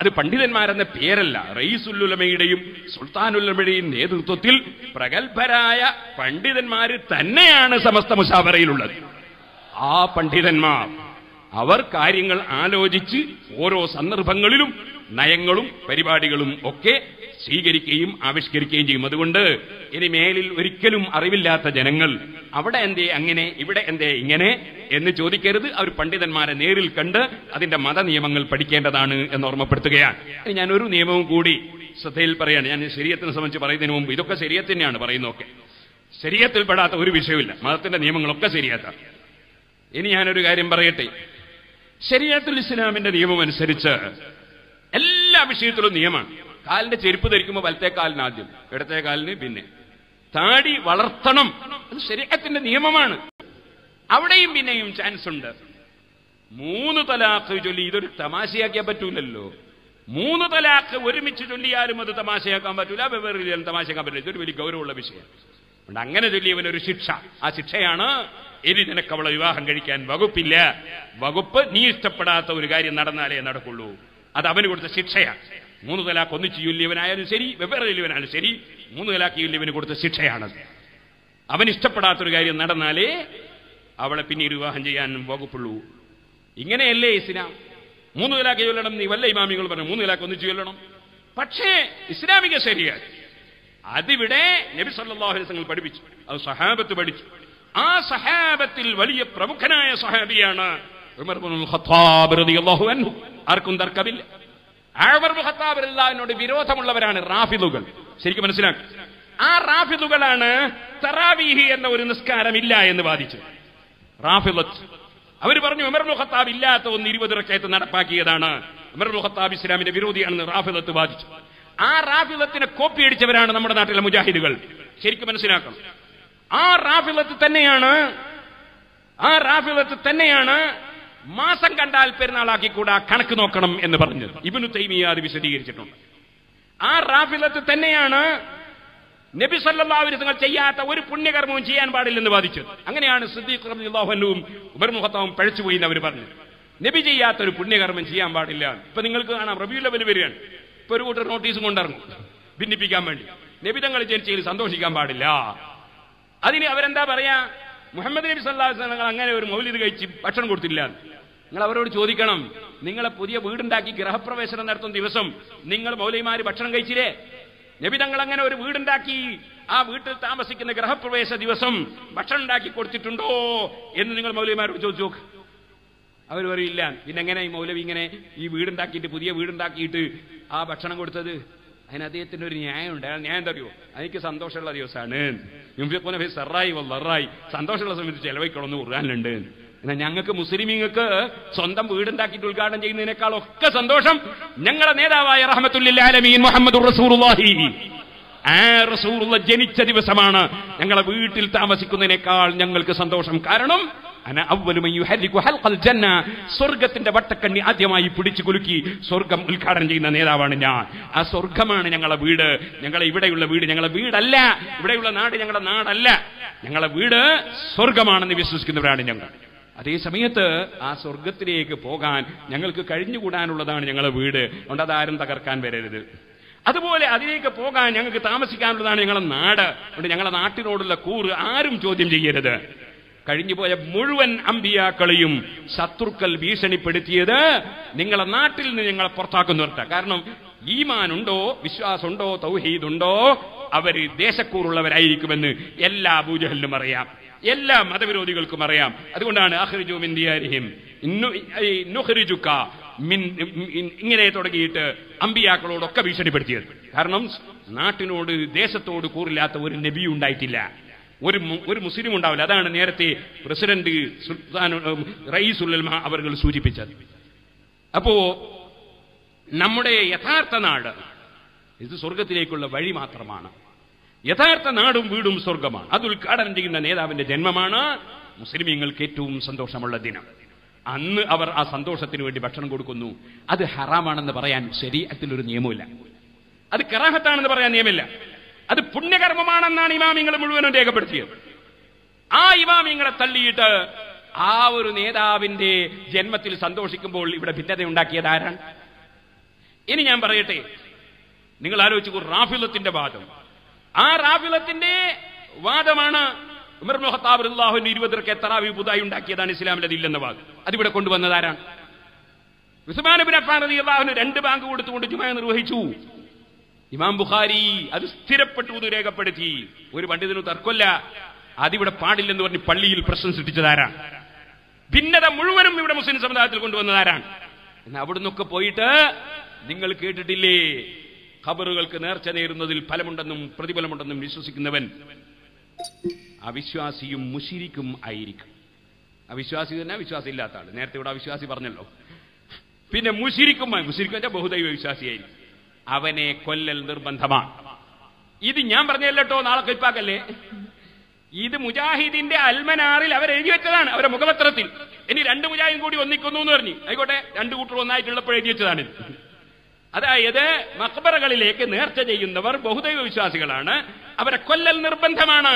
അത് പണ്ഡിതന്മാരെന്ന പേരല്ല റയീസുല്ലുലമയുടെയും സുൽത്താനുല്ലമയുടെയും നേതൃത്വത്തിൽ പ്രഗത്ഭരായ പണ്ഡിതന്മാര് തന്നെയാണ് സമസ്ത മുഷാവറയിലുള്ളത് ആ പണ്ഡിതന്മാർ അവർ കാര്യങ്ങൾ ആലോചിച്ച് ഓരോ സന്ദർഭങ്ങളിലും നയങ്ങളും പരിപാടികളും ഒക്കെ സ്വീകരിക്കുകയും ആവിഷ്കരിക്കുകയും ചെയ്യും അതുകൊണ്ട് ഇനി മേലിൽ ഒരിക്കലും അറിവില്ലാത്ത ജനങ്ങൾ അവിടെ എന്തേ അങ്ങനെ ഇവിടെ എന്തേ ഇങ്ങനെ എന്ന് ചോദിക്കരുത് അവർ പണ്ഡിതന്മാരെ നേരിൽ കണ്ട് അതിന്റെ മതനിയമങ്ങൾ പഠിക്കേണ്ടതാണ് എന്ന് ഓർമ്മപ്പെടുത്തുകയാണ് ഇനി ഞാൻ ഒരു നിയമവും കൂടി ശ്രദ്ധയിൽ പറയാണ് ഞാൻ ശരീരത്തിനെ സംബന്ധിച്ച് പറയുന്നതിന് മുമ്പ് ഇതൊക്കെ ശരീരത്ത് തന്നെയാണ് പറയുന്നതൊക്കെ ശരീരത്തിൽപ്പെടാത്ത ഒരു വിഷയമില്ല മതത്തിന്റെ നിയമങ്ങളൊക്കെ ശരിയാത്ത ഇനി ഞാനൊരു കാര്യം പറയട്ടെ ശരീരത്തുൽ ഇസ്ലാമിന്റെ നിയമം അനുസരിച്ച് എല്ലാ വിഷയത്തിലും നിയമമാണ് കാലിന്റെ ചെരുപ്പ് ധരിക്കുമ്പോൾ വലത്തെ കാലിന് ആദ്യം ഇടത്തെ കാലിന് പിന്നെ താടി വളർത്തണം അത് ശരീരത്തിന്റെ നിയമമാണ് അവിടെയും പിന്നെയും ചാൻസ് ഉണ്ട് മൂന്ന് തലാഖ് ചൊല്ലി ഇതൊരു തമാശയാക്കിയാൻ പറ്റൂലല്ലോ മൂന്ന് തലാഖ് ഒരുമിച്ച് ചൊല്ലിയാലും അത് തമാശയാക്കാൻ പറ്റൂല വെവ്വേറെ തമാശയാക്കാൻ പറ്റില്ല ഇതൊരു വലിയ ഗൗരവമുള്ള വിഷയം അതുകൊണ്ട് അങ്ങനെ ചൊല്ലിയവനൊരു ശിക്ഷ ആ ശിക്ഷയാണ് ഇനി നിനക്ക് അവളെ വിവാഹം കഴിക്കാൻ വകുപ്പില്ല വകുപ്പ് നീ ഇഷ്ടപ്പെടാത്ത ഒരു കാര്യം നടന്നാലേ നടക്കുള്ളൂ അത് അവന് കൊടുത്ത ശിക്ഷയാണ് മൂന്ന് തലാക്ക് ഒന്നിച്ച് ചൊല്ലിയവനായാലും ശരി വെവ്വേറെ ചൊല്ലിയവനായാലും ശരി മൂന്ന് തലാക്ക് ചൊല്ലിയവന് കൊടുത്ത ശിക്ഷയാണത് അവൻ ഇഷ്ടപ്പെടാത്തൊരു കാര്യം നടന്നാലേ അവളെ പിന്നീട് വിവാഹം ചെയ്യാൻ വകുപ്പുള്ളൂ ഇങ്ങനെയല്ലേ ഇസ്ലാം മൂന്ന് തലാക്ക് ചൊല്ലണം നീ വല്ല ഇമാമികൾ പറഞ്ഞു മൂന്ന് തലാക്ക് ഒന്നിച്ച് ചൊല്ലണം പക്ഷേ ഇസ്ലാമിക ശരിയാണ് അതിവിടെ നബി സല്ലല്ലാഹു അലൈഹി വസല്ലം പഠിപ്പിച്ചു അത് സഹാബത്ത് പഠിച്ചു ആ സഹാബത്തിൽ വലിയ പ്രമുഖനായ സഹാബിയാണ് ഉമർ ഇബ്നുൽ ഖത്താബ് റളിയല്ലാഹു അൻഹു ആർക്കും തർക്കമില്ല ആ ഉമർ ഇബ്നുൽ ഖത്താബ് റളിയല്ലാഹുവിനോട് വിരോധമുള്ളവരാണ് റാഫിദുകൾ ശരിക്കും മനസ്സിലാക്കുക ആ റാഫിദുകളാണ് തറാവീഹി എന്ന ഒരു നിസ്കാരം ഇല്ല എന്ന് വാദിച്ചത് റാഫിദത്ത് അവർ പറഞ്ഞു ഉമർ ഇബ്നുൽ ഖത്താബ് ഇല്ലാത്ത ഒന്ന് ഇരുപത് റക്കയത്ത് നടപ്പാക്കിയതാണ് ഉമർ ഇബ്നുൽ ഖത്താബ് ഇസ്ലാമിന്റെ വിരോധിയാണെന്ന് റാഫിദത്ത് വാദിച്ചു ആ റാഫിദത്തിനെ കോപ്പി അടിച്ചവരാണ് നമ്മുടെ നാട്ടിലെ മുജാഹിദുകൾ ശരിക്കും മനസ്സിലാക്കണം ആ റാഫിദത്ത് തന്നെയാണ് ആ റാഫിദത്ത് തന്നെയാണ് മാസം കണ്ടാൽ പെരുന്നാളാക്കി കൂടാ കണക്ക് നോക്കണം എന്ന് പറഞ്ഞത് ഇബിനു തൈമിയ അത് വിശദീകരിച്ചിട്ടുണ്ട് ആ റാഫിദത്ത് തന്നെയാണ് നബി സല്ലല്ലാഹു അലൈഹി വസല്ലം ചെയ്യാത്ത ഒരു പുണ്യകർമ്മവും ചെയ്യാൻ പാടില്ലെന്ന് വാദിച്ചത് അങ്ങനെയാണ് സിദ്ദീഖ് റളിയല്ലാഹു അൻഹുവും ഉമർ മുഖത്താവും പഴച്ചുപോയി എന്ന് അവർ പറഞ്ഞു നബി ചെയ്യാത്ത ഒരു പുണ്യകർമ്മം ചെയ്യാൻ പാടില്ല ഇപ്പൊ നിങ്ങൾക്ക് കാണാം റബിയുൽ അവൽ വരികയാണ് ഇപ്പൊ ഒരു കൂട്ടർ നോട്ടീസും കൊണ്ടിറങ്ങും ഭിന്നിപ്പിക്കാൻ വേണ്ടി നബി തങ്ങൾ ജനിച്ചതിൽ സന്തോഷിക്കാൻ പാടില്ല അതിന് അവരെന്താ പറയാ മുഹമ്മദ് നബി സല്ലല്ലാഹു അലൈഹി വസല്ലം അങ്ങനെ ഒരു മൗലിദ് കഴിച്ച് ഭക്ഷണം കൊടുത്തില്ല നിങ്ങൾ അവരോട് ചോദിക്കണം നിങ്ങളെ പുതിയ വീടുണ്ടാക്കി ഗൃഹപ്രവേശനം നടത്തുന്ന ദിവസം നിങ്ങൾ മൗലൈമാര് ഭക്ഷണം കഴിച്ചില്ലേ നബി തങ്ങൾ അങ്ങനെ ഒരു വീടുണ്ടാക്കി ആ വീട്ടിൽ താമസിക്കുന്ന ഗൃഹപ്രവേശ ദിവസം ഭക്ഷണം ഉണ്ടാക്കി കൊടുത്തിട്ടുണ്ടോ എന്ന് നിങ്ങൾ മൗലവിമാരോട് ചോദിച്ചു നോക്ക് അവർ പറയില്ല പിന്നെ എങ്ങനെ ഈ മൗലവി ഇങ്ങനെ ഈ വീടുണ്ടാക്കിയിട്ട് പുതിയ വീടുണ്ടാക്കിയിട്ട് ആ ഭക്ഷണം കൊടുത്തത് അതിന് അദ്ദേഹത്തിന് ഒരു ന്യായമുണ്ട് ആ ന്യായം എന്താ അറിയോ എനിക്ക് സന്തോഷമുള്ള ദിവസമാണ് യുംഫിഖുന സെറായി വല്ലറായി സന്തോഷമുള്ള സമയത്ത് ചെലവഴിക്കണമെന്ന് ഖുർആാനുണ്ട് എന്നാൽ ഞങ്ങൾക്ക് മുസ്ലിമീങ്ങൾക്ക് സ്വന്തം വീടുണ്ടാക്കിയിട്ട് ഉദ്ഘാടനം ചെയ്യുന്നതിനേക്കാളൊക്കെ സന്തോഷം ഞങ്ങളുടെ നേതാവായ റഹമത്തുല്ലാലമീൻ മുഹമ്മദ് റസൂറുല്ലാഹി ആ റസൂറുള്ള ജനിച്ച ദിവസമാണ് ഞങ്ങളെ വീട്ടിൽ താമസിക്കുന്നതിനേക്കാൾ ഞങ്ങൾക്ക് സന്തോഷം കാരണം അന അവ്വലുമൻ യുഹരികു ഹൽഖൽ ജന്ന സ്വർഗത്തിന്റെ വട്ടക്കണ്ണി ആദ്യമായി പിടിച്ചു കുലുക്കി സ്വർഗം ഉദ്ഘാടനം ചെയ്യുന്ന നേതാവാണ് ഞാൻ ആ സ്വർഗമാണ് ഞങ്ങളെ വീട് ഞങ്ങളെ ഇവിടെയുള്ള വീട് ഞങ്ങളെ വീടല്ല ഇവിടെയുള്ള നാട് ഞങ്ങളുടെ നാടല്ല ഞങ്ങളെ വീട് സ്വർഗമാണെന്ന് വിശ്വസിക്കുന്നവരാണ് ഞങ്ങൾ അതേ സമയത്ത് ആ സ്വർഗത്തിലേക്ക് പോകാൻ ഞങ്ങൾക്ക് കഴിഞ്ഞുകൂടാനുള്ളതാണ് ഞങ്ങളെ വീട് അതുകൊണ്ട് അതാരും തകർക്കാൻ വരരുത് അതുപോലെ അതിലേക്ക് പോകാൻ ഞങ്ങൾക്ക് താമസിക്കാനുള്ളതാണ് ഞങ്ങളുടെ നാട് അതുകൊണ്ട് ഞങ്ങളുടെ നാട്ടിനോടുള്ള കൂറ് ആരും ചോദ്യം ചെയ്യരുത് കഴിഞ്ഞുപോയ മുഴുവൻ അമ്പിയാക്കളെയും ശത്രുക്കൾ ഭീഷണിപ്പെടുത്തിയത് നിങ്ങളെ നാട്ടിൽ നിന്ന് ഞങ്ങളെ പുറത്താക്കുന്നവർത്ത കാരണം ഈമാനുണ്ടോ വിശ്വാസമുണ്ടോ തൗഹീദുണ്ടോ അവര് ദേശക്കൂറുള്ളവരായിരിക്കുമെന്ന് എല്ലാ അബൂജഹലിനും അറിയാം എല്ലാ മതവിരോധികൾക്കും അറിയാം അതുകൊണ്ടാണ് അഹ്റിജു മിൻ ദിയാരിഹിം ഇന്നു- ഈ നുഹ്റിജുക മിൻ ഇൻ- ഇങ്ങനെ തുടങ്ങിയിട്ട് അമ്പിയാക്കളോടൊക്കെ ഭീഷണിപ്പെടുത്തിയത് കാരണം നാട്ടിനോട് ദേശത്തോട് കൂറില്ലാത്ത ഒരു നബി ഉണ്ടായിട്ടില്ല ഒരു മു- ഒരു മുസ്ലിം ഉണ്ടാവില്ല അതാണ് നേരത്തെ പ്രസിഡന്റ് സുൽത്താൻ റയീസുൽ അവർ സൂചിപ്പിച്ചത് അപ്പോ നമ്മുടെ യഥാർത്ഥ നാട് ഇത് സ്വർഗത്തിലേക്കുള്ള വഴി മാത്രമാണ് യഥാർത്ഥ നാടും വീടും സ്വർഗമാണ് അത് ഉദ്ഘാടനം ചെയ്യുന്ന നേതാവിന്റെ ജന്മമാണ് മുസ്ലിമീങ്ങൾക്ക് ഏറ്റവും സന്തോഷമുള്ള ദിനം അന്ന് അവർ ആ സന്തോഷത്തിന് വേണ്ടി ഭക്ഷണം കൊടുക്കുന്നു അത് ഹറാമാണെന്ന് പറയാൻ ശരീരത്തിൽ ഒരു നിയമമില്ല അത് കറാഹത്താണെന്ന് പറയാൻ നിയമമില്ല അത് പുണ്യകർമ്മമാണെന്നാണ് ഇമാമിങ്ങൾ മുഴുവനും രേഖപ്പെടുത്തിയത് ആ ഇമാമിങ്ങളെ തള്ളിയിട്ട് ആ ഒരു നേതാവിന്റെ ജന്മത്തിൽ സന്തോഷിക്കുമ്പോൾ ഇവിടെ ഭിന്നത ഉണ്ടാക്കിയത് ആരാണ് ഇനി ഞാൻ പറയട്ടെ നിങ്ങൾ ആലോചിച്ചു റാഫിലത്തിന്റെ വാദം ആ റാഫിലത്തിന്റെ വാദമാണ് ഉമർ ഇബ്നു ഖത്താബ് അള്ളാഹുവിന് ഇരുപതർക്ക് തറാവി പുതുതായി ഉണ്ടാക്കിയതാണ് ഇസ്ലാമിൽ അതില്ലെന്ന വാദം അതിവിടെ കൊണ്ടുവന്നത് ആരാണ് ഉസ്മാൻ ബിൻ അഫ്ഫാൻ റളിയല്ലാഹുവിന് രണ്ട് ബാങ്ക് കൊടുത്തുകൊണ്ട് ജുമ നിർവഹിച്ചു ഇമാം ബുഖാരി അത് സ്ഥിരപ്പെട്ടു എന്ന് രേഖപ്പെടുത്തി ഒരു പണ്ഡിതനും തർക്കമില്ല അതിവിടെ പാടില്ലെന്ന് പറഞ്ഞ് പള്ളിയിൽ പ്രശ്നം സൃഷ്ടിച്ചതാരാണ് ഭിന്നത മുഴുവനും ഇവിടെ മുസ്ലിം സമുദായത്തിൽ കൊണ്ടുവന്നതാരാണ് എന്ന് അവിടുന്നൊക്കെ പോയിട്ട് നിങ്ങൾ കേട്ടിട്ടില്ലേ ഖബറുകൾക്ക് നേർച്ച നേരുന്നതിൽ ഫലമുണ്ടെന്നും പ്രതിഫലമുണ്ടെന്നും വിശ്വസിക്കുന്നവൻ അവിശ്വാസിയും മുഷിരിക്കും ആയിരിക്കും അവിശ്വാസി തന്നെ വിശ്വാസം ഇല്ലാത്ത ആള് നേരത്തെ ഇവിടെ അവിശ്വാസി പറഞ്ഞല്ലോ പിന്നെ മുഷിരിക്കും മുഷിരിക്കും വെച്ചാൽ ബഹുദൈവ വിശ്വാസിയായിരിക്കും അവനെ കൊല്ലൽ നിർബന്ധമാണ് ഇത് ഞാൻ പറഞ്ഞല്ലോ നാളെ കൈപ്പാക്കല്ലേ ഇത് മുജാഹിദിന്റെ അൽമനാറിൽ അവർ എഴുതി വെച്ചതാണ് അവരുടെ മുഖപത്രത്തിൽ ഇനി രണ്ട് മുജാഹിദും കൂടി ഒന്നിക്കുന്നു എന്ന് പറഞ്ഞു ആയിക്കോട്ടെ രണ്ട് കൂട്ടർ ഒന്നായിട്ടുള്ളപ്പോൾ എഴുതി വെച്ചതാണ് ഇത് അതായത് മക്ബറകളിലേക്ക് നേർച്ച ചെയ്യുന്നവർ ബഹുദൈവ വിശ്വാസികളാണ് അവരെ കൊല്ലൽ നിർബന്ധമാണ്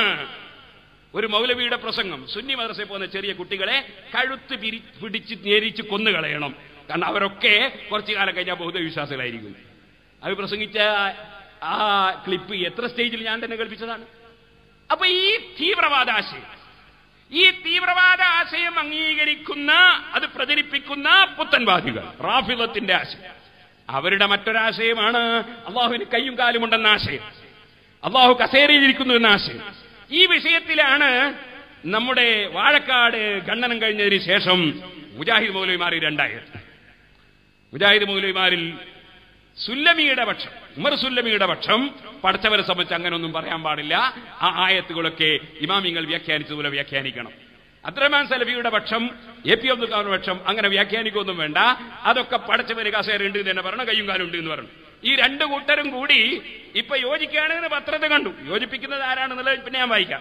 ഒരു മൗലവിയുടെ പ്രസംഗം സുന്നി മദ്രസയിൽ പോകുന്ന ചെറിയ കുട്ടികളെ കഴുത്ത് പിരി പിടിച്ച് ഞെരിച്ച് കൊന്നുകളയണം കാരണം അവരൊക്കെ കുറച്ചു കാലം കഴിഞ്ഞാൽ ബഹുദൈവ വിശ്വാസികളായിരിക്കും അത് പ്രസംഗിച്ച ആ ക്ലിപ്പ് എത്ര സ്റ്റേജിൽ ഞാൻ തന്നെ കേൾപ്പിച്ചതാണ് അപ്പൊ ഈ തീവ്രവാദ ആശയം ഈ തീവ്രവാദ ആശയം അംഗീകരിക്കുന്ന അത് പ്രചരിപ്പിക്കുന്ന പുത്തൻവാദികൾ റാഫിലത്തിന്റെ ആശയം അവരുടെ മറ്റൊരാശയമാണ് അള്ളാഹുവിന് കയ്യും കാലും ഉണ്ടെന്ന ആശയം അള്ളാഹു കസേരയിലിരിക്കുന്നു എന്ന ആശയം ഈ വിഷയത്തിലാണ് നമ്മുടെ വാഴക്കാട് ഖണ്ഡനം കഴിഞ്ഞതിന് ശേഷം മുജാഹിദ് മൗലവിമാർ രണ്ടായത് മുജാഹിദ് മൗലവിമാരിൽ സുല്ലമിയുടെ പക്ഷം ഉമർ സുല്ലമിയുടെ പക്ഷം പഠിച്ചവരെ സംബന്ധിച്ച് അങ്ങനെയൊന്നും പറയാൻ പാടില്ല ആ ആയത്തുകളൊക്കെ ഇമാമിങ്ങൾ വ്യാഖ്യാനിച്ചതുപോലെ വ്യാഖ്യാനിക്കണം അബ്ദുറഹ്മാൻ സലഫിയുടെ പക്ഷം എ പി അബ്ദുൽ ഖാന്റെ പക്ഷം അങ്ങനെ വ്യാഖ്യാനിക്കൊന്നും വേണ്ട അതൊക്കെ പഠിച്ചവന് കസേര ഉണ്ട് എന്ന് തന്നെ പറഞ്ഞു കയ്യും കാലും ഉണ്ട് എന്ന് പറഞ്ഞു ഈ രണ്ട് കൂട്ടരും കൂടി ഇപ്പൊ യോജിക്കുകയാണെന്ന് പത്രത്തിൽ കണ്ടു യോജിപ്പിക്കുന്നത് ആരാണെന്നുള്ളത് പിന്നെ ഞാൻ വായിക്കാം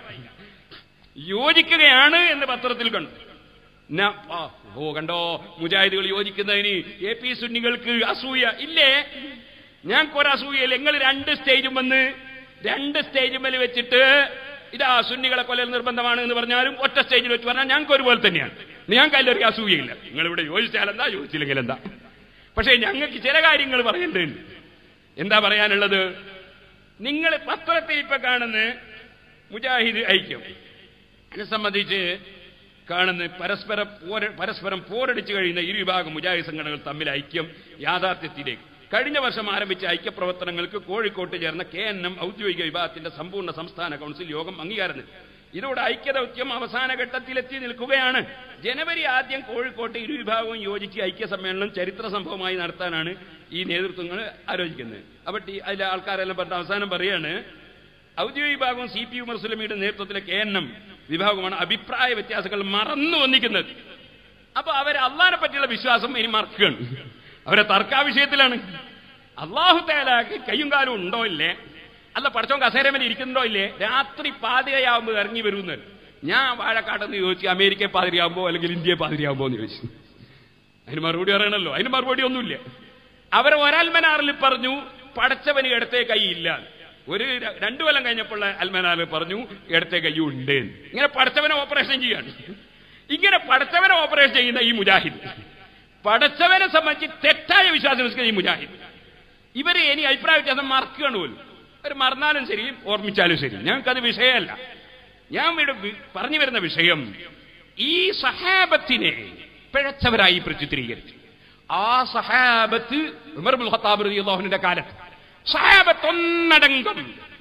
യോജിക്കുകയാണ് എന്ന് പത്രത്തിൽ കണ്ടു ന- ആ, ഓ കണ്ടോ മുജാഹിദുകൾ യോജിക്കുന്നതിന് എ പി സുന്നികൾക്ക് അസൂയ ഇല്ലേ ഞങ്ങൾക്ക് അസൂയയില്ല നിങ്ങൾ രണ്ട് സ്റ്റേജും വന്ന് രണ്ട് സ്റ്റേജും മേൽ വെച്ചിട്ട് ഇതാ സുന്നികളെ കൊല്ലൽ നിർബന്ധമാണ് എന്ന് പറഞ്ഞാലും ഒറ്റ സ്റ്റേജിൽ വെച്ച് പറഞ്ഞാൽ ഞങ്ങൾക്ക് ഒരുപോലെ തന്നെയാണ് ഞങ്ങൾക്ക് അതിലൊരു അസൂയയില്ല നിങ്ങൾ ഇവിടെ യോജിച്ചാൽ എന്താ യോജിച്ചില്ലെങ്കിൽ എന്താ പക്ഷേ ഞങ്ങൾക്ക് ചില കാര്യങ്ങൾ പറയേണ്ടതുണ്ട് എന്താ പറയാനുള്ളത് നിങ്ങൾ പത്രത്തിൽ ഇപ്പൊ കാണുന്ന മുജാഹിദ് ഐക്യം എന്നെ സംബന്ധിച്ച് കാണുന്ന പരസ്പര പോര പരസ്പരം പോരടിച്ചു കഴിയുന്ന ഇരു വിഭാഗം മുജാഹിദ് സംഘടനകൾ തമ്മിൽ ഐക്യം യാഥാർത്ഥ്യത്തിലേക്ക് കഴിഞ്ഞ വർഷം ആരംഭിച്ച ഐക്യപ്രവർത്തനങ്ങൾക്ക് കോഴിക്കോട്ട് ചേർന്ന കെ എൻ എം ഔദ്യോഗിക വിഭാഗത്തിന്റെ സമ്പൂർണ്ണ സംസ്ഥാന കൗൺസിൽ യോഗം അംഗീകാരം നൽകി ഇതോടെ ഐക്യദൗത്യം അവസാന ഘട്ടത്തിലെത്തി നിൽക്കുകയാണ് ജനുവരി ആദ്യം കോഴിക്കോട്ട് ഇരു വിഭാഗവും യോജിച്ച് ഐക്യ സമ്മേളനം ചരിത്ര സംഭവമായി നടത്താനാണ് ഈ നേതൃത്വങ്ങൾ ആലോചിക്കുന്നത് അപ്പൊ ടി- അതിലെ ആൾക്കാരെല്ലാം പറഞ്ഞ അവസാനം പറയാണ് ഔദ്യോഗിക വിഭാഗവും സി പി ഉമർ സുലമിയുടെ നേതൃത്വത്തിലെ കെ എൻ എം വിഭാഗമാണ് അഭിപ്രായ വ്യത്യാസങ്ങൾ മറന്നു വന്നിക്കുന്നത് അപ്പൊ അവർ അള്ളാഹിനെ പറ്റിയുള്ള വിശ്വാസം ഇനി മറക്കുകയാണ് അവരെ തർക്കാ വിഷയത്തിലാണ് അള്ളാഹു തേലാക്ക് കയ്യും കാലും ഉണ്ടോ ഇല്ലേ അല്ല പഠിച്ചോൻ കസേരമേൽ ഇരിക്കുന്നുണ്ടോ ഇല്ലേ രാത്രി പാതിരയാവുമ്പോൾ ഇറങ്ങി വരുന്നത് ഞാൻ വാഴക്കാട്ടെന്ന് ചോദിച്ചു അമേരിക്ക പാതിരിയാകുമ്പോ അല്ലെങ്കിൽ ഇന്ത്യ പാതിരിയാകുമ്പോ എന്ന് ചോദിച്ചു അതിന് മറുപടി പറയണല്ലോ അതിന് മറുപടി ഒന്നുമില്ല അവർ ഒരൽമനാറിൽ പറഞ്ഞു പടച്ചവന് ഇടത്തെ കൈ ഇല്ല ഒരു ര- രണ്ടു കൊല്ലം കഴിഞ്ഞപ്പോൾ അൽമനാറിൽ പറഞ്ഞു ഇടത്തെ കൈ ഉണ്ട് ഇങ്ങനെ പടച്ചവനെ ഓപ്പറേഷൻ ചെയ്യാണ് ഇങ്ങനെ പടച്ചവനെ ഓപ്പറേഷൻ ചെയ്യുന്ന ഈ മുജാഹിദ് പടച്ചവനെ സംബന്ധിച്ച് തെറ്റായ വിശ്വാസം വിശ്വസിക്കുന്ന ഈ മുജാഹിദ് ഇവരെ ഇനി അഭിപ്രായ വ്യത്യാസം മറക്കുകയാണ് പോലും അവർ മറന്നാലും ശരി ഓർമ്മിച്ചാലും ശരി ഞങ്ങൾക്കത് വിഷയമല്ല ഞാൻ ഇവിടെ വി- പറഞ്ഞു വരുന്ന വിഷയം ഈ സഹാബത്തിനെ പിഴച്ചവരായി പ്രചിത്രീകരിച്ചു ആ സഹാബത്ത് ഉമർ ബിൻ ഖത്താബ് റളിയല്ലാഹുവിന്റെ കാലത്ത് സഹാബത്ത് ഒന്നടങ്കം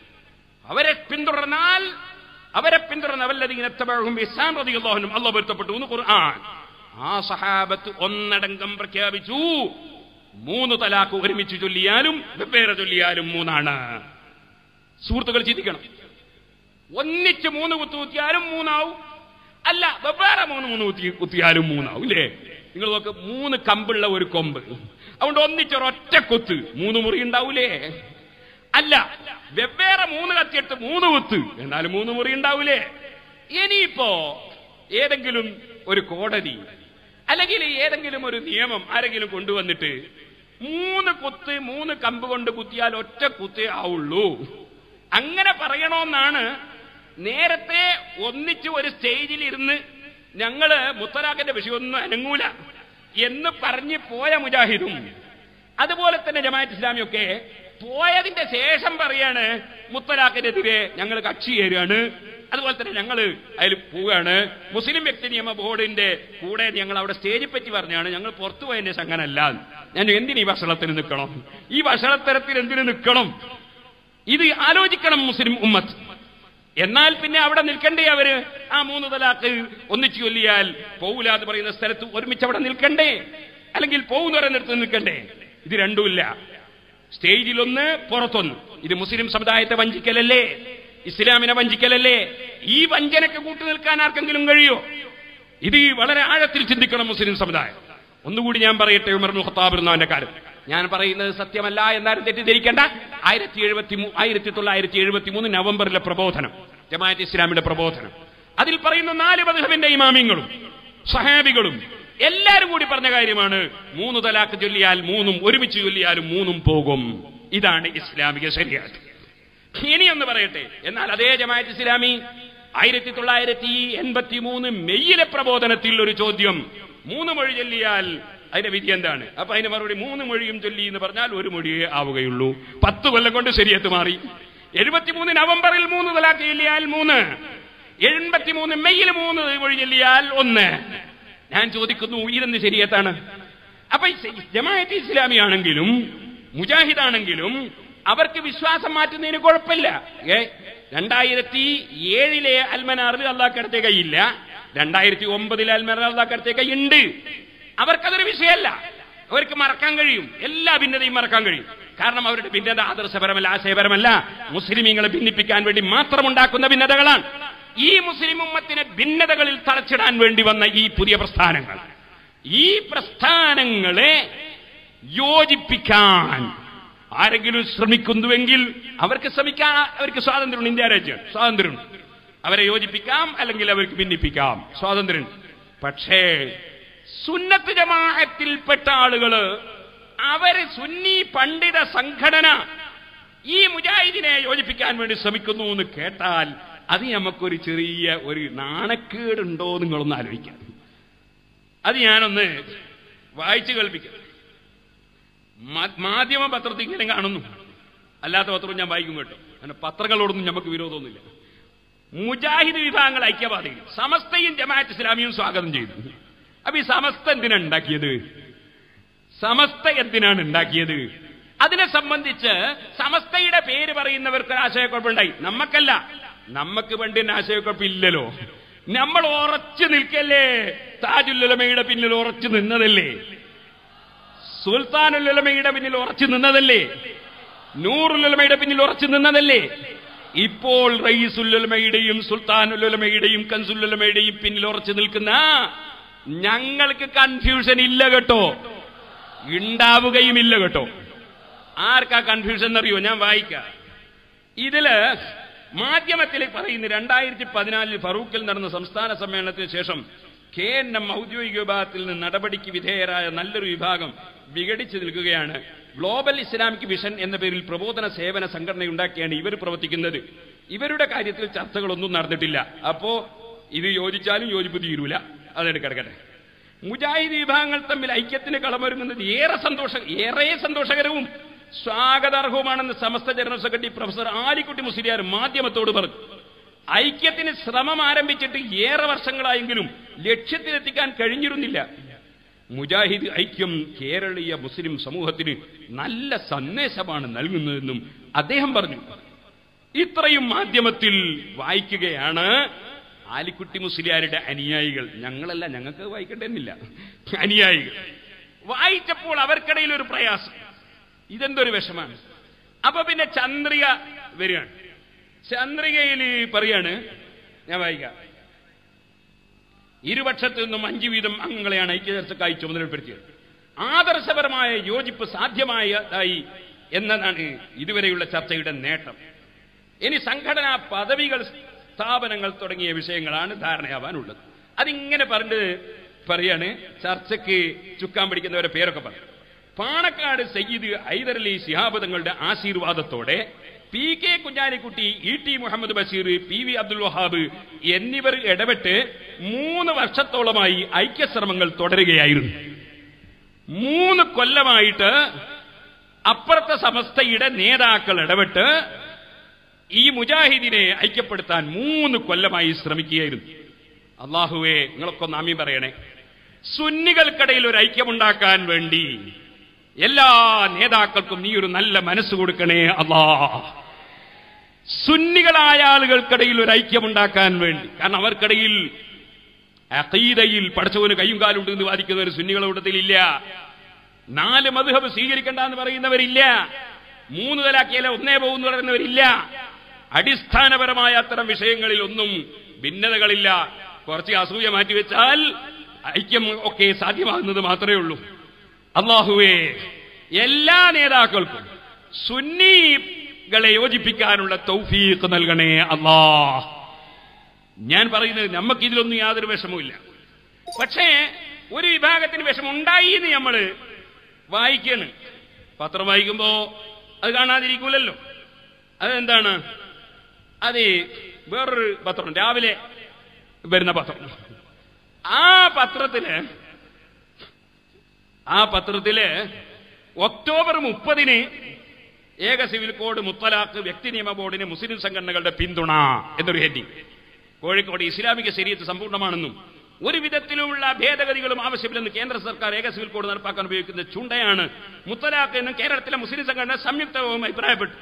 അവരെ പിന്തുടർന്നാൽ അവരെ പിന്തുടർന്ന വല്ലതീന തബഅഹും ബിഇഹ്സാൻ റളിയല്ലാഹു അൻഹും അല്ലാഹു പൊരുത്തപ്പെട്ടു എന്ന് ഖുർആൻ ആ സഹാബത്ത് ഒന്നടങ്കം പ്രഖ്യാപിച്ചു മൂന്ന് തലാഖ് ഒരുമിച്ച് ചൊല്ലിയാലും വെവ്വേറെ ചൊല്ലിയാലും മൂന്നാണ് സുഹൃത്തുക്കൾ ചിന്തിക്കണം ഒന്നിച്ച് മൂന്ന് കുത്തു കുത്തിയാലും മൂന്നാവും അല്ല വെവ്വേറെ മൂന്ന് മൂന്ന് കുത്തി കുത്തിയാലും മൂന്നാവും ഇല്ലേ നിങ്ങൾ നോക്ക് മൂന്ന് കമ്പുള്ള ഒരു കൊമ്പ് അതുകൊണ്ട് ഒന്നിച്ചൊരൊറ്റ കൊത്ത് മൂന്ന് മുറി ഉണ്ടാവൂലേ അല്ല വെവ്വേറെ മൂന്ന് കത്തിയിട്ട് മൂന്ന് കുത്ത് എന്നാലും മൂന്ന് മുറി ഉണ്ടാവൂലേ ഇനിയിപ്പോ ഏതെങ്കിലും ഒരു കോടതി അല്ലെങ്കിൽ ഏതെങ്കിലും ഒരു നിയമം ആരെങ്കിലും കൊണ്ടുവന്നിട്ട് മൂന്ന് കുത്ത് മൂന്ന് കമ്പ് കൊണ്ട് കുത്തിയാൽ ഒറ്റ കുത്തേ ആവുള്ളൂ അങ്ങനെ പറയണമെന്നാണ് നേരത്തെ ഒന്നിച്ച് ഒരു സ്റ്റേജിൽ ഇരുന്ന് ഞങ്ങള് മുത്തലാഖിന്റെ വിഷയമൊന്നും അനങ്ങൂല എന്ന് പറഞ്ഞ് പോയ മുജാഹിദും അതുപോലെ തന്നെ ജമാഅത്ത് ഇസ്ലാമിയൊക്കെ പോയതിന്റെ ശേഷം പറയാണ് മുത്തലാഖിനെതിരെ ഞങ്ങൾ കക്ഷി ചേരുകയാണ് അതുപോലെ തന്നെ ഞങ്ങൾ അതിൽ പോവുകയാണ് മുസ്ലിം വ്യക്തി നിയമ ബോർഡിന്റെ കൂടെ ഞങ്ങൾ അവിടെ സ്റ്റേജിൽ പറ്റി പറഞ്ഞാണ് ഞങ്ങൾ പുറത്തു പോയതിന്റെ ശങ്കനല്ല ഞാൻ എന്തിന് ഈ ഭക്ഷണത്തിന് നിൽക്കണം ഈ ഭക്ഷണത്തരത്തിൽ എന്തിനു നിൽക്കണം ഇത് ആലോചിക്കണം മുസ്ലിം ഉമ്മത്ത് എന്നാൽ പിന്നെ അവിടെ നിൽക്കണ്ടേ അവര് ആ മൂന്ന് തലാക്ക് ഒന്നിച്ചു ചൊല്ലിയാൽ പോവില്ല എന്ന് പറയുന്ന സ്ഥലത്ത് ഒരുമിച്ച് അവിടെ നിൽക്കണ്ടേ അല്ലെങ്കിൽ പോകുന്ന പറയുന്നിടത്ത് നിൽക്കണ്ടേ ഇത് രണ്ടുമില്ല സ്റ്റേജിലൊന്ന് പുറത്തൊന്ന് ഇത് മുസ്ലിം സമുദായത്തെ വഞ്ചിക്കലല്ലേ ഇസ്ലാമിനെ വഞ്ചിക്കലല്ലേ ഈ വഞ്ചനക്ക് കൂട്ടു നിൽക്കാൻ ആർക്കെങ്കിലും കഴിയോ ഇത് വളരെ ആഴത്തിൽ ചിന്തിക്കണം മുസ്ലിം സമുദായം ഒന്നുകൂടി ഞാൻ പറയട്ടെ ഉമർ ബിൻ ഖത്താബ് എന്നവന്റെ കാലം ഞാൻ പറയുന്നത് സത്യമല്ല എന്നാലും തെറ്റിദ്ധരിക്കേണ്ട ആയിരത്തി എഴുപത്തി ആയിരത്തി തൊള്ളായിരത്തി എഴുപത്തി മൂന്ന് നവംബറിലെ പ്രബോധനം ജമാഅത്ത് ഇസ്ലാമിന്റെ പ്രബോധനം അതിൽ പറയുന്ന നാല് മധുഹബിന്റെ ഇമാമിങ്ങളും സഹാബികളും എല്ലാരും കൂടി പറഞ്ഞ കാര്യമാണ് മൂന്ന് തലാക്ക് ചൊല്ലിയാൽ മൂന്നും ഒരുമിച്ച് ചൊല്ലിയാലും മൂന്നും പോകും ഇതാണ് ഇസ്ലാമിക ശരിയാത്ത് ഇനിയൊന്ന് പറയട്ടെ എന്നാൽ അതേ ജമാഅത്ത് ഇസ്ലാമി ആയിരത്തി തൊള്ളായിരത്തി എൺപത്തി മൂന്ന് മെയ്യിലെ പ്രബോധനത്തിൽ ഒരു ചോദ്യം മൂന്ന് മൊഴി ചൊല്ലിയാൽ അതിന്റെ വിധി എന്താണ് അപ്പൊ അതിന് മറുപടി മൂന്ന് മൊഴിയും ചൊല്ലി എന്ന് പറഞ്ഞാൽ ഒരു മൊഴിയേ ആവുകയുള്ളൂ പത്ത് കൊല്ലം കൊണ്ട് ശരിയത്ത് മാറി എഴുപത്തിമൂന്ന് നവംബറിൽ മൂന്ന് തലാക്ക് ചൊല്ലിയാൽ മൂന്ന് എൺപത്തിമൂന്ന് മെയ്യിൽ മൂന്ന് മൊഴി ചൊല്ലിയാൽ ഒന്ന് ഞാൻ ചോദിക്കുന്നു ഇതെന്ത് ശരിയത്താണ് അപ്പൊ ഈ ജമാഅത്ത് ഇസ്ലാമി ആണെങ്കിലും മുജാഹിദാണെങ്കിലും അവർക്ക് വിശ്വാസം മാറ്റുന്നതിന് കുഴപ്പമില്ല ഏ രണ്ടായിരത്തി ഏഴിലെ അൽമനാറിൽ അള്ളാഹ്ക്കടുത്തെ കൈയില്ല രണ്ടായിരത്തി ഒമ്പതിലെ അൽമനാർ അള്ളാഹ്ക്കടുത്തെ കൈയുണ്ട് അവർക്കതൊരു വിഷയമല്ല അവർക്ക് മറക്കാൻ കഴിയും എല്ലാ ഭിന്നതയും മറക്കാൻ കഴിയും കാരണം അവരുടെ ഭിന്നത ആദർശപരമല്ല ആശയപരമല്ല മുസ്ലിമീങ്ങളെ ഭിന്നിപ്പിക്കാൻ വേണ്ടി മാത്രം ഉണ്ടാക്കുന്ന ഭിന്നതകളാണ് ഈ മുസ്ലിം ഉമ്മത്തിനെ ഭിന്നതകളിൽ തളച്ചിടാൻ വേണ്ടി വന്ന ഈ പുതിയ പ്രസ്ഥാനങ്ങൾ ഈ പ്രസ്ഥാനങ്ങളെ യോജിപ്പിക്കാൻ ആരെങ്കിലും ശ്രമിക്കുന്നുവെങ്കിൽ അവർക്ക് ശ്രമിക്കാൻ അവർക്ക് സ്വാതന്ത്ര്യമുണ്ട് ഇന്ത്യ രാജ്യം സ്വാതന്ത്ര്യമുണ്ട് അവരെ യോജിപ്പിക്കാം അല്ലെങ്കിൽ അവർക്ക് ഭിന്നിപ്പിക്കാം സ്വാതന്ത്ര്യമുണ്ട് പക്ഷേ സുന്നത്ത് ജമാഅത്തിൽപ്പെട്ട ആളുകള് അവര് സുന്നി പണ്ഡിത സംഘടന ഈ മുജാഹിദിനെ യോജിപ്പിക്കാൻ വേണ്ടി ശ്രമിക്കുന്നു എന്ന് കേട്ടാൽ അത് നമുക്കൊരു ചെറിയ ഒരു നാണക്കേടുണ്ടോ നിങ്ങളൊന്ന് ആലോചിക്കാം അത് ഞാനൊന്ന് വായിച്ചു കേൾപ്പിക്കാം മാ- മാധ്യമ പത്രത്തിൽ ഇങ്ങനെ കാണുന്നു അല്ലാത്ത പത്രവും ഞാൻ വായിക്കും കേട്ടോ അങ്ങനെ പത്രങ്ങളോടൊന്നും നമുക്ക് വിരോധമൊന്നുമില്ല മുജാഹിദ് വിഭാഗങ്ങൾ ഐക്യവാദികൾ സമസ്തയും ജമാഅത്ത് ഇസ്ലാമിയും സ്വാഗതം ചെയ്തു അപ്പൊ ഈ സമസ്ത എന്തിനാണ് ഉണ്ടാക്കിയത് സമസ്ത എന്തിനാണ് ഉണ്ടാക്കിയത് അതിനെ സംബന്ധിച്ച് സമസ്തയുടെ പേര് പറയുന്നവർക്ക് ഒരു ആശയക്കുഴപ്പമുണ്ടായി നമ്മക്കല്ല നമ്മക്ക് പണ്ടിന് ആശയക്കുഴപ്പമില്ലല്ലോ നമ്മൾ ഉറച്ചു നിൽക്കല്ലേ താജുല്ലുലമയുടെ പിന്നിൽ ഉറച്ചു നിന്നതല്ലേ സുൽത്താനുലമയുടെ പിന്നിൽ ഉറച്ചു നിന്നതല്ലേ നൂറുലമയുടെ പിന്നിൽ ഉറച്ചു നിന്നതല്ലേ ഇപ്പോൾ റയീസുല്ലുലമയുടെയും സുൽത്താനുലമയുടെയും കൻസുല്ലുലമയുടെയും പിന്നിൽ ഉറച്ചു നിൽക്കുന്ന ഞങ്ങൾക്ക് കൺഫ്യൂഷൻ ഇല്ല കേട്ടോ ഉണ്ടാവുകയുമില്ല കേട്ടോ ആർക്കാ കൺഫ്യൂഷൻ എന്നറിയോ ഞാൻ വായിക്കാം ഇതില് മാധ്യമത്തിൽ പറയുന്നു രണ്ടായിരത്തി പതിനാലിൽ ഫറൂഖിൽ നടന്ന സംസ്ഥാന സമ്മേളനത്തിന് ശേഷം കെ എൻ എം ഔദ്യോഗിക വിഭാഗത്തിൽ നിന്ന് നടപടിക്ക് വിധേയരായ നല്ലൊരു വിഭാഗം വിഘടിച്ചു നിൽക്കുകയാണ് ഗ്ലോബൽ ഇസ്ലാമിക് വിഷൻ എന്ന പേരിൽ പ്രബോധന സേവന സംഘടനയുണ്ടാക്കിയാണ് ഇവർ പ്രവർത്തിക്കുന്നത് ഇവരുടെ കാര്യത്തിൽ ചർച്ചകളൊന്നും നടന്നിട്ടില്ല അപ്പോ ഇത് യോജിച്ചാലും യോജിപ്പ് തീരൂല അതെടുത്ത് കിടക്കട്ടെ മുജാഹിദ് വിഭാഗങ്ങൾ തമ്മിൽ ഐക്യത്തിന് കളമൊരുങ്ങുന്നത് ഏറെ സന്തോഷ ഏറെ സന്തോഷകരവും സ്വാഗതാർഹവുമാണെന്ന് Samastha general secretary professor Alikutty Musliyar മാധ്യമത്തോട് പറഞ്ഞു ഐക്യത്തിന് ശ്രമം ആരംഭിച്ചിട്ട് ഏറെ വർഷങ്ങളായെങ്കിലും ലക്ഷ്യത്തിലെത്തിക്കാൻ കഴിഞ്ഞിരുന്നില്ല മുജാഹിദ് ഐക്യം കേരളീയ മുസ്ലിം സമൂഹത്തിന് നല്ല സന്ദേശമാണ് നൽകുന്നതെന്നും അദ്ദേഹം പറഞ്ഞു ഇത്രയും മാധ്യമത്തിൽ വായിക്കുകയാണ് ആലിക്കുട്ടി മുസ്ലിയാരുടെ അനുയായികൾ ഞങ്ങളല്ല ഞങ്ങൾക്ക് വായിക്കേണ്ടെന്നില്ല അനുയായികൾ വായിച്ചപ്പോൾ അവർക്കിടയിൽ ഒരു പ്രയാസം ഇതെന്തൊരു വിഷമാണ് അപ്പൊ പിന്നെ ചന്ദ്രിക വരികയാണ് ചന്ദ്രികയിൽ പറയാണ് ഞാൻ വായിക്കാം ഇരുപക്ഷത്തു നിന്നും അഞ്ചു വീതം അംഗങ്ങളെയാണ് ഐക്യചർച്ചക്കായി ചുമതലപ്പെടുത്തിയത് ആദർശപരമായ യോജിപ്പ് സാധ്യമായതായി എന്നതാണ് ഇതുവരെയുള്ള ചർച്ചയുടെ നേട്ടം ഇനി സംഘടനാ പദവികൾ സ്ഥാപനങ്ങൾ തുടങ്ങിയ വിഷയങ്ങളാണ് ധാരണയാവാനുള്ളത് അതിങ്ങനെ പറഞ്ഞ് പറയാണ് ചർച്ചയ്ക്ക് ചുക്കാൻ പിടിക്കുന്നവരെ പേരൊക്കെ പറഞ്ഞു പാണക്കാട് സയ്യിദ് ഹൈദരലി ശിഹാബ് തങ്ങളുടെ ആശീർവാദത്തോടെ P K Kunhalikutty E T Muhammad Basheer P V Abdul Wahab എന്നിവർ ഇടപെട്ട് മൂന്ന് വർഷത്തോളമായി ഐക്യശ്രമങ്ങൾ തുടരുകയായിരുന്നു മൂന്ന് കൊല്ലമായിട്ട് അപ്പുറത്തെ സമസ്തയുടെ നേതാക്കൾ ഇടപെട്ട് ഈ മുജാഹിദിനെ ഐക്യപ്പെടുത്താൻ മൂന്ന് കൊല്ലമായി ശ്രമിക്കുകയായിരുന്നു അള്ളാഹുവേ നിങ്ങളൊക്കെ നാമി പറയണേ സുന്നികൾക്കിടയിൽ ഒരു ഐക്യമുണ്ടാക്കാൻ വേണ്ടി എല്ലാ നേതാക്കൾക്കും നീ ഒരു നല്ല മനസ്സ് കൊടുക്കണേ അള്ളാ സുന്നികളായ ആളുകൾക്കിടയിൽ ഒരു ഐക്യമുണ്ടാക്കാൻ വേണ്ടി കാരണം അവർക്കിടയിൽ അഖീദയിൽ പഠിച്ചവന് കയ്യും കാലും ഉണ്ട് എന്ന് വാദിക്കുന്നവർ സുന്നികളുടെ കൂട്ടത്തിലില്ല നാല് മധുഹബ് സ്വീകരിക്കണ്ട എന്ന് പറയുന്നവരില്ല മൂന്ന് തലാക്കിയാലെ ഒന്നേ പോകുന്നു പറയുന്നവരില്ല അടിസ്ഥാനപരമായ അത്തരം വിഷയങ്ങളിൽ ഒന്നും ഭിന്നതകളില്ല കുറച്ച് അസൂയ മാറ്റിവെച്ചാൽ ഐക്യം ഒക്കെ സാധ്യമാകുന്നത് മാത്രമേ ഉള്ളൂ അള്ളാഹുവേ എല്ലാ നേതാക്കൾക്കും സുന്നികളെ യോജിപ്പിക്കാനുള്ള തൗഫീഖ് നൽകണേ അള്ളാ ഞാൻ പറയുന്നത് നമുക്ക് ഇതിലൊന്നും യാതൊരു വിഷമവുമില്ല പക്ഷേ ഒരു വിഭാഗത്തിന് വിഷമം ഉണ്ടായി എന്ന് നമ്മൾ വായിക്കാണ് പത്രം വായിക്കുമ്പോ അത് കാണാതിരിക്കൂലല്ലോ അതെന്താണ് അത് വേറൊരു പത്രം രാവിലെ വരുന്ന പത്രം ആ പത്രത്തില് ആ പത്രത്തില് ഒക്ടോബർ മുപ്പതിന് ഏക സിവിൽ കോഡ് മുത്തലാഖ് വ്യക്തി നിയമ ബോർഡിന് മുസ്ലിം സംഘടനകളുടെ പിന്തുണ എന്നൊരു ഹെഡിങ് കോഴിക്കോട് ഇസ്ലാമിക ശരീരത്ത് സമ്പൂർണ്ണമാണെന്നും ഒരു വിധത്തിലുമുള്ള ഭേദഗതികളും ആവശ്യമില്ലെന്ന് കേന്ദ്ര സർക്കാർ ഏക സിവിൽ കോഡ് നടപ്പാക്കാൻ ഉപയോഗിക്കുന്ന ചുണ്ടയാണ് മുത്തലാഖ് എന്നും കേരളത്തിലെ മുസ്ലിം സംഘടന സംയുക്തവും അഭിപ്രായപ്പെട്ടു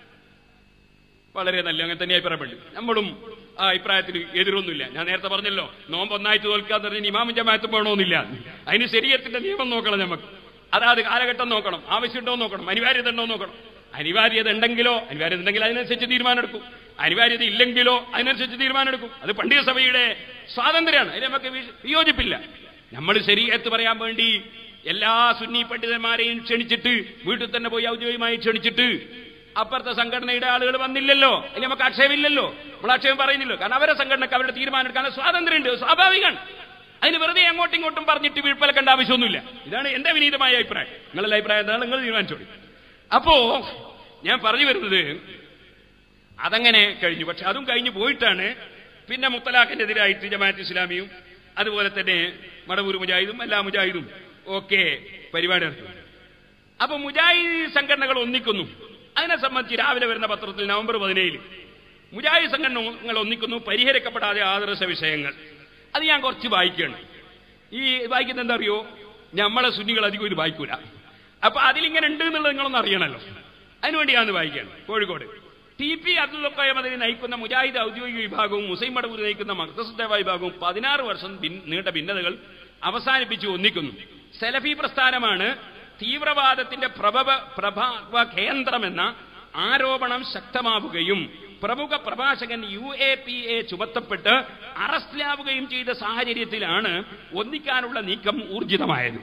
വളരെ നല്ല അങ്ങനെ തന്നെ അഭിപ്രായപ്പെട്ടു നമ്മളും ആ അഭിപ്രായത്തിൽ എതിരൊന്നുമില്ല ഞാൻ നേരത്തെ പറഞ്ഞല്ലോ നോമ്പ് ഒന്നായിട്ട് തോൽക്കാന്ന് പറഞ്ഞാൽ ഇമാമും ജമാഅത്തും വേണമെന്നില്ല അതിന് ശരീരത്തിന്റെ നിയമം നോക്കണം നമുക്ക് അതാത് കാലഘട്ടം നോക്കണം ആവശ്യമുണ്ടോ എന്ന് നോക്കണം അനിവാര്യത ഉണ്ടോ എന്ന് നോക്കണം അനിവാര്യത ഉണ്ടെങ്കിലോ അനിവാര്യത ഉണ്ടെങ്കിൽ അതിനനുസരിച്ച് തീരുമാനം എടുക്കും അനിവാര്യത ഇല്ലെങ്കിലോ അതിനനുസരിച്ച് തീരുമാനം എടുക്കും അത് പണ്ഡിത സഭയുടെ സ്വാതന്ത്ര്യമാണ് അതിന് നമുക്ക് വി- വിയോജിപ്പില്ല നമ്മൾ ശരീരത്ത് പറയാൻ വേണ്ടി എല്ലാ സുന്നി പണ്ഡിതന്മാരെയും ക്ഷണിച്ചിട്ട് വീട്ടിൽ തന്നെ പോയി ഔദ്യോഗികമായി ക്ഷണിച്ചിട്ട് അപ്പുറത്തെ സംഘടനയുടെ ആളുകൾ വന്നില്ലല്ലോ ഇനി നമുക്ക് ആക്ഷേപമില്ലല്ലോ നമ്മൾ ആക്ഷേപം പറയുന്നില്ലോ കാരണം അവരെ സംഘടനക്ക് അവരുടെ തീരുമാനം എടുക്കാൻ സ്വാതന്ത്ര്യമുണ്ട് സ്വാഭാവികമാണ് അതിന് വെറുതെ അങ്ങോട്ടും ഇങ്ങോട്ടും പറഞ്ഞിട്ട് വീഴ്പ്പലക്കേണ്ട ആവശ്യമൊന്നുമില്ല ഇതാണ് എന്റെ വിനീതമായ അഭിപ്രായം നിങ്ങളുടെ അഭിപ്രായം എന്താണ് നിങ്ങൾ തീരുമാനിച്ചോളി അപ്പോ ഞാൻ പറഞ്ഞു വരുന്നത് അതങ്ങനെ കഴിഞ്ഞു പക്ഷെ അതും കഴിഞ്ഞു പോയിട്ടാണ് പിന്നെ മുത്തലാഖിനെതിരായിട്ട് ജമാഅത്ത് ഇസ്ലാമിയും അതുപോലെ തന്നെ മടവൂർ മുജാഹിദും എല്ലാ മുജാഹിദും ഒക്കെ പരിപാടി നടത്തും അപ്പൊ മുജാഹിദ് സംഘടനകൾ ഒന്നിക്കുന്നു അതിനെ സംബന്ധിച്ച് രാവിലെ വരുന്ന പത്രത്തിൽ നവംബർ പതിനേഴിൽ മുജാഹിദ് സംഘടനകൾ ഒന്നിക്കുന്നു പരിഹരിക്കപ്പെടാതെ ആദർശ വിഷയങ്ങൾ അത് ഞാൻ കുറച്ച് വായിക്കുകയാണ് ഈ വായിക്കുന്ന എന്താ അറിയോ നമ്മളെ സുന്നികൾ അധികം ഇത് വായിക്കൂല അപ്പൊ അതിലിങ്ങനെ ഉണ്ട് എന്നുള്ളത് നിങ്ങളൊന്ന് അറിയണമല്ലോ അതിനുവേണ്ടി ഞാൻ വായിക്കുകയാണ് കോഴിക്കോട് ടി പി അബ്ദുൽ നയിക്കുന്ന മുജാഹിദ് ഔദ്യോഗിക വിഭാഗവും മുസൈം മടവൂർ നയിക്കുന്ന മക്തസുദ്ദ വിഭാഗവും പതിനാറ് വർഷം ഭിൻ- നീണ്ട ഭിന്നതകൾ അവസാനിപ്പിച്ചു ഒന്നിക്കുന്നു സെലഫി പ്രസ്ഥാനമാണ് തീവ്രവാദത്തിന്റെ പ്രഭവ പ്രഭാവ കേന്ദ്രമെന്ന ആരോപണം ശക്തമാവുകയും പ്രമുഖ പ്രഭാഷകൻ യു എ പി എ ചുമത്തപ്പെട്ട് അറസ്റ്റിലാവുകയും ചെയ്ത സാഹചര്യത്തിലാണ് ഒന്നിക്കാനുള്ള നീക്കം ഊർജിതമായത്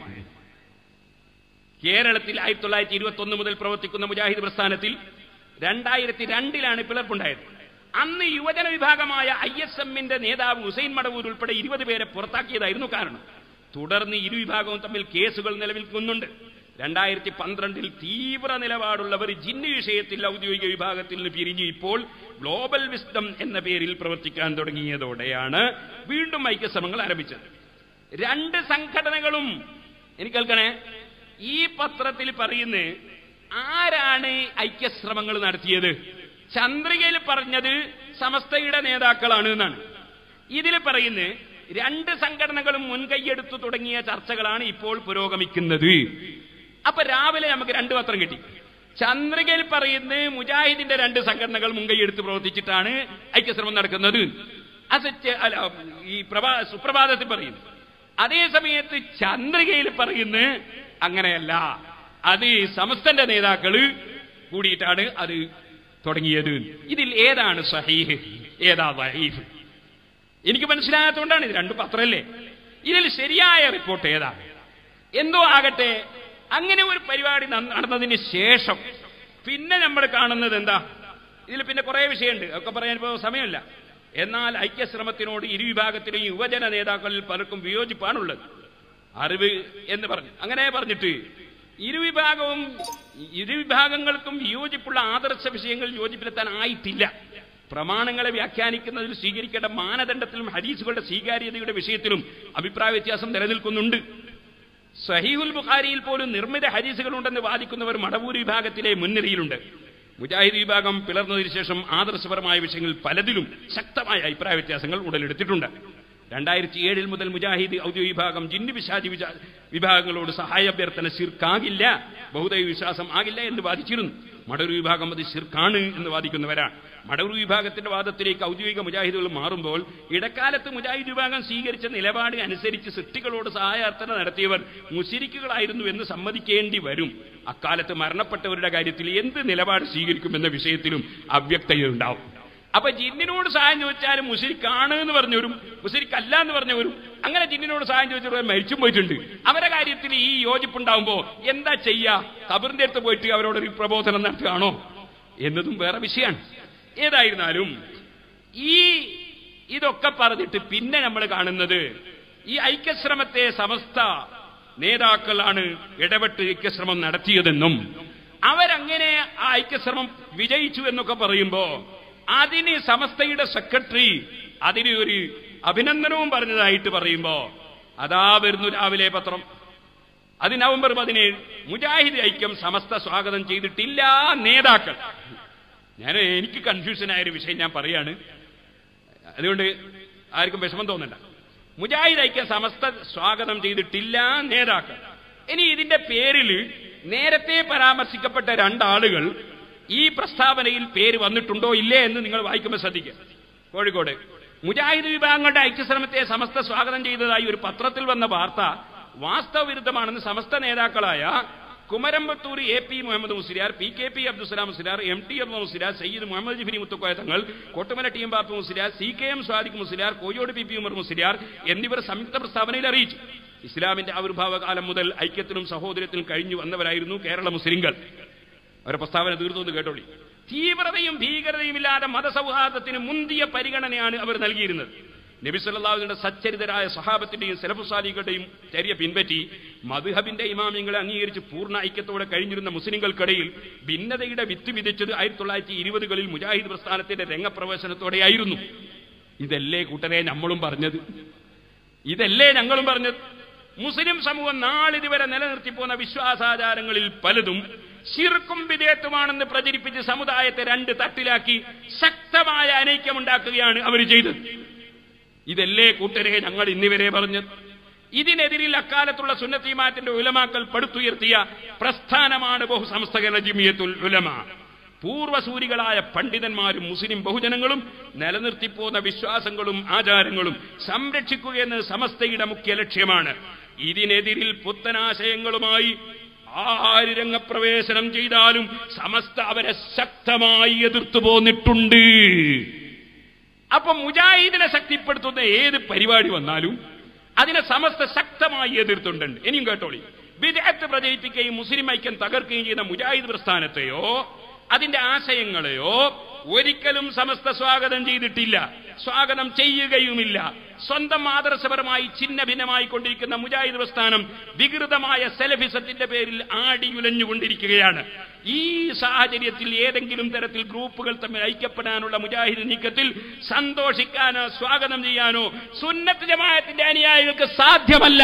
കേരളത്തിൽ ആയിരത്തി തൊള്ളായിരത്തി ഇരുപത്തി ഒന്ന് മുതൽ പ്രവർത്തിക്കുന്ന മുജാഹിദ് പ്രസ്ഥാനത്തിൽ രണ്ടായിരത്തി രണ്ടിലാണ് പിളർപ്പുണ്ടായത് അന്ന് യുവജന വിഭാഗമായ ഐ എസ് എമ്മിന്റെ നേതാവ് ഹുസൈൻ മടവൂർ ഉൾപ്പെടെ ഇരുപത് പേരെ പുറത്താക്കിയതായിരുന്നു കാരണം തുടർന്ന് ഇരു വിഭാഗവും തമ്മിൽ കേസുകൾ നിലനിൽക്കുന്നുണ്ട് രണ്ടായിരത്തി പന്ത്രണ്ടിൽ തീവ്ര നിലപാടുള്ളവർ ജിന്ന് വിഷയത്തിൽ ഔദ്യോഗിക വിഭാഗത്തിൽ നിന്ന് പിരിഞ്ഞു ഇപ്പോൾ ഗ്ലോബൽ വിസ്ഡം എന്ന പേരിൽ പ്രവർത്തിക്കാൻ തുടങ്ങിയതോടെയാണ് വീണ്ടും ഐക്യശ്രമങ്ങൾ ആരംഭിച്ചത് രണ്ട് സംഘടനകളും എനിക്ക് കേൾക്കണേ ഈ പത്രത്തിൽ പറയുന്നത് ആരാണ് ഐക്യശ്രമങ്ങൾ നടത്തിയത് ചന്ദ്രികയിൽ പറഞ്ഞത് സമസ്തയുടെ നേതാക്കളാണ് എന്നാണ് ഇതിൽ പറയുന്നത് രണ്ട് സംഘടനകളും മുൻകൈയെടുത്തു തുടങ്ങിയ ചർച്ചകളാണ് ഇപ്പോൾ പുരോഗമിക്കുന്നത് അപ്പൊ രാവിലെ നമുക്ക് രണ്ട് പത്രം കിട്ടി ചന്ദ്രികയിൽ പറയുന്നത് മുജാഹിദിന്റെ രണ്ട് സംഘടനകൾ മുൻകൈയെടുത്ത് പ്രവർത്തിച്ചിട്ടാണ് ഐക്യശ്രമം നടക്കുന്നത് അത് ചെ- അല്ല, ഈ പ്രഭാ സുപ്രഭാതത്തിൽ പറയുന്നു അതേ സമയത്ത് ചന്ദ്രികയിൽ പറയുന്നത് അങ്ങനെയല്ല അത് ഈ സമസ്തന്റെ നേതാക്കള് കൂടിയിട്ടാണ് അത് തുടങ്ങിയത് ഇതിൽ ഏതാണ് സഹീഹ് ഏതാ വഹീഫ് എനിക്ക് മനസ്സിലാകാത്തതുകൊണ്ടാണ് ഇത് രണ്ട് പത്രമല്ലേ ഇതിൽ ശരിയായ റിപ്പോർട്ട് ഏതാ എന്തോ ആകട്ടെ അങ്ങനെ ഒരു പരിപാടി ന- നടന്നതിന് ശേഷം പിന്നെ നമ്മൾ കാണുന്നത് എന്താ ഇതിൽ പിന്നെ കുറെ വിഷയമുണ്ട് ഒക്കെ പറയാൻ ഇപ്പോൾ സമയമില്ല എന്നാൽ ഐക്യശ്രമത്തിനോട് ഇരു വിഭാഗത്തിലെയും യുവജന നേതാക്കളിൽ പലർക്കും വിയോജിപ്പാണുള്ളത് അറിവ് എന്ന് പറഞ്ഞു അങ്ങനെ പറഞ്ഞിട്ട് ഇരുവിഭാഗവും ഇരുവിഭാഗങ്ങൾക്കും വിയോജിപ്പുള്ള ആദർശ വിഷയങ്ങൾ യോജിപ്പിലെത്താൻ ആയിട്ടില്ല പ്രമാണങ്ങളെ വ്യാഖ്യാനിക്കുന്നതിൽ സ്വീകരിക്കേണ്ട മാനദണ്ഡത്തിലും ഹദീസുകളുടെ സ്വീകാര്യതയുടെ വിഷയത്തിലും അഭിപ്രായ വ്യത്യാസം നിലനിൽക്കുന്നുണ്ട് സഹീഹുൽ ബുഖാരിയിൽ പോലും നിർമ്മിത ഹദീസുകളുണ്ടെന്ന് വാദിക്കുന്നവർ മടവൂർ വിഭാഗത്തിലെ മുൻനിരയിലുണ്ട് മുജാഹിദ് വിഭാഗം പിളർന്നതിന് ശേഷം ആദർശപരമായ വിഷയങ്ങളിൽ പലതിലും ശക്തമായ അഭിപ്രായ വ്യത്യാസങ്ങൾ ഉടലെടുത്തിട്ടുണ്ട് രണ്ടായിരത്തി ഏഴിൽ മുതൽ മുജാഹിദ് ഔദ്യോഗിക വിഭാഗം ജിന്ന് വിശാജി വിചാ- വിഭാഗങ്ങളോട് സഹായാഭ്യർത്ഥന ശിർക്കാകില്ല ബഹുദൈവ വിശ്വാസം ആകില്ല എന്ന് വാദിച്ചിരുന്നു മടൂർ വിഭാഗം അത് ശിർക്കാണ് എന്ന് വാദിക്കുന്നവരാണ് മടൂർ വിഭാഗത്തിന്റെ വാദത്തിലേക്ക് ഔദ്യോഗിക മുജാഹിദുകൾ മാറുമ്പോൾ ഇടക്കാലത്ത് മുജാഹിദ് വിഭാഗം സ്വീകരിച്ച നിലപാട് അനുസരിച്ച് സൃഷ്ടികളോട് സഹായാർത്ഥന നടത്തിയവർ മുശിരിക്കുകളായിരുന്നു എന്ന് സമ്മതിക്കേണ്ടി വരും അക്കാലത്ത് മരണപ്പെട്ടവരുടെ കാര്യത്തിൽ എന്ത് നിലപാട് സ്വീകരിക്കുമെന്ന വിഷയത്തിലും അവ്യക്തതയുണ്ടാവും അപ്പൊ ജിന്നിനോട് സഹായം ചോദിച്ചാലും മുഷിരിക്കാണ് എന്ന് പറഞ്ഞവരും മുഷിരിക്കല്ല എന്ന് പറഞ്ഞവരും അങ്ങനെ ജിന്നിനോട് സഹായം ചോദിച്ചവർ മരിച്ചും പോയിട്ടുണ്ട് അവരുടെ കാര്യത്തിൽ ഈ യോജിപ്പുണ്ടാവുമ്പോ എന്താ ചെയ്യാ കബറിന്റെ അടുത്ത് പോയിട്ട് അവരോടൊരു പ്രബോധനം നടത്തുകയാണോ എന്നതും വേറെ വിഷയമാണ് ഏതായിരുന്നാലും ഈ ഇതൊക്കെ പറഞ്ഞിട്ട് പിന്നെ നമ്മൾ കാണുന്നത് ഈ ഐക്യശ്രമത്തെ സമസ്ത നേതാക്കളാണ് ഇടപെട്ട് ഐക്യശ്രമം നടത്തിയതെന്നും അവരങ്ങനെ ആ ഐക്യശ്രമം വിജയിച്ചു എന്നൊക്കെ പറയുമ്പോ അതിന് സമസ്തയുടെ സെക്രട്ടറി അതിന് ഒരു അഭിനന്ദനവും പറഞ്ഞതായിട്ട് പറയുമ്പോ അതാ വരുന്നു രാവിലെ പത്രം അത് നവംബർ പതിനേഴ് മുജാഹിദ് ഐക്യം സമസ്ത സ്വാഗതം ചെയ്തിട്ടില്ല നേതാക്കൾ ഞാൻ എനിക്ക് കൺഫ്യൂഷൻ ആയ ഒരു വിഷയം ഞാൻ പറയാണ് അതുകൊണ്ട് ആർക്കും വിഷമം തോന്നണ്ട മുജാഹിദ് ഐക്യം സമസ്ത സ്വാഗതം ചെയ്തിട്ടില്ല നേതാക്കൾ ഇനി ഇതിന്റെ പേരിൽ നേരത്തെ പരാമർശിക്കപ്പെട്ട രണ്ടാളുകൾ ഈ പ്രസ്താവനയിൽ പേര് വന്നിട്ടുണ്ടോ ഇല്ലേ എന്ന് നിങ്ങൾ വായിക്കുമ്പോൾ ശ്രദ്ധിക്കുക കോഴിക്കോട് മുജാഹിദ് വിഭാഗങ്ങളുടെ ഐക്യശ്രമത്തെ സമസ്ത സ്വാഗതം ചെയ്തതായി ഒരു പത്രത്തിൽ വന്ന വാർത്ത വാസ്തവവിരുദ്ധമാണെന്ന് സമസ്ത നേതാക്കളായ Kumarampathur A P Muhammad Musliyar P K P Abdussalam Musliyar M T Abdul Musliyar Sayyid Muhammad Jifri Muthukoya Thangal Kottumala T M Bappu Musliyar C K M Sadiq Musliyar കോഴിയോട് P P Umar Musliyar എന്നിവർ സംയുക്ത പ്രസ്താവനയിൽ അറിയിച്ചു ഇസ്ലാമിന്റെ ആവിർഭാവ കാലം മുതൽ ഐക്യത്തിനും സഹോദരത്തിനും കഴിഞ്ഞു വന്നവരായിരുന്നു കേരള മുസ്ലിങ്ങൾ അവരുടെ പ്രസ്താവന തീർന്നു കേട്ടോളി തീവ്രതയും ഭീകരതയും ഇല്ലാതെ മതസൗഹാർദ്ദത്തിന് മുന്തിയ പരിഗണനയാണ് അവർ നൽകിയിരുന്നത് നബി സല്ലാഹുവിന്റെ സച്ചരിതരായ സഹാബത്തിന്റെയും സെലഫുസാലികളുടെയും ചര്യ പിൻപറ്റി മധുഹബിന്റെ ഇമാമിങ്ങളെ അംഗീകരിച്ച് പൂർണ്ണ ഐക്യത്തോടെ കഴിഞ്ഞിരുന്ന മുസ്ലിങ്ങൾക്കിടയിൽ ഭിന്നതയുടെ വിത്ത് വിധിച്ചത് ആയിരത്തി തൊള്ളായിരത്തി ഇരുപതുകളിൽ മുജാഹിദ് പ്രസ്ഥാനത്തിന്റെ രംഗപ്രവേശനത്തോടെയായിരുന്നു ഇതല്ലേ കൂട്ടരെ നമ്മളും പറഞ്ഞത് ഇതല്ലേ ഞങ്ങളും പറഞ്ഞത് മുസ്ലിം സമൂഹം നാളിതുവരെ നിലനിർത്തിപ്പോന്ന വിശ്വാസാചാരങ്ങളിൽ പലതും ശിർക്കും വിധേയത്വമാണെന്ന് പ്രചരിപ്പിച്ച് സമുദായത്തെ രണ്ട് തട്ടിലാക്കി ശക്തമായ അനൈക്യമുണ്ടാക്കുകയാണ് അവർ ചെയ്തത് ഇതല്ലേ കൂട്ടരെ ഞങ്ങൾ ഇന്നിവരെ പറഞ്ഞത് ഇതിനെതിരിൽ അക്കാലത്തുള്ള സുന്നത്തിമാറ്റിന്റെ ഉലമാക്കൾ പടുത്തുയർത്തിയ പ്രസ്ഥാനമാണ് ബഹുസംസ്ഥകരണ ജിമിയത്തുൽ ഉലമ പൂർവസൂരികളായ പണ്ഡിതന്മാരും മുസ്ലിം ബഹുജനങ്ങളും നിലനിർത്തിപ്പോന്ന വിശ്വാസങ്ങളും ആചാരങ്ങളും സംരക്ഷിക്കുകയെന്ന് സമസ്തയുടെ മുഖ്യ ലക്ഷ്യമാണ് ഇതിനെതിരിൽ പുത്തനാശയങ്ങളുമായി ആര് രംഗപ്രവേശനം ചെയ്താലും സമസ്ത അവരെ ശക്തമായി എതിർത്തു പോന്നിട്ടുണ്ട് അപ്പൊ മുജാഹിദിനെ ശക്തിപ്പെടുത്തുന്ന ഏത് പരിപാടി വന്നാലും അതിനെ സമസ്ത ശക്തമായി എതിർത്തുണ്ട് ഇനിയും കേട്ടോളി വിദേഹത്ത് പ്രചരിപ്പിക്കുകയും മുസ്ലിം ഐക്യം തകർക്കുകയും ചെയ്യുന്ന മുജാഹിദ് പ്രസ്ഥാനത്തെയോ അതിന്റെ ആശയങ്ങളെയോ ഒരിക്കലും സമസ്ത സ്വാഗതം ചെയ്തിട്ടില്ല സ്വാഗതം ചെയ്യുകയുമില്ല സ്വന്തം ആദർശപരമായി ഛിന്ന ഭിന്നമായി കൊണ്ടിരിക്കുന്ന മുജാഹിദ് പ്രസ്ഥാനം വികൃതമായ സെലഫിസത്തിന്റെ പേരിൽ ആടിയുലഞ്ഞുകൊണ്ടിരിക്കുകയാണ് ഈ സാഹചര്യത്തിൽ ഏതെങ്കിലും തരത്തിൽ ഗ്രൂപ്പുകൾ തമ്മിൽ ഐക്യപ്പെടാനുള്ള മുജാഹിദ് നീക്കത്തിൽ സന്തോഷിക്കാനോ സ്വാഗതം ചെയ്യാനോ സുന്നത്ത് ജമാഅത്തിന്റെ അനുയായികൾക്ക് സാധ്യമല്ല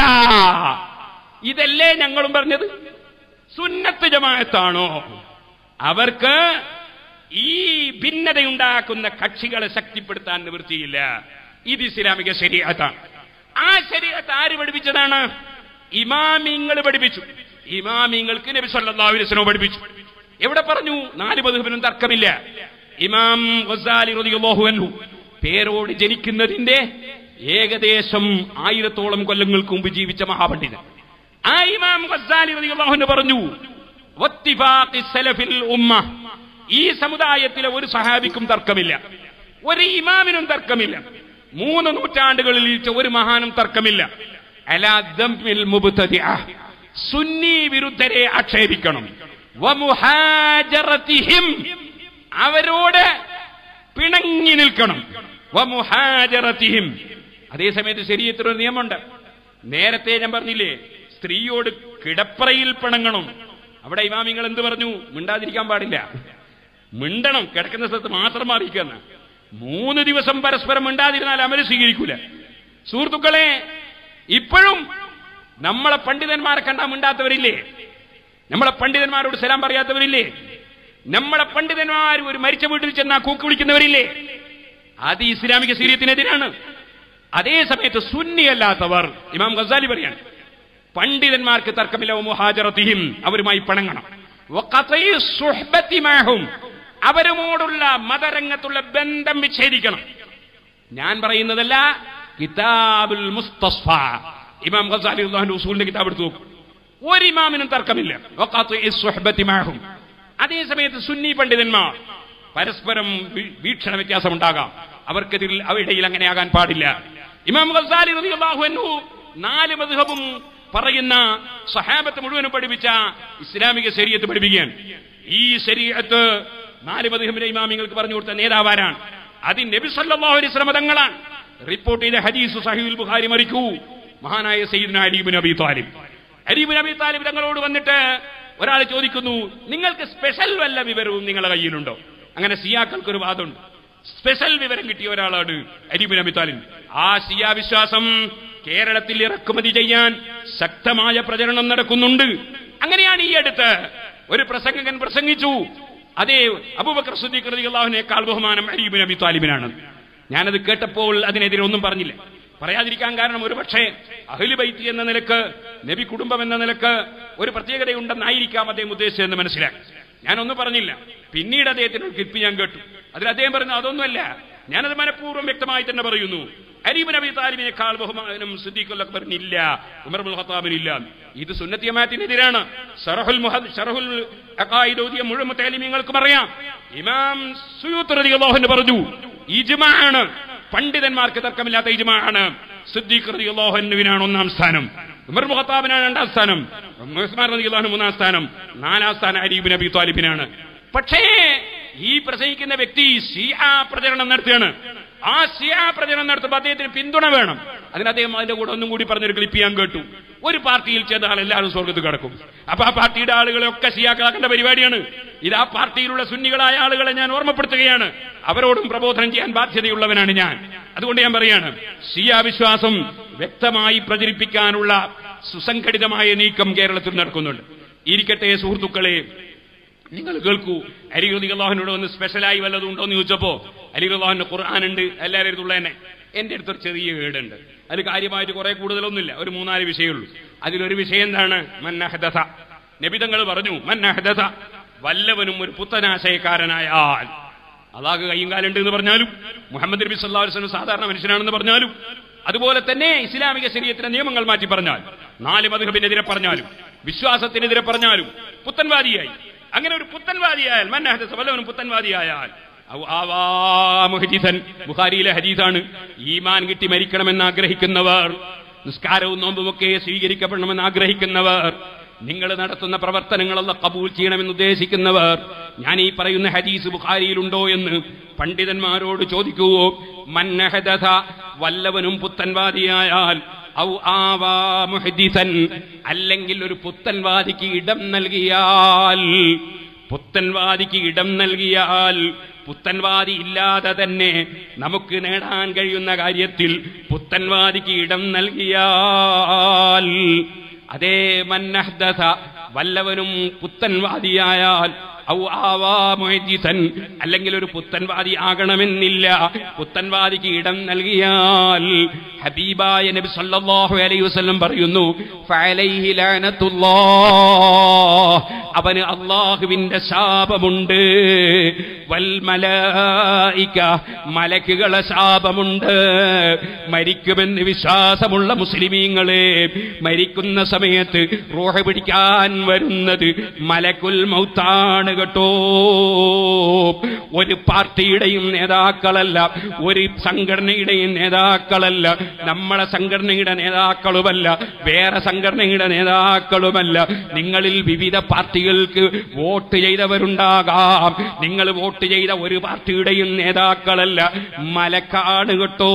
ഇതല്ലേ ഞങ്ങളും പറഞ്ഞത് സുന്നത്ത് ജമാഅത്താണോ അവർക്ക് ഈ ഭിന്നതയുണ്ടാക്കുന്ന കക്ഷികളെ ശക്തിപ്പെടുത്താൻ നിവൃത്തിയില്ല ഇത് ഇസ്ലാമിക ശരീരത്താണ് ആ ശരീരത്ത് ആര് പഠിപ്പിച്ചതാണ് ഇമാമിങ്ങൾ പഠിപ്പിച്ചു ഇമാമിങ്ങൾക്ക് നബി സല്ലല്ലാഹു അലൈഹി വസല്ലം പഠിപ്പിച്ചു എവിടെ പറഞ്ഞു നാല് മധുബിനും തർക്കമില്ല ഇമാം ഗസാലി റളിയല്ലാഹു അൻഹു പേരോട് ജനിക്കുന്നതിന്റെ ഏകദേശം ആയിരത്തോളം കൊല്ലങ്ങൾക്ക് മുമ്പ് ജീവിച്ച മഹാപണ്ഡിതൻ ആ ഇമാം ഗസാലി റളിയല്ലാഹു അൻഹു പറഞ്ഞു വത്തിഫാഖി സലഫിൽ ഉമ്മ ഈ സമുദായത്തിലെ ഒരു സഹാബിക്കും തർക്കമില്ല ഒരു ഇമാമിനും തർക്കമില്ല മൂന്ന് നൂറ്റാണ്ടുകളിൽ ജീവിച്ച ഒരു മഹാനും തർക്കമില്ല അലാ ദംമിൽ മുബ്തദിഅ സുന്നി വിരുദ്ധരെ ആക്ഷേപിക്കണം വമുഹാജറതിഹിം അവരോട് പിണങ്ങി നിൽക്കണം വമുഹാജറതിഹിം അതേസമയത്ത് ശരീരത്തിനൊരു നിയമമുണ്ട് നേരത്തെ ഞാൻ പറഞ്ഞില്ലേ സ്ത്രീയോട് കിടപ്പറയിൽ പിണങ്ങണം അവിടെ ഇമാമിങ്ങൾ എന്ത് പറഞ്ഞു മിണ്ടാതിരിക്കാൻ പാടില്ല മിണ്ടണം കിടക്കുന്ന സ്ഥലത്ത് മാത്രം മാറിയിരിക്കുന്ന മൂന്ന് ദിവസം പരസ്പരം മിണ്ടാതിരുന്നാൽ അമല് സ്വീകരിക്കൂല സുഹൃത്തുക്കളെ ഇപ്പോഴും നമ്മളെ പണ്ഡിതന്മാരെ കണ്ടാ മിണ്ടാത്തവരില്ലേ നമ്മളെ പണ്ഡിതന്മാരോട് സലാം പറയാത്തവരില്ലേ നമ്മളെ പണ്ഡിതന്മാർ ഒരു മരിച്ച വീട്ടിൽ ചെന്നാ കൂക്ക് വിളിക്കുന്നവരില്ലേ അത് ഇസ്ലാമിക സീര്യത്തിനെതിരാണ് അതേ സമയത്ത് സുന്നിയല്ലാത്തവർ ഇമാം ഗസാലി പറയാണ് പണ്ഡിതന്മാർക്ക് തർക്കമില്ല മുഹാജറത്തിഹിം അവരുമായി പിണങ്ങണം വഖതഈ സുഹ്ബത്തി മഅഹും. അവരുമോടുള്ള മതരംഗത്തുള്ള ബന്ധം വിച്ഛേദിക്കണം ഞാൻ പറയുന്നതല്ല കിതാബുൽ മുസ്തസ്ഫ ഇമാം ഖസാലി അള്ളാഹുന്റെ ഉസൂലിന്റെ കിതാബ് എടുത്തു നോക്കും ഒരു ഇമാമിനും തർക്കമില്ല വഖാത്തുഇ സുഹ്ബത്തി മഅഹും. അതേ സമയത്ത് സുന്നി പണ്ഡിതന്മാർ പരസ്പരം വീ- വീക്ഷണ വ്യത്യാസം ഉണ്ടാകാം അവർക്കെതിരിൽ അവയിടയിൽ അങ്ങനെ ആകാൻ പാടില്ല ഇമാം ഖസാലി റളിയല്ലാഹു അൻഹു നാല് മദ്ഹബും പറയുന്ന സഹാബത്ത് മുഴുവനും പഠിപ്പിച്ച ഇസ്ലാമിക ശരീഅത്ത് പഠിപ്പിക്കുകയാണ് ഈ ശരീഅത്ത് നാല് മദ്ഹബിലെ ഇമാമിങ്ങൾക്ക് പറഞ്ഞു കൊടുത്ത നേതാവാരാണ് അത് നബി സല്ലല്ലാഹു അലൈഹി വസല്ലം തങ്ങളാണ് റിപ്പോർട്ട് ചെയ്ത ഹദീസ് സഹീഹുൽ ബുഖാരി മറിക്കൂ മഹാനായ സയ്യിദ്ന അലി ഇബ്നു അബി താലിബ് അലി ഇബ്നു അബി താലിബ് തങ്ങളോട് വന്നിട്ട് ഒരാൾ ചോദിക്കുന്നു നിങ്ങൾക്ക് സ്പെഷ്യൽ വല്ല വിവരവും നിങ്ങളുടെ കയ്യിലുണ്ടോ അങ്ങനെ സിയാക്കൾക്ക് ഒരു വാദമുണ്ട് സ്പെഷ്യൽ വിവരം കിട്ടിയ ഒരാളാണ് അരിബിൻ അമിതാലിൻ ആ സിയാ വിശ്വാസം കേരളത്തിൽ ഇറക്കുമതി ചെയ്യാൻ ശക്തമായ പ്രചരണം നടക്കുന്നുണ്ട് അങ്ങനെയാണ് ഈ അടുത്ത് ഒരു പ്രസംഗകൻ പ്രസംഗിച്ചു അതേ അബൂബക്കർ സുദ്ദീഖ് റളിയല്ലാഹുവിനേക്കാൾ ബഹുമാനം അരീബിൻ അബി താലിബിനാണ് ഞാനത് കേട്ടപ്പോൾ അതിനെതിരെ ഒന്നും പറഞ്ഞില്ല പറയാതിരിക്കാൻ കാരണം ഒരു പക്ഷേ അഹ്ലു ബൈത്തി എന്ന നിലക്ക് നബി കുടുംബം എന്ന നിലക്ക് ഒരു പ്രത്യേകതയുണ്ടെന്നായിരിക്കാം അദ്ദേഹം ഉദ്ദേശിച്ചതെന്ന് മനസ്സിലാക്കി ഞാനൊന്നും പറഞ്ഞില്ല പിന്നീട് അദ്ദേഹത്തിന് ഒരു ക്ലിപ്പ് ഞാൻ കേട്ടു അതിൽ അദ്ദേഹം പറഞ്ഞു അതൊന്നുമല്ല ഞാനത് മനഃപൂർവ്വം വ്യക്തമായി തന്നെ പറയുന്നു അരീബ് നബി താലിബിനേക്കാൾ ബഹുമാനം സിദ്ദീഖുൽ അക്ബറിനില്ല ഉമർ ബുൽ ഖത്താബിനില്ല ഇത് സുന്നത്തിയമാറ്റിനെതിരാണ് ഷറഹുൽ മുഹദ് ഷറഹുൽ അഖായിദ് ഓതിയ മുഴുവൻ മുത്തലിമീങ്ങൾക്കും അറിയാം ഇമാം സുയൂത്ത് റളിയല്ലാഹു അൻഹു പറഞ്ഞു ഇജ്മാഅാണ് പണ്ഡിതന്മാർക്ക് തർക്കമില്ലാത്ത ഇജ്മാഅാണ് സിദ്ദീഖ് റളിയല്ലാഹു അൻഹുവിനാണ് ഒന്നാം സ്ഥാനം ഉമർ ബുൽ ഖത്താബിനാണ് രണ്ടാം സ്ഥാനം ഉസ്മാൻ റളിയല്ലാഹു അൻഹു മൂന്നാം സ്ഥാനം നാലാം സ്ഥാനം അരീബ് നബി താലിബിനാണ് പക്ഷേ ഈ പ്രസംഗിക്കുന്ന വ്യക്തി ഷിയാ പ്രചരണം നടത്തുകയാണ് ആ ഷിയാ പ്രചരണം നടത്തുമ്പോൾ അദ്ദേഹത്തിന് പിന്തുണ വേണം അതിന് അദ്ദേഹം അതിന്റെ കൂടെ ഒന്നും കൂടി പറഞ്ഞൊരു ക്ലിപ്പ് ഞാൻ കേട്ടു ഒരു പാർട്ടിയിൽ ചെന്നാൽ എല്ലാവരും സ്വർഗത്ത് കിടക്കും അപ്പൊ ആ പാർട്ടിയുടെ ആളുകളെ ഒക്കെ ഷിയാക്കളാക്കേണ്ട പരിപാടിയാണ് ഇത് ആ പാർട്ടിയിലുള്ള സുന്നികളായ ആളുകളെ ഞാൻ ഓർമ്മപ്പെടുത്തുകയാണ് അവരോടും പ്രബോധനം ചെയ്യാൻ ബാധ്യതയുള്ളവനാണ് ഞാൻ അതുകൊണ്ട് ഞാൻ പറയാണ് ഷിയാ വിശ്വാസം വ്യക്തമായി പ്രചരിപ്പിക്കാനുള്ള സുസംഘടിതമായ നീക്കം കേരളത്തിൽ നടക്കുന്നുണ്ട് ഇരിക്കട്ടെ സുഹൃത്തുക്കളെ നിങ്ങൾ കേൾക്കൂ അലിഗുദി അള്ളാഹുനോട് ഒന്ന് സ്പെഷ്യലായി വല്ലതും ഉണ്ടോ എന്ന് ചോദിച്ചപ്പോ അലിഗുദി അള്ളാഹുന്റെ ഖുർആൻ ഉണ്ട് എല്ലാവരും അടുത്തുള്ള തന്നെ എന്റെ അടുത്തൊരു ചെറിയ വീടുണ്ട് അത് കാര്യമായിട്ട് കുറെ കൂടുതലൊന്നുമില്ല ഒരു മൂന്നാല് വിഷയമുള്ളൂ അതിലൊരു വിഷയം എന്താണ് മന്നഹദസ നബിതങ്ങൾ പറഞ്ഞു മന്നഹദസ വല്ലവനും ഒരു പുത്തനാശയക്കാരനായാൽ അതാകെ കയ്യും കാലുണ്ട് എന്ന് പറഞ്ഞാലും മുഹമ്മദ് നബി സല്ലാ വസ്ലം സാധാരണ മനുഷ്യനാണെന്ന് പറഞ്ഞാലും അതുപോലെ തന്നെ ഇസ്ലാമിക ശരീരത്തിന്റെ നിയമങ്ങൾ മാറ്റി പറഞ്ഞാൽ നാല് മധുഹബിനെതിരെ പറഞ്ഞാലും വിശ്വാസത്തിനെതിരെ പറഞ്ഞാലും പുത്തൻവാദിയായി അങ്ങനെ ഒരു പുത്തൻവാദിയായാൽ മന്നഹദസ വല്ലവനും പുത്തൻവാദിയായാൽ ഔ ആവാ മുഹജിസൻ ബുഖാരിയിലെ ഹദീസാണ് ഈമാൻ കിട്ടി മരിക്കണമെന്ന് ആഗ്രഹിക്കുന്നവർ നിസ്കാരവും നോമ്പുമൊക്കെ സ്വീകരിക്കപ്പെടണമെന്ന് ആഗ്രഹിക്കുന്നവർ നിങ്ങൾ നടത്തുന്ന പ്രവർത്തനങ്ങളല്ല കബൂൽ ചെയ്യണമെന്ന് ഉദ്ദേശിക്കുന്നവർ ഞാൻ ഈ പറയുന്ന ഹദീസ് ബുഖാരിയിലുണ്ടോ എന്ന് പണ്ഡിതന്മാരോട് ചോദിക്കുവോ മന്നഹദഥ വല്ലവനും പുത്തൻവാദിയായാൽ ഔ ആവാ മുഹദിസൻ അല്ലെങ്കിൽ ഒരു പുത്തൻവാദിക്ക് ഇടം നൽകിയാൽ പുത്തൻവാദിക്ക് ഇടം നൽകിയാൽ പുത്തൻവാദി ഇല്ലാതെ തന്നെ നമുക്ക് നേടാൻ കഴിയുന്ന കാര്യത്തിൽ പുത്തൻവാദിക്ക് ഇടം നൽകിയാൽ അതേ മന്നഹ്ദസ വല്ലവനും പുത്തൻവാദിയായാൽ ഔ ആവാ മുഹദ്ദിസൻ അല്ലെങ്കിൽ ഒരു പുത്തൻവാദി ആകണമെന്നില്ല പുത്തൻവാദിക്ക് ഇടം നൽകിയാൽ ഹബീബായ നബി സല്ലല്ലാഹു അലൈഹി വസല്ലം പറയുന്നു ഫഅലൈഹി ലാനത്തുല്ലാഹ് അവന് അള്ളാഹുവിന്റെ ശാപമുണ്ട് വൽ മലായിക മലക്കുകളെ ശാപമുണ്ട് മരിക്കുമെന്ന് വിശ്വാസമുള്ള മുസ്ലിമീങ്ങളെ മരിക്കുന്ന സമയത്ത് റൂഹ പിടിക്കാൻ വരുന്നത് മലക്കുൽ മൗത്താണ് കേട്ടോ ഒരു പാർട്ടിയുടെയും നേതാക്കളല്ല ഒരു സംഘടനയുടെയും നേതാക്കളല്ല നമ്മളെ സംഘടനയുടെ നേതാക്കളുമല്ല വേറെ സംഘടനയുടെ നേതാക്കളുമല്ല നിങ്ങളിൽ വിവിധ പാർട്ടികൾക്ക് വോട്ട് ചെയ്തവരുണ്ടാകാം നിങ്ങൾ വോട്ട് ചെയ്ത ഒരു പാർട്ടിയുടെയും നേതാക്കളല്ല മലക്കാണ് കേട്ടോ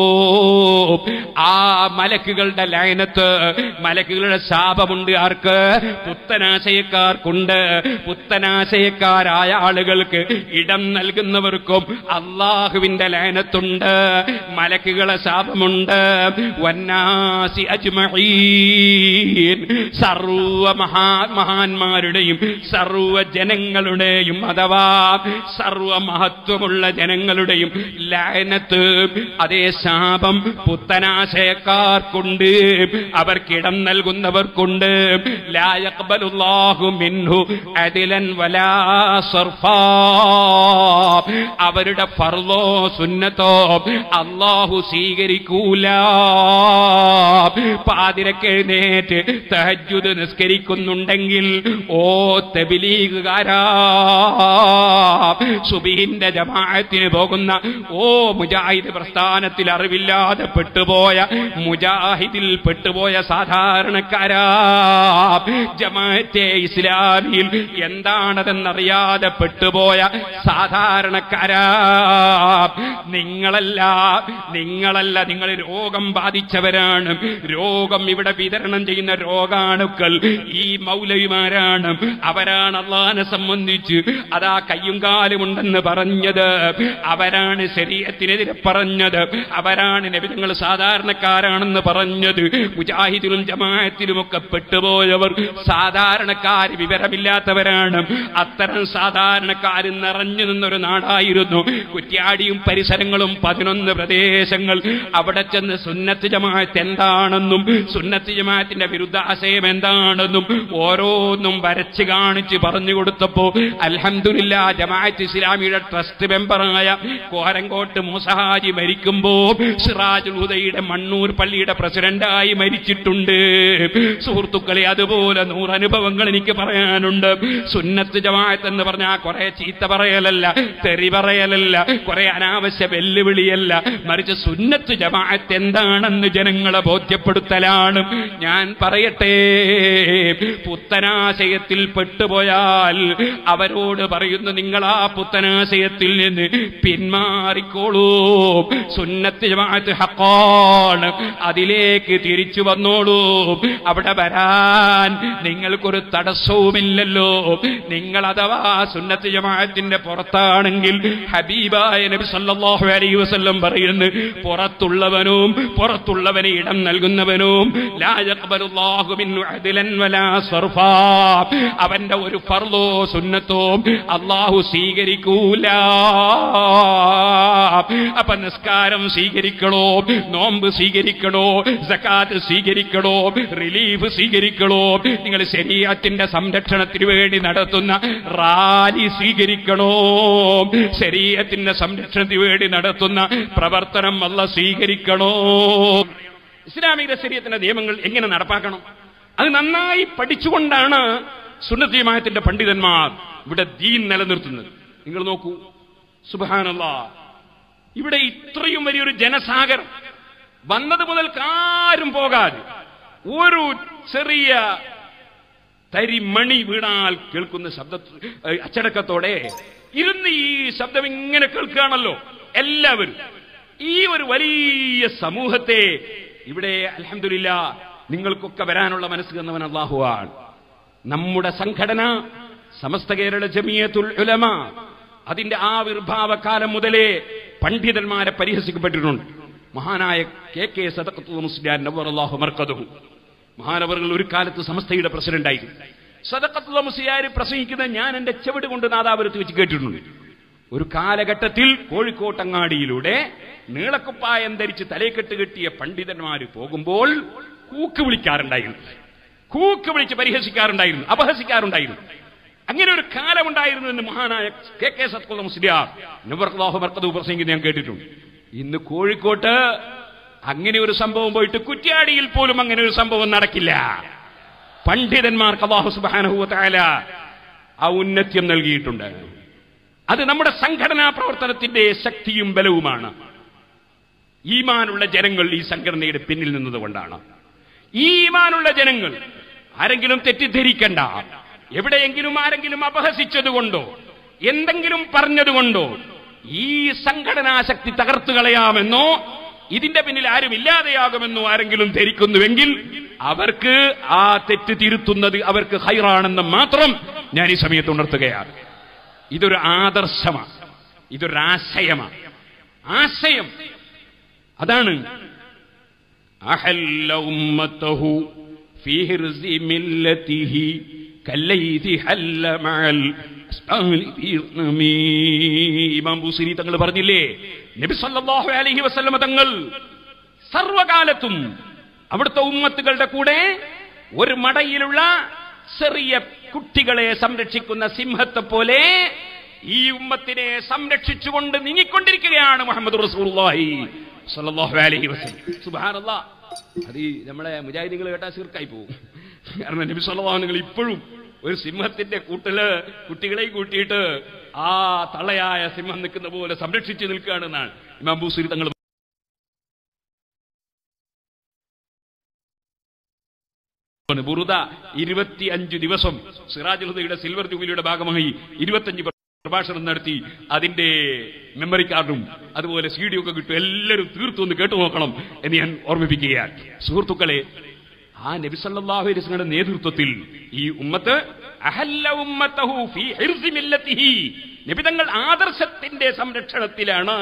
ആ മലക്കുകളുടെ ലയനത്ത് മലക്കുകളുടെ ശാപമുണ്ട് ആർക്ക് പുത്തനാശയക്കാർക്കുണ്ട് പുത്തനാശ പുത്തനാശയക്കാരായ ആളുകൾക്ക് ഇടം നൽകുന്നവർക്കും അള്ളാഹുവിന്റെ ലയനത്തുണ്ട് മലക്കുകളെ ശാപമുണ്ട് വന്നാസി അജ്മഈൻ സർവ മഹാ മഹാന്മാരുടെയും സർവ ജനങ്ങളുടെയും അഥവാ സർവ മഹത്വമുള്ള ജനങ്ങളുടെയും ലയനത്ത് അതേ ശാപം പുത്തനാശയക്കാർക്കുണ്ട് അവർക്കിടം നൽകുന്നവർക്കുണ്ട് ലായഖ്ബലുല്ലാഹു മിൻഹു അദിലൻ വലാ സർഫാ അവരുടെ ഫർലോ സുന്നത്തോ അള്ളാഹു സ്വീകരിക്കൂല പാതിരക്ക് എഴുന്നേറ്റ് തഹജുദ് നിസ്കരിക്കുന്നുണ്ടെങ്കിൽ ഓ തെബിലീഗുകാരാ സുബീന്റെ ജമാഅത്തിന് പോകുന്ന ഓ മുജാഹിദ് പ്രസ്ഥാനത്തിൽ അറിവില്ലാതെ പെട്ടുപോയ മുജാഹിദിൽ പെട്ടുപോയ സാധാരണക്കാരാ ജമാഅത്തെ ഇസ്ലാമിയിൽ എന്താണതെന്നറിയാതെ പെട്ടുപോയ സാധാരണക്കാരാ നിങ്ങളല്ല നിങ്ങളല്ല നിങ്ങൾ രോഗം ബാധിച്ചവരാണ് രോഗം ഇവിടെ വിതരണം ചെയ്യുന്ന രോഗാണുക്കൾ ഈ മൗലവിമാരാണ് അവരാണ് അള്ളാനെ സംബന്ധിച്ച് അതാ കയ്യും കാലുമുണ്ടെന്ന് പറഞ്ഞത് അവരാണ് ശരീരത്തിനെതിരെ പറഞ്ഞത് അവരാണ് നബിതങ്ങൾ സാധാരണക്കാരാണെന്ന് പറഞ്ഞത് മുജാഹിദിലും ജമാഅത്തിലുമൊക്കെ പെട്ടുപോയവർ സാധാരണക്കാർ വിവരമില്ലാത്തവരാണ് അത്തരം സാധാരണക്കാർ നിറഞ്ഞു നിന്നൊരു നാടായിരുന്നു കുറ്റ്യാടിയും പരിസരങ്ങളും പതിനൊന്ന് പ്രദേശങ്ങൾ അവിടെ ചെന്ന് സുന്നത്ത് ജമാഅത്ത് എന്താണെന്നും സുന്നത്ത് ജമാഅത്തിന്റെ വിരുദ്ധാശയം എന്താണെന്നും ഓരോന്നും വരച്ച് കാണിച്ച് പറഞ്ഞു കൊടുത്തപ്പോ അൽഹംദുലില്ലാ ജമാഅത്ത് ഇസ്ലാമിയുടെ ട്രസ്റ്റ് മെമ്പറായ കോരങ്കോട്ട് മൂസഹാജി മരിക്കുമ്പോ സിറാജുൽ ഹുദയുടെ മണ്ണൂർ പള്ളിയുടെ പ്രസിഡന്റായി മരിച്ചിട്ടുണ്ട് സുഹൃത്തുക്കളെ അതുപോലെ നൂറനുഭവങ്ങൾ എനിക്ക് പറയാനുണ്ട് സുന്നത്ത് ജമാഅത്ത് എന്ന് പറഞ്ഞാൽ കുറെ ചീത്ത പറയലല്ല തെറി പറയലല്ല കുറെ അനാവശ്യ വെല്ലുവിളിയല്ല മറിച്ച് സുന്നത്ത് ജമാഅത്ത് എന്താണെന്ന് ജനങ്ങളെ ബോധ്യപ്പെടുത്തലാണ് ഞാൻ പറയട്ടെ പുത്തനാശയത്തിൽ പെട്ടുപോയാൽ അവരോട് പറയുന്നു നിങ്ങൾ ആ പുത്തനാശയത്തിൽ നിന്ന് പിന്മാറിക്കോളൂ സുന്നത്ത് ജമാഅത്ത് ഹക്കാണ് അതിലേക്ക് തിരിച്ചു വന്നോളൂ അവിടെ വരാൻ നിങ്ങൾക്കൊരു തടസ്സവുമില്ലല്ലോ നിങ്ങൾ അഥവാ സുന്നത്ത് ജമാഅത്തിന്റെ പുറത്താണെങ്കിൽ ഹബീബായ നബി സല്ലല്ലാഹു അലൈഹി വസല്ലം പറയുന്നു പുറത്തുള്ളവനും പുറത്തുള്ളവന് ഇടം നൽകുന്നവനും ലാ യഖ്ബലുല്ലാഹു മിൻഹു അദ്ലൻ വലാ സർഫാ അവന്റെ ഒരു ഫർളോ സുന്നത്തോ അള്ളാഹു സ്വീകരിക്കൂല അപ്പൊ നിസ്കാരം സ്വീകരിക്കണോ നോമ്പ് സ്വീകരിക്കണോ സക്കാത്ത് സ്വീകരിക്കണോ റിലീഫ് സ്വീകരിക്കണോ നിങ്ങൾ ശരീരത്തിന്റെ സംരക്ഷണത്തിന് വേണ്ടി നടത്തുന്ന റാലി സ്വീകരിക്കണോ ശരീരത്തിന്റെ സംരക്ഷണത്തിന് വേണ്ടി നടത്തുന്ന പ്രവർത്തനം അല്ല സ്വീകരിക്കണോ ഇസ്ലാമിക ശരീരത്തിന്റെ നിയമങ്ങൾ എങ്ങനെ നടപ്പാക്കണം അത് നന്നായി പഠിച്ചുകൊണ്ടാണ് സുന്നത്തിയമായത്തിന്റെ പണ്ഡിതന്മാർ ഇവിടെ ദീൻ നിലനിർത്തുന്നത് നിങ്ങൾ നോക്കൂ സുബാനല്ല ഇവിടെ ഇത്രയും വലിയൊരു ജനസാഗരം വന്നത് മുതൽക്ക് ആരും പോകാതെ ഒരു ചെറിയ തരി മണി വീണാൽ കേൾക്കുന്ന ശബ്ദ ഏഹ് അച്ചടക്കത്തോടെ ഇരുന്ന് ഈ ശബ്ദം ഇങ്ങനെ കേൾക്കുകയാണല്ലോ എല്ലാവരും ഈ ഒരു വലിയ സമൂഹത്തെ ഇവിടെ അലഹമില്ല നിങ്ങൾക്കൊക്കെ വരാനുള്ള മനസ്സ് തന്നവൻ അള്ളാഹുവാണ് നമ്മുടെ സംഘടന സമസ്ത കേരള ജമിയത്തുൽ ഉലമ അതിന്റെ ആവിർഭാവ കാലം മുതലേ പണ്ഡിതന്മാരെ പരിഹസിക്കപ്പെട്ടിട്ടുണ്ട് മഹാനായ കെ കെ സദഖത്തുൽ മുസ്ലിയാൻ നവർ അള്ളാഹു മർക്കതുഹു മഹാനവറുകൾ ഒരു കാലത്ത് സമസ്തയുടെ പ്രസിഡന്റായിരുന്നു സദക്കത്തുള്ള മുസ്ലിയാർ പ്രസംഗിക്കുന്നത് ഞാൻ എന്റെ ചെവിട് കൊണ്ട് നാദാപുരത്ത് വെച്ച് കേട്ടിട്ടുണ്ട് ഒരു കാലഘട്ടത്തിൽ കോഴിക്കോട്ടങ്ങാടിയിലൂടെ നീളക്കുപ്പായം ധരിച്ച് തലയെക്കെട്ട് കെട്ടിയ പണ്ഡിതന്മാര് പോകുമ്പോൾ കൂക്ക് വിളിക്കാറുണ്ടായിരുന്നു കൂക്ക് വിളിച്ച് പരിഹസിക്കാറുണ്ടായിരുന്നു അപഹസിക്കാറുണ്ടായിരുന്നു അങ്ങനെ ഒരു കാലമുണ്ടായിരുന്നു എന്ന് മഹാനായ കെ കെ സത്കുല മുസ്ലിയാർ നബർഹു മർക്കതു പ്രസംഗിക്കുന്നത് ഞാൻ കേട്ടിട്ടുണ്ട് ഇന്ന് കോഴിക്കോട്ട് അങ്ങനെ ഒരു സംഭവം പോയിട്ട് കുറ്റ്യാടിയിൽ പോലും അങ്ങനെ ഒരു സംഭവം നടക്കില്ല പണ്ഡിതന്മാർക്ക് അള്ളാഹു സുബാനഹുല ആ ഉന്നത്യം നൽകിയിട്ടുണ്ട് അത് നമ്മുടെ സംഘടനാ പ്രവർത്തനത്തിന്റെ ശക്തിയും ബലവുമാണ് ഈമാനുള്ള ജനങ്ങൾ ഈ സംഘടനയുടെ പിന്നിൽ നിന്നതുകൊണ്ടാണ് ഈ ഈമാനുള്ള ജനങ്ങൾ ആരെങ്കിലും തെറ്റിദ്ധരിക്കണ്ട എവിടെയെങ്കിലും ആരെങ്കിലും അപഹസിച്ചതുകൊണ്ടോ എന്തെങ്കിലും പറഞ്ഞതുകൊണ്ടോ ഈ സംഘടനാ ശക്തി തകർത്തു കളയാമെന്നോ ഇതിന്റെ പിന്നിൽ ആരും ഇല്ലാതെയാകുമെന്നോ ആരെങ്കിലും ധരിക്കുന്നുവെങ്കിൽ അവർക്ക് ആ തെറ്റ് തിരുത്തുന്നത് അവർക്ക് ഹൈറാണെന്ന് മാത്രം ഞാൻ ഈ സമയത്ത് ഉണർത്തുകയാണ് ഇതൊരു ആദർശമാണ് ഇതൊരു ആശയമാണ് ആശയം അതാണ് അഹല്ല ഉമ്മത്തഹു في هرز ملته كالليث حل مع الأسبال بيرنمي ഇമാം ബൂസിരി തങ്ങൾ പറഞ്ഞില്ലേ നബി സല്ലല്ലാഹു അലൈഹി വസല്ലമ തങ്ങൾ സർവകാലത്തും അവിടുത്തെ ഉമ്മത്തുകളുടെ കൂടെ ഒരു മടയിലുള്ള ചെറിയ കുട്ടികളെ സംരക്ഷിക്കുന്ന സിംഹത്തെ പോലെ ഈ ഉമ്മത്തിനെ സംരക്ഷിച്ചുകൊണ്ട് നീങ്ങിക്കൊണ്ടിരിക്കുകയാണ് മുഹമ്മദ് റസൂലുള്ളാഹി സല്ലല്ലാഹു അലൈഹി വസല്ലം സുബ്ഹാനല്ലാഹ് അത് ഈ നമ്മളെ മുജാഹിദീങ്ങൾ കേട്ടാൽ സീർക്കായി പോകും കാരണം നബി സല്ലല്ലാഹു നിങ്ങൾ ഇപ്പോഴും ഒരു സിംഹത്തിന്റെ കൂട്ടില് കുട്ടികളെയും കൂട്ടിയിട്ട് ആ തള്ളയായ സിംഹം നിൽക്കുന്ന പോലെ സംരക്ഷിച്ചു നിൽക്കുകയാണെന്നാണ് ഇമാം ബൂസൂരി തങ്ങൾ ബുറുദ ഇരുപത്തിയഞ്ച് ദിവസം സിറാജുൽ ഹുദയുടെ സിൽവർ ജൂബിലിയുടെ ഭാഗമായി ഇരുപത്തഞ്ച് പ്രഭാഷണം നടത്തി അതിന്റെ മെമ്മറി കാർഡും അതുപോലെ സി ഡി ഒക്കെ കിട്ടും എല്ലാവരും തീർത്തൊന്ന് കേട്ടു നോക്കണം എന്ന് ഞാൻ ഓർമ്മിപ്പിക്കുകയാണ് സുഹൃത്തുക്കളെ ആ നബി സല്ലല്ലാഹു അലൈഹി വസല്ലമയുടെ നേതൃത്വത്തിൽ ഈ ഉമ്മത്ത് അഹല്ല ഉമ്മത്തഹു ഫീ ഹിർസി മില്ലത്തിഹി നബി തങ്ങൾ ആദർശത്തിന്റെ സംരക്ഷണത്തിലാണ്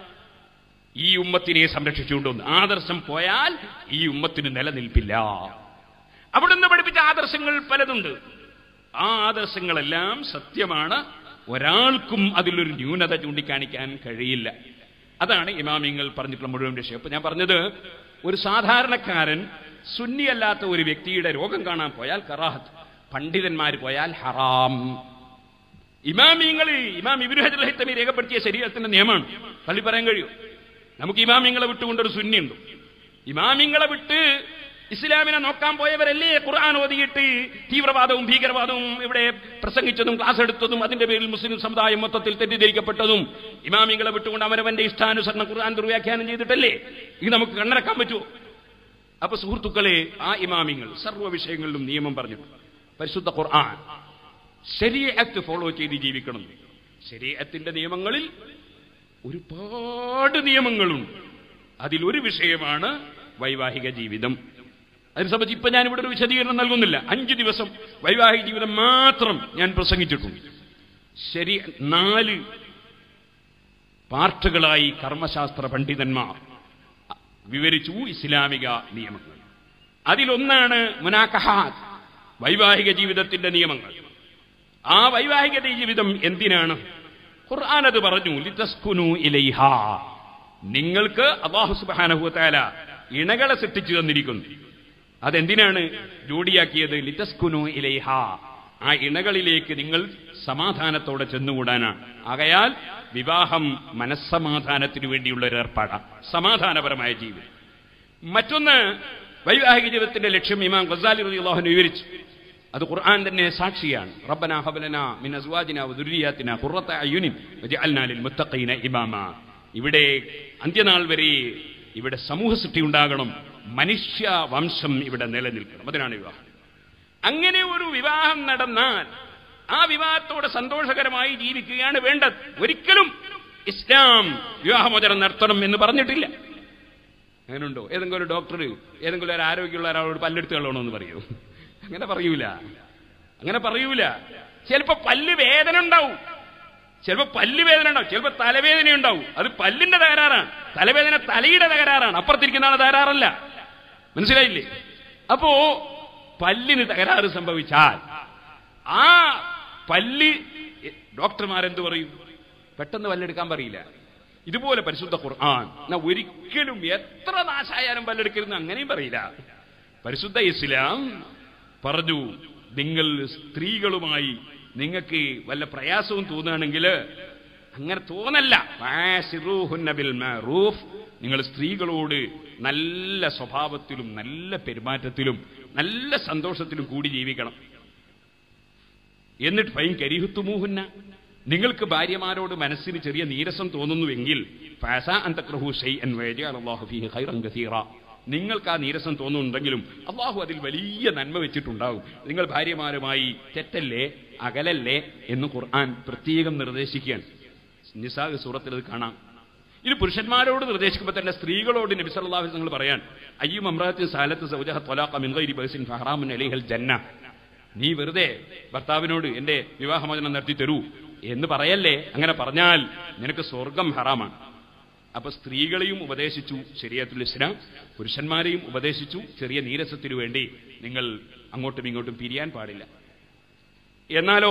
ഈ ഉമ്മത്തിനെ സംരക്ഷിച്ചുകൊണ്ടുവന്ന് ആദർശം പോയാൽ ഈ ഉമ്മത്തിന് നിലനിൽപ്പില്ല അവിടുന്ന് പഠിപ്പിച്ച ആദർശങ്ങൾ പലതുണ്ട് ആ ആദർശങ്ങളെല്ലാം സത്യമാണ് ഒരാൾക്കും അതിലൊരു ന്യൂനത ചൂണ്ടിക്കാണിക്കാൻ കഴിയില്ല അതാണ് ഇമാമിങ്ങൾ പറഞ്ഞിട്ടുള്ള മുഴുവൻ വിഷയം അപ്പൊ ഞാൻ പറഞ്ഞത് ഒരു സാധാരണക്കാരൻ സുന്നിയല്ലാത്ത ഒരു വ്യക്തിയുടെ രോഗം കാണാൻ പോയാൽ കറാഹത്ത് പണ്ഡിതന്മാർ പോയാൽ ഹറാം ഇമാമിങ്ങൾ ഇമാം ഇബിനു ഹജർ ഹൈത്തമി രേഖപ്പെടുത്തിയ ശരീരത്തിന്റെ നിയമമാണ് പള്ളി പറയാൻ കഴിയും നമുക്ക് ഇമാമിങ്ങളെ വിട്ടുകൊണ്ടൊരു സുന്നിയുണ്ട് ഇമാമിങ്ങളെ വിട്ട് ഇസ്ലാമിനെ നോക്കാൻ പോയവരല്ലേ ഖുർആൻ ഓതിയിട്ട് തീവ്രവാദവും ഭീകരവാദവും ഇവിടെ പ്രസംഗിച്ചതും ക്ലാസ് എടുത്തതും അതിന്റെ പേരിൽ മുസ്ലിം സമുദായം മൊത്തത്തിൽ തെറ്റിദ്ധരിക്കപ്പെട്ടതും ഇമാമിങ്ങളെ വിട്ടുകൊണ്ട് അവരവന്റെ ഇഷ്ടാനുസരണം ഖുർആൻ ദുർവ്യാഖ്യാനം ചെയ്തിട്ടല്ലേ ഇത് നമുക്ക് കണ്ണടക്കാൻ പറ്റുമോ അപ്പൊ സുഹൃത്തുക്കളെ ആ ഇമാമിങ്ങൾ സർവ്വ വിഷയങ്ങളിലും നിയമം പറഞ്ഞു പരിശുദ്ധ ഖുർആൻ ശരീഅത്ത് ഫോളോ ചെയ്ത് ജീവിക്കണം ശരീഅത്തിന്റെ നിയമങ്ങളിൽ ഒരുപാട് നിയമങ്ങളുണ്ട് അതിലൊരു വിഷയമാണ് വൈവാഹിക ജീവിതം അതിനെ സംബന്ധിച്ച് ഇപ്പൊ ഞാൻ ഇവിടെ ഒരു വിശദീകരണം നൽകുന്നില്ല അഞ്ച് ദിവസം വൈവാഹിക ജീവിതം മാത്രം ഞാൻ പ്രസംഗിച്ചിട്ടുണ്ട് ശരി നാല് പാർട്ടുകളായി കർമ്മശാസ്ത്ര പണ്ഡിതന്മാർ വിവരിച്ചു ഇസ്ലാമിക നിയമങ്ങൾ അതിലൊന്നാണ് മുനാക്കഹാത്ത് വൈവാഹിക ജീവിതത്തിന്റെ നിയമങ്ങൾ ആ വൈവാഹിക ജീവിതം എന്തിനാണ് ഖുർആൻ അത് പറഞ്ഞു ലിതസ്കുനു ഇലൈഹ നിങ്ങൾക്ക് അള്ളാഹു സുബാനഹുത്താല ഇണകളെ സൃഷ്ടിച്ചു തന്നിരിക്കുന്നു അതെന്തിനാണ് ജോഡിയാക്കിയത് ലിതസ്കുനു ഇലൈഹ ആ ഇണകളിലേക്ക് നിങ്ങൾ സമാധാനത്തോടെ ചെന്നുകൂടാനാണ് ആകയാൽ വിവാഹം മനസ്സമാധാനത്തിനു വേണ്ടിയുള്ള ഒരു ഏർപ്പാടാണ് സമാധാനപരമായ ജീവിതം മറ്റൊന്ന് വൈവാഹിക ജീവിതത്തിന്റെ ലക്ഷ്യം ഇമാം ഗസാലി റളിയല്ലാഹു വിവരിച്ചു അത് ഖുർആൻ തന്നെ സാക്ഷിയാണ് റബ്ബന ഹബലന മിൻ അസ്വാജിന വദുരിയാത്തിന ഖുറത അയുനിൻ വജഅൽനാ ലിൽ മുത്തഖീന ഇമാമ ഇവിടെ അന്ത്യനാൾ വരെ ഇവിടെ സമൂഹ സൃഷ്ടി ഉണ്ടാകണം മനുഷ്യ വംശം ഇവിടെ നിലനിൽക്കണം അതിനാണ് വിവാഹം അങ്ങനെ ഒരു വിവാഹം നടന്നാൽ ആ വിവാഹത്തോടെ സന്തോഷകരമായി ജീവിക്കുകയാണ് വേണ്ടത് ഒരിക്കലും ഇസ്ലാം വിവാഹമോചനം നടത്തണം എന്ന് പറഞ്ഞിട്ടില്ല അങ്ങനെയുണ്ടോ ഏതെങ്കിലും ഒരു ഡോക്ടർ ഏതെങ്കിലും ഒരു ആരോഗ്യമുള്ള ഒരാളോട് പല്ലെടുത്ത് കളയണമെന്ന് പറയൂ അങ്ങനെ പറയൂല അങ്ങനെ പറയൂല ചിലപ്പോ പല്ല് വേദന ഉണ്ടാവും ചിലപ്പോ പല്ല് വേദന ഉണ്ടാവും ചിലപ്പോ തലവേദന ഉണ്ടാവും അത് പല്ലിന്റെ തകരാറാണ് തലവേദന തലയുടെ തകരാറാണ് അപ്പുറത്തിരിക്കുന്ന ആളെ തകരാറല്ല മനസ്സിലായില്ലേ അപ്പോ പല്ലിന് തകരാറ് സംഭവിച്ചാൽ ആ പല്ല് ഡോക്ടർമാരെന്ത് പറയും പെട്ടെന്ന് പല്ലെടുക്കാൻ പറയില്ല ഇതുപോലെ പരിശുദ്ധ ഖുർആൻ എന്നാ ഒരിക്കലും എത്ര നാശായാലും പല്ലെടുക്കരുന്ന് അങ്ങനെയും പറയില്ല പരിശുദ്ധ ഇസ്ലാം പറഞ്ഞു നിങ്ങൾ സ്ത്രീകളുമായി നിങ്ങൾക്ക് വല്ല പ്രയാസവും തോന്നുകയാണെങ്കിൽ അങ്ങനെ തോന്നല്ല ബിൽ മഅറൂഫ് നിങ്ങൾ സ്ത്രീകളോട് നല്ല സ്വഭാവത്തിലും നല്ല പെരുമാറ്റത്തിലും നല്ല സന്തോഷത്തിലും കൂടി ജീവിക്കണം എന്നിട്ട് ഫൈൻ കരിഹുത്തുമൂഹുന്ന നിങ്ങൾക്ക് ഭാര്യമാരോട് മനസ്സിന് ചെറിയ നീരസം തോന്നുന്നുവെങ്കിൽ ഫാസ അന്തക്രഹു ഷെയ് അൻ അള്ളാഹു ഫീഹി ഖൈറൻ കസീറ നിങ്ങൾക്ക് ആ നീരസം തോന്നുന്നുണ്ടെങ്കിലും അള്ളാഹു അതിൽ വലിയ നന്മ വെച്ചിട്ടുണ്ടാകും നിങ്ങൾ ഭാര്യമാരുമായി തെറ്റല്ലേ അകലല്ലേ എന്ന് ഖുർആൻ പ്രത്യേകം നിർദ്ദേശിക്കുകയാണ് നിസാഖ് സൂറത്തിൽ അത് കാണാം ഇത് പുരുഷന്മാരോട് നിർദ്ദേശിക്കുമ്പോൾ തന്നെ സ്ത്രീകളോട് നബി സല്ലല്ലാഹു അലൈഹി വസല്ലം പറയാൻ അയ്യും അമ്രാത്തിൻ സാലത്ത് സൗജഹ ത്വലാഖ മിൻ ഗൈരി ബൈസിൻ ഫഹറാമുൻ അലൈഹൽ ജന്ന നീ വെറുതെ ഭർത്താവിനോട് എന്റെ വിവാഹമോചനം നടത്തി തരൂ എന്ന് പറയല്ലേ അങ്ങനെ പറഞ്ഞാൽ നിനക്ക് സ്വർഗം ഹറാമാണ് അപ്പൊ സ്ത്രീകളെയും ഉപദേശിച്ചു ശരിയത്തുൽ ഇസ്ലാം പുരുഷന്മാരെയും ഉപദേശിച്ചു ചെറിയ നീരസത്തിനു വേണ്ടി നിങ്ങൾ അങ്ങോട്ടും ഇങ്ങോട്ടും പിരിയാൻ പാടില്ല എന്നാലോ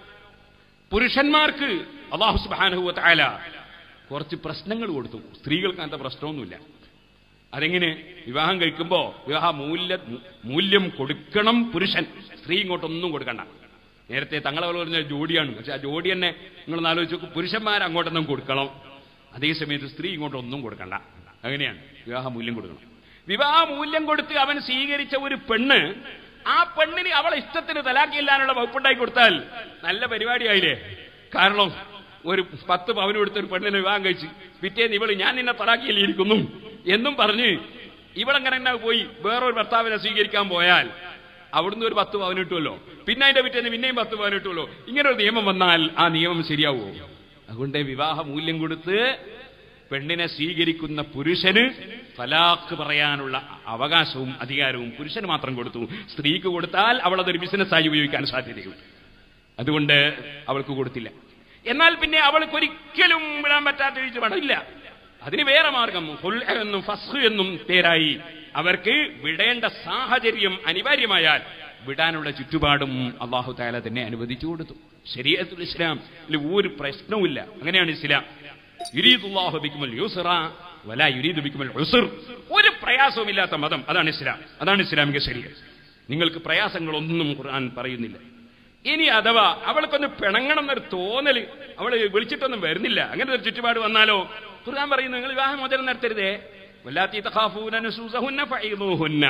പുരുഷന്മാർക്ക് അള്ളാഹു സുബാനുഹു താല കുറച്ച് പ്രശ്നങ്ങൾ കൊടുത്തു സ്ത്രീകൾക്ക് അങ്ങനത്തെ പ്രശ്നമൊന്നുമില്ല അതെങ്ങനെ വിവാഹം കഴിക്കുമ്പോ വിവാഹ മൂല്യ മൂല്യം കൊടുക്കണം പുരുഷൻ സ്ത്രീ ഇങ്ങോട്ടൊന്നും കൊടുക്കണ്ട നേരത്തെ തങ്ങളെ പറഞ്ഞ ജോഡിയാണ് പക്ഷെ ആ ജോഡി തന്നെ നിങ്ങൾ ആലോചിച്ച് നോക്കൂ പുരുഷന്മാർ അങ്ങോട്ടൊന്നും കൊടുക്കണം അതേസമയത്ത് സ്ത്രീ ഇങ്ങോട്ടൊന്നും കൊടുക്കണ്ട അങ്ങനെയാണ് വിവാഹ മൂല്യം കൊടുക്കണം വിവാഹ മൂല്യം കൊടുത്ത് അവൻ സ്വീകരിച്ച ഒരു പെണ്ണ് ആ പെണ്ണിന് അവളെ ഇഷ്ടത്തിന് തലാക്കില്ലാനുള്ള വകുപ്പുണ്ടാക്കി കൊടുത്താൽ നല്ല പരിപാടിയായില്ലേ കാരണം ഒരു പത്ത് പവന് കൊടുത്ത ഒരു പെണ്ണിനെ വിവാഹം കഴിച്ച് പിറ്റേന്ന് ഇവള് ഞാൻ നിന്നെ തലാക്കിയില്ലിരിക്കുന്നു എന്നും പറഞ്ഞ് ഇവളങ്ങനെ തന്നെ പോയി വേറൊരു ഭർത്താവിനെ സ്വീകരിക്കാൻ പോയാൽ അവിടുന്ന് ഒരു പത്ത് പവന് കിട്ടുമല്ലോ പിന്നെ അതിന്റെ പിറ്റേന്ന് പിന്നെയും പത്ത് പവന് കിട്ടുമല്ലോ ഇങ്ങനെ ഒരു നിയമം വന്നാൽ ആ നിയമം ശരിയാവുമോ അതുകൊണ്ട് വിവാഹ മൂല്യം കൊടുത്ത് പെണ്ണിനെ സ്വീകരിക്കുന്ന പുരുഷന് ഫലാക്ക് പറയാനുള്ള അവകാശവും അധികാരവും പുരുഷന് മാത്രം കൊടുത്തു സ്ത്രീക്ക് കൊടുത്താൽ അവൾ അതൊരു ബിസിനസ്സായി ഉപയോഗിക്കാൻ സാധ്യതയുണ്ട് അതുകൊണ്ട് അവൾക്ക് കൊടുത്തില്ല എന്നാൽ പിന്നെ അവൾക്ക് ഒരിക്കലും വിടാൻ പറ്റാത്ത വീഴ്ച പണമില്ല അതിന് വേറെ മാർഗം ഹുൽ എന്നും ഫസ് എന്നും പേരായി അവർക്ക് വിടേണ്ട സാഹചര്യം അനിവാര്യമായാൽ വിടാനുള്ള ചുറ്റുപാടും അള്ളാഹു താല തന്നെ അനുവദിച്ചു കൊടുത്തു ശരീരത്തുൽ ഇസ്ലാം ഒരു പ്രശ്നവുമില്ല അങ്ങനെയാണ് ഇസ്ലാം യുരീദുല്ലാഹു ബിക്കുമൽ യൂസറ വല യുരീദു ബിക്കുമൽ ഉസുർ ഒരു പ്രയാസവുമില്ലാത്ത മതം അതാണ് ഇസ്ലാം അതാണ് ഇസ്ലാമിക ശരീരം നിങ്ങൾക്ക് പ്രയാസങ്ങളൊന്നും ഖുർആൻ പറയുന്നില്ല ഇനി അഥവാ അവൾക്കൊന്ന് പിണങ്ങണം എന്നൊരു തോന്നല് അവള് വിളിച്ചിട്ടൊന്നും വരുന്നില്ല അങ്ങനെ ഒരു ചുറ്റുപാട് വന്നാലോ ഖുർആൻ പറയുന്നു നിങ്ങൾ വിവാഹമോചനം നടത്തരുതേ വല്ലാത്തി തഖാഫൂന നുസൂസഹുന്ന ഫഈദൂഹുന്ന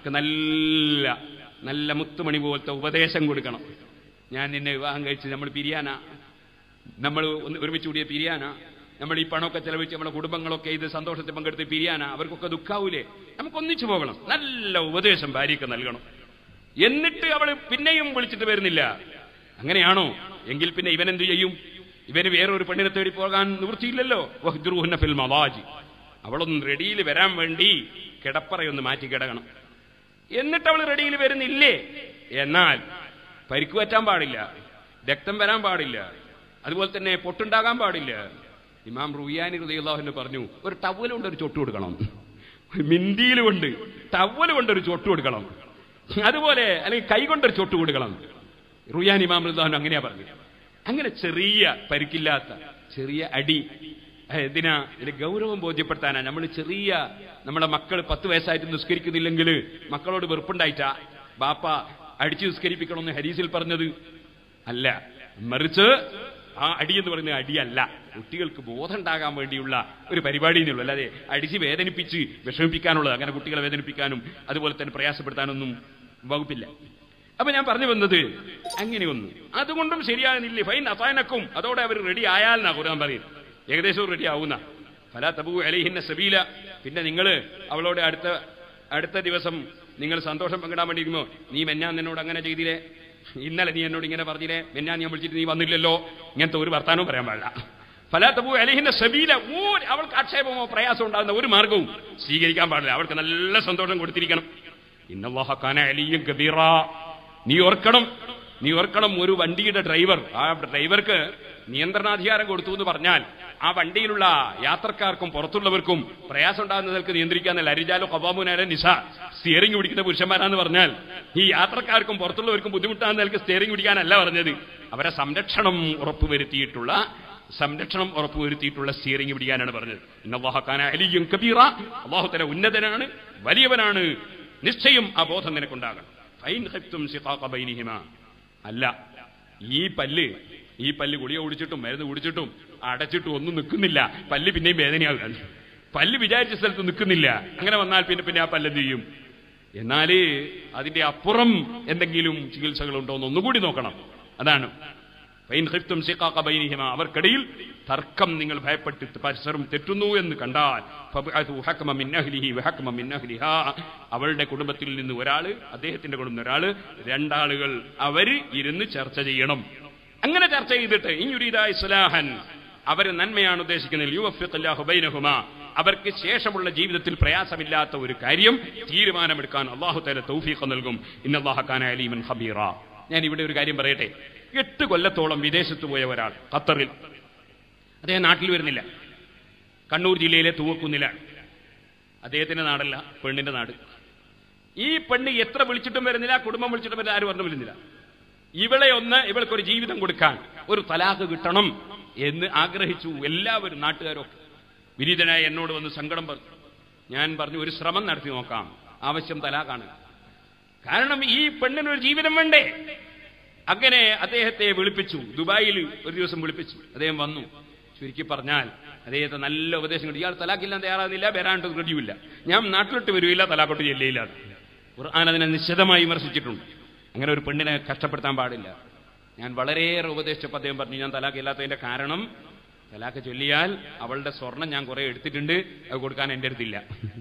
നല്ല നല്ല മുത്തുമണി പോലത്തെ ഉപദേശം കൊടുക്കണം ഞാൻ നിന്നെ വിവാഹം കഴിച്ച് നമ്മൾ പിരിയാനാ നമ്മൾ ഒന്ന് ഒരുമിച്ച് കൂടിയ പിരിയാനാ നമ്മൾ ഈ പണമൊക്കെ ചെലവഴിച്ച് നമ്മുടെ കുടുംബങ്ങളൊക്കെ ഇത് സന്തോഷത്തിൽ പങ്കെടുത്ത് പിരിയാനാ അവർക്കൊക്കെ ദുഃഖാവൂലേ നമുക്ക് ഒന്നിച്ചു പോകണം നല്ല ഉപദേശം ഭാര്യയ്ക്ക് നൽകണം എന്നിട്ട് അവൾ പിന്നെയും വിളിച്ചിട്ട് വരുന്നില്ല അങ്ങനെയാണോ എങ്കിൽ പിന്നെ ഇവൻ എന്ത് ചെയ്യും ഇവന് വേറൊരു പെണ്ണിനെ തേടി പോകാൻ നിവൃത്തിയില്ലല്ലോ വഹ്ദുറുഹുന്ന ഫിൽ മവാജി അവളൊന്ന് റെഡിയിൽ വരാൻ വേണ്ടി കിടപ്പറയൊന്ന് മാറ്റി കിടക്കണം എന്നിട്ട് അവൾ റെഡിയിൽ വരുന്നില്ലേ എന്നാൽ പരിക്ക് പറ്റാൻ പാടില്ല രക്തം വരാൻ പാടില്ല അതുപോലെ തന്നെ പൊട്ടുണ്ടാകാൻ പാടില്ല ഇമാം റുയാനി ഹൃദയുള്ളാഹുവിന് പറഞ്ഞു ഒരു ടവൽ കൊണ്ട് ഒരു ചൊട്ട് കൊടുക്കണം മിന്തിയിൽ കൊണ്ട് ടവൽ കൊണ്ട് ഒരു ചൊട്ട് കൊടുക്കണം അതുപോലെ അല്ലെങ്കിൽ കൈ കൊണ്ടൊരു ചൊട്ട് കൊടുക്കണം റുയാൻ ഇമാം ഹൃദാഹു അങ്ങനെയാ പറഞ്ഞു അങ്ങനെ ചെറിയ പരിക്കില്ലാത്ത ചെറിയ അടി എന്തിനാ ഇതിന് ഗൗരവം ബോധ്യപ്പെടുത്താനാ നമ്മൾ ചെറിയ നമ്മുടെ മക്കൾ പത്ത് വയസ്സായിട്ട് നിസ്കരിക്കുന്നില്ലെങ്കിൽ മക്കളോട് വെറുപ്പുണ്ടായിട്ടാ ബാപ്പ അടിച്ചു നിസ്കരിപ്പിക്കണമെന്ന് ഹരീസിൽ പറഞ്ഞത് അല്ല മറിച്ച് ആ അടി എന്ന് പറയുന്നത് അടിയല്ല കുട്ടികൾക്ക് ബോധം ഉണ്ടാകാൻ വേണ്ടിയുള്ള ഒരു പരിപാടി എന്നുള്ളൂ അല്ലാതെ അടിച്ച് വേദനിപ്പിച്ച് വിഷമിപ്പിക്കാനുള്ളത് അങ്ങനെ കുട്ടികളെ വേദനിപ്പിക്കാനും അതുപോലെ തന്നെ പ്രയാസപ്പെടുത്താനൊന്നും വകുപ്പില്ല അപ്പൊ ഞാൻ പറഞ്ഞു വന്നത് അങ്ങനെയൊന്നും അതുകൊണ്ടും ശരിയാകുന്നില്ലേ ഫൈൻ അസാനക്കും അതോടെ അവർ റെഡി ആയാൽ എന്നാ ഖുർആൻ പറയും ഏകദേശം റെഡി ആവുന്ന ഫലാ തബു അലൈഹിന്ന സബീല പിന്നെ നിങ്ങൾ അവളോട് അടുത്ത അടുത്ത ദിവസം നിങ്ങൾ സന്തോഷം പങ്കിടാൻ വേണ്ടിയിരിക്കുമോ നീ മെന്നാൻ നിന്നോട് അങ്ങനെ ചെയ്തില്ലേ ഇന്നലെ നീ എന്നോട് ഇങ്ങനെ പറഞ്ഞില്ലേ മെന്നാൻ ഞാൻ വിളിച്ചിട്ട് നീ വന്നില്ലല്ലോ ഇങ്ങനത്തെ ഒരു വർത്താനവും പറയാൻ പാടില്ല ഫലാത്തബു അലഹിന്റെ സബീല ഒരു അവൾക്ക് ആക്ഷേപമോ പ്രയാസമോ ഉണ്ടാകുന്ന ഒരു മാർഗവും സ്വീകരിക്കാൻ പാടില്ല അവൾക്ക് നല്ല സന്തോഷം കൊടുത്തിരിക്കണം ഇന്നല്ലാഹക്കാന അലിയും കബീറ നീ ഓർക്കണം നീ ഓർക്കണം ഒരു വണ്ടിയുടെ ഡ്രൈവർ ആ ഡ്രൈവർക്ക് നിയന്ത്രണാധികാരം കൊടുത്തു എന്ന് പറഞ്ഞാൽ ആ വണ്ടിയിലുള്ള യാത്രക്കാർക്കും പുറത്തുള്ളവർക്കും പ്രയാസം ഉണ്ടാകുന്നതിൽക്ക് നിയന്ത്രിക്കാൻ അരിജാലോ കബാമുനാര നിസ സ്റ്റിയറിംഗ് പിടിക്കുന്ന പുരുഷന്മാരാന്ന് പറഞ്ഞാൽ ഈ യാത്രക്കാർക്കും പുറത്തുള്ളവർക്കും ബുദ്ധിമുട്ടാകുന്നതിൽക്ക് സ്റ്റിയറിംഗ് പിടിക്കാനല്ല പറഞ്ഞത് അവരെ സംരക്ഷണം ഉറപ്പുവരുത്തിയിട്ടുള്ള സംരക്ഷണം ഉറപ്പുവരുത്തിയിട്ടുള്ള സ്റ്റിയറിംഗ് പിടിക്കാനാണ് പറഞ്ഞത് ഇന്നവാഹക്കാന അലിയും കബീറ അള്ളാഹുത്തല ഉന്നതനാണ് വലിയവനാണ് നിശ്ചയം ആ ബോധം നിനക്കുണ്ടാകണം ഫൈൻ ഖിഫ്തും ശിഖാഖ ബൈനിഹിമ അല്ല ഈ പല്ല് ഈ പല്ല് ഗുളിക കുടിച്ചിട്ടും മരുന്ന് കുടിച്ചിട്ടും അടച്ചിട്ടും ഒന്നും നിൽക്കുന്നില്ല പല്ല് പിന്നെയും വേദനയാകുകയാണ് പല്ല് വിചാരിച്ച സ്ഥലത്ത് നിൽക്കുന്നില്ല അങ്ങനെ വന്നാൽ പിന്നെ പിന്നെ ആ പല്ല് എന്ത് ചെയ്യും എന്നാല് അതിന്റെ അപ്പുറം എന്തെങ്കിലും ചികിത്സകളുണ്ടോ എന്ന് ഒന്നുകൂടി നോക്കണം അതാണ് ഫൈൻ ഖിഫ്തും ശിഖാഖ ബൈനിഹിമ അവർക്കിടയിൽ തർക്കം നിങ്ങൾ ഭയപ്പെട്ട് പരസ്പരം തെറ്റുന്നു എന്ന് കണ്ടാൽ ഫബ്അഥു ഹക്മ മിൻ അഹ്ലിഹി വഹക്മ മിൻ അഹ്ലിഹാ അവളുടെ കുടുംബത്തിൽ നിന്ന് ഒരാള് അദ്ദേഹത്തിന്റെ കുടുംബം ഒരാള് രണ്ടാളുകൾ അവര് ഇരുന്ന് ചർച്ച ചെയ്യണം അങ്ങനെ ചർച്ച ചെയ്തിട്ട് ഇഞ്ഞുരീദ ഇസ്ലാഹൻ അവർ നന്മയാണ് ഉദ്ദേശിക്കുന്നത് യുവഫിഖല്ലാഹു ബൈനഹുമ അവർക്ക് ശേഷമുള്ള ജീവിതത്തിൽ പ്രയാസമില്ലാത്ത ഒരു കാര്യം തീരുമാനമെടുക്കാൻ അള്ളാഹു തല തൗഫീഖ് നൽകും ഇന്നല്ലാഹ കാന അലീമൻ ഹബീറ ഞാൻ ഇവിടെ ഒരു കാര്യം പറയട്ടെ എട്ട് കൊല്ലത്തോളം വിദേശത്ത് പോയ ഒരാൾ ഖത്തറിൽ അദ്ദേഹം നാട്ടിൽ വരുന്നില്ല കണ്ണൂർ ജില്ലയിലെ തൂവക്കുന്നിലാണ് അദ്ദേഹത്തിന്റെ നാടല്ല പെണ്ണിന്റെ നാട് ഈ പെണ്ണ് എത്ര വിളിച്ചിട്ടും വരുന്നില്ല കുടുംബം വിളിച്ചിട്ടും വരുന്നില്ല ആരും പറഞ്ഞു വരുന്നില്ല ഇവളെ ഒന്ന് ഇവൾക്കൊരു ജീവിതം കൊടുക്കാൻ ഒരു തലാഖ് കിട്ടണം എന്ന് ആഗ്രഹിച്ചു എല്ലാവരും നാട്ടുകാരൊക്കെ വിനീതനായ എന്നോട് വന്ന് സങ്കടം പറഞ്ഞു ഞാൻ പറഞ്ഞു ഒരു ശ്രമം നടത്തി നോക്കാം ആവശ്യം തലാഖാണ് കാരണം ഈ പെണ്ണിനൊരു ജീവിതം വേണ്ടേ അങ്ങനെ അദ്ദേഹത്തെ വിളിപ്പിച്ചു ദുബായിൽ ഒരു ദിവസം വിളിപ്പിച്ചു അദ്ദേഹം വന്നു ചുരുക്കി പറഞ്ഞാൽ അദ്ദേഹത്തെ നല്ല ഉപദേശം കിട്ടി ഇയാൾ തലാഖില്ലാൻ തയ്യാറാകുന്നില്ല വരാണ്ട് റെഡിയുമില്ല ഞാൻ നാട്ടിലോട്ട് വരുവില്ല തലാഖോട്ട് ചെല്ലയില്ല ഖുർആൻ അതിനെ നിശ്ചിതമായി വിമർശിച്ചിട്ടുണ്ട് അങ്ങനെ ഒരു പെണ്ണിനെ കഷ്ടപ്പെടുത്താൻ പാടില്ല ഞാൻ വളരെയേറെ ഉപദേശിച്ചപ്പോൾ അദ്ദേഹം പറഞ്ഞു ഞാൻ തലാഖ് ഇല്ലാത്തതിന്റെ കാരണം തലാഖ് ചൊല്ലിയാൽ അവളുടെ സ്വർണം ഞാൻ കുറെ എടുത്തിട്ടുണ്ട് അത് കൊടുക്കാൻ എൻ്റെ അടുത്തില്ല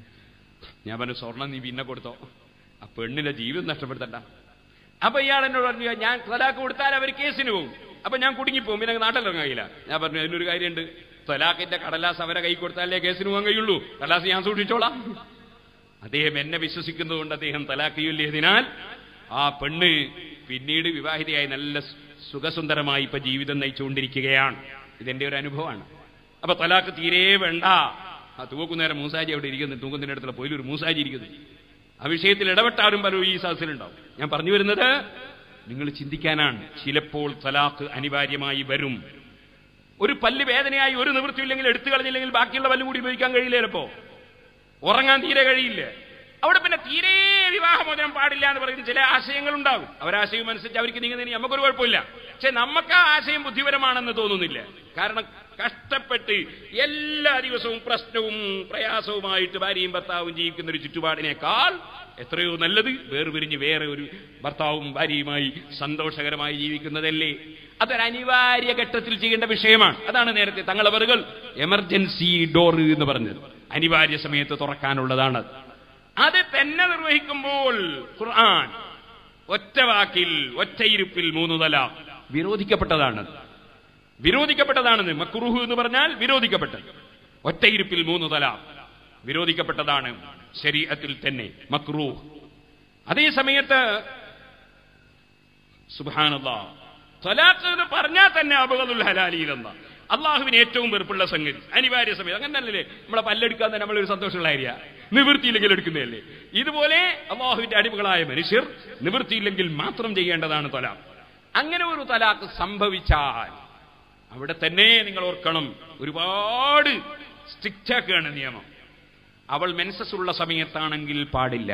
ഞാൻ പറഞ്ഞു സ്വർണം നീ പിന്നെ കൊടുത്തോ ആ പെണ്ണിന്റെ ജീവിതം നഷ്ടപ്പെടുത്തണ്ട അപ്പൊ ഇയാൾ എന്നോട് പറഞ്ഞു ഞാൻ തലാഖ് കൊടുത്താൽ അവർ കേസിന് പോകും അപ്പൊ ഞാൻ കുടുങ്ങിപ്പോകും പിന്നെ നാട്ടിലിറങ്ങാൻ കഴിയില്ല ഞാൻ പറഞ്ഞു അതിനൊരു കാര്യമുണ്ട് തലാഖിന്റെ കടലാസ് അവരെ കൈ കൊടുത്താലേ കേസിന് പോകാൻ കഴിയുള്ളൂ കടലാസ് ഞാൻ സൂക്ഷിച്ചോളാം അദ്ദേഹം എന്നെ വിശ്വസിക്കുന്നതുകൊണ്ട് അദ്ദേഹം തലാഖ് ചൊല്ലിയതിനാൽ ആ പെണ്ണ് പിന്നീട് വിവാഹിതയായി നല്ല സു- സുഖസുന്ദരമായി ഇപ്പൊ ജീവിതം നയിച്ചുകൊണ്ടിരിക്കുകയാണ് ഇതെന്റെ ഒരു അനുഭവമാണ് അപ്പൊ തലാഖ് തീരെ വേണ്ട ആ തൂക്കുന്നേരം മൂസാജി അവിടെ ഇരിക്കുന്നു തൂക്കുന്നതിന്റെ അടുത്തുള്ള പോയി ഒരു മൂസാജി ഇരിക്കുന്നു ആ വിഷയത്തിൽ ഇടപെട്ടാലും പലരും ഈ സദസ്സിലുണ്ടാവും ഞാൻ പറഞ്ഞു വരുന്നത് നിങ്ങൾ ചിന്തിക്കാനാണ് ചിലപ്പോൾ തലാഖ് അനിവാര്യമായി വരും ഒരു പല്ല് വേദനയായി ഒരു നിവൃത്തിയില്ലെങ്കിൽ എടുത്തു കളഞ്ഞില്ലെങ്കിൽ ബാക്കിയുള്ള പല്ല് കൂടി ഉപയോഗിക്കാൻ കഴിയില്ല ചിലപ്പോ ഉറങ്ങാൻ തീരെ കഴിയില്ല അവിടെ പിന്നെ തീരെ വിവാഹമോചനം പാടില്ല എന്ന് പറയുന്ന ചില ആശയങ്ങൾ ഉണ്ടാകും അവരാശയം അനുസരിച്ച് അവർക്ക് നീങ്ങുന്നതിന് നമുക്കൊരു കുഴപ്പമില്ല പക്ഷെ നമുക്ക് ആ ആശയം ബുദ്ധിപരമാണെന്ന് തോന്നുന്നില്ല കാരണം കഷ്ടപ്പെട്ട് എല്ലാ ദിവസവും പ്രശ്നവും പ്രയാസവുമായിട്ട് ഭാര്യയും ഭർത്താവും ജീവിക്കുന്ന ഒരു ചുറ്റുപാടിനേക്കാൾ എത്രയോ നല്ലത് വേർപിരിഞ്ഞ് വേറെ ഒരു ഭർത്താവും ഭാര്യയുമായി സന്തോഷകരമായി ജീവിക്കുന്നതല്ലേ അതൊരു അനിവാര്യ ഘട്ടത്തിൽ ചെയ്യേണ്ട വിഷയമാണ് അതാണ് നേരത്തെ തങ്ങളവറുകൾ എമർജൻസി ഡോർ എന്ന് പറഞ്ഞത് അനിവാര്യ സമയത്ത് തുറക്കാനുള്ളതാണ് അത് തന്നെ നിർവഹിക്കുമ്പോൾ ഖുർആൻ ഒറ്റ വാക്കിൽ ഒറ്റയിരുപ്പിൽ മൂന്ന് തല വിരോധിക്കപ്പെട്ടതാണ് വിരോധിക്കപ്പെട്ടതാണെന്ന് മക്രുഹു എന്ന് പറഞ്ഞാൽ വിരോധിക്കപ്പെട്ടത് ഒറ്റയിരുപ്പിൽ മൂന്ന് തല വിരോധിക്കപ്പെട്ടതാണ് ശരീരത്തിൽ തന്നെ മക്രൂഹ് അതേ സമയത്ത് സുബാനല്ല തൊലാഖ് എന്ന് പറഞ്ഞാൽ തന്നെ അബുദുൽ ഹലാലിയിലെന്ന അള്ളാഹുവിന് ഏറ്റവും വെറുപ്പുള്ള സംഗതി അനിവാര്യ സമയം അങ്ങനല്ലേ നമ്മളെ പല്ലെടുക്കാൻ തന്നെ നമ്മളൊരു സന്തോഷമുള്ള കാര്യ നിവൃത്തിയില്ലെങ്കിൽ എടുക്കുന്നതല്ലേ ഇതുപോലെ അള്ളാഹുവിന്റെ അടിമകളായ മനുഷ്യർ നിവൃത്തിയില്ലെങ്കിൽ മാത്രം ചെയ്യേണ്ടതാണ് തൊലാഖ് അങ്ങനെ ഒരു തലാഖ് സംഭവിച്ചാൽ അവിടെ തന്നെ നിങ്ങൾ ഓർക്കണം ഒരുപാട് സ്ട്രിക്റ്റ് ആക്കുകയാണ് നിയമം അവൾ മെൻസസ് ഉള്ള സമയത്താണെങ്കിൽ പാടില്ല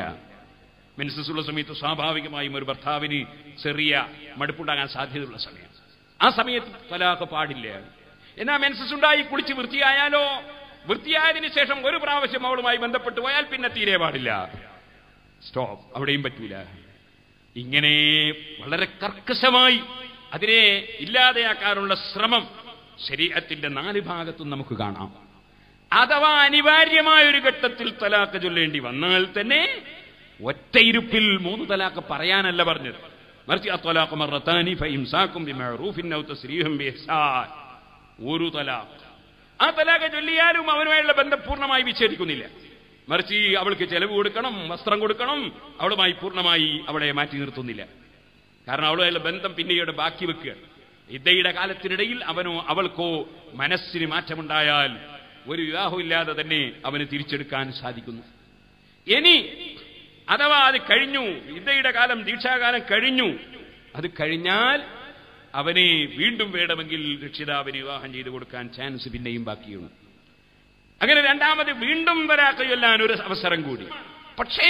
മെൻസസ് ഉള്ള സമയത്ത് സ്വാഭാവികമായും ഒരു ഭർത്താവിന് ചെറിയ മടുപ്പുണ്ടാകാൻ സാധ്യതയുള്ള സമയം ആ സമയത്ത് തലാഖ് പാടില്ല എന്നാ മെൻസസ് ഉണ്ടായി കുളിച്ച് വൃത്തിയായാലോ വൃത്തിയായതിനു ശേഷം ഒരു പ്രാവശ്യം അവളുമായി ബന്ധപ്പെട്ട് പോയാൽ പിന്നെ തീരെ പാടില്ല സ്റ്റോപ്പ് അവിടെയും പറ്റൂല ഇങ്ങനെ വളരെ കർക്കശമായി അതിനെ ഇല്ലാതെയാക്കാനുള്ള ശ്രമം ശരീരത്തിന്റെ നാല് ഭാഗത്തും നമുക്ക് കാണാം അഥവാ അനിവാര്യമായ ഒരു ഘട്ടത്തിൽ തലാക്ക് ചൊല്ലേണ്ടി വന്നാൽ തന്നെ ഒറ്റയിരുപ്പിൽ മൂന്ന് തലാക്ക് പറയാനല്ല പറഞ്ഞത് മറിച്ച് അത്വലാഖ് മറത്താനി ഫഇംസാക്കും ബിമഅറൂഫിൻ ഔ തസ്രീഹും ബിഇഹ്സാൻ ഒരു തലാഖ് ആ തലാഖ് ചൊല്ലിയാലും അവനുമായുള്ള ബന്ധം പൂർണ്ണമായി വിച്ഛേദിക്കുന്നില്ല മറിച്ച് അവൾക്ക് ചെലവ് കൊടുക്കണം വസ്ത്രം കൊടുക്കണം അവളുമായി പൂർണ്ണമായി അവളെ മാറ്റി നിർത്തുന്നില്ല കാരണം അവളുമായുള്ള ബന്ധം പിന്നീട് ബാക്കി വെക്കുക ഇദ്ദയുടെ കാലത്തിനിടയിൽ അവനോ അവൾക്കോ മനസ്സിന് മാറ്റമുണ്ടായാൽ ഒരു വിവാഹമില്ലാതെ തന്നെ അവന് തിരിച്ചെടുക്കാൻ സാധിക്കുന്നു ഇനി അഥവാ അത് കഴിഞ്ഞു ഇദ്ദയുടെ കാലം ദീക്ഷാകാലം കഴിഞ്ഞു അത് കഴിഞ്ഞാൽ അവനെ വീണ്ടും വേണമെങ്കിൽ രക്ഷിതാവിന് വിവാഹം ചെയ്തു കൊടുക്കാൻ ചാൻസ് പിന്നെയും ബാക്കിയുണ്ട് അങ്ങനെ രണ്ടാമത് വീണ്ടും വരാക്ക ചൊല്ലാൻ ഒരു അവസരം കൂടി പക്ഷേ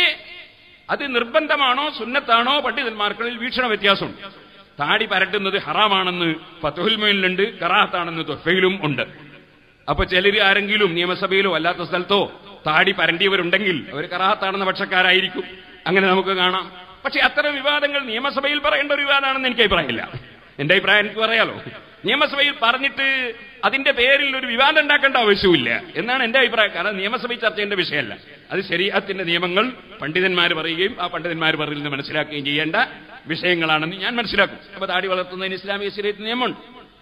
അത് നിർബന്ധമാണോ സുന്നത്താണോ പണ്ഡിതന്മാർക്കിടയിൽ വീക്ഷണ വ്യത്യാസമുണ്ട് താടി പരട്ടുന്നത് ഹറാമാണെന്ന് ഫത്തുൽമയിലുണ്ട് കറാത്താണെന്ന് തൊഫയിലും ഉണ്ട് അപ്പൊ ചിലർ ആരെങ്കിലും നിയമസഭയിലോ അല്ലാത്ത സ്ഥലത്തോ താടി പരണ്ടിയവരുണ്ടെങ്കിൽ അവർ കറാത്താണെന്ന പക്ഷക്കാരായിരിക്കും അങ്ങനെ നമുക്ക് കാണാം പക്ഷെ അത്തരം വിവാദങ്ങൾ നിയമസഭയിൽ പറയേണ്ട ഒരു വിവാദമാണെന്ന് എനിക്ക് അഭിപ്രായമില്ല എന്റെ അഭിപ്രായം എനിക്ക് പറയാലോ നിയമസഭയിൽ പറഞ്ഞിട്ട് അതിന്റെ പേരിൽ ഒരു വിവാദം ഉണ്ടാക്കേണ്ട ആവശ്യമില്ല എന്നാണ് എന്റെ അഭിപ്രായം കാരണം നിയമസഭയിൽ ചർച്ച ചെയ്യേണ്ട വിഷയമല്ല അത് ശരീരത്തിന്റെ നിയമങ്ങൾ പണ്ഡിതന്മാർ പറയുകയും ആ പണ്ഡിതന്മാർ പറയുന്നത് മനസ്സിലാക്കുകയും ചെയ്യേണ്ട വിഷയങ്ങളാണെന്ന് ഞാൻ മനസ്സിലാക്കും അപ്പൊ താടി വളർത്തുന്നതിന് ഇസ്ലാമിക ശരീരത്തിന് നിയമമുണ്ട്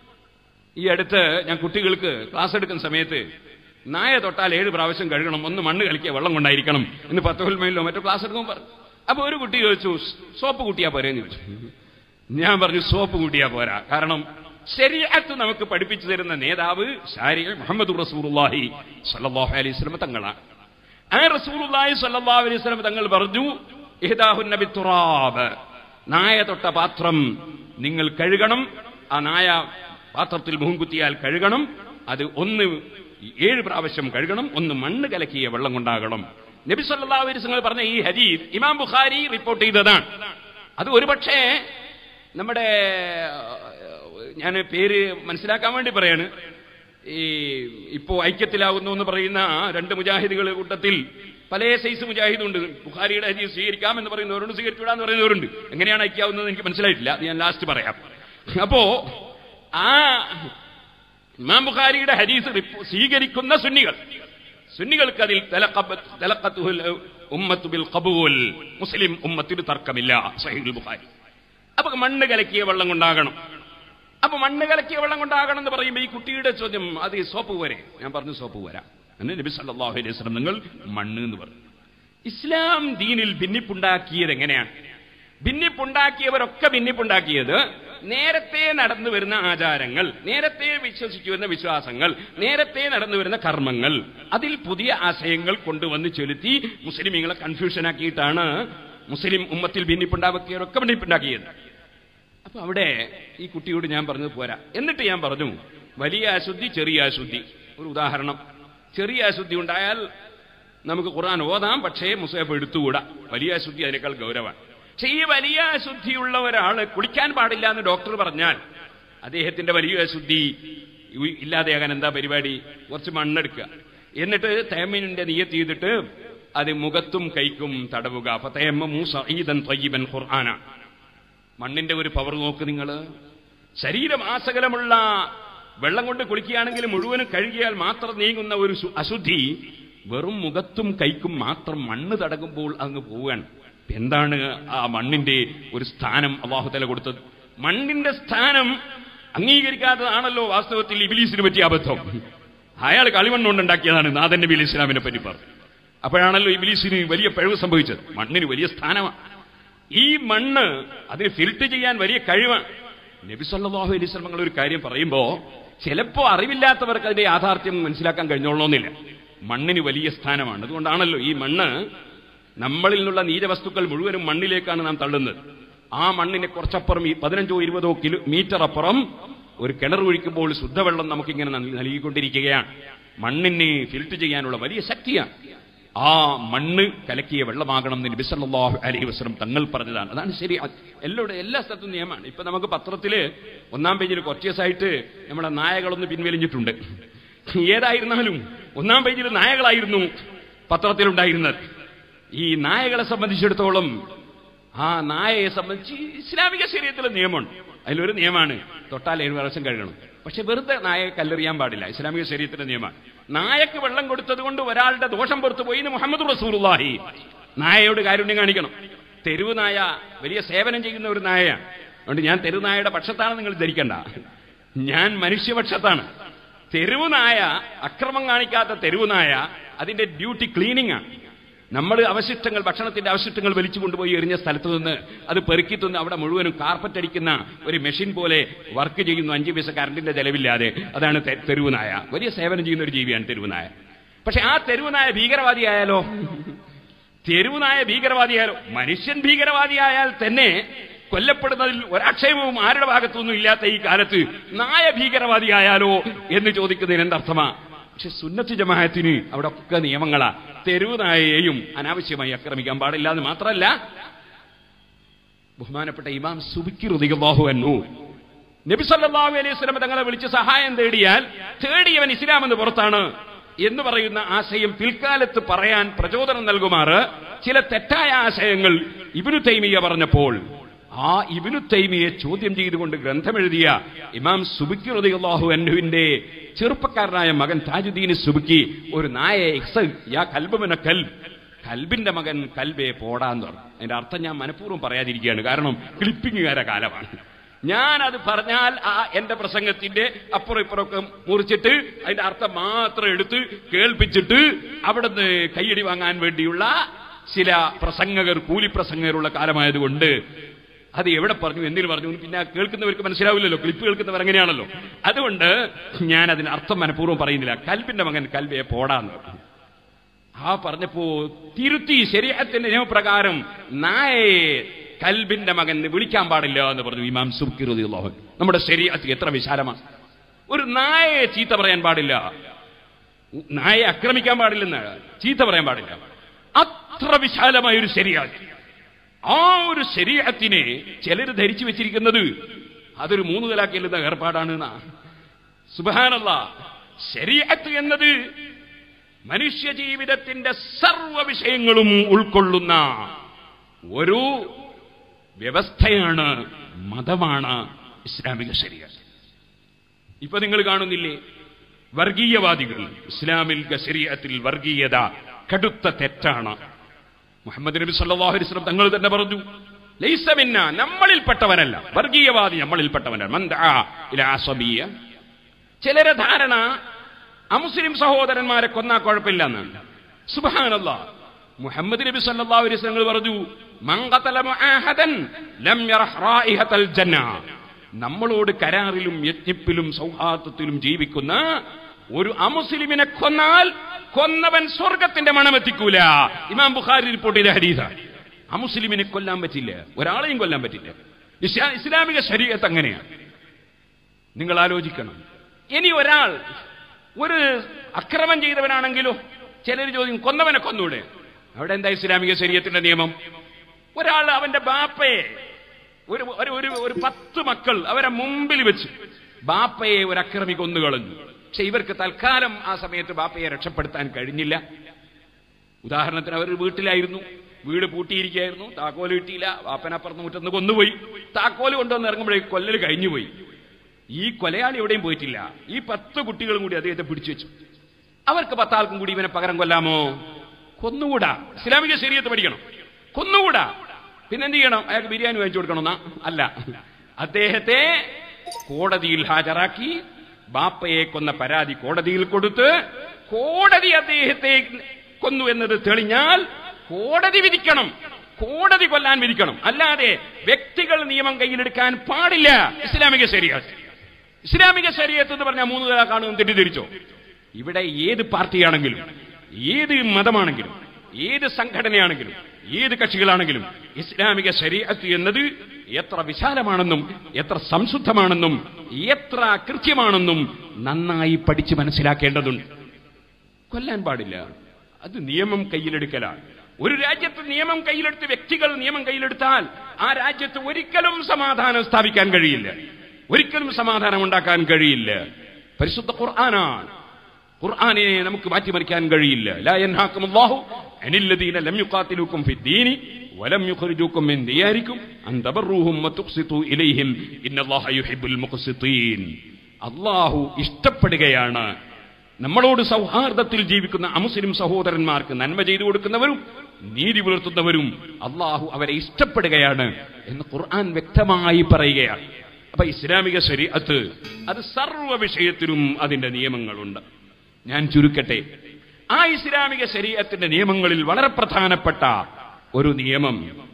ഈ അടുത്ത് ഞാൻ കുട്ടികൾക്ക് ക്ലാസ് എടുക്കുന്ന സമയത്ത് നായ തൊട്ടാൽ ഏഴ് പ്രാവശ്യം കഴുകണം ഒന്ന് മണ്ണ് കളിക്കുക വെള്ളം കൊണ്ടായിരിക്കണം എന്ന് പത്ത് കൊല്ലമയിലോ മറ്റോ ക്ലാസ് എടുക്കുമ്പോൾ പറഞ്ഞു അപ്പൊ ഒരു കുട്ടി ചോദിച്ചു സോപ്പ് കുട്ടിയാ പോരെന്ന് ചോദിച്ചു ഞാൻ പറഞ്ഞു സോപ്പ് കൂട്ടിയാ പോരാ കാരണം ശരിയത്ത് നമുക്ക് പഠിപ്പിച്ചു തരുന്ന നേതാവ് ഷാരി മുഹമ്മദ് റസൂലുള്ളാഹി സല്ലല്ലാഹു അലൈഹി വസല്ലം തങ്ങളാണ് ആ റസൂലുള്ളാഹി സല്ലല്ലാഹു അലൈഹി വസല്ലം തങ്ങൾ പറഞ്ഞു ഇഹ്ദാഹു നബി തുറാബ് നായ തൊട്ട പാത്രം നിങ്ങൾ കഴുകണം ആ നായ പാത്രത്തിൽ മുഖം കുത്തിയാൽ കഴുകണം അത് ഒന്ന് ഏഴ് പ്രാവശ്യം കഴുകണം ഒന്ന് മണ്ണ് കലക്കിയ വെള്ളം കൊണ്ടാകണം നബി സല്ലല്ലാഹു അലൈഹി വസല്ലം പറഞ്ഞ ഈ ഹദീസ് ഇമാം ബുഖാരി റിപ്പോർട്ട് ചെയ്തതാണ് അത് ഒരുപക്ഷേ നമ്മുടെ ഞാൻ പേര് മനസ്സിലാക്കാൻ വേണ്ടി പറയാണ് ഈ ഇപ്പോ ഐക്യത്തിലാകുന്നു എന്ന് പറയുന്ന രണ്ട് മുജാഹിദുകളുടെ കൂട്ടത്തിൽ പല സൈസ് മുജാഹിദുണ്ട് ബുഖാരിയുടെ ഹദീസ് സ്വീകരിക്കാം എന്ന് പറയുന്നവരുണ്ട് സ്വീകരിച്ചുവിടാന്ന് പറയുന്നവരുണ്ട് എങ്ങനെയാണ് ഐക്യാവുന്നത് എനിക്ക് മനസ്സിലായിട്ടില്ല അത് ഞാൻ ലാസ്റ്റ് പറയാം അപ്പോ ആ ഇമാം ബുഖാരിയുടെ ഹദീസ് റിപ്പോ- സ്വീകരിക്കുന്ന സുന്നികൾ സുന്നികൾക്ക് അതിൽ തലഖബ- തലഖത്തുഹുൽ ഉമ്മത്തു ബിൽ ഖബൂൽ മുസ്ലിം ഉമ്മത്തിന് തർക്കമില്ല സഹീഹുൽ ബുഖാരി അപ്പൊ മണ്ണ് കലക്കിയ വെള്ളം കൊണ്ടാകണം അപ്പൊ മണ്ണ് കലക്കിയ വെള്ളം കൊണ്ടാകണം എന്ന് പറയുമ്പോൾ ഈ കുട്ടിയുടെ ചോദ്യം അത് ഈ സോപ്പ് പോരെ ഞാൻ പറഞ്ഞു സോപ്പ് പോരാ എന്ന് നബി സല്ലല്ലാഹു അലൈഹി വസല്ലം നിങ്ങൾ മണ്ണ് എന്ന് പറഞ്ഞു ഇസ്ലാം ദീനിൽ ഭിന്നിപ്പുണ്ടാക്കിയത് എങ്ങനെയാണ് ഭിന്നിപ്പുണ്ടാക്കിയവരൊക്കെ ഭിന്നിപ്പുണ്ടാക്കിയത് നേരത്തെ നടന്നു വരുന്ന ആചാരങ്ങൾ നേരത്തെ വിശ്വസിച്ചു വരുന്ന വിശ്വാസങ്ങൾ നേരത്തെ നടന്നു വരുന്ന കർമ്മങ്ങൾ അതിൽ പുതിയ ആശയങ്ങൾ കൊണ്ടുവന്ന് ചെലുത്തി മുസ്ലിമീങ്ങളെ കൺഫ്യൂഷനാക്കിയിട്ടാണ് മുസ്ലിം ഉമ്മത്തിൽ ഭിന്നിപ്പുണ്ടാക്കിയവരൊക്കെ ഭിന്നിപ്പുണ്ടാക്കിയത് അപ്പൊ അവിടെ ഈ കുട്ടിയോട് ഞാൻ പറഞ്ഞത് പോരാ എന്നിട്ട് ഞാൻ പറഞ്ഞു വലിയ അശുദ്ധി ചെറിയ അശുദ്ധി ഒരു ഉദാഹരണം ചെറിയ അശുദ്ധി ഉണ്ടായാൽ നമുക്ക് ഖുർആൻ ഓതാം പക്ഷേ മുസേഫ് എടുത്തുകൂടാ വലിയ അശുദ്ധി അതിനേക്കാൾ ഗൗരവമാണ് പക്ഷെ ഈ വലിയ അശുദ്ധിയുള്ള ഒരാള് കുളിക്കാൻ പാടില്ല എന്ന് ഡോക്ടർ പറഞ്ഞാൽ അദ്ദേഹത്തിന്റെ വലിയ അശുദ്ധി ഇ- ഇല്ലാതെയാകാൻ എന്താ പരിപാടി കുറച്ച് മണ്ണെടുക്കുക എന്നിട്ട് തേമിനിന്റെ നീയത്ത് ചെയ്തിട്ട് അത് മുഖത്തും കൈക്കും തടവുക അപ്പൊ തേമ്മ സഈദൻ ത്വയ്യിബൻ ഖുർആന മണ്ണിന്റെ ഒരു പവർ നോക്ക് നിങ്ങൾ ശരീരമാസകലമുള്ള വെള്ളം കൊണ്ട് കുളിക്കുകയാണെങ്കിൽ മുഴുവനും കഴുകിയാൽ മാത്രം നീങ്ങുന്ന ഒരു സു- അശുദ്ധി വെറും മുഖത്തും കൈക്കും മാത്രം മണ്ണ് തടകുമ്പോൾ അങ്ങ് പോവുകയാണ് എന്താണ് ആ മണ്ണിന്റെ ഒരു സ്ഥാനം അള്ളാഹുതല കൊടുത്തത് മണ്ണിന്റെ സ്ഥാനം അംഗീകരിക്കാത്തതാണല്ലോ വാസ്തവത്തിൽ ഇബിലീസിന് പറ്റിയ അബദ്ധം അയാൾ കളിമണ്ണുകൊണ്ടുണ്ടാക്കിയതാണ് നാഥൻ നബി അലൈഹി ഇസ്ലാമിനെ പറ്റി പറഞ്ഞു അപ്പോഴാണല്ലോ ഇബിലീസിന് വലിയ പിഴവ് സംഭവിച്ചത് മണ്ണിന് വലിയ സ്ഥാനമാണ് ഈ മണ്ണ് അതിന് ഫിൽട്ടർ ചെയ്യാൻ വലിയ കഴിവാണ് നബി സല്ലല്ലാഹു അലൈഹി വസല്ലം ഒരു കാര്യം പറയുമ്പോ ചിലപ്പോ അറിവില്ലാത്തവർക്ക് അതിന്റെ യാഥാർത്ഥ്യം മനസ്സിലാക്കാൻ കഴിഞ്ഞോളണമെന്നില്ല മണ്ണിന് വലിയ സ്ഥാനമാണ് അതുകൊണ്ടാണല്ലോ ഈ മണ്ണ് നമ്മളിൽ നിന്നുള്ള നീരവസ്തുക്കൾ മുഴുവനും മണ്ണിലേക്കാണ് നാം തള്ളുന്നത് ആ മണ്ണിനെ കുറച്ചപ്പുറം ഈ പതിനഞ്ചോ ഇരുപതോ കിലോ മീറ്റർ അപ്പുറം ഒരു കിണർ ഒഴിക്കുമ്പോൾ ശുദ്ധവെള്ളം നമുക്കിങ്ങനെ നൽ- നൽകിക്കൊണ്ടിരിക്കുകയാണ് മണ്ണിനെ ഫിൽട്ടർ ചെയ്യാനുള്ള വലിയ ശക്തിയാണ് ആ മണ്ണ് കലക്കിയ വെള്ളമാകണം എന്ന് നബി സല്ലല്ലാഹു അലൈഹി വസല്ലം തങ്ങൾ പറഞ്ഞതാണ് അതാണ് ശരി എല്ലാവിടെ എല്ലാ സ്ഥലത്തും നിയമമാണ് ഇപ്പൊ നമുക്ക് പത്രത്തില് ഒന്നാം പേജിൽ കുറച്ച് ദിവസമായിട്ട് നമ്മുടെ നായകളൊന്ന് പിൻവലിഞ്ഞിട്ടുണ്ട് ഏതായിരുന്നാലും ഒന്നാം പേജിൽ നായകളായിരുന്നു പത്രത്തിലുണ്ടായിരുന്നത് ഈ നായകളെ സംബന്ധിച്ചിടത്തോളം ആ നായയെ സംബന്ധിച്ച് ഇസ്ലാമിക ശരീരത്തിലെ നിയമമുണ്ട് അതിലൊരു നിയമമാണ് തൊട്ടാൽ ഏഴ് വർഷം കഴുകണം പക്ഷെ വെറുതെ നായയെ കല്ലെറിയാൻ പാടില്ല ഇസ്ലാമിക ശരീരത്തിന്റെ നിയമമാണ് നായക്ക് വെള്ളം കൊടുത്തത് കൊണ്ട് ഒരാളുടെ ദോഷം പുറത്തു പോയി എന്ന് മുഹമ്മദ് റസൂലുള്ളാഹി നായയോട് കാരുണ്യം കാണിക്കണം തെരുവ് നായ വലിയ സേവനം ചെയ്യുന്ന ഒരു നായയാണ് അതുകൊണ്ട് ഞാൻ തെരുവ് നായയുടെ പക്ഷത്താണെന്ന് നിങ്ങൾ ധരിക്കണ്ട ഞാൻ മനുഷ്യപക്ഷത്താണ് തെരുവ് നായ അക്രമം കാണിക്കാത്ത തെരുവ് നായ അതിന്റെ ഡ്യൂട്ടി ക്ലീനിങ് ആണ് നമ്മൾ അവശിഷ്ടങ്ങൾ ഭക്ഷണത്തിന്റെ അവശിഷ്ടങ്ങൾ വലിച്ചു കൊണ്ടുപോയി എറിഞ്ഞ സ്ഥലത്ത് നിന്ന് അത് പെറുക്കി തിന്ന് അവിടെ മുഴുവനും കാർപ്പറ്റ് അടിക്കുന്ന ഒരു മെഷീൻ പോലെ വർക്ക് ചെയ്യുന്നു അഞ്ച് പൈസ കറണ്ടിന്റെ ചെലവില്ലാതെ അതാണ് തെ- തെരുവ് നായ വലിയ സേവനം ചെയ്യുന്ന ഒരു ജീവിയാണ് തെരുവ് നായ പക്ഷെ ആ തെരുവ് നായ ഭീകരവാദിയായാലോ തെരുവ് നായ ഭീകരവാദിയായാലോ മനുഷ്യൻ ഭീകരവാദിയായാൽ തന്നെ കൊല്ലപ്പെടുന്നതിൽ ഒരാക്ഷേപവും ആരുടെ ഭാഗത്തൊന്നും ഇല്ലാത്ത ഈ കാലത്ത് നായ ഭീകരവാദിയായാലോ എന്ന് ചോദിക്കുന്നതിന് എന്തർത്ഥമാ പക്ഷെ സുന്നത്ത് ജമാഅത്തിന് അവിടെ ഒക്കെ നിയമങ്ങളാ തെരുവ് നായയെയും അനാവശ്യമായി ആക്രമിക്കാൻ പാടില്ല എന്ന് മാത്രമല്ല ബഹുമാനപ്പെട്ട ഇമാം സുബിക്കി റുദിഗാഹു എന്നു നബി സല്ലല്ലാഹു അലൈഹി വസല്ലം തങ്ങളെ വിളിച്ച് സഹായം തേടിയാൽ തേടിയവൻ ഇസ്ലാം എന്ന് പുറത്താണ് എന്ന് പറയുന്ന ആശയം പിൽക്കാലത്ത് പറയാൻ പ്രചോദനം നൽകുമാറ് ചില തെറ്റായ ആശയങ്ങൾ ഇബ്നു തൈമിയ പറഞ്ഞപ്പോൾ ആ ഇബ്നു തൈമിയെ ചോദ്യം ചെയ്തുകൊണ്ട് ഗ്രന്ഥമെഴുതിയ ഇമാം സുബിക്കി റളിയല്ലാഹു അൻഹുവിന്റെ ചെറുപ്പക്കാരനായ മകൻ താജുദ്ദീൻ സുബിക്കി ഒരു നായയെ ഇക്സ് യാ കൽബുമിന കൽബ് കൽബിന്റെ മകൻ കൽബെ പോടാന്ന് പറഞ്ഞു അതിന്റെ അർത്ഥം ഞാൻ മനഃപൂർവ്വം പറയാതിരിക്കുകയാണ് കാരണം ക്ലിപ്പിങ്ങുകാര കാലമാണ് ഞാൻ അത് പറഞ്ഞാൽ ആ എന്റെ പ്രസംഗത്തിന്റെ അപ്പുറം ഇപ്പുറമൊക്കെ മുറിച്ചിട്ട് അതിന്റെ അർത്ഥം മാത്രം എടുത്ത് കേൾപ്പിച്ചിട്ട് അവിടുന്ന് കയ്യടി വാങ്ങാൻ വേണ്ടിയുള്ള ചില പ്രസംഗകർ കൂലിപ്രസംഗകരുള്ള കാലമായതുകൊണ്ട് അത് എവിടെ പറഞ്ഞു എന്തിനു പറഞ്ഞു എന്ന് പിന്നെ ആ കേൾക്കുന്നവർക്ക് മനസ്സിലാവില്ലല്ലോ ക്ലിപ്പ് കേൾക്കുന്നവർ അങ്ങനെയാണല്ലോ അതുകൊണ്ട് ഞാൻ അതിന് അർത്ഥം മനഃപൂർവ്വം പറയുന്നില്ല കൽബിന്റെ മകൻ കൽബിയെ പോടാന്ന് പറഞ്ഞു ആ പറഞ്ഞപ്പോ തിരുത്തി ശരീരത്തിന്റെ നിയമപ്രകാരം നായയെ കൽബിന്റെ മകൻ എന്ന് വിളിക്കാൻ പാടില്ല എന്ന് പറഞ്ഞു ഇമാം സുബിറുദ്ദോഹൻ നമ്മുടെ ശരീരത്തിൽ എത്ര വിശാലമാണ് ഒരു നായയെ ചീത്ത പറയാൻ പാടില്ല നായയെ ആക്രമിക്കാൻ പാടില്ലെന്ന് ചീത്ത പറയാൻ പാടില്ല അത്ര വിശാലമായ ഒരു ശരീരത്ത് ആ ഒരു ശരീരത്തിനെ ചിലർ ധരിച്ചു വെച്ചിരിക്കുന്നത് അതൊരു മൂന്ന് തലാക്കില്ലുന്ന ഏർപ്പാടാണ് എന്നാ സുബാനല്ല ശരീരത്ത് എന്നത് മനുഷ്യ ജീവിതത്തിന്റെ സർവ വിഷയങ്ങളും ഉൾക്കൊള്ളുന്ന ഒരു വ്യവസ്ഥയാണ് മതമാണ് ഇസ്ലാമിക ശരീരം ഇപ്പൊ നിങ്ങൾ കാണുന്നില്ലേ വർഗീയവാദികൾ ഇസ്ലാമിക ശരീരത്തിൽ വർഗീയത കടുത്ത തെറ്റാണ് മുഹമ്മദ് നബി സല്ലല്ലാഹു അലൈഹി വസല്ലം തങ്ങൾ തന്നെ പറഞ്ഞു ലൈസ മിന്ന നമ്മളിൽപ്പെട്ടവനല്ല വർഗീയവാദി നമ്മളിൽപ്പെട്ടവനല്ല മൻ ദആ ഇലാ അസബിയ ചിലരെ ധാരണ അമുസ്ലിം സഹോദരന്മാരെ കൊന്നാ കുഴപ്പമില്ല എന്നാണ് സുബ്ഹാനല്ലാ മുഹമ്മദ് നബി സല്ലല്ലാഹു അലൈഹി വസല്ലം പറഞ്ഞു മൻ ഖതല മുആഹദൻ ലം യറഹ് റായിഹത്തൽ ജന്ന നമ്മളോട് കരാറിലും യജ്ഞപ്പിലും സൗഹാർദ്ദത്തിലും ജീവിക്കുന്ന ഒരു അമുസ്ലിമിനെ കൊന്നാൽ കൊന്നവൻ സ്വർഗത്തിന്റെ മണമെത്തിക്കൂല ഇമാം ബുഖാരി റിപ്പോർട്ട് ചെയ്ത ഹരീത അമുസ്ലിമിനെ കൊല്ലാൻ പറ്റില്ല ഒരാളെയും കൊല്ലാൻ പറ്റില്ല ഇസ്ലാ- ഇസ്ലാമിക ശരീരത്ത് അങ്ങനെയാണ് നിങ്ങൾ ആലോചിക്കണം ഇനി ഒരാൾ ഒരു അക്രമം ചെയ്തവനാണെങ്കിലോ ചിലർ ചോദിക്കും കൊന്നവനെ കൊന്നൂടെ അവിടെ എന്താ ഇസ്ലാമിക ശരീരത്തിന്റെ നിയമം ഒരാൾ അവന്റെ ബാപ്പയെ ഒരു ഒരു ഒരു ഒരു പത്ത് മക്കൾ അവരെ മുമ്പിൽ വെച്ച് ബാപ്പയെ ഒരു അക്രമി കൊന്നു കളഞ്ഞു പക്ഷെ ഇവർക്ക് തൽക്കാലം ആ സമയത്ത് ബാപ്പയെ രക്ഷപ്പെടുത്താൻ കഴിഞ്ഞില്ല ഉദാഹരണത്തിന് അവർ വീട്ടിലായിരുന്നു വീട് പൂട്ടിയിരിക്കുകയായിരുന്നു താക്കോല് കിട്ടിയില്ല വാപ്പനപ്പുറത്ത് മുറ്റന്ന് കൊന്നുപോയി താക്കോല് കൊണ്ടുവന്ന് ഇറങ്ങുമ്പോഴേക്ക് കൊല്ലൽ കഴിഞ്ഞുപോയി ഈ കൊലയാളി എവിടെയും പോയിട്ടില്ല ഈ പത്ത് കുട്ടികളും കൂടി അദ്ദേഹത്തെ പിടിച്ചു വെച്ചു അവർക്ക് പത്താൾക്കും കൂടി ഇവനെ പകരം കൊല്ലാമോ കൊന്നുകൂടാ ഇസ്ലാമിക ശരീരത്ത് പഠിക്കണം കൊന്നുകൂടാ പിന്നെന്ത് ചെയ്യണം അയാൾക്ക് ബിരിയാണി വാങ്ങിച്ചു കൊടുക്കണമെന്നാ അല്ല അദ്ദേഹത്തെ കോടതിയിൽ ഹാജരാക്കി ബാപ്പയെ കൊന്ന പരാതി കോടതിയിൽ കൊടുത്ത് കോടതി അദ്ദേഹത്തെ കൊന്നു എന്നത് തെളിഞ്ഞാൽ കോടതി വിധിക്കണം കോടതി കൊല്ലാൻ വിധിക്കണം അല്ലാതെ വ്യക്തികൾ നിയമം കയ്യിലെടുക്കാൻ പാടില്ല ഇസ്ലാമിക ശരീരത്ത് ഇസ്ലാമിക ശരീരത്ത് എന്ന് പറഞ്ഞാൽ മൂന്ന് തല കാണും തെറ്റിദ്ധരിച്ചോ ഇവിടെ ഏത് പാർട്ടിയാണെങ്കിലും ഏത് മതമാണെങ്കിലും ഏത് സംഘടനയാണെങ്കിലും ഏത് കക്ഷികളാണെങ്കിലും ഇസ്ലാമിക ശരീഅത്ത് എന്നത് എത്ര വിശാലമാണെന്നും എത്ര സംശുദ്ധമാണെന്നും എത്ര കൃത്യമാണെന്നും നന്നായി പഠിച്ച് മനസ്സിലാക്കേണ്ടതുണ്ട് കൊല്ലാൻ പാടില്ല അത് നിയമം കയ്യിലെടുക്കലാണ് ഒരു രാജ്യത്ത് നിയമം കയ്യിലെടുത്ത് വ്യക്തികൾ നിയമം കയ്യിലെടുത്താൽ ആ രാജ്യത്ത് ഒരിക്കലും സമാധാനം സ്ഥാപിക്കാൻ കഴിയില്ല ഒരിക്കലും സമാധാനം ഉണ്ടാക്കാൻ കഴിയില്ല പരിശുദ്ധ ഖുർആനാണ് ഖുർആനിനെ നമുക്ക് മാറ്റിമറിക്കാൻ കഴിയില്ല ലാ യൻഹാക്കും അല്ലാഹു അനില്ലദീന ലം യുഖാതിലുക്കും ഫിദ്ദീനി വലം യുഖ്രിജൂക്കും മിൻ ദിയാരിക്കും അൻ തബറൂഹും വതുഖ്സിതു ഇലൈഹിം ഇന്നല്ലാഹ യുഹിബ്ബുൽ മുഖ്സിതീൻ അല്ലാഹു ഇഷ്ടപ്പെടുകയാണ് നമ്മളോട് സൗഹാർദ്ദത്തിൽ ജീവിക്കുന്ന അമുസ്ലിം സഹോദരന്മാർക്ക് നന്മ ചെയ്തു കൊടുക്കുന്നവരും നീതി പുലർത്തുന്നവരും അള്ളാഹു അവരെ ഇഷ്ടപ്പെടുകയാണ് എന്ന് ഖുർആൻ വ്യക്തമായി പറയുകയാണ് അപ്പൊ ഇസ്ലാമിക ശരീഅത്ത് അത് സർവ്വ വിഷയത്തിലും അതിന്റെ നിയമങ്ങളുണ്ട് ഞാൻ ചുരുക്കട്ടെ ആ ഇസ്ലാമിക ശരീരത്തിന്റെ നിയമങ്ങളിൽ വളരെ പ്രധാനപ്പെട്ട ഒരു നിയമം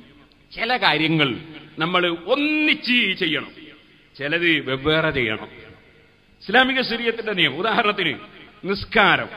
ചില കാര്യങ്ങൾ നമ്മൾ ഒന്നിച്ച് ചെയ്യണം ചിലത് വെവ്വേറെ ചെയ്യണം ഇസ്ലാമിക ശരീരത്തിന്റെ നിയമം ഉദാഹരണത്തിന് നിസ്കാരം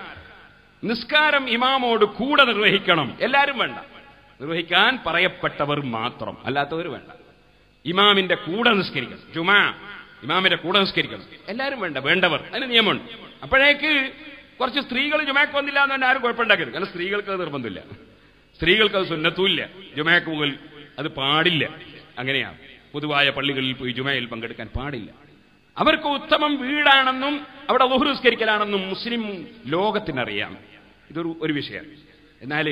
നിസ്കാരം ഇമാമോട് കൂടെ നിർവഹിക്കണം എല്ലാവരും വേണ്ട നിർവഹിക്കാൻ പറയപ്പെട്ടവർ മാത്രം അല്ലാത്തവർ വേണ്ട ഇമാമിന്റെ കൂടെ നിസ്കരിക്കണം ജുമാ ഇമാമിന്റെ കൂടെ നിസ്കരിക്കണം എല്ലാവരും വേണ്ട വേണ്ടവർ അതിന് നിയമമുണ്ട് അപ്പോഴേക്ക് കുറച്ച് സ്ത്രീകൾ ജുമാക്ക് വന്നില്ല എന്ന് ആരും കുഴപ്പമുണ്ടാക്കരുത് കാരണം സ്ത്രീകൾക്ക് അത് നിർബന്ധമില്ല സ്ത്രീകൾക്ക് അത് സുന്നത്തുമില്ല ജുമാക്ക് മുതൽ അത് പാടില്ല അങ്ങനെയാണ് പൊതുവായ പള്ളികളിൽ പോയി ജുമയിൽ പങ്കെടുക്കാൻ പാടില്ല അവർക്ക് ഉത്തമം വീടാണെന്നും അവിടെ ബഹുസ്കരിക്കലാണെന്നും മുസ്ലിം ലോകത്തിനറിയാം ഇതൊരു ഒരു വിഷയം എന്നാൽ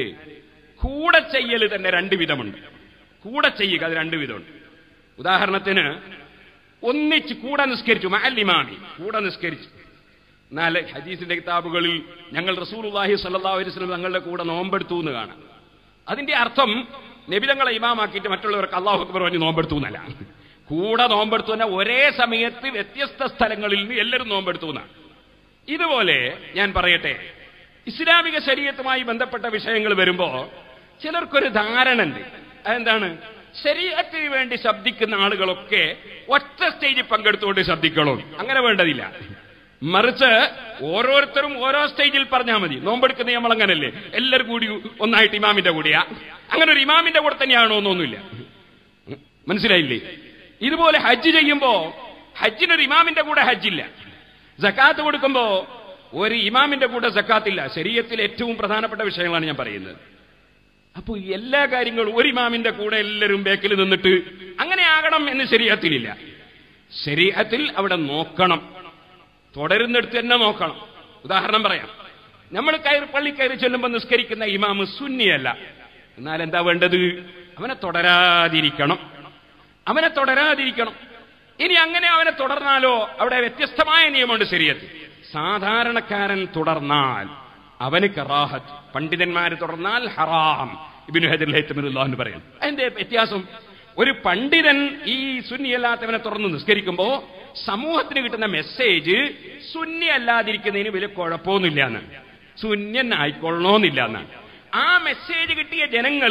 കൂടെ ചെയ്യൽ തന്നെ രണ്ട് വിധമുണ്ട് കൂടെ ചെയ്യുക അത് രണ്ട് വിധമുണ്ട് ഉദാഹരണത്തിന് ഒന്നിച്ച് കൂടെ നിസ്കരിച്ചു മഅല്ലിമാമി കൂടെ നിസ്കരിച്ചു എന്നാൽ ഹദീസിന്റെ കിതാബുകളിൽ ഞങ്ങൾ റസൂലുള്ളാഹി സ്വല്ലല്ലാഹു അലൈഹി വസല്ലം തങ്ങളുടെ കൂടെ നോമ്പെടുത്തു എന്ന് കാണാം അതിന്റെ അർത്ഥം നബിതങ്ങളെ ഇമാമാക്കിയിട്ട് മറ്റുള്ളവർക്ക് അള്ളാഹു അക്ബർ പറഞ്ഞ് നോമ്പെടുത്തു എന്നല്ല കൂടെ നോമ്പെടുത്തു തന്നെ ഒരേ സമയത്ത് വ്യത്യസ്ത സ്ഥലങ്ങളിൽ നിന്ന് എല്ലാവരും നോമ്പെടുത്തു എന്നാണ് ഇതുപോലെ ഞാൻ പറയട്ടെ ഇസ്ലാമിക ശരീരത്തുമായി ബന്ധപ്പെട്ട വിഷയങ്ങൾ വരുമ്പോ ചിലർക്കൊരു ധാരണ ഉണ്ട് അതെന്താണ് ശരീരത്തിന് വേണ്ടി ശബ്ദിക്കുന്ന ആളുകളൊക്കെ ഒറ്റ സ്റ്റേജിൽ പങ്കെടുത്തുകൊണ്ട് ശബ്ദിക്കണോ അങ്ങനെ വേണ്ടതില്ല മറിച്ച് ഓരോരുത്തരും ഓരോ സ്റ്റേജിൽ പറഞ്ഞാൽ മതി നോമ്പെടുക്കുന്ന നമ്മൾ അങ്ങനല്ലേ എല്ലാവരും കൂടി ഒന്നായിട്ട് ഇമാമിന്റെ കൂടെയാ അങ്ങനെ ഒരു ഇമാമിന്റെ കൂടെ തന്നെയാണോ എന്നൊന്നുമില്ല മനസ്സിലായില്ലേ ഇതുപോലെ ഹജ്ജ് ചെയ്യുമ്പോ ഹജ്ജിനൊരു ഇമാമിന്റെ കൂടെ ഹജ്ജില്ല ജക്കാത്ത് കൊടുക്കുമ്പോ ഒരു ഇമാമിന്റെ കൂടെ ജക്കാത്തില്ല ശരീരത്തിൽ ഏറ്റവും പ്രധാനപ്പെട്ട വിഷയങ്ങളാണ് ഞാൻ പറയുന്നത് അപ്പൊ എല്ലാ കാര്യങ്ങളും ഒരു ഇമാമിന്റെ കൂടെ എല്ലാവരും ബേക്കിൽ നിന്നിട്ട് അങ്ങനെ ആകണം എന്ന് ശരീരത്തിലില്ല ശരീരത്തിൽ അവിടെ നോക്കണം തുടരുന്നിടത്ത് തന്നെ നോക്കണം ഉദാഹരണം പറയാം നമ്മൾ കയറി പള്ളി കയറി ചെല്ലുമ്പോൾ നിസ്കരിക്കുന്ന ഇമാമ് സുന്നിയല്ല എന്നാൽ എന്താ വേണ്ടത് അവനെ തുടരാതിരിക്കണം അവനെ തുടരാതിരിക്കണം ഇനി അങ്ങനെ അവനെ തുടർന്നാലോ അവിടെ വ്യത്യസ്തമായ നിയമമുണ്ട് ശരീരത്തിൽ സാധാരണക്കാരൻ തുടർന്നാൽ അവന് കറാഹത്ത് പണ്ഡിതന്മാര് തുടർന്നാൽ ഹറാം ഇബിനു ഹജർഹത്തുമില്ലാന്ന് പറയും അതിന്റെ വ്യത്യാസം ഒരു പണ്ഡിതൻ ഈ സുന്നിയല്ലാത്തവനെ തുറന്ന് നിസ്കരിക്കുമ്പോ സമൂഹത്തിന് കിട്ടുന്ന മെസ്സേജ് സുന്നി അല്ലാതിരിക്കുന്നതിന് വലിയ കുഴപ്പമൊന്നുമില്ല എന്ന് സുന്യൻ ആയിക്കൊള്ളണമെന്നില്ല എന്നാണ് ആ മെസ്സേജ് കിട്ടിയ ജനങ്ങൾ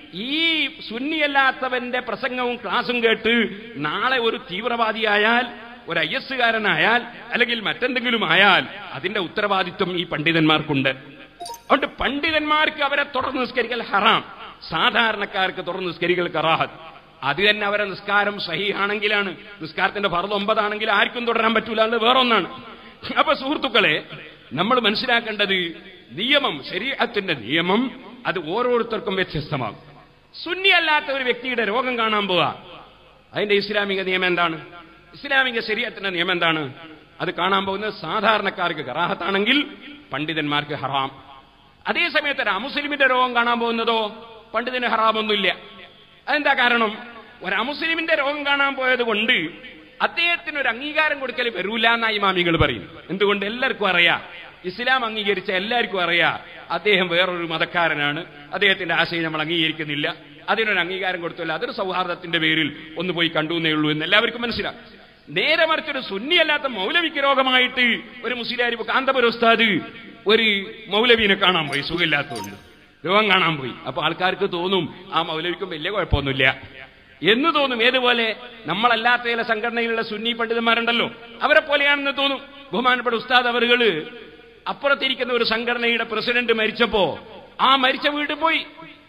ഈ സുന്നിയല്ലാത്തവന്റെ പ്രസംഗവും ക്ലാസും കേട്ട് നാളെ ഒരു തീവ്രവാദിയായാൽ ഒരു ഐ എസ് കാരനായാൽ അല്ലെങ്കിൽ മറ്റെന്തെങ്കിലും ആയാൽ അതിന്റെ ഉത്തരവാദിത്വം ഈ പണ്ഡിതന്മാർക്കുണ്ട് അതുകൊണ്ട് പണ്ഡിതന്മാർക്ക് അവരെ തുടർന്ന് നിസ്കരിക്കൽ ഹറാം സാധാരണക്കാർക്ക് തുടർന്ന് നിസ്കരിക്കൽ കറാഹത്ത് അത് തന്നെ അവരെ നിസ്കാരം സഹിയാണെങ്കിലാണ് നിസ്കാരത്തിന്റെ ഫർദ് ഒമ്പതാണെങ്കിൽ ആർക്കും തുടരാൻ പറ്റൂല അത് വേറൊന്നാണ് അപ്പൊ സുഹൃത്തുക്കളെ നമ്മൾ മനസ്സിലാക്കേണ്ടത് നിയമം ശരീരത്തിന്റെ നിയമം അത് ഓരോരുത്തർക്കും വ്യത്യസ്തമാകും സുന്നി അല്ലാത്ത ഒരു വ്യക്തിയുടെ രോഗം കാണാൻ പോവാ അതിന്റെ ഇസ്ലാമിക നിയമം എന്താണ് ഇസ്ലാമിക ശരീരത്തിന്റെ നിയമം എന്താണ് അത് കാണാൻ പോകുന്നത് സാധാരണക്കാർക്ക് കറാഹത്താണെങ്കിൽ പണ്ഡിതന്മാർക്ക് ഹറാം അതേ സമയത്ത് ഒരു അമുസ്ലിമിന്റെ രോഗം കാണാൻ പോകുന്നതോ പണ്ഡിതന് ഹറാമൊന്നുമില്ല അതെന്താ കാരണം ഒരു അമുസ്ലിമിന്റെ രോഗം കാണാൻ പോയത് കൊണ്ട് അദ്ദേഹത്തിന് ഒരു അംഗീകാരം കൊടുക്കൽ വരൂല എന്നായി മാമികൾ പറയും എന്തുകൊണ്ട് എല്ലാവർക്കും അറിയാം ഇസ്ലാം അംഗീകരിച്ച എല്ലാവർക്കും അറിയാം അദ്ദേഹം വേറൊരു മതക്കാരനാണ് അദ്ദേഹത്തിന്റെ ആശയം നമ്മൾ അംഗീകരിക്കുന്നില്ല അതിനൊരു അംഗീകാരം കൊടുത്തില്ല അതൊരു സൗഹാർദ്ദത്തിന്റെ പേരിൽ ഒന്ന് പോയി കണ്ടു എന്നേ ഉള്ളൂ എന്ന് എല്ലാവർക്കും മനസ്സിലാവും നേരെ മറിച്ചൊരു സുന്നിയല്ലാത്ത മൗലവിക്ക് രോഗമായിട്ട് ഒരു മുസ്ലിയാരി കാന്തപുര ഉസ്താദ് ഒരു മൗലവിനെ കാണാൻ പോയി സുഖമില്ലാത്തതുകൊണ്ട് രോഗം കാണാൻ പോയി അപ്പൊ ആൾക്കാർക്ക് തോന്നും ആ മൗലവിക്കും വലിയ കുഴപ്പമൊന്നുമില്ല എന്ന് തോന്നും ഏതുപോലെ നമ്മളല്ലാത്ത ചില സംഘടനയിലുള്ള സുന്നി പണ്ഡിതന്മാരുണ്ടല്ലോ അവരെ പോലെയാണെന്ന് തോന്നും ബഹുമാനപ്പെട്ട ഉസ്താദ് അവറുകള് അപ്പുറത്തിരിക്കുന്ന ഒരു സംഘടനയുടെ പ്രസിഡന്റ് മരിച്ചപ്പോ ആ മരിച്ച വീട്ടിൽ പോയി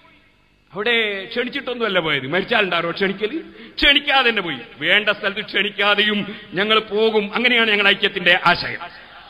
അവിടെ ക്ഷണിച്ചിട്ടൊന്നുമല്ല പോയത് മരിച്ചാലുണ്ടാരോ ക്ഷണിക്കല് ക്ഷണിക്കാതെ തന്നെ പോയി വേണ്ട സ്ഥലത്ത് ക്ഷണിക്കാതെയും ഞങ്ങൾ പോകും അങ്ങനെയാണ് ഞങ്ങൾ ഐക്യത്തിന്റെ ആശയം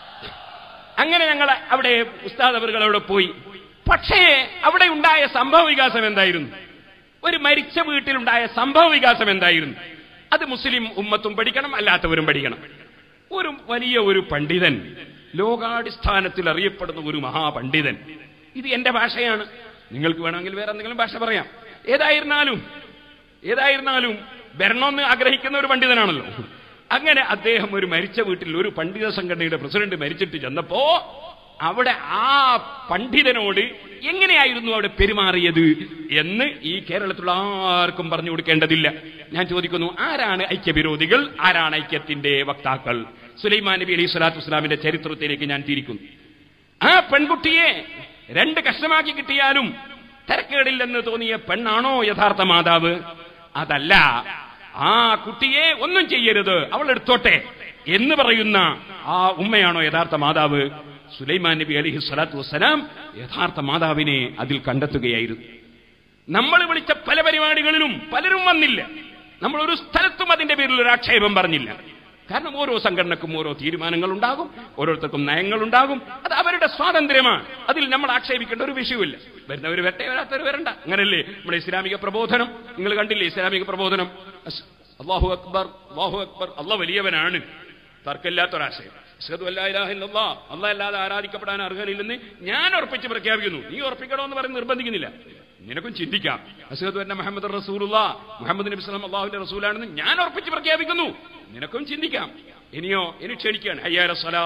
അങ്ങനെ ഞങ്ങൾ അവിടെ ഉസ്താദ് അവറുകൾ അവിടെ പോയി പക്ഷേ അവിടെ ഉണ്ടായ സംഭവ വികാസം എന്തായിരുന്നു ഒരു മരിച്ച വീട്ടിലുണ്ടായ സംഭവ വികാസം എന്തായിരുന്നു അത് മുസ്ലിം ഉമ്മത്തും പഠിക്കണം അല്ലാത്തവരും പഠിക്കണം ഒരു വലിയ ഒരു പണ്ഡിതൻ ലോകാടിസ്ഥാനത്തിൽ അറിയപ്പെടുന്ന ഒരു മഹാപണ്ഡിതൻ ഇത് എന്റെ ഭാഷയാണ് നിങ്ങൾക്ക് വേണമെങ്കിൽ വേറെ എന്തെങ്കിലും ഭാഷ പറയാം ഏതായിരുന്നാലും ഏതായിരുന്നാലും വരണമെന്ന് ആഗ്രഹിക്കുന്ന ഒരു പണ്ഡിതനാണല്ലോ അങ്ങനെ അദ്ദേഹം ഒരു മരിച്ച വീട്ടിൽ ഒരു പണ്ഡിത സംഘടനയുടെ പ്രസിഡന്റ് മരിച്ചിട്ട് ചെന്നപ്പോ അവിടെ ആ പണ്ഡിതനോട് എങ്ങനെയായിരുന്നു അവിടെ പെരുമാറിയത് എന്ന് ഈ കേരളത്തിലുള്ള ആർക്കും പറഞ്ഞു കൊടുക്കേണ്ടതില്ല ഞാൻ ചോദിക്കുന്നു ആരാണ് ഐക്യവിരോധികൾ ആരാണ് ഐക്യത്തിന്റെ വക്താക്കൾ സുലൈമാൻ നബി അലൈഹി സ്വലാത്തു വസ്സലാമിന്റെ ചരിത്രത്തിലേക്ക് ഞാൻ തിരിക്കുന്നു ആ പെൺകുട്ടിയെ രണ്ട് കഷ്ണമാക്കി കിട്ടിയാലും തിരക്കേടില്ലെന്ന് തോന്നിയ പെണ്ണാണോ യഥാർത്ഥ മാതാവ് അതല്ല ആ കുട്ടിയെ ഒന്നും ചെയ്യരുത് അവൾ എടുത്തോട്ടെ എന്ന് പറയുന്ന ആ ഉമ്മയാണോ യഥാർത്ഥ മാതാവ് സുലൈമാൻ നബി അലിഹി സ്വലാത്തു വസ്സലാം യഥാർത്ഥ മാതാവിനെ അതിൽ കണ്ടെത്തുകയായിരുന്നു നമ്മൾ വിളിച്ച പല പരിപാടികളിലും പലരും വന്നില്ല നമ്മൾ ഒരു സ്ഥലത്തും അതിന്റെ പേരിൽ ഒരു ആക്ഷേപം പറഞ്ഞില്ല കാരണം ഓരോ സംഘടനക്കും ഓരോ തീരുമാനങ്ങൾ ഉണ്ടാകും ഓരോരുത്തർക്കും നയങ്ങൾ ഉണ്ടാകും അത് അവരുടെ സ്വാതന്ത്ര്യമാണ് അതിൽ നമ്മൾ ആക്ഷേപിക്കേണ്ട ഒരു വിഷയമില്ല വരുന്നവർ വരട്ടെ വരാത്തവർ വരണ്ട അങ്ങനല്ലേ നമ്മുടെ ഇസ്ലാമിക പ്രബോധനം നിങ്ങൾ കണ്ടില്ലേ ഇസ്ലാമിക പ്രബോധനം അസ്- അല്ലാഹു അക്ബർ അല്ലാഹു അക്ബർ അല്ല വലിയവനാണ് തർക്കമില്ലാത്തൊരാശയം അഷ്ഹദു അല്ലാ ഇലാഹ ഇല്ലല്ലാഹ് അല്ലാഹ് അല്ലാതെ ആരാധിക്കപ്പെടാൻ അർഹനില്ലെന്ന് ഞാൻ ഉറപ്പിച്ച് പ്രഖ്യാപിക്കുന്നു നീ ഉറപ്പിക്കണമെന്ന് പറഞ്ഞ് നിർബന്ധിക്കുന്നില്ല നിനക്കും ചിന്തിക്കാം അഷ്ഹദു അന്ന മുഹമ്മദ് റസൂലുള്ള മുഹമ്മദ് നബി സ്വലം അള്ളാഹുവിന്റെ റസൂലാണെന്ന് ഞാൻ ഉറപ്പിച്ച് പ്രഖ്യാപിക്കുന്നു നിനക്കും ചിന്തിക്കാം ഇനിയോ ഇനി ക്ഷണിക്കുകയാണ് അയ്യാര സ്വലാ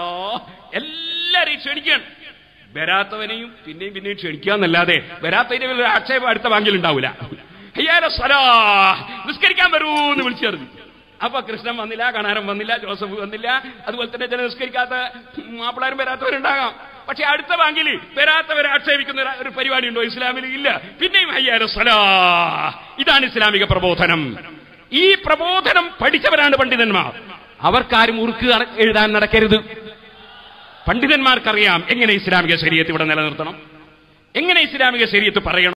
എല്ലാരെയും ക്ഷണിക്കുകയാണ് വരാത്തവനെയും പിന്നെയും പിന്നെയും ക്ഷണിക്കാന്നല്ലാതെ വരാത്തതിന്റെ വലിയ ആക്ഷേപം അടുത്ത ബാങ്കിലുണ്ടാവില്ല അയ്യാര സ്വലാ നിസ്കരിക്കാൻ വരൂ എന്ന് വിളിച്ചു പറഞ്ഞു അപ്പൊ കൃഷ്ണൻ വന്നില്ല കണാരം വന്നില്ല ജോസഫ് വന്നില്ല അതുപോലെ തന്നെ ചില നിസ്കരിക്കാത്ത മാപ്പിളാരും വരാത്തവരുണ്ടാകാം പക്ഷെ അടുത്ത ബാങ്കിൽ വരാത്തവരെ ആക്ഷേപിക്കുന്ന ഒരു- ഒരു പരിപാടി ഉണ്ടോ ഇസ്ലാമിൽ ഇല്ല പിന്നെയും ഹയ്യാല സ്വലാ ഇതാണ് ഇസ്ലാമിക പ്രബോധനം ഈ പ്രബോധനം പഠിച്ചവരാണ് പണ്ഡിതന്മാർ അവർക്കാരും ഉറുക്ക് അട- എഴുതാൻ നടക്കരുത് പണ്ഡിതന്മാർക്കറിയാം എങ്ങനെ ഇസ്ലാമിക ശരീരത്ത് ഇവിടെ നിലനിർത്തണം എങ്ങനെ ഇസ്ലാമിക ശരീരത്ത് പറയണം